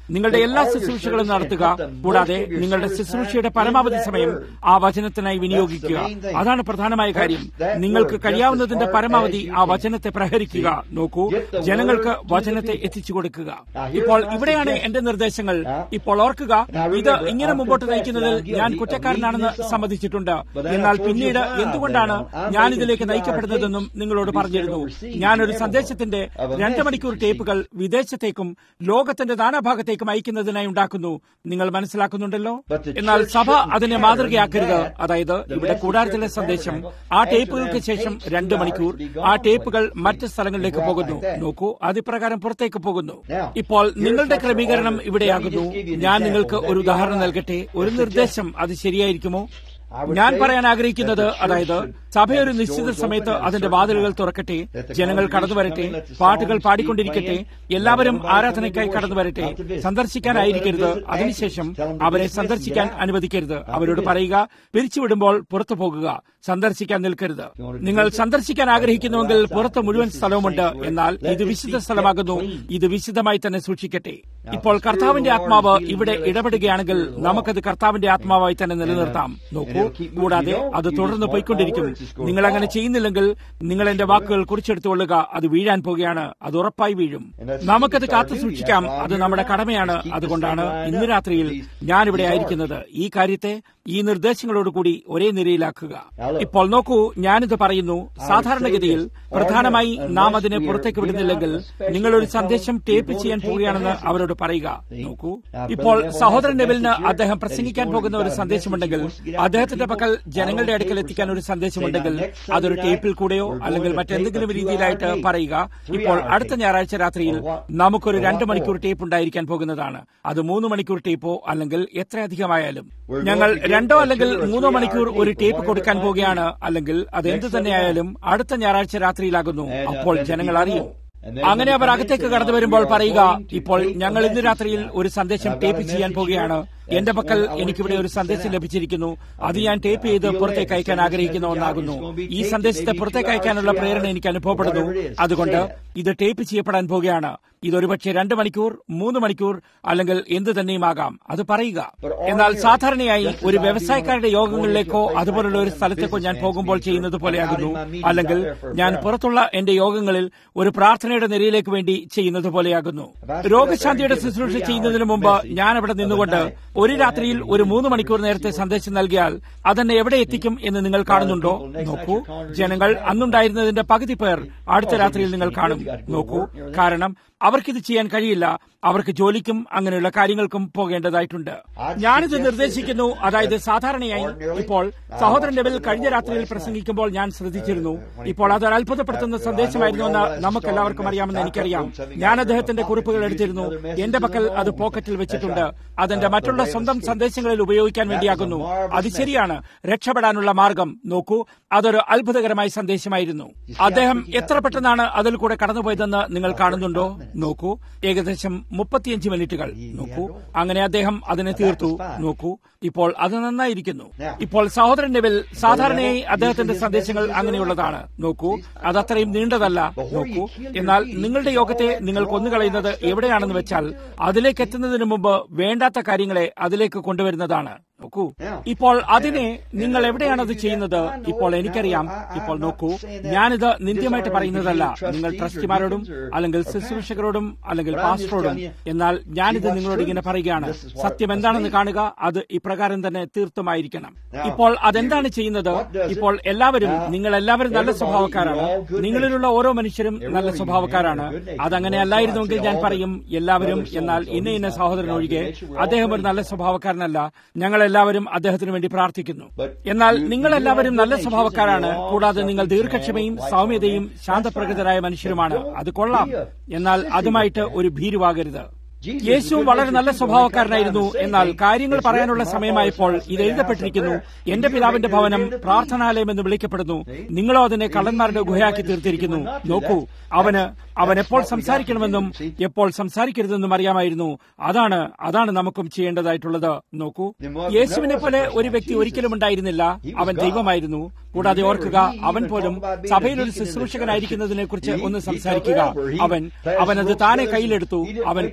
Speaker 2: നിങ്ങളുടെ എല്ലാ ശുശ്രൂഷകളും നടത്തുക കൂടാതെ നിങ്ങളുടെ ശുശ്രൂഷയുടെ പരമാവധി സമയം ആ വചനത്തിനായി വിനിയോഗിക്കുക അതാണ് പ്രധാനമായ കാര്യം നിങ്ങൾക്ക് കഴിയാവുന്നതിന്റെ പരമാവധി ആ വചനത്തെ പ്രഹരിക്കുക നോക്കൂ ജനങ്ങൾക്ക് വചനത്തെ എത്തിച്ചു കൊടുക്കുക ഇപ്പോൾ ഇവിടെയാണ് എന്റെ നിർദ്ദേശങ്ങൾ ഇപ്പോൾ ഓർക്കുക ഇത് ഇങ്ങനെ മുമ്പോട്ട് നയിക്കുന്നതിൽ ഞാൻ കുറ്റക്കാരനാണെന്ന് സമ്മതിച്ചിട്ടുണ്ട് എന്നാൽ പിന്നീട് എന്തുകൊണ്ടാണ് ഞാൻ ഇതിലേക്ക് നയിക്കപ്പെടുന്നതെന്നും നിങ്ങളോട് പറഞ്ഞിരുന്നു ഞാനൊരു സന്ദേശത്തിന്റെ രണ്ട് മണിക്കൂർ ടേപ്പുകൾ വിദേശത്തേക്കും ലോകത്തിന്റെ നാനാഭാഗത്തേക്കും അയക്കുന്നതിനായി ഉണ്ടാക്കുന്നു നിങ്ങൾ മനസ്സിലാക്കുന്നുണ്ടല്ലോ എന്നാൽ സഭ അതിനെ മാതൃകയാക്കരുത് അതായത് ഇവിടെ കൂടാരത്തിലെ സന്ദേശം ആ ടേപ്പുകൾക്ക് ശേഷം രണ്ട് മണിക്കൂർ ആ ടേപ്പുകൾ മറ്റ് സ്ഥലങ്ങളിലേക്ക് പോകുന്നു നോക്കൂ അതിപ്രകാരം പുറത്തേക്ക് പോകുന്നു ഇപ്പോൾ നിങ്ങളുടെ ക്രമീകരണം ഇവിടെയാകുന്നു ഞാൻ നിങ്ങൾക്ക് ഒരു ഉദാഹരണം നൽകട്ടെ ഒരു നിർദ്ദേശം അത് ശരിയായിരിക്കുമോ ഞാൻ പറയാൻ ആഗ്രഹിക്കുന്നത് അതായത് സഭ ഒരു നിശ്ചിത സമയത്ത് അതിന്റെ വാതിലുകൾ തുറക്കട്ടെ ജനങ്ങൾ കടന്നു വരട്ടെ പാട്ടുകൾ പാടിക്കൊണ്ടിരിക്കട്ടെ എല്ലാവരും ആരാധനയ്ക്കായി കടന്നു വരട്ടെ സന്ദർശിക്കാനായിരിക്കരുത് അതിനുശേഷം അവരെ സന്ദർശിക്കാൻ അനുവദിക്കരുത് അവരോട് പറയുക പിരിച്ചുവിടുമ്പോൾ പുറത്തു പോകുക സന്ദർശിക്കാൻ നിൽക്കരുത് നിങ്ങൾ സന്ദർശിക്കാൻ ആഗ്രഹിക്കുന്നുവെങ്കിൽ പുറത്ത് മുഴുവൻ സ്ഥലവുമുണ്ട് എന്നാൽ ഇത് വിശുദ്ധ സ്ഥലമാകുന്നു ഇത് വിശുദ്ധമായി തന്നെ സൂക്ഷിക്കട്ടെ ഇപ്പോൾ കർത്താവിന്റെ ആത്മാവ് ഇവിടെ ഇടപെടുകയാണെങ്കിൽ നമുക്കത് കർത്താവിന്റെ ആത്മാവായി തന്നെ നിലനിർത്താം നോക്കൂ കൂടാതെ അത് തുടർന്ന് പോയിക്കൊണ്ടിരിക്കും നിങ്ങൾ അങ്ങനെ ചെയ്യുന്നില്ലെങ്കിൽ നിങ്ങൾ എന്റെ വാക്കുകൾ കുറിച്ചെടുത്തുകൊള്ളുക അത് വീഴാൻ പോകുകയാണ് അത് ഉറപ്പായി വീഴും നമുക്കത് കാത്തു സൂക്ഷിക്കാം അത് നമ്മുടെ കടമയാണ് അതുകൊണ്ടാണ് ഇന്ന് രാത്രിയിൽ ഞാൻ ഇവിടെ ആയിരിക്കുന്നത് ഈ കാര്യത്തെ ഈ നിർദ്ദേശങ്ങളോടുകൂടി ഒരേ നിരയിലാക്കുക ഇപ്പോൾ നോക്കൂ ഞാനിത് പറയുന്നു സാധാരണഗതിയിൽ പ്രധാനമായി നാം അതിനെ പുറത്തേക്ക് വിടുന്നില്ലെങ്കിൽ നിങ്ങൾ ഒരു സന്ദേശം ടേപ്പ് ചെയ്യാൻ പോവുകയാണെന്ന് അവരോട് പറയുക നോക്കൂ ഇപ്പോൾ സഹോദരൻ നെബിലിന് അദ്ദേഹം പ്രസംഗിക്കാൻ പോകുന്ന ഒരു സന്ദേശമുണ്ടെങ്കിൽ അദ്ദേഹത്തിന്റെ പക്കൽ ജനങ്ങളുടെ അടുക്കൽ എത്തിക്കാൻ ഒരു സന്ദേശമുണ്ടെങ്കിൽ അതൊരു ടേപ്പിൽ കൂടെയോ അല്ലെങ്കിൽ മറ്റെന്തെങ്കിലും രീതിയിലായിട്ട് പറയുക ഇപ്പോൾ അടുത്ത ഞായറാഴ്ച രാത്രിയിൽ നമുക്കൊരു രണ്ട് മണിക്കൂർ ടേപ്പ് ഉണ്ടായിരിക്കാൻ പോകുന്നതാണ് അത് മൂന്ന് മണിക്കൂർ ടേപ്പോ അല്ലെങ്കിൽ എത്രയധികമായാലും ഞങ്ങൾ രണ്ടോ അല്ലെങ്കിൽ മൂന്നോ മണിക്കൂർ ഒരു ടേപ്പ് കൊടുക്കാൻ പോവുകയാണ് അല്ലെങ്കിൽ അത് എന്തു തന്നെയായാലും അടുത്ത ഞായറാഴ്ച രാത്രിയിലാകുന്നു അപ്പോൾ ജനങ്ങൾ അറിയും അങ്ങനെ അവർ അകത്തേക്ക് കടന്നു വരുമ്പോൾ പറയുക ഇപ്പോൾ ഞങ്ങൾ ഇന്ന് രാത്രിയിൽ ഒരു സന്ദേശം ടേപ്പ് ചെയ്യാൻ പോവുകയാണ് എന്റെ പക്കൽ എനിക്കിവിടെ ഒരു സന്ദേശം ലഭിച്ചിരിക്കുന്നു അത് ഞാൻ ടേപ്പ് ചെയ്ത് പുറത്തേക്ക് അയക്കാൻ ആഗ്രഹിക്കുന്ന ഒന്നാകുന്നു ഈ സന്ദേശത്തെ പുറത്തേക്ക് അയക്കാനുള്ള പ്രേരണ എനിക്ക് അനുഭവപ്പെടുന്നു അതുകൊണ്ട് ഇത് ടേപ്പ് ചെയ്യപ്പെടാൻ പോകുകയാണ് ഇതൊരുപക്ഷെ രണ്ട് മണിക്കൂർ മൂന്ന് മണിക്കൂർ അല്ലെങ്കിൽ എന്ത് തന്നെയുമാകാം അത് പറയുക എന്നാൽ സാധാരണയായി ഒരു വ്യവസായക്കാരുടെ യോഗങ്ങളിലേക്കോ അതുപോലുള്ള ഒരു സ്ഥലത്തേക്കോ ഞാൻ പോകുമ്പോൾ ചെയ്യുന്നത് പോലെയാകുന്നു അല്ലെങ്കിൽ ഞാൻ പുറത്തുള്ള എന്റെ യോഗങ്ങളിൽ ഒരു പ്രാർത്ഥനയുടെ നിരയിലേക്ക് വേണ്ടി ചെയ്യുന്നത് പോലെയാകുന്നു രോഗശാന്തിയുടെ ശുശ്രൂഷ ചെയ്യുന്നതിന് മുമ്പ് ഞാൻ അവിടെ നിന്നുകൊണ്ട് ഒരു രാത്രിയിൽ ഒരു മൂന്ന് മണിക്കൂർ നേരത്തെ സന്ദേശം നൽകിയാൽ അതെന്നെ എവിടെ എത്തിക്കും എന്ന് നിങ്ങൾ കാണുന്നുണ്ടോ നോക്കൂ ജനങ്ങൾ അന്നുണ്ടായിരുന്നതിന്റെ പകുതി പേർ അടുത്ത രാത്രിയിൽ നിങ്ങൾ കാണും നോക്കൂ കാരണം അവർക്കിത് ചെയ്യാൻ കഴിയില്ല അവർക്ക് ജോലിക്കും അങ്ങനെയുള്ള കാര്യങ്ങൾക്കും പോകേണ്ടതായിട്ടുണ്ട് ഞാനിത് നിർദ്ദേശിക്കുന്നു അതായത് സാധാരണയായി ഇപ്പോൾ സഹോദരൻ ലെവൽ കഴിഞ്ഞ രാത്രിയിൽ പ്രസംഗിക്കുമ്പോൾ ഞാൻ ശ്രദ്ധിച്ചിരുന്നു ഇപ്പോൾ അതൊരു അത്ഭുതപ്പെടുത്തുന്ന സന്ദേശമായിരുന്നുവെന്ന് നമുക്ക് എല്ലാവർക്കും അറിയാമെന്ന് എനിക്കറിയാം ഞാൻ അദ്ദേഹത്തിന്റെ കുറിപ്പുകൾ എടുത്തിരുന്നു എന്റെ പക്കൽ അത് പോക്കറ്റിൽ വെച്ചിട്ടുണ്ട് അതെന്റെ മറ്റുള്ള സ്വന്തം സന്ദേശങ്ങളിൽ ഉപയോഗിക്കാൻ വേണ്ടിയാകുന്നു അത് ശരിയാണ് രക്ഷപ്പെടാനുള്ള മാർഗം നോക്കൂ അതൊരു അത്ഭുതകരമായ സന്ദേശമായിരുന്നു അദ്ദേഹം എത്ര പെട്ടെന്നാണ് അതിൽ കൂടെ കടന്നുപോയതെന്ന് നിങ്ങൾ കാണുന്നുണ്ടോ നോക്കൂ ഏകദേശം മുപ്പത്തിയഞ്ച് മിനിറ്റുകൾ നോക്കൂ അങ്ങനെ അദ്ദേഹം അതിനെ തീർത്തു നോക്കൂ ഇപ്പോൾ അത് നന്നായിരിക്കുന്നു ഇപ്പോൾ സഹോദരൻ നെവിൽ സാധാരണയായി അദ്ദേഹത്തിന്റെ സന്ദേശങ്ങൾ അങ്ങനെയുള്ളതാണ് നോക്കൂ അത് അത്രയും നീണ്ടതല്ല നോക്കൂ എന്നാൽ നിങ്ങളുടെ യോഗത്തെ നിങ്ങൾ കൊന്നുകളയുന്നത് എവിടെയാണെന്ന് വെച്ചാൽ അതിലേക്ക് എത്തുന്നതിന് മുമ്പ് വേണ്ടാത്ത കാര്യങ്ങളെ അതിലേക്ക് കൊണ്ടുവരുന്നതാണ് നോക്കൂ ഇപ്പോൾ അതിനെ നിങ്ങൾ എവിടെയാണ് അത് ചെയ്യുന്നത് ഇപ്പോൾ എനിക്കറിയാം ഇപ്പോൾ നോക്കൂ ഞാനിത് നിന്ദ്യമായിട്ട് പറയുന്നതല്ല നിങ്ങൾ ട്രസ്റ്റിമാരോടും അല്ലെങ്കിൽ ശുശ്രൂഷകരോടും അല്ലെങ്കിൽ പാസ്റ്ററോടും എന്നാൽ ഞാനിത് നിങ്ങളോട് ഇങ്ങനെ പറയുകയാണ് സത്യം എന്താണെന്ന് കാണുക അത് ഇപ്രകാരം തന്നെ തീർത്തുമായിരിക്കണം ഇപ്പോൾ അതെന്താണ് ചെയ്യുന്നത് ഇപ്പോൾ എല്ലാവരും നിങ്ങൾ എല്ലാവരും നല്ല സ്വഭാവക്കാരാണ് നിങ്ങളിലുള്ള ഓരോ മനുഷ്യരും നല്ല സ്വഭാവക്കാരാണ് അതങ്ങനെ അല്ലായിരുന്നുവെങ്കിൽ ഞാൻ പറയും എല്ലാവരും എന്നാൽ ഇന്ന ഇന്ന സഹോദരൻ ഒഴികെ അദ്ദേഹം ഒരു നല്ല സ്വഭാവക്കാരനല്ല ഞങ്ങൾ എല്ലാവരും അദ്ദേഹത്തിന് വേണ്ടി പ്രാർത്ഥിക്കുന്നു എന്നാൽ നിങ്ങൾ എല്ലാവരും നല്ല സ്വഭാവക്കാരാണ് കൂടാതെ നിങ്ങൾ ദീർഘക്ഷമയും സൗമ്യതയും ശാന്തപ്രകൃതരായ മനുഷ്യരുമാണ് അത് കൊള്ളാം എന്നാൽ അതുമായിട്ട് ഒരു ഭീരുവാകരുത് യേശു വളരെ നല്ല സ്വഭാവക്കാരനായിരുന്നു എന്നാൽ കാര്യങ്ങൾ പറയാനുള്ള സമയമായപ്പോൾ ഇത് എഴുതപ്പെട്ടിരിക്കുന്നു എന്റെ പിതാവിന്റെ ഭവനം പ്രാർത്ഥനാലയം എന്ന് വിളിക്കപ്പെടുന്നു നിങ്ങളോ അതിനെ കള്ളന്മാരുടെ ഗുഹയാക്കി തീർത്തിരിക്കുന്നു നോക്കൂ അവന് അവൻ എപ്പോൾ സംസാരിക്കണമെന്നും എപ്പോൾ സംസാരിക്കരുതെന്നും അറിയാമായിരുന്നു അതാണ് അതാണ് നമുക്കും ചെയ്യേണ്ടതായിട്ടുള്ളത് നോക്കൂ യേശുവിനെ പോലെ ഒരു വ്യക്തി ഒരിക്കലും ഉണ്ടായിരുന്നില്ല അവൻ ദൈവമായിരുന്നു കൂടാതെ ഓർക്കുക അവൻ പോലും സഭയിൽ ഒരു ശുശ്രൂഷകനായിരിക്കുന്നതിനെ കുറിച്ച് ഒന്ന് സംസാരിക്കുക അവൻ അവൻ അത് താനെ കയ്യിലെടുത്തു അവൻ കയറുകൾ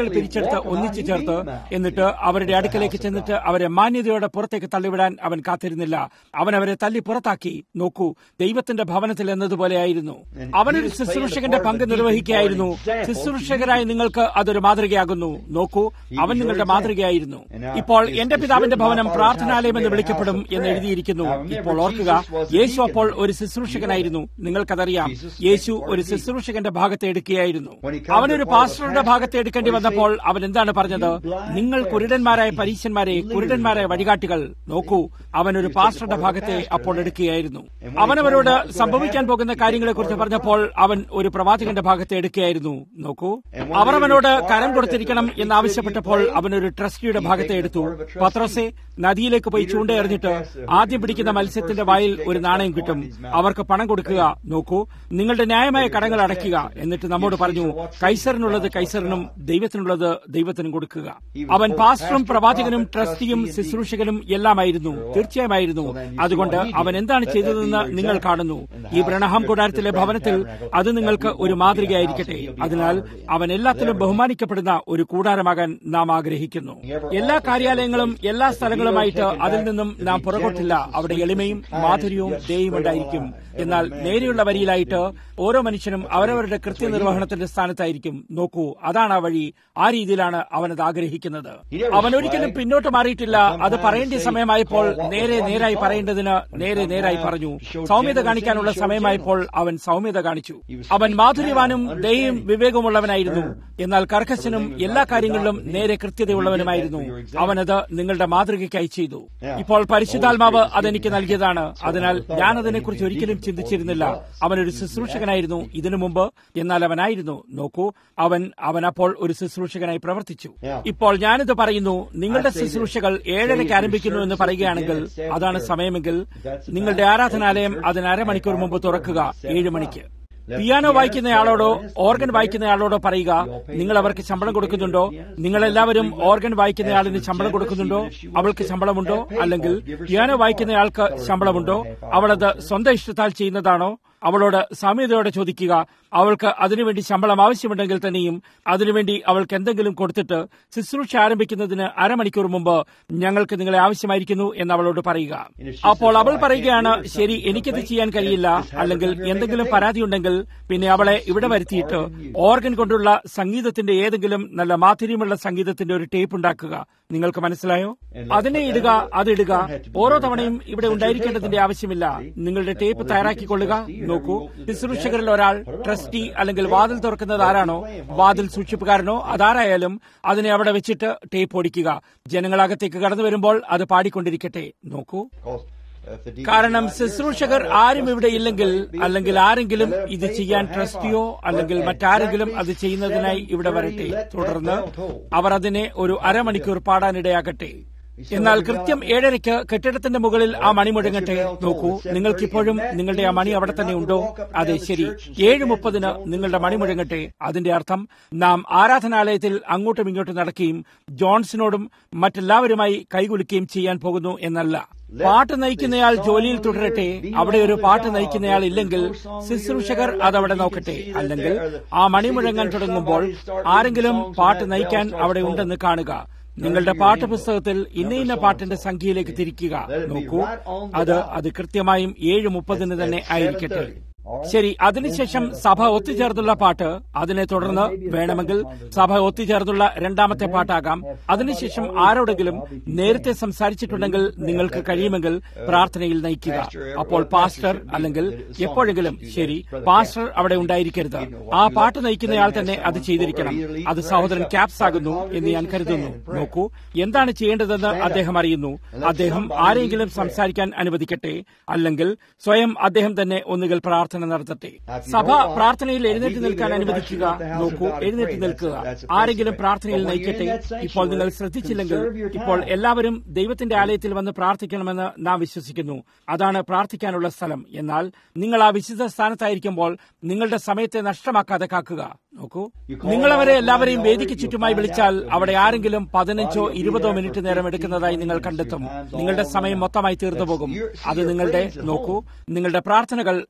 Speaker 2: പിരിച്ചെടുത്ത് ഒന്നിച്ചു ചേർത്ത് എന്നിട്ട് അവരുടെ അടുക്കലേക്ക് ചെന്നിട്ട് അവരെ മാന്യതയോടെ പുറത്തേക്ക് തള്ളിവിടാൻ അവൻ കാത്തിരുന്നില്ല അവൻ അവരെ തല്ലി പുറത്താക്കി നോക്കൂ ദൈവത്തിന്റെ ഭവനത്തിൽ എന്നതുപോലെയായിരുന്നു അവനൊരു ശുശ്രൂഷകന്റെ പങ്ക് നിർവഹിക്കുകയായിരുന്നു ശുശ്രൂഷകരായി നിങ്ങൾക്ക് അതൊരു മാതൃകയാകുന്നു നോക്കൂ അവൻ നിങ്ങളുടെ മാതൃകയായിരുന്നു ഇപ്പോൾ എന്റെ പിതാവിന്റെ ഭവനം പ്രാർത്ഥനാലയം എന്ന് വിളിക്കപ്പെടും എന്ന് എഴുതിയിരിക്കുന്നു ഇപ്പോൾ ഓർക്കുക യേശു അപ്പോൾ ഒരു ശുശ്രൂഷകനായിരുന്നു നിങ്ങൾക്കതറിയാം യേശു ഒരു ശുശ്രൂഷകന്റെ ഭാഗത്തെ എടുക്കുകയായിരുന്നു അവനൊരു പാസ്റ്ററുടെ ഭാഗത്തെ എടുക്കേണ്ടി വന്നപ്പോൾ അവൻ എന്താണ് പറഞ്ഞത് നിങ്ങൾ കുരുടന്മാരായ പരീശന്മാരെ കുരുടന്മാരായ വഴികാട്ടികൾ നോക്കൂ അവൻ ഒരു പാസ്റ്ററുടെ ഭാഗത്തെ അപ്പോൾ എടുക്കുകയായിരുന്നു അവനവരോട് സംഭവിക്കാൻ പോകുന്ന കാര്യങ്ങളെക്കുറിച്ച് പറഞ്ഞപ്പോൾ അവൻ ഒരു പ്രവാചകന്റെ ഭാഗത്തെ എടുക്കുകയായിരുന്നു നോക്കൂ അവർ അവനോട് കരം കൊടുത്തിരിക്കണം എന്നാവശ്യപ്പെട്ടപ്പോൾ അവൻ ഒരു ട്രസ്റ്റിയുടെ ഭാഗത്തെ എടുത്തു പത്രോസെ നദിയിലേക്ക് പോയി ചൂണ്ടയെറിഞ്ഞിട്ട് ആദ്യം പിടിക്കുന്ന മത്സ്യത്തിന്റെ വായിൽ ഒരു നാണയം കിട്ടും അവർക്ക് പണം കൊടുക്കുക നോക്കൂ നിങ്ങളുടെ ന്യായമായ കടങ്ങൾ അടയ്ക്കുക എന്നിട്ട് നമ്മോട് പറഞ്ഞു കൈസറിനുള്ളത് കൈസറിനും ദൈവത്തിനുള്ളത് ദൈവത്തിനും കൊടുക്കുക അവൻ പാസ്റ്ററും പ്രവാചകനും ട്രസ്റ്റിയും ശുശ്രൂഷകനും എല്ലാമായിരുന്നു തീർച്ചയായുമായിരുന്നു അതുകൊണ്ട് അവൻ എന്താണ് ചെയ്തതെന്ന് നിങ്ങൾ കാണുന്നു ഈ ബ്രണഹാം കൂടാരത്തിലെ ഭവനത്തിൽ അത് നിങ്ങൾക്ക് ഒരു മാതൃകയായിരിക്കട്ടെ അതിനാൽ അവൻ എല്ലാത്തിലും ബഹുമാനിക്കപ്പെടുന്ന ഒരു കൂടാരമാകാൻ നാം ആഗ്രഹിക്കുന്നു എല്ലാ കാര്യാലയങ്ങളും എല്ലാ സ്ഥലങ്ങളുമായിട്ട് അതിൽ നിന്നും നാം പുറകോട്ടില്ല അവിടെ എളിമയും മാധുര്യവും ദയയും ഉണ്ടായിരിക്കും എന്നാൽ നേരെയുള്ള വരിയിലായിട്ട് ഓരോ മനുഷ്യനും അവരവരുടെ കൃത്യനിർവഹണത്തിന്റെ സ്ഥാനത്തായിരിക്കും നോക്കൂ അതാണ് ആ വഴി ആ രീതിയിലാണ് അവനത് ആഗ്രഹിക്കുന്നത് അവൻ ഒരിക്കലും പിന്നോട്ട് മാറിയിട്ടില്ല അത് പറയേണ്ട സമയമായപ്പോൾ നേരെ നേരായി പറയേണ്ടതിന് നേരെ നേരായി പറഞ്ഞു സൗമ്യത കാണിക്കാനുള്ള സമയമായപ്പോൾ അവൻ സൗമ്യത കാണിച്ചു അവൻ മാധുര്യവാനും ദയയും വിവേകമുള്ളവനായിരുന്നു എന്നാൽ കർക്കശനും എല്ലാ കാര്യങ്ങളിലും നേരെ കൃത്യതയുള്ളവനുമായിരുന്നു അവനത് നിങ്ങളുടെ മാതൃകയ്ക്കായി ചെയ്തു ഇപ്പോൾ പരിശുദ്ധാത്മാവ് അതെനിക്ക് നൽകിയതാണ് അതിനാൽ ഞാൻ അതിനെക്കുറിച്ച് ഒരിക്കലും ചിന്തിച്ചിരുന്നില്ല അവനൊരു ശുശ്രൂഷകനായിരുന്നു ഇതിനു മുമ്പ് എന്നാൽ അവനായിരുന്നു നോക്കൂ അവൻ അവൻ അപ്പോൾ ഒരു ശുശ്രൂഷകനായി പ്രവർത്തിച്ചു ഇപ്പോൾ ഞാനിത് പറയുന്നു നിങ്ങളുടെ ശുശ്രൂഷകൾ ഏഴരയ്ക്ക് ആരംഭിക്കുന്നു എന്ന് പറയുകയാണെങ്കിൽ അതാണ് സമയമെങ്കിൽ നിങ്ങളുടെ ആരാധനാലയം അതിന് അരമണിക്കൂർ മുമ്പ് തുറക്കുക ഏഴ് മണിക്ക് പിയാനോ വായിക്കുന്നയാളോടോ ഓർഗൻ വായിക്കുന്നയാളോടോ പറയുക നിങ്ങൾ അവർക്ക് ശമ്പളം കൊടുക്കുന്നുണ്ടോ നിങ്ങൾ എല്ലാവരും ഓർഗൻ വായിക്കുന്നയാളിന് ശമ്പളം കൊടുക്കുന്നുണ്ടോ അവൾക്ക് ശമ്പളമുണ്ടോ അല്ലെങ്കിൽ പിയാനോ വായിക്കുന്നയാൾക്ക് ശമ്പളമുണ്ടോ അവളത് സ്വന്തം ഇഷ്ടത്താൽ ചെയ്യുന്നതാണോ അവളോട് സാമ്യതയോടെ ചോദിക്കുക അവൾക്ക് അതിനുവേണ്ടി ശമ്പളം ആവശ്യമുണ്ടെങ്കിൽ തന്നെയും അതിനുവേണ്ടി അവൾക്ക് എന്തെങ്കിലും കൊടുത്തിട്ട് ശുശ്രൂഷ ആരംഭിക്കുന്നതിന് അരമണിക്കൂർ മുമ്പ് ഞങ്ങൾക്ക് നിങ്ങളെ ആവശ്യമായിരിക്കുന്നു എന്ന് അവളോട് പറയുക അപ്പോൾ അവൾ പറയുകയാണ് ശരി എനിക്കത് ചെയ്യാൻ കഴിയില്ല അല്ലെങ്കിൽ എന്തെങ്കിലും പരാതിയുണ്ടെങ്കിൽ പിന്നെ അവളെ ഇവിടെ വരുത്തിയിട്ട് ഓർഗൻ കൊണ്ടുള്ള സംഗീതത്തിന്റെ ഏതെങ്കിലും നല്ല മാധുര്യമുള്ള സംഗീതത്തിന്റെ ഒരു ടേപ്പ് ഉണ്ടാക്കുക നിങ്ങൾക്ക് മനസ്സിലായോ അതിനെ ഇടുക അതിടുക ഓരോ തവണയും ഇവിടെ ഉണ്ടായിരിക്കേണ്ടതിന്റെ ആവശ്യമില്ല നിങ്ങളുടെ ടേപ്പ് തയ്യാറാക്കിക്കൊള്ളുക നോക്കൂ ശുശ്രൂഷകരിൽ ഒരാൾ ട്രസ്റ്റി അല്ലെങ്കിൽ വാതിൽ തുറക്കുന്നത് ആരാണോ വാതിൽ സൂക്ഷിപ്പുകാരനോ അതാരായാലും അതിനെ അവിടെ വെച്ചിട്ട് ടേപ്പ് ഓടിക്കുക ജനങ്ങളകത്തേക്ക് കടന്നു വരുമ്പോൾ അത് പാടിക്കൊണ്ടിരിക്കട്ടെ നോക്കൂ കാരണം ശുശ്രൂഷകർ ആരും ഇവിടെ ഇല്ലെങ്കിൽ അല്ലെങ്കിൽ ആരെങ്കിലും ഇത് ചെയ്യാൻ ട്രസ്റ്റിയോ അല്ലെങ്കിൽ മറ്റാരെങ്കിലും അത് ചെയ്യുന്നതിനായി ഇവിടെ വരട്ടെ തുടർന്ന് അവർ അതിനെ ഒരു അരമണിക്കൂർ പാടാനിടയാകട്ടെ എന്നാൽ കൃത്യം ഏഴരയ്ക്ക് കെട്ടിടത്തിന്റെ മുകളിൽ ആ മണി മുഴങ്ങട്ടെ നോക്കൂ നിങ്ങൾക്കിപ്പോഴും നിങ്ങളുടെ ആ മണി അവിടെ തന്നെ ഉണ്ടോ അതെ ശരി ഏഴ് മുപ്പതിന് നിങ്ങളുടെ മണി മുഴങ്ങട്ടെ അതിന്റെ അർത്ഥം നാം ആരാധനാലയത്തിൽ അങ്ങോട്ടും ഇങ്ങോട്ടും നടക്കുകയും ജോൺസിനോടും മറ്റെല്ലാവരുമായി കൈകുലുക്കുകയും ചെയ്യാൻ പോകുന്നു എന്നല്ല പാട്ട് നയിക്കുന്നയാൾ ജോലിയിൽ തുടരട്ടെ അവിടെ ഒരു പാട്ട് നയിക്കുന്നയാൾ ഇല്ലെങ്കിൽ ശുശ്രൂഷകർ അതവിടെ നോക്കട്ടെ അല്ലെങ്കിൽ ആ മണി മുഴങ്ങാൻ തുടങ്ങുമ്പോൾ ആരെങ്കിലും പാട്ട് നയിക്കാൻ അവിടെ ഉണ്ടെന്ന് കാണുക നിങ്ങളുടെ പാഠപുസ്തകത്തിൽ ഇന്ന ഇന്ന പാട്ടിന്റെ സംഖ്യയിലേക്ക് തിരിക്കുക നോക്കൂ അത് അത് കൃത്യമായും ഏഴ് മുപ്പതിന് തന്നെ ആയിരിക്കട്ടെ ശരി അതിനുശേഷം സഭ ഒത്തുചേർന്നുള്ള പാട്ട് അതിനെ തുടർന്ന് വേണമെങ്കിൽ സഭ ഒത്തുചേർന്നുള്ള രണ്ടാമത്തെ പാട്ടാകാം അതിനുശേഷം ആരോടെങ്കിലും നേരത്തെ സംസാരിച്ചിട്ടുണ്ടെങ്കിൽ നിങ്ങൾക്ക് കഴിയുമെങ്കിൽ പ്രാർത്ഥനയിൽ നയിക്കുക അപ്പോൾ പാസ്റ്റർ അല്ലെങ്കിൽ എപ്പോഴെങ്കിലും ശരി പാസ്റ്റർ അവിടെ ഉണ്ടായിരിക്കരുത് ആ പാട്ട് നയിക്കുന്നയാൾ തന്നെ അത് ചെയ്തിരിക്കണം അത് സഹോദരൻ ക്യാപ്സ് ആകുന്നു എന്ന് ഞാൻ കരുതുന്നു നോക്കൂ എന്താണ് ചെയ്യേണ്ടതെന്ന് അദ്ദേഹം അറിയുന്നു അദ്ദേഹം ആരെങ്കിലും സംസാരിക്കാൻ അനുവദിക്കട്ടെ അല്ലെങ്കിൽ സ്വയം അദ്ദേഹം തന്നെ ഒന്നുകിൽ പ്രാർത്ഥന നടത്തട്ടെ സഭ പ്രാർത്ഥനയിൽ എഴുന്നേറ്റ് നിൽക്കാൻ അനുവദിക്കുക നോക്കൂ എഴുന്നേറ്റ് നിൽക്കുക ആരെങ്കിലും പ്രാർത്ഥനയിൽ നയിക്കട്ടെ ഇപ്പോൾ നിങ്ങൾ ശ്രദ്ധിച്ചില്ലെങ്കിൽ ഇപ്പോൾ എല്ലാവരും ദൈവത്തിന്റെ ആലയത്തിൽ വന്ന് പ്രാർത്ഥിക്കണമെന്ന് നാം വിശ്വസിക്കുന്നു അതാണ് പ്രാർത്ഥിക്കാനുള്ള സ്ഥലം എന്നാൽ നിങ്ങൾ ആ വിശുദ്ധ സ്ഥാനത്തായിരിക്കുമ്പോൾ നിങ്ങളുടെ സമയത്തെ നഷ്ടമാക്കാതെ കാക്കുക നോക്കൂ നിങ്ങൾ അവരെ എല്ലാവരെയും വേദിക്ക് ചുറ്റുമായി വിളിച്ചാൽ അവിടെ ആരെങ്കിലും പതിനഞ്ചോ ഇരുപതോ മിനിറ്റ് നേരം എടുക്കുന്നതായി നിങ്ങൾ കണ്ടെത്തും നിങ്ങളുടെ സമയം മൊത്തമായി തീർന്നു പോകും അത് നിങ്ങളുടെ നോക്കൂ നിങ്ങളുടെ പ്രാർത്ഥനകൾ വീട്ടിലായിരിക്കും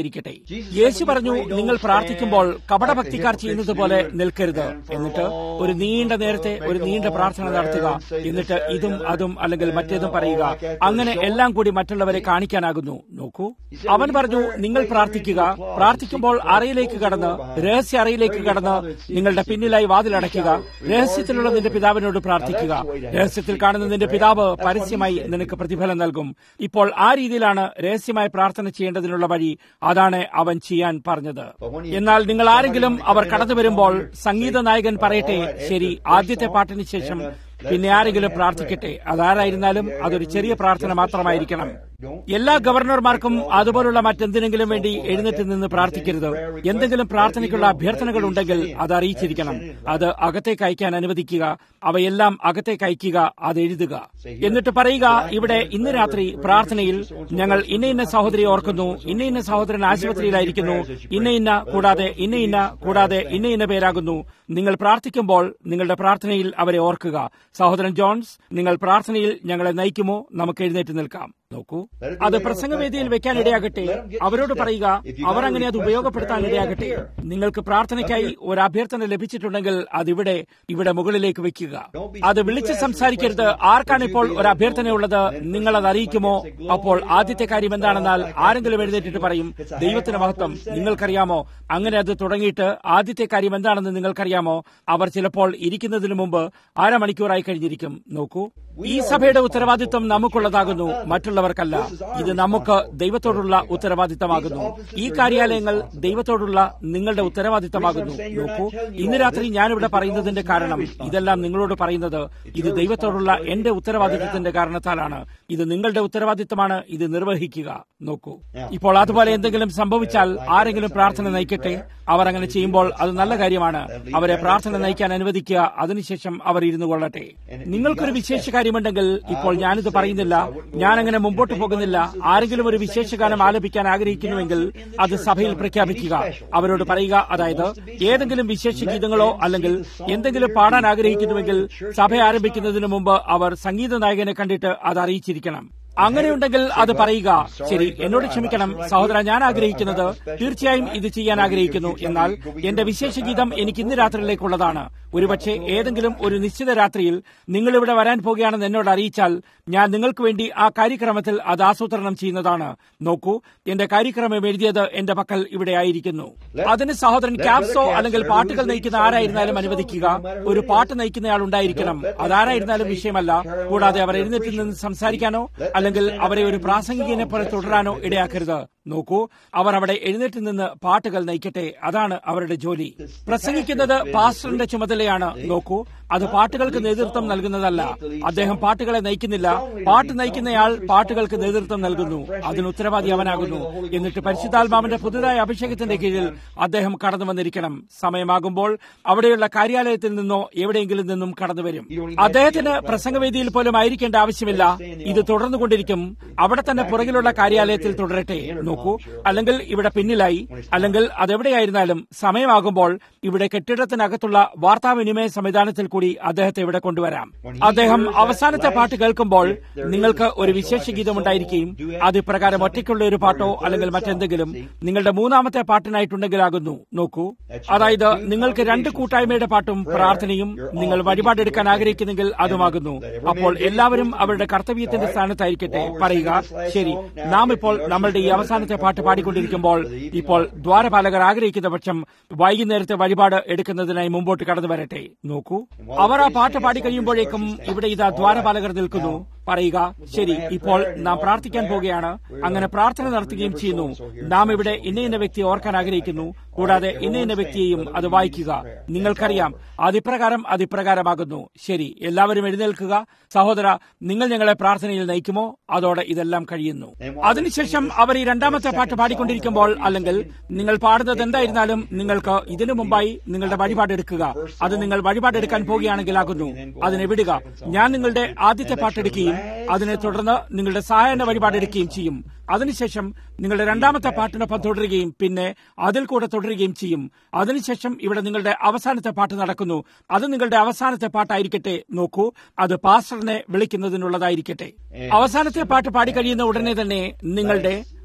Speaker 2: ഉണ്ടായിരിക്കട്ടെ യേശു പറഞ്ഞു നിങ്ങൾ പ്രാർത്ഥിക്കുമ്പോൾ കപടഭക്തിക്കാർ ചെയ്യുന്നത് പോലെ നിൽക്കരുത് എന്നിട്ട് ഒരു നീണ്ട നേരത്തെ ഒരു നീണ്ട പ്രാർത്ഥന നടത്തുക എന്നിട്ട് ഇതും അതും അല്ലെങ്കിൽ മറ്റേതും പറയുക അങ്ങനെ എല്ലാം കൂടി മറ്റുള്ളവരെ കാണിക്കാനാകുന്നു നോക്കൂ അവൻ പറഞ്ഞു നിങ്ങൾ പ്രാർത്ഥിക്കുക പ്രാർത്ഥിക്കുമ്പോൾ അറയിലേക്ക് കടന്ന് രഹസ്യ അറയിലേക്ക് കടന്ന് നിങ്ങളുടെ പിന്നിലായി വാതിലടയ്ക്കുക രഹസ്യത്തിലുള്ള നിന്റെ പിതാവിനോട് പ്രാർത്ഥിക്കുക രഹസ്യത്തിൽ കാണുന്ന നിന്റെ പിതാവ് പരസ്യമായി നിനക്ക് പ്രതിഫലം നൽകും ഇപ്പോൾ ആ രീതിയിലാണ് രഹസ്യമായി പ്രാർത്ഥന ചെയ്യേണ്ടതിനുള്ള വഴി അതാണ് അവൻ ചെയ്യാൻ പറഞ്ഞത് എന്നാൽ നിങ്ങൾ ആരെങ്കിലും അവർ കടന്നു വരുമ്പോൾ സംഗീത നായകൻ പറയട്ടെ ശരി ആദ്യത്തെ പാട്ടിന് ശേഷം പിന്നെ ആരെങ്കിലും പ്രാർത്ഥിക്കട്ടെ അതാരായിരുന്നാലും അതൊരു ചെറിയ പ്രാർത്ഥന മാത്രമായിരിക്കണം എല്ലാ ഗവർണർമാർക്കും അതുപോലുള്ള മറ്റെന്തിനെങ്കിലും വേണ്ടി എഴുന്നേറ്റ് നിന്ന് പ്രാർത്ഥിക്കരുത് എന്തെങ്കിലും പ്രാർത്ഥനയ്ക്കുള്ള അഭ്യർത്ഥനകൾ ഉണ്ടെങ്കിൽ അത് അറിയിച്ചിരിക്കണം അത് അകത്തേക്ക് അയക്കാൻ അനുവദിക്കുക അവയെല്ലാം അകത്തേക്ക് അയക്കുക അത് എഴുതുക എന്നിട്ട് പറയുക ഇവിടെ ഇന്ന് രാത്രി പ്രാർത്ഥനയിൽ ഞങ്ങൾ ഇന്ന ഇന്ന സഹോദരിയെ ഓർക്കുന്നു ഇന്ന ഇന്ന സഹോദരൻ ആശുപത്രിയിലായിരിക്കുന്നു ഇന്ന ഇന്ന കൂടാതെ ഇന്ന ഇന്ന കൂടാതെ ഇന്ന ഇന്ന പേരാകുന്നു നിങ്ങൾ പ്രാർത്ഥിക്കുമ്പോൾ നിങ്ങളുടെ പ്രാർത്ഥനയിൽ അവരെ ഓർക്കുക സഹോദരൻ ജോൺസ് നിങ്ങൾ പ്രാർത്ഥനയിൽ ഞങ്ങളെ നയിക്കുമോ നമുക്ക് എഴുന്നേറ്റ് നിൽക്കാം നോക്കൂ അത് പ്രസംഗവേദിയിൽ വെക്കാൻ ഇടയാകട്ടെ അവരോട് പറയുക അവർ അങ്ങനെ അത് ഉപയോഗപ്പെടുത്താൻ ഇടയാകട്ടെ നിങ്ങൾക്ക് പ്രാർത്ഥനയ്ക്കായി ഒരു അഭ്യർത്ഥന ലഭിച്ചിട്ടുണ്ടെങ്കിൽ അത് ഇവിടെ ഇവിടെ മുകളിലേക്ക് വെക്കുക അത് വിളിച്ച് സംസാരിക്കരുത് ആർക്കാണ് ഇപ്പോൾ ഒരു അഭ്യർത്ഥന ഉള്ളത് നിങ്ങൾ അത് അറിയിക്കുമോ അപ്പോൾ ആദ്യത്തെ കാര്യം എന്താണെന്നാൽ ആരെങ്കിലും എഴുന്നേറ്റിട്ട് പറയും ദൈവത്തിന് മഹത്വം നിങ്ങൾക്കറിയാമോ അങ്ങനെ അത് തുടങ്ങിയിട്ട് ആദ്യത്തെ കാര്യം എന്താണെന്ന് നിങ്ങൾക്കറിയാമോ അവർ ചിലപ്പോൾ ഇരിക്കുന്നതിന് മുമ്പ് അരമണിക്കൂറായി കഴിഞ്ഞിരിക്കും നോക്കൂ ഈ സഭയുടെ ഉത്തരവാദിത്വം നമുക്കുള്ളതാകുന്നു മറ്റുള്ളവർക്കല്ല ഇത് നമുക്ക് ദൈവത്തോടുള്ള ഉത്തരവാദിത്തമാകുന്നു ഈ കാര്യാലയങ്ങൾ ദൈവത്തോടുള്ള നിങ്ങളുടെ ഉത്തരവാദിത്തമാകുന്നു നോക്കൂ ഇന്ന് രാത്രി ഞാനിവിടെ പറയുന്നതിന്റെ കാരണം ഇതെല്ലാം നിങ്ങളോട് പറയുന്നത് ഇത് ദൈവത്തോടുള്ള എന്റെ ഉത്തരവാദിത്തത്തിന്റെ കാരണത്താലാണ് ഇത് നിങ്ങളുടെ ഉത്തരവാദിത്തമാണ് ഇത് നിർവഹിക്കുക നോക്കൂ ഇപ്പോൾ അതുപോലെ എന്തെങ്കിലും സംഭവിച്ചാൽ ആരെങ്കിലും പ്രാർത്ഥന നയിക്കട്ടെ അവർ അങ്ങനെ ചെയ്യുമ്പോൾ അത് നല്ല കാര്യമാണ് അവരെ പ്രാർത്ഥന നയിക്കാൻ അനുവദിക്കുക അതിനുശേഷം അവർ ഇരുന്നു കൊള്ളട്ടെ നിങ്ങൾക്കൊരു വിശേഷ കാര്യമുണ്ടെങ്കിൽ ഇപ്പോൾ ഞാനിത് പറയുന്നില്ല ഞാൻ അങ്ങനെ മുമ്പോട്ട് പോകുന്നില്ല ആരെങ്കിലും ഒരു വിശേഷഗാനം ആലപിക്കാൻ ആഗ്രഹിക്കുന്നുവെങ്കിൽ അത് സഭയിൽ പ്രഖ്യാപിക്കുക അവരോട് പറയുക അതായത് ഏതെങ്കിലും വിശേഷ ഗീതങ്ങളോ അല്ലെങ്കിൽ എന്തെങ്കിലും പാടാൻ ആഗ്രഹിക്കുന്നുവെങ്കിൽ സഭ ആരംഭിക്കുന്നതിന് മുമ്പ് അവർ സംഗീത നായകനെ കണ്ടിട്ട് അത് അറിയിച്ചിരിക്കണം അങ്ങനെയുണ്ടെങ്കിൽ അത് പറയുക ശരി എന്നോട് ക്ഷമിക്കണം സഹോദര ഞാൻ ആഗ്രഹിക്കുന്നത് തീർച്ചയായും ഇത് ചെയ്യാൻ ആഗ്രഹിക്കുന്നു എന്നാൽ എന്റെ വിശേഷ ഗീതം എനിക്ക് ഇന്ന് രാത്രിയിലേക്കുള്ളതാണ് ഒരുപക്ഷെ ഏതെങ്കിലും ഒരു നിശ്ചിത രാത്രിയിൽ നിങ്ങൾ ഇവിടെ വരാൻ പോകുകയാണെന്ന് എന്നോട് അറിയിച്ചാൽ ഞാൻ നിങ്ങൾക്ക് വേണ്ടി ആ കാര്യക്രമത്തിൽ അത് ആസൂത്രണം ചെയ്യുന്നതാണ് നോക്കൂ എന്റെ കാര്യക്രമം എഴുതിയത് എന്റെ പക്കൽ ഇവിടെ ആയിരിക്കുന്നു അതിന് സഹോദരൻ ക്യാപ്സോ അല്ലെങ്കിൽ പാട്ടുകൾ നയിക്കുന്ന ആരായിരുന്നാലും അനുവദിക്കുക ഒരു പാട്ട് നയിക്കുന്നയാൾ ഉണ്ടായിരിക്കണം അതാരായിരുന്നാലും വിഷയമല്ല കൂടാതെ അവർ എഴുന്നേറ്റിൽ നിന്ന് സംസാരിക്കാനോ അല്ലെങ്കിൽ അവരെ ഒരു പ്രാസംഗികനെ പോലെ തുടരാനോ ഇടയാക്കരുത് നോക്കൂ അവർ അവിടെ എഴുന്നേറ്റ് നിന്ന് പാട്ടുകൾ നയിക്കട്ടെ അതാണ് അവരുടെ ജോലി പ്രസംഗിക്കുന്നത് പാസ്റ്ററിന്റെ ചുമതലയാണ് നോക്കൂ അത് പാട്ടുകൾക്ക് നേതൃത്വം നൽകുന്നതല്ല അദ്ദേഹം പാട്ടുകളെ നയിക്കുന്നില്ല പാട്ട് നയിക്കുന്നയാൾ പാട്ടുകൾക്ക് നേതൃത്വം നൽകുന്നു അതിന് ഉത്തരവാദി അവനാകുന്നു എന്നിട്ട് പരിശുദ്ധാത്മാവിന്റെ പുതുതായ അഭിഷേകത്തിന്റെ കീഴിൽ അദ്ദേഹം കടന്നു വന്നിരിക്കണം സമയമാകുമ്പോൾ അവിടെയുള്ള കാര്യാലയത്തിൽ നിന്നോ എവിടെയെങ്കിലും നിന്നും കടന്നു വരും അദ്ദേഹത്തിന് പ്രസംഗവേദിയിൽ പോലും ആയിരിക്കേണ്ട ആവശ്യമില്ല ഇത് തുടർന്നുകൊണ്ടിരിക്കും അവിടെ തന്നെ പുറകിലുള്ള കാര്യാലയത്തിൽ തുടരട്ടെ നോക്കൂ അല്ലെങ്കിൽ ഇവിടെ പിന്നിലായി അല്ലെങ്കിൽ അതെവിടെയായിരുന്നാലും സമയമാകുമ്പോൾ ഇവിടെ കെട്ടിടത്തിനകത്തുള്ള വാർത്താവിനിമയ സംവിധാനത്തിൽ കൂടി അദ്ദേഹത്തെ ഇവിടെ കൊണ്ടുവരാം അദ്ദേഹം അവസാനത്തെ പാട്ട് കേൾക്കുമ്പോൾ നിങ്ങൾക്ക് ഒരു വിശേഷ ഗീതം ഉണ്ടായിരിക്കുകയും അത് ഇപ്രകാരം ഒറ്റയ്ക്കുള്ള ഒരു പാട്ടോ അല്ലെങ്കിൽ മറ്റെന്തെങ്കിലും നിങ്ങളുടെ മൂന്നാമത്തെ പാട്ടിനായിട്ടുണ്ടെങ്കിലാകുന്നു നോക്കൂ അതായത് നിങ്ങൾക്ക് രണ്ട് കൂട്ടായ്മയുടെ പാട്ടും പ്രാർത്ഥനയും നിങ്ങൾ വഴിപാടെടുക്കാൻ ആഗ്രഹിക്കുന്നെങ്കിൽ അതുമാകുന്നു അപ്പോൾ എല്ലാവരും അവരുടെ കർത്തവ്യത്തിന്റെ സ്ഥാനത്തായിരിക്കട്ടെ പറയുക ശരി നാം ഇപ്പോൾ നമ്മളുടെ ഈ അവസാനത്തെ പാട്ട് പാടിക്കൊണ്ടിരിക്കുമ്പോൾ ഇപ്പോൾ ദ്വാരപാലകർ ആഗ്രഹിക്കുന്ന പക്ഷം വൈകുന്നേരത്തെ വഴിപാട് എടുക്കുന്നതിനായി മുമ്പോട്ട് കടന്നു വരട്ടെ നോക്കൂ അവർ ആ പാട്ട് പാടിക്കഴിയുമ്പോഴേക്കും ഇവിടെ ഇതാ ദ്വാരപാലകർ നിൽക്കുന്നു പറയുക ശരി ഇപ്പോൾ നാം പ്രാർത്ഥിക്കാൻ പോവുകയാണ് അങ്ങനെ പ്രാർത്ഥന നടത്തുകയും ചെയ്യുന്നു നാം ഇവിടെ ഇന്ന ഇന്ന വ്യക്തിയെ ഓർക്കാൻ ആഗ്രഹിക്കുന്നു കൂടാതെ ഇന്ന ഇന്ന വ്യക്തിയെയും അത് വായിക്കുക നിങ്ങൾക്കറിയാം അതിപ്രകാരം അതിപ്രകാരമാകുന്നു ശരി എല്ലാവരും എഴുന്നേൽക്കുക സഹോദര നിങ്ങൾ ഞങ്ങളെ പ്രാർത്ഥനയിൽ നയിക്കുമോ അതോടെ ഇതെല്ലാം കഴിയുന്നു അതിനുശേഷം അവർ ഈ രണ്ടാമത്തെ പാട്ട് പാടിക്കൊണ്ടിരിക്കുമ്പോൾ അല്ലെങ്കിൽ നിങ്ങൾ പാടുന്നത് എന്തായിരുന്നാലും നിങ്ങൾക്ക് ഇതിനു മുമ്പായി നിങ്ങളുടെ വഴിപാട് എടുക്കുക അത് നിങ്ങൾ വഴിപാട് എടുക്കാൻ പോവുകയാണെങ്കിലാകുന്നു അതിനെ വിടുക ഞാൻ നിങ്ങളുടെ ആദ്യത്തെ പാട്ടെടുക്കുകയും അതിനെ തുടർന്ന് നിങ്ങളുടെ സഹായന വഴിപാട് എടുക്കുകയും ചെയ്യും അതിനുശേഷം നിങ്ങളുടെ രണ്ടാമത്തെ പാട്ടിനൊപ്പം തുടരുകയും പിന്നെ അതിൽ കൂടെ തുടരുകയും ചെയ്യും അതിനുശേഷം ഇവിടെ നിങ്ങളുടെ അവസാനത്തെ പാട്ട് നടക്കുന്നു അത് നിങ്ങളുടെ അവസാനത്തെ പാട്ടായിരിക്കട്ടെ നോക്കൂ അത് പാസ്റ്ററിനെ വിളിക്കുന്നതിനുള്ളതായിരിക്കട്ടെ അവസാനത്തെ പാട്ട് പാടിക്കഴിയുന്ന ഉടനെ തന്നെ നിങ്ങളുടെ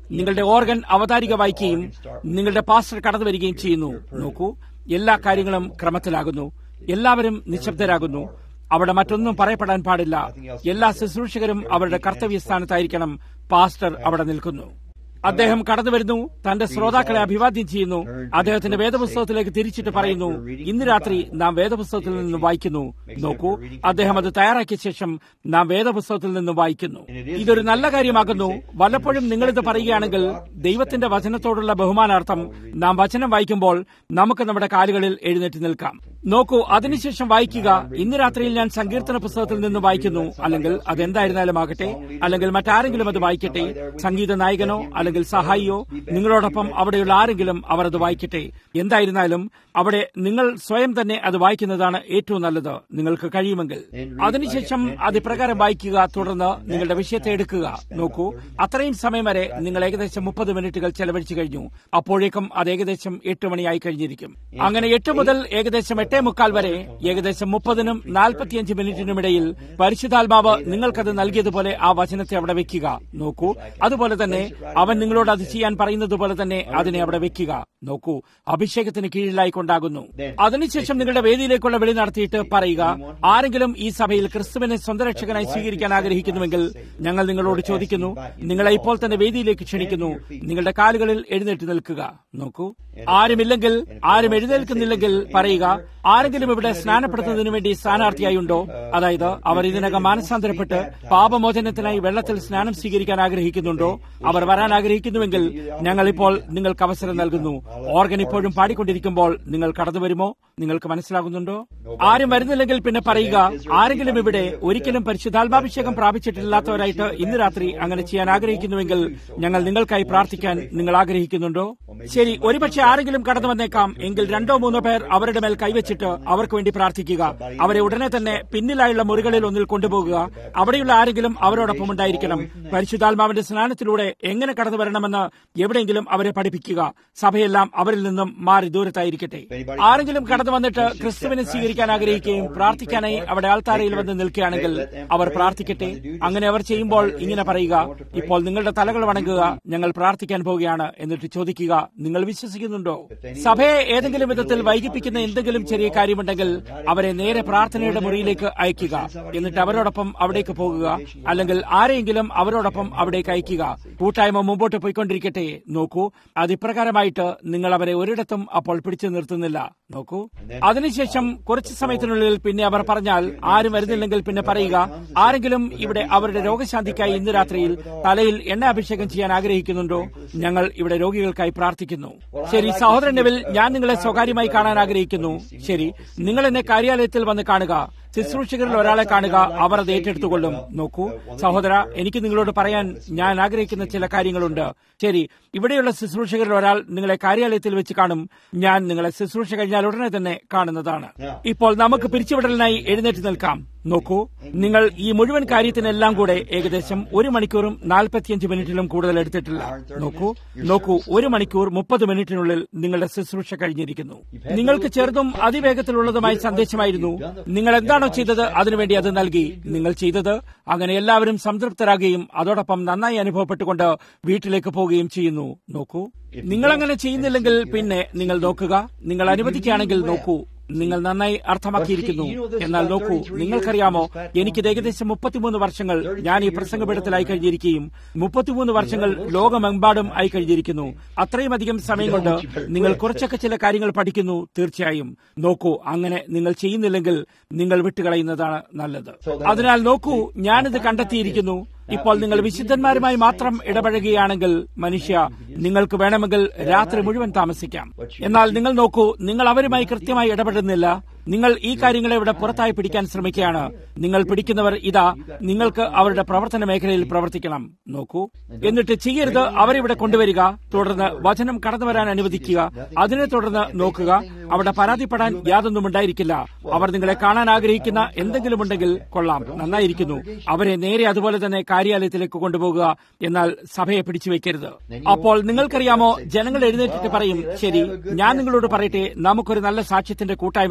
Speaker 2: നിങ്ങളുടെ ഓർഗൻ അവതാരിക വായിക്കുകയും നിങ്ങളുടെ പാസ്റ്റർ കടന്നു വരികയും ചെയ്യുന്നു നോക്കൂ എല്ലാ കാര്യങ്ങളും ക്രമത്തിലാകുന്നു എല്ലാവരും നിശബ്ദരാകുന്നു അവിടെ മറ്റൊന്നും പറയപ്പെടാൻ പാടില്ല എല്ലാ ശുശ്രൂഷകരും അവരുടെ കർത്തവ്യസ്ഥാനത്തായിരിക്കണം പാസ്റ്റർ അവിടെ നിൽക്കുന്നു അദ്ദേഹം കടന്നു വരുന്നു തന്റെ ശ്രോതാക്കളെ അഭിവാദ്യം ചെയ്യുന്നു അദ്ദേഹത്തിന്റെ വേദപുസ്തകത്തിലേക്ക് തിരിച്ചിട്ട് പറയുന്നു ഇന്ന് രാത്രി നാം വേദപുസ്തകത്തിൽ നിന്ന് വായിക്കുന്നു നോക്കൂ അദ്ദേഹം അത് തയ്യാറാക്കിയ ശേഷം നാം വേദപുസ്തകത്തിൽ നിന്ന് വായിക്കുന്നു ഇതൊരു നല്ല കാര്യമാകുന്നു വല്ലപ്പോഴും നിങ്ങളിത് പറയുകയാണെങ്കിൽ ദൈവത്തിന്റെ വചനത്തോടുള്ള ബഹുമാനാർത്ഥം നാം വചനം വായിക്കുമ്പോൾ നമുക്ക് നമ്മുടെ കാലുകളിൽ എഴുന്നേറ്റ് നിൽക്കാം നോക്കൂ അതിനുശേഷം വായിക്കുക ഇന്ന് രാത്രിയിൽ ഞാൻ സങ്കീർത്തന പുസ്തകത്തിൽ നിന്ന് വായിക്കുന്നു അല്ലെങ്കിൽ അതെന്തായിരുന്നാലും ആകട്ടെ അല്ലെങ്കിൽ മറ്റാരെങ്കിലും അത് വായിക്കട്ടെ സംഗീത നായകനോ അല്ലെങ്കിൽ സഹായിയോ നിങ്ങളോടൊപ്പം അവിടെയുള്ള ആരെങ്കിലും അവർ അത് വായിക്കട്ടെ എന്തായിരുന്നാലും അവിടെ നിങ്ങൾ സ്വയം തന്നെ അത് വായിക്കുന്നതാണ് ഏറ്റവും നല്ലത് നിങ്ങൾക്ക് കഴിയുമെങ്കിൽ അതിനുശേഷം അത് ഇപ്രകാരം വായിക്കുക തുടർന്ന് നിങ്ങളുടെ വിഷയത്തെ എടുക്കുക നോക്കൂ അത്രയും സമയം വരെ നിങ്ങൾ ഏകദേശം മുപ്പത് മിനിറ്റുകൾ ചെലവഴിച്ചു കഴിഞ്ഞു അപ്പോഴേക്കും അത് ഏകദേശം എട്ട് മണിയായി കഴിഞ്ഞിരിക്കും അങ്ങനെ എട്ട് മുതൽ ഏകദേശം എട്ടേ മുക്കാൽ വരെ ഏകദേശം മുപ്പതിനും നാൽപ്പത്തിയഞ്ച് മിനിറ്റിനുമിടയിൽ പരിശുദ്ധാത്മാവ് നിങ്ങൾക്കത് നൽകിയതുപോലെ ആ വചനത്തെ അവിടെ വെക്കുക നോക്കൂ അതുപോലെ തന്നെ അവൻ നിങ്ങളോട് അത് ചെയ്യാൻ പറയുന്നത് പോലെ തന്നെ അതിനെ അവിടെ വെക്കുക നോക്കൂ അഭിഷേകത്തിന് കീഴിലായി കൊണ്ടാകുന്നു അതിനുശേഷം നിങ്ങളുടെ വേദിയിലേക്കുള്ള വിളി നടത്തിയിട്ട് പറയുക ആരെങ്കിലും ഈ സഭയിൽ ക്രിസ്തുവിനെ സ്വന്തം രക്ഷകനായി സ്വീകരിക്കാൻ ആഗ്രഹിക്കുന്നുവെങ്കിൽ ഞങ്ങൾ നിങ്ങളോട് ചോദിക്കുന്നു നിങ്ങളെ ഇപ്പോൾ തന്നെ വേദിയിലേക്ക് ക്ഷണിക്കുന്നു നിങ്ങളുടെ കാലുകളിൽ എഴുന്നേറ്റ് നിൽക്കുക നോക്കൂ ആരുമില്ലെങ്കിൽ ആരും എഴുന്നേൽക്കുന്നില്ലെങ്കിൽ പറയുക ആരെങ്കിലും ഇവിടെ സ്നാനപ്പെടുത്തുന്നതിനു വേണ്ടി സ്ഥാനാർത്ഥിയായുണ്ടോ അതായത് അവർ ഇതിനകം മാനസാന്തരപ്പെട്ട് പാപമോചനത്തിനായി വെള്ളത്തിൽ സ്നാനം സ്വീകരിക്കാൻ ആഗ്രഹിക്കുന്നുണ്ടോ അവർ വരാൻ ആഗ്രഹിക്കുന്നുവെങ്കിൽ ഞങ്ങൾ ഇപ്പോൾ നിങ്ങൾക്ക് അവസരം നൽകുന്നു ഓർഗൻ ഇപ്പോഴും പാടിക്കൊണ്ടിരിക്കുമ്പോൾ നിങ്ങൾ കടന്നു വരുമോ നിങ്ങൾക്ക് മനസ്സിലാകുന്നുണ്ടോ ആരും വരുന്നില്ലെങ്കിൽ പിന്നെ പറയുക ആരെങ്കിലും ഇവിടെ ഒരിക്കലും പരിശുദ്ധാത്മാഭിഷേകം പ്രാപിച്ചിട്ടില്ലാത്തവരായിട്ട് ഇന്ന് രാത്രി അങ്ങനെ ചെയ്യാൻ ആഗ്രഹിക്കുന്നുവെങ്കിൽ ഞങ്ങൾ നിങ്ങൾക്കായി പ്രാർത്ഥിക്കാൻ നിങ്ങൾ ആഗ്രഹിക്കുന്നുണ്ടോ ശരി ഒരുപക്ഷെ ആരെങ്കിലും കടന്നു വന്നേക്കാം എങ്കിൽ രണ്ടോ മൂന്നോ പേർ അവരുടെ മേൽ കൈവച്ചിട്ട് അവർക്ക് വേണ്ടി പ്രാർത്ഥിക്കുക അവരെ ഉടനെ തന്നെ പിന്നിലായുള്ള മുറികളിൽ ഒന്നിൽ കൊണ്ടുപോകുക അവിടെയുള്ള ആരെങ്കിലും അവരോടൊപ്പം ഉണ്ടായിരിക്കണം പരിശുദ്ധാത്മാവിന്റെ സ്നാനത്തിലൂടെ എങ്ങനെ കടന്നു വരണമെന്ന് എവിടെയെങ്കിലും അവരെ പഠിപ്പിക്കുക സഭയെല്ലാം അവരിൽ നിന്നും മാറി ദൂരത്തായിരിക്കട്ടെ ആരെങ്കിലും കടന്നു വന്നിട്ട് ക്രിസ്തുവിനെ സ്വീകരിക്കാൻ ആഗ്രഹിക്കുകയും പ്രാർത്ഥിക്കാനായി അവിടെ ആൾത്താരയിൽ വന്ന് നിൽക്കുകയാണെങ്കിൽ അവർ പ്രാർത്ഥിക്കട്ടെ അങ്ങനെ അവർ ചെയ്യുമ്പോൾ ഇങ്ങനെ പറയുക ഇപ്പോൾ നിങ്ങളുടെ തലകൾ വണങ്ങുക ഞങ്ങൾ പ്രാർത്ഥിക്കാൻ പോവുകയാണ് എന്നിട്ട് ചോദിക്കുക നിങ്ങൾ വിശ്വസിക്കുന്നുണ്ടോ സഭയെ ഏതെങ്കിലും വിധത്തിൽ വൈകിപ്പിക്കുന്ന എന്തെങ്കിലും ചെറിയ കാര്യമുണ്ടെങ്കിൽ അവരെ നേരെ പ്രാർത്ഥനയുടെ മുറിയിലേക്ക് അയക്കുക എന്നിട്ട് അവരോടൊപ്പം അവിടേക്ക് പോകുക അല്ലെങ്കിൽ ആരെയെങ്കിലും അവരോടൊപ്പം അവിടേക്ക് അയക്കുക കൂട്ടായ്മ മുമ്പോട്ട് പോയിക്കൊണ്ടിരിക്കട്ടെ നോക്കൂ അത് ഇപ്രകാരമായിട്ട് നിങ്ങൾ അവരെ ഒരിടത്തും അപ്പോൾ പിടിച്ചു നിർത്തുന്നില്ല നോക്കൂ അതിനുശേഷം കുറച്ചു സമയത്തിനുള്ളിൽ പിന്നെ അവർ പറഞ്ഞാൽ ആരും വരുന്നില്ലെങ്കിൽ പിന്നെ പറയുക ആരെങ്കിലും ഇവിടെ അവരുടെ രോഗശാന്തിക്കായി ഇന്ന് രാത്രിയിൽ തലയിൽ എണ്ണ അഭിഷേകം ചെയ്യാൻ ആഗ്രഹിക്കുന്നുണ്ടോ ഞങ്ങൾ ഇവിടെ രോഗികൾക്കായി പ്രാർത്ഥിക്കുന്നു ശരി സഹോദരൻ നെവിൽ ഞാൻ നിങ്ങളെ സ്വകാര്യമായി കാണാൻ ആഗ്രഹിക്കുന്നു ശരി നിങ്ങൾ എന്നെ കാര്യാലയത്തിൽ വന്ന് കാണുക ശുശ്രൂഷകരിൽ ഒരാളെ കാണുക അവർ അത് ഏറ്റെടുത്തുകൊള്ളും നോക്കൂ സഹോദര എനിക്ക് നിങ്ങളോട് പറയാൻ ഞാൻ ആഗ്രഹിക്കുന്ന ചില കാര്യങ്ങളുണ്ട് ശരി ഇവിടെയുള്ള ശുശ്രൂഷകരിൽ ഒരാൾ നിങ്ങളെ കാര്യാലയത്തിൽ വെച്ച് കാണും ഞാൻ നിങ്ങളെ ശുശ്രൂഷ കഴിഞ്ഞാൽ ഉടനെ തന്നെ കാണുന്നതാണ് ഇപ്പോൾ നമുക്ക് പിരിച്ചുവിടലിനായി എഴുന്നേറ്റ് നിൽക്കാം നോക്കൂ നിങ്ങൾ ഈ മുഴുവൻ കാര്യത്തിനെല്ലാം കൂടെ ഏകദേശം ഒരു മണിക്കൂറും നാൽപ്പത്തിയഞ്ച് മിനിറ്റിലും കൂടുതൽ എടുത്തിട്ടില്ല നോക്കൂ നോക്കൂ ഒരു മണിക്കൂർ മുപ്പത് മിനിറ്റിനുള്ളിൽ നിങ്ങളുടെ ശുശ്രൂഷ കഴിഞ്ഞിരിക്കുന്നു നിങ്ങൾക്ക് ചെറുതും അതിവേഗത്തിലുള്ളതുമായ സന്ദേശമായിരുന്നു നിങ്ങൾ എന്താണോ ചെയ്തത് അതിനുവേണ്ടി അത് നൽകി നിങ്ങൾ ചെയ്തത് അങ്ങനെ എല്ലാവരും സംതൃപ്തരാകുകയും അതോടൊപ്പം നന്നായി അനുഭവപ്പെട്ടുകൊണ്ട് വീട്ടിലേക്ക് പോവുകയും ചെയ്യുന്നു നോക്കൂ നിങ്ങൾ അങ്ങനെ ചെയ്യുന്നില്ലെങ്കിൽ പിന്നെ നിങ്ങൾ നോക്കുക നിങ്ങൾ അനുവദിക്കുകയാണെങ്കിൽ നോക്കൂ നിങ്ങൾ നന്നായി അർത്ഥമാക്കിയിരിക്കുന്നു എന്നാൽ നോക്കൂ നിങ്ങൾക്കറിയാമോ എനിക്കിത് ഏകദേശം മുപ്പത്തിമൂന്ന് വർഷങ്ങൾ ഞാൻ ഈ പ്രസംഗപീഠത്തിലായി കഴിഞ്ഞിരിക്കുകയും മുപ്പത്തിമൂന്ന് വർഷങ്ങൾ ലോകമെമ്പാടും ആയി കഴിഞ്ഞിരിക്കുന്നു അത്രയും അധികം സമയം കൊണ്ട് നിങ്ങൾ കുറച്ചൊക്കെ ചില കാര്യങ്ങൾ പഠിക്കുന്നു തീർച്ചയായും നോക്കൂ അങ്ങനെ നിങ്ങൾ ചെയ്യുന്നില്ലെങ്കിൽ നിങ്ങൾ വിട്ടുകളയുന്നതാണ് നല്ലത് അതിനാൽ നോക്കൂ ഞാനിത് കണ്ടെത്തിയിരിക്കുന്നു ഇപ്പോൾ നിങ്ങൾ വിശുദ്ധന്മാരുമായി മാത്രം ഇടപഴകുകയാണെങ്കിൽ മനുഷ്യ നിങ്ങൾക്ക് വേണമെങ്കിൽ രാത്രി മുഴുവൻ താമസിക്കാം എന്നാൽ നിങ്ങൾ നോക്കൂ നിങ്ങൾ അവരുമായി കൃത്യമായി ഇടപെടുന്നില്ല നിങ്ങൾ ഈ കാര്യങ്ങളെ ഇവിടെ പുറത്തായി പിടിക്കാൻ ശ്രമിക്കുകയാണ് നിങ്ങൾ പിടിക്കുന്നവർ ഇതാ നിങ്ങൾക്ക് അവരുടെ പ്രവർത്തന മേഖലയിൽ പ്രവർത്തിക്കണം നോക്കൂ എന്നിട്ട് ചെയ്യരുത് അവരിവിടെ കൊണ്ടുവരിക തുടർന്ന് വചനം കടന്നു വരാൻ അനുവദിക്കുക അതിനെ തുടർന്ന് നോക്കുക അവിടെ പരാതിപ്പെടാൻ യാതൊന്നും ഉണ്ടായിരിക്കില്ല അവർ നിങ്ങളെ കാണാൻ ആഗ്രഹിക്കുന്ന എന്തെങ്കിലും ഉണ്ടെങ്കിൽ കൊള്ളാം നന്നായിരിക്കുന്നു അവരെ നേരെ അതുപോലെ തന്നെ കാര്യാലയത്തിലേക്ക് കൊണ്ടുപോകുക എന്നാൽ സഭയെ പിടിച്ചു വെക്കരുത് അപ്പോൾ നിങ്ങൾക്കറിയാമോ ജനങ്ങൾ എഴുന്നേറ്റിട്ട് പറയും ശരി ഞാൻ നിങ്ങളോട് പറയട്ടെ നമുക്കൊരു നല്ല സാക്ഷ്യത്തിന്റെ കൂട്ടായ്മ നടത്തിക്കളയാം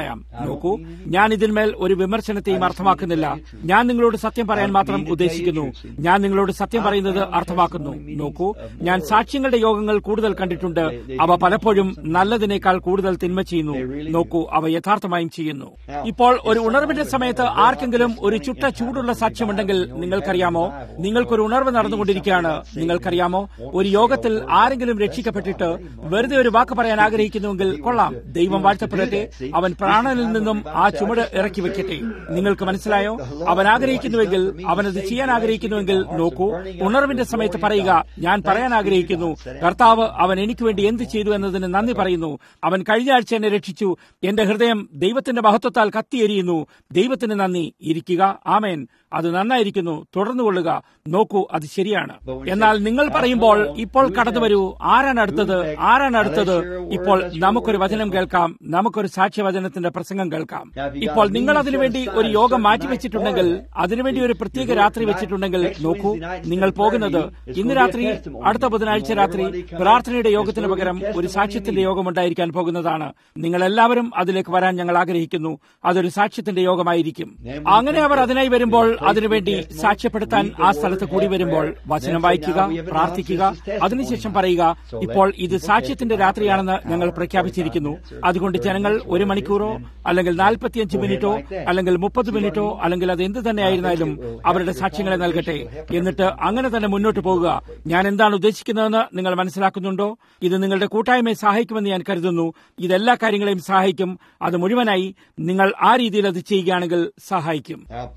Speaker 2: പറയാം നോക്കൂ ഞാൻ ഇതിന്മേൽ ഒരു വിമർശനത്തെയും അർത്ഥമാക്കുന്നില്ല ഞാൻ നിങ്ങളോട് സത്യം പറയാൻ മാത്രം ഉദ്ദേശിക്കുന്നു ഞാൻ നിങ്ങളോട് സത്യം പറയുന്നത് അർത്ഥമാക്കുന്നു നോക്കൂ ഞാൻ സാക്ഷ്യങ്ങളുടെ യോഗങ്ങൾ കൂടുതൽ കണ്ടിട്ടുണ്ട് അവ പലപ്പോഴും നല്ലതിനേക്കാൾ കൂടുതൽ തിന്മ ചെയ്യുന്നു നോക്കൂ അവ യഥാർത്ഥമായും ചെയ്യുന്നു ഇപ്പോൾ ഒരു ഉണർവിന്റെ സമയത്ത് ആർക്കെങ്കിലും ഒരു ചുട്ട ചൂടുള്ള സാക്ഷ്യമുണ്ടെങ്കിൽ നിങ്ങൾക്കറിയാമോ നിങ്ങൾക്കൊരു ഉണർവ് നടന്നുകൊണ്ടിരിക്കുകയാണ് നിങ്ങൾക്കറിയാമോ ഒരു യോഗത്തിൽ ആരെങ്കിലും രക്ഷിക്കപ്പെട്ടിട്ട് വെറുതെ ഒരു വാക്ക് പറയാൻ ആഗ്രഹിക്കുന്നുവെങ്കിൽ കൊള്ളാം ദൈവം വാഴ്ത്തപ്പെടട്ടെ അവൻ പ്രാണനിൽ നിന്നും ആ ചുമട് ഇറക്കി വെക്കട്ടെ നിങ്ങൾക്ക് മനസ്സിലായോ അവൻ ആഗ്രഹിക്കുന്നുവെങ്കിൽ അവനത് ചെയ്യാൻ ആഗ്രഹിക്കുന്നുവെങ്കിൽ നോക്കൂ ഉണർവിന്റെ സമയത്ത് പറയുക ഞാൻ പറയാൻ ആഗ്രഹിക്കുന്നു കർത്താവ് അവൻ എനിക്ക് വേണ്ടി എന്ത് ചെയ്തു എന്നതിന് നന്ദി പറയുന്നു അവൻ കഴിഞ്ഞ ആഴ്ച എന്നെ രക്ഷിച്ചു എന്റെ ഹൃദയം ദൈവത്തിന്റെ മഹത്വത്താൽ കത്തിയെരിയുന്നു ദൈവത്തിന് നന്ദി ഇരിക്കുക ആമേൻ അത് നന്നായിരിക്കുന്നു തുടർന്നുകൊള്ളുക നോക്കൂ അത് ശരിയാണ് എന്നാൽ നിങ്ങൾ പറയുമ്പോൾ ഇപ്പോൾ കടന്നു വരൂ ആരാണ് അടുത്തത് ആരാണ് അടുത്തത് ഇപ്പോൾ നമുക്കൊരു വചനം കേൾക്കാം നമുക്കൊരു സാക്ഷ്യവചനത്തിന്റെ പ്രസംഗം കേൾക്കാം ഇപ്പോൾ നിങ്ങൾ അതിനുവേണ്ടി ഒരു യോഗം മാറ്റിവെച്ചിട്ടുണ്ടെങ്കിൽ അതിനുവേണ്ടി ഒരു പ്രത്യേക രാത്രി വെച്ചിട്ടുണ്ടെങ്കിൽ നോക്കൂ നിങ്ങൾ പോകുന്നത് ഇന്ന് രാത്രി അടുത്ത ബുധനാഴ്ച രാത്രി പ്രാർത്ഥനയുടെ യോഗത്തിന് പകരം ഒരു സാക്ഷ്യത്തിന്റെ യോഗം ഉണ്ടായിരിക്കാൻ പോകുന്നതാണ് നിങ്ങൾ എല്ലാവരും അതിലേക്ക് വരാൻ ഞങ്ങൾ ആഗ്രഹിക്കുന്നു അതൊരു സാക്ഷ്യത്തിന്റെ യോഗമായിരിക്കും അങ്ങനെ അവർ അതിനായി വരുമ്പോൾ അതിനുവേണ്ടി സാക്ഷ്യപ്പെടുത്താൻ ആ സ്ഥലത്ത് കൂടി വരുമ്പോൾ വചനം വായിക്കുക പ്രാർത്ഥിക്കുക അതിനുശേഷം പറയുക ഇപ്പോൾ ഇത് സാക്ഷ്യത്തിന്റെ രാത്രിയാണെന്ന് ഞങ്ങൾ പ്രഖ്യാപിച്ചിരിക്കുന്നു അതുകൊണ്ട് ജനങ്ങൾ ഒരു മണിക്കൂറോ അല്ലെങ്കിൽ നാൽപ്പത്തിയഞ്ച് മിനിറ്റോ അല്ലെങ്കിൽ മുപ്പത് മിനിറ്റോ അല്ലെങ്കിൽ അത് എന്ത് തന്നെയായിരുന്നാലും അവരുടെ സാക്ഷ്യങ്ങളെ നൽകട്ടെ എന്നിട്ട് അങ്ങനെ തന്നെ മുന്നോട്ട് പോകുക ഞാൻ എന്താണ് ഉദ്ദേശിക്കുന്നതെന്ന് നിങ്ങൾ മനസ്സിലാക്കുന്നുണ്ടോ ഇത് നിങ്ങളുടെ കൂട്ടായ്മയെ സഹായിക്കുമെന്ന് ഞാൻ കരുതുന്നു ഇതെല്ലാ കാര്യങ്ങളെയും സഹായിക്കും അത് മുഴുവനായി നിങ്ങൾ ആ രീതിയിൽ അത് ചെയ്യുകയാണെങ്കിൽ സഹായിക്കും
Speaker 3: Now,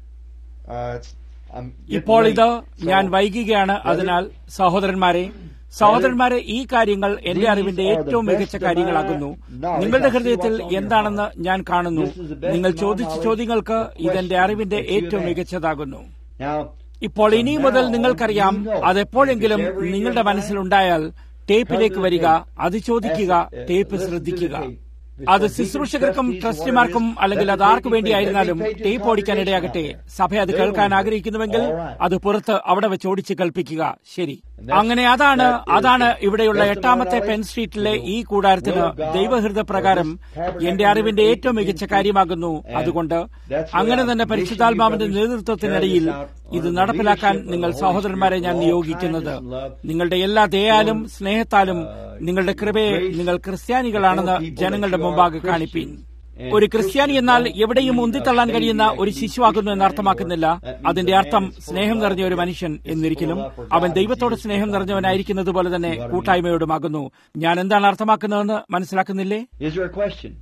Speaker 3: uh, it's, I'm getting
Speaker 2: ഇപ്പോൾ ഇത്
Speaker 3: late,
Speaker 2: ഞാൻ
Speaker 3: so-
Speaker 2: വൈകികയാണ് അതിനാൽ സഹോദരന്മാരെ സഹോദരന്മാരെ ഈ കാര്യങ്ങൾ എന്റെ അറിവിന്റെ ഏറ്റവും മികച്ച കാര്യങ്ങളാകുന്നു നിങ്ങളുടെ ഹൃദയത്തിൽ എന്താണെന്ന് ഞാൻ കാണുന്നു നിങ്ങൾ ചോദിച്ച ചോദ്യങ്ങൾക്ക് ഇതെന്റെ അറിവിന്റെ ഏറ്റവും മികച്ചതാകുന്നു
Speaker 3: Now,
Speaker 2: ഇപ്പോൾ ഇനി മുതൽ നിങ്ങൾക്കറിയാം അതെപ്പോഴെങ്കിലും നിങ്ങളുടെ മനസ്സിലുണ്ടായാൽ ടേപ്പിലേക്ക് വരിക അത് ചോദിക്കുക ടേപ്പ് ശ്രദ്ധിക്കുക അത് ശുശ്രൂഷകർക്കും ട്രസ്റ്റിമാർക്കും അല്ലെങ്കിൽ അത് ആർക്കു വേണ്ടിയായിരുന്നാലും ടേപ്പ് ഓടിക്കാൻ ഇടയാകട്ടെ സഭ അത് കേൾക്കാൻ ആഗ്രഹിക്കുന്നുവെങ്കിൽ അത് പുറത്ത് അവിടെ വെച്ച് ഓടിച്ച് കൽപ്പിക്കുക ശരി അങ്ങനെ അതാണ് അതാണ് ഇവിടെയുള്ള എട്ടാമത്തെ പെൻ സ്ട്രീറ്റിലെ ഈ കൂടാരത്തിന് ദൈവഹൃദ പ്രകാരം എന്റെ അറിവിന്റെ ഏറ്റവും മികച്ച കാര്യമാകുന്നു അതുകൊണ്ട് അങ്ങനെ തന്നെ പരിശുദ്ധാത്മാവിന്റെ നേതൃത്വത്തിനിടയിൽ ഇത് നടപ്പിലാക്കാൻ നിങ്ങൾ സഹോദരന്മാരെ ഞാൻ നിയോഗിക്കുന്നത് നിങ്ങളുടെ എല്ലാ ദയാലും സ്നേഹത്താലും നിങ്ങളുടെ കൃപയെ നിങ്ങൾ ക്രിസ്ത്യാനികളാണെന്ന് ജനങ്ങളുടെ മുമ്പാകെ കാണിപ്പീൻ ഒരു ക്രിസ്ത്യാനി എന്നാൽ എവിടെയും ഉന്തിത്തള്ളാൻ കഴിയുന്ന ഒരു ശിശുവാകുന്നു എന്ന് അർത്ഥമാക്കുന്നില്ല അതിന്റെ അർത്ഥം സ്നേഹം നിറഞ്ഞ ഒരു മനുഷ്യൻ എന്നിരിക്കലും അവൻ ദൈവത്തോട് സ്നേഹം നിറഞ്ഞവനായിരിക്കുന്നത് പോലെ തന്നെ കൂട്ടായ്മയോടുമാകുന്നു ഞാൻ എന്താണ് അർത്ഥമാക്കുന്നതെന്ന് മനസ്സിലാക്കുന്നില്ലേ
Speaker 3: is there a question?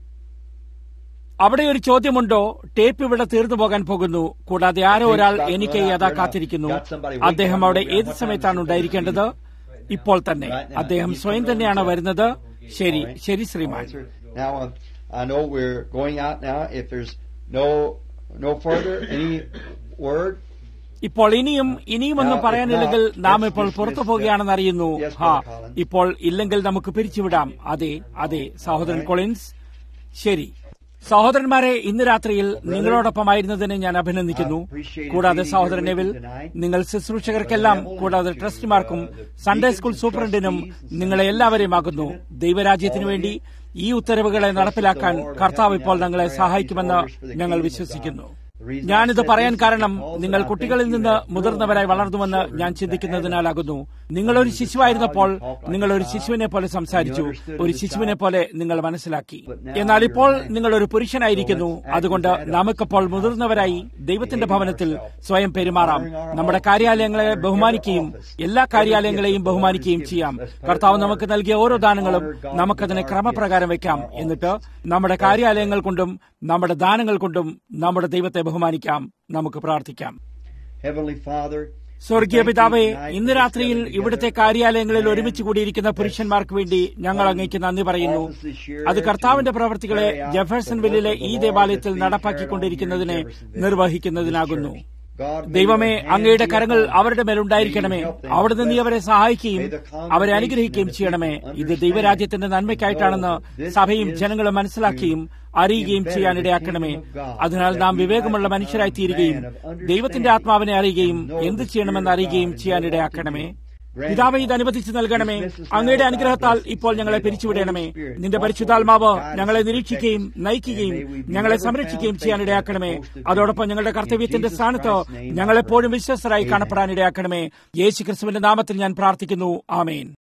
Speaker 2: അവിടെ ഒരു ചോദ്യമുണ്ടോ ടേപ്പ് ഇവിടെ തീർന്നു പോകാൻ പോകുന്നു കൂടാതെ ആരോ ഒരാൾ എനിക്ക് യഥാ കാത്തിരിക്കുന്നു അദ്ദേഹം അവിടെ ഏത് സമയത്താണ് ഉണ്ടായിരിക്കേണ്ടത് ഇപ്പോൾ തന്നെ അദ്ദേഹം സ്വയം തന്നെയാണ് വരുന്നത് ശരി ശരി ശ്രീമാൻ
Speaker 3: Answer. Now, uh, I know we're going out now. If there's no no further any word,
Speaker 2: ഇപ്പോൾ ഇനിയും ഇനിയും ഒന്നും പറയാനില്ലെങ്കിൽ നാം ഇപ്പോൾ പുറത്തു പോവുകയാണെന്ന് അറിയുന്നു ഹാ ഇപ്പോൾ ഇല്ലെങ്കിൽ നമുക്ക് പിരിച്ചുവിടാം അതെ അതെ സഹോദരൻ കൊളിൻസ് ശരി സഹോദരന്മാരെ ഇന്ന് രാത്രിയിൽ നിങ്ങളോടൊപ്പമായിരുന്നതിന് ഞാൻ അഭിനന്ദിക്കുന്നു കൂടാതെ സഹോദരൻ നെവിൽ നിങ്ങൾ ശുശ്രൂഷകർക്കെല്ലാം കൂടാതെ ട്രസ്റ്റിമാർക്കും സൺഡേ സ്കൂൾ സൂപ്രണ്ടിനും നിങ്ങളെ എല്ലാവരെയും ആകുന്നു ദൈവരാജ്യത്തിനു വേണ്ടി ഈ ഉത്തരവുകളെ നടപ്പിലാക്കാൻ കർത്താവ് ഇപ്പോൾ ഞങ്ങളെ സഹായിക്കുമെന്ന് ഞങ്ങൾ വിശ്വസിക്കുന്നു ഞാനിത് പറയാൻ കാരണം നിങ്ങൾ കുട്ടികളിൽ നിന്ന് മുതിർന്നവരായി വളർന്നുവെന്ന് ഞാൻ ചിന്തിക്കുന്നതിനാലാകുന്നു നിങ്ങൾ ഒരു ശിശുവായിരുന്നപ്പോൾ നിങ്ങൾ ഒരു ശിശുവിനെ പോലെ സംസാരിച്ചു ഒരു ശിശുവിനെ പോലെ നിങ്ങൾ മനസ്സിലാക്കി എന്നാൽ ഇപ്പോൾ നിങ്ങൾ ഒരു പുരുഷനായിരിക്കുന്നു അതുകൊണ്ട് നമുക്കിപ്പോൾ മുതിർന്നവരായി ദൈവത്തിന്റെ ഭവനത്തിൽ സ്വയം പെരുമാറാം നമ്മുടെ കാര്യാലയങ്ങളെ ബഹുമാനിക്കുകയും എല്ലാ കാര്യാലയങ്ങളെയും ബഹുമാനിക്കുകയും ചെയ്യാം കർത്താവ് നമുക്ക് നൽകിയ ഓരോ ദാനങ്ങളും നമുക്കതിനെ ക്രമപ്രകാരം വെക്കാം എന്നിട്ട് നമ്മുടെ കാര്യാലയങ്ങൾ കൊണ്ടും നമ്മുടെ ദാനങ്ങൾ കൊണ്ടും നമ്മുടെ ദൈവത്തെ ബഹുമാനിക്കാം നമുക്ക് പ്രാർത്ഥിക്കാം
Speaker 3: Heavenly Father,
Speaker 2: സ്വർഗീയ പിതാവേ ഇന്ന് രാത്രിയിൽ ഇവിടുത്തെ കാര്യാലയങ്ങളിൽ ഒരുമിച്ച് കൂടിയിരിക്കുന്ന പുരുഷന്മാർക്ക് വേണ്ടി ഞങ്ങൾ അങ്ങേക്ക് നന്ദി പറയുന്നു അത് കർത്താവിന്റെ പ്രവർത്തികളെ ജെഫേഴ്സൺവില്ലിലെ ഈ ദേവാലയത്തിൽ നടപ്പാക്കിക്കൊണ്ടിരിക്കുന്നതിനെ നിർവഹിക്കുന്നതിനാകുന്നു
Speaker 3: God, may
Speaker 2: ദൈവമേ
Speaker 3: your hands
Speaker 2: അങ്ങയുടെ
Speaker 3: be
Speaker 2: കരങ്ങൾ
Speaker 3: upon them.
Speaker 2: അവരുടെ മേലുണ്ടായിരിക്കണമേ അവിടുന്ന് നീ അവരെ സഹായിക്കുകയും അവരെ അനുഗ്രഹിക്കുകയും ചെയ്യണമേ ഇത് ദൈവരാജ്യത്തിന്റെ നന്മയ്ക്കായിട്ടാണെന്ന് സഭയും ജനങ്ങളും മനസ്സിലാക്കുകയും അറിയുകയും ചെയ്യാനിടയാക്കണമേ അതിനാൽ നാം വിവേകമുള്ള മനുഷ്യരായി തീരുകയും ദൈവത്തിന്റെ ആത്മാവിനെ അറിയുകയും എന്ത് ചെയ്യണമെന്ന് അറിയുകയും ചെയ്യാനിടയാക്കണമേ പിതാവ് ഇത് അനുവദിച്ചു നൽകണമേ അങ്ങയുടെ അനുഗ്രഹത്താൽ ഇപ്പോൾ ഞങ്ങളെ പിരിച്ചുവിടണമേ നിന്റെ പരിശുദ്ധാത്മാവ് ഞങ്ങളെ നിരീക്ഷിക്കുകയും നയിക്കുകയും ഞങ്ങളെ സംരക്ഷിക്കുകയും ചെയ്യാനിടയാക്കണമേ അതോടൊപ്പം ഞങ്ങളുടെ കർത്തവ്യത്തിന്റെ സ്ഥാനത്ത് ഞങ്ങളെപ്പോഴും വിശ്വസ്തരായി കാണപ്പെടാനിടയാക്കണമേ യേശു ക്രിസ്തുവിന്റെ നാമത്തിൽ ഞാൻ പ്രാർത്ഥിക്കുന്നു ആമേൻ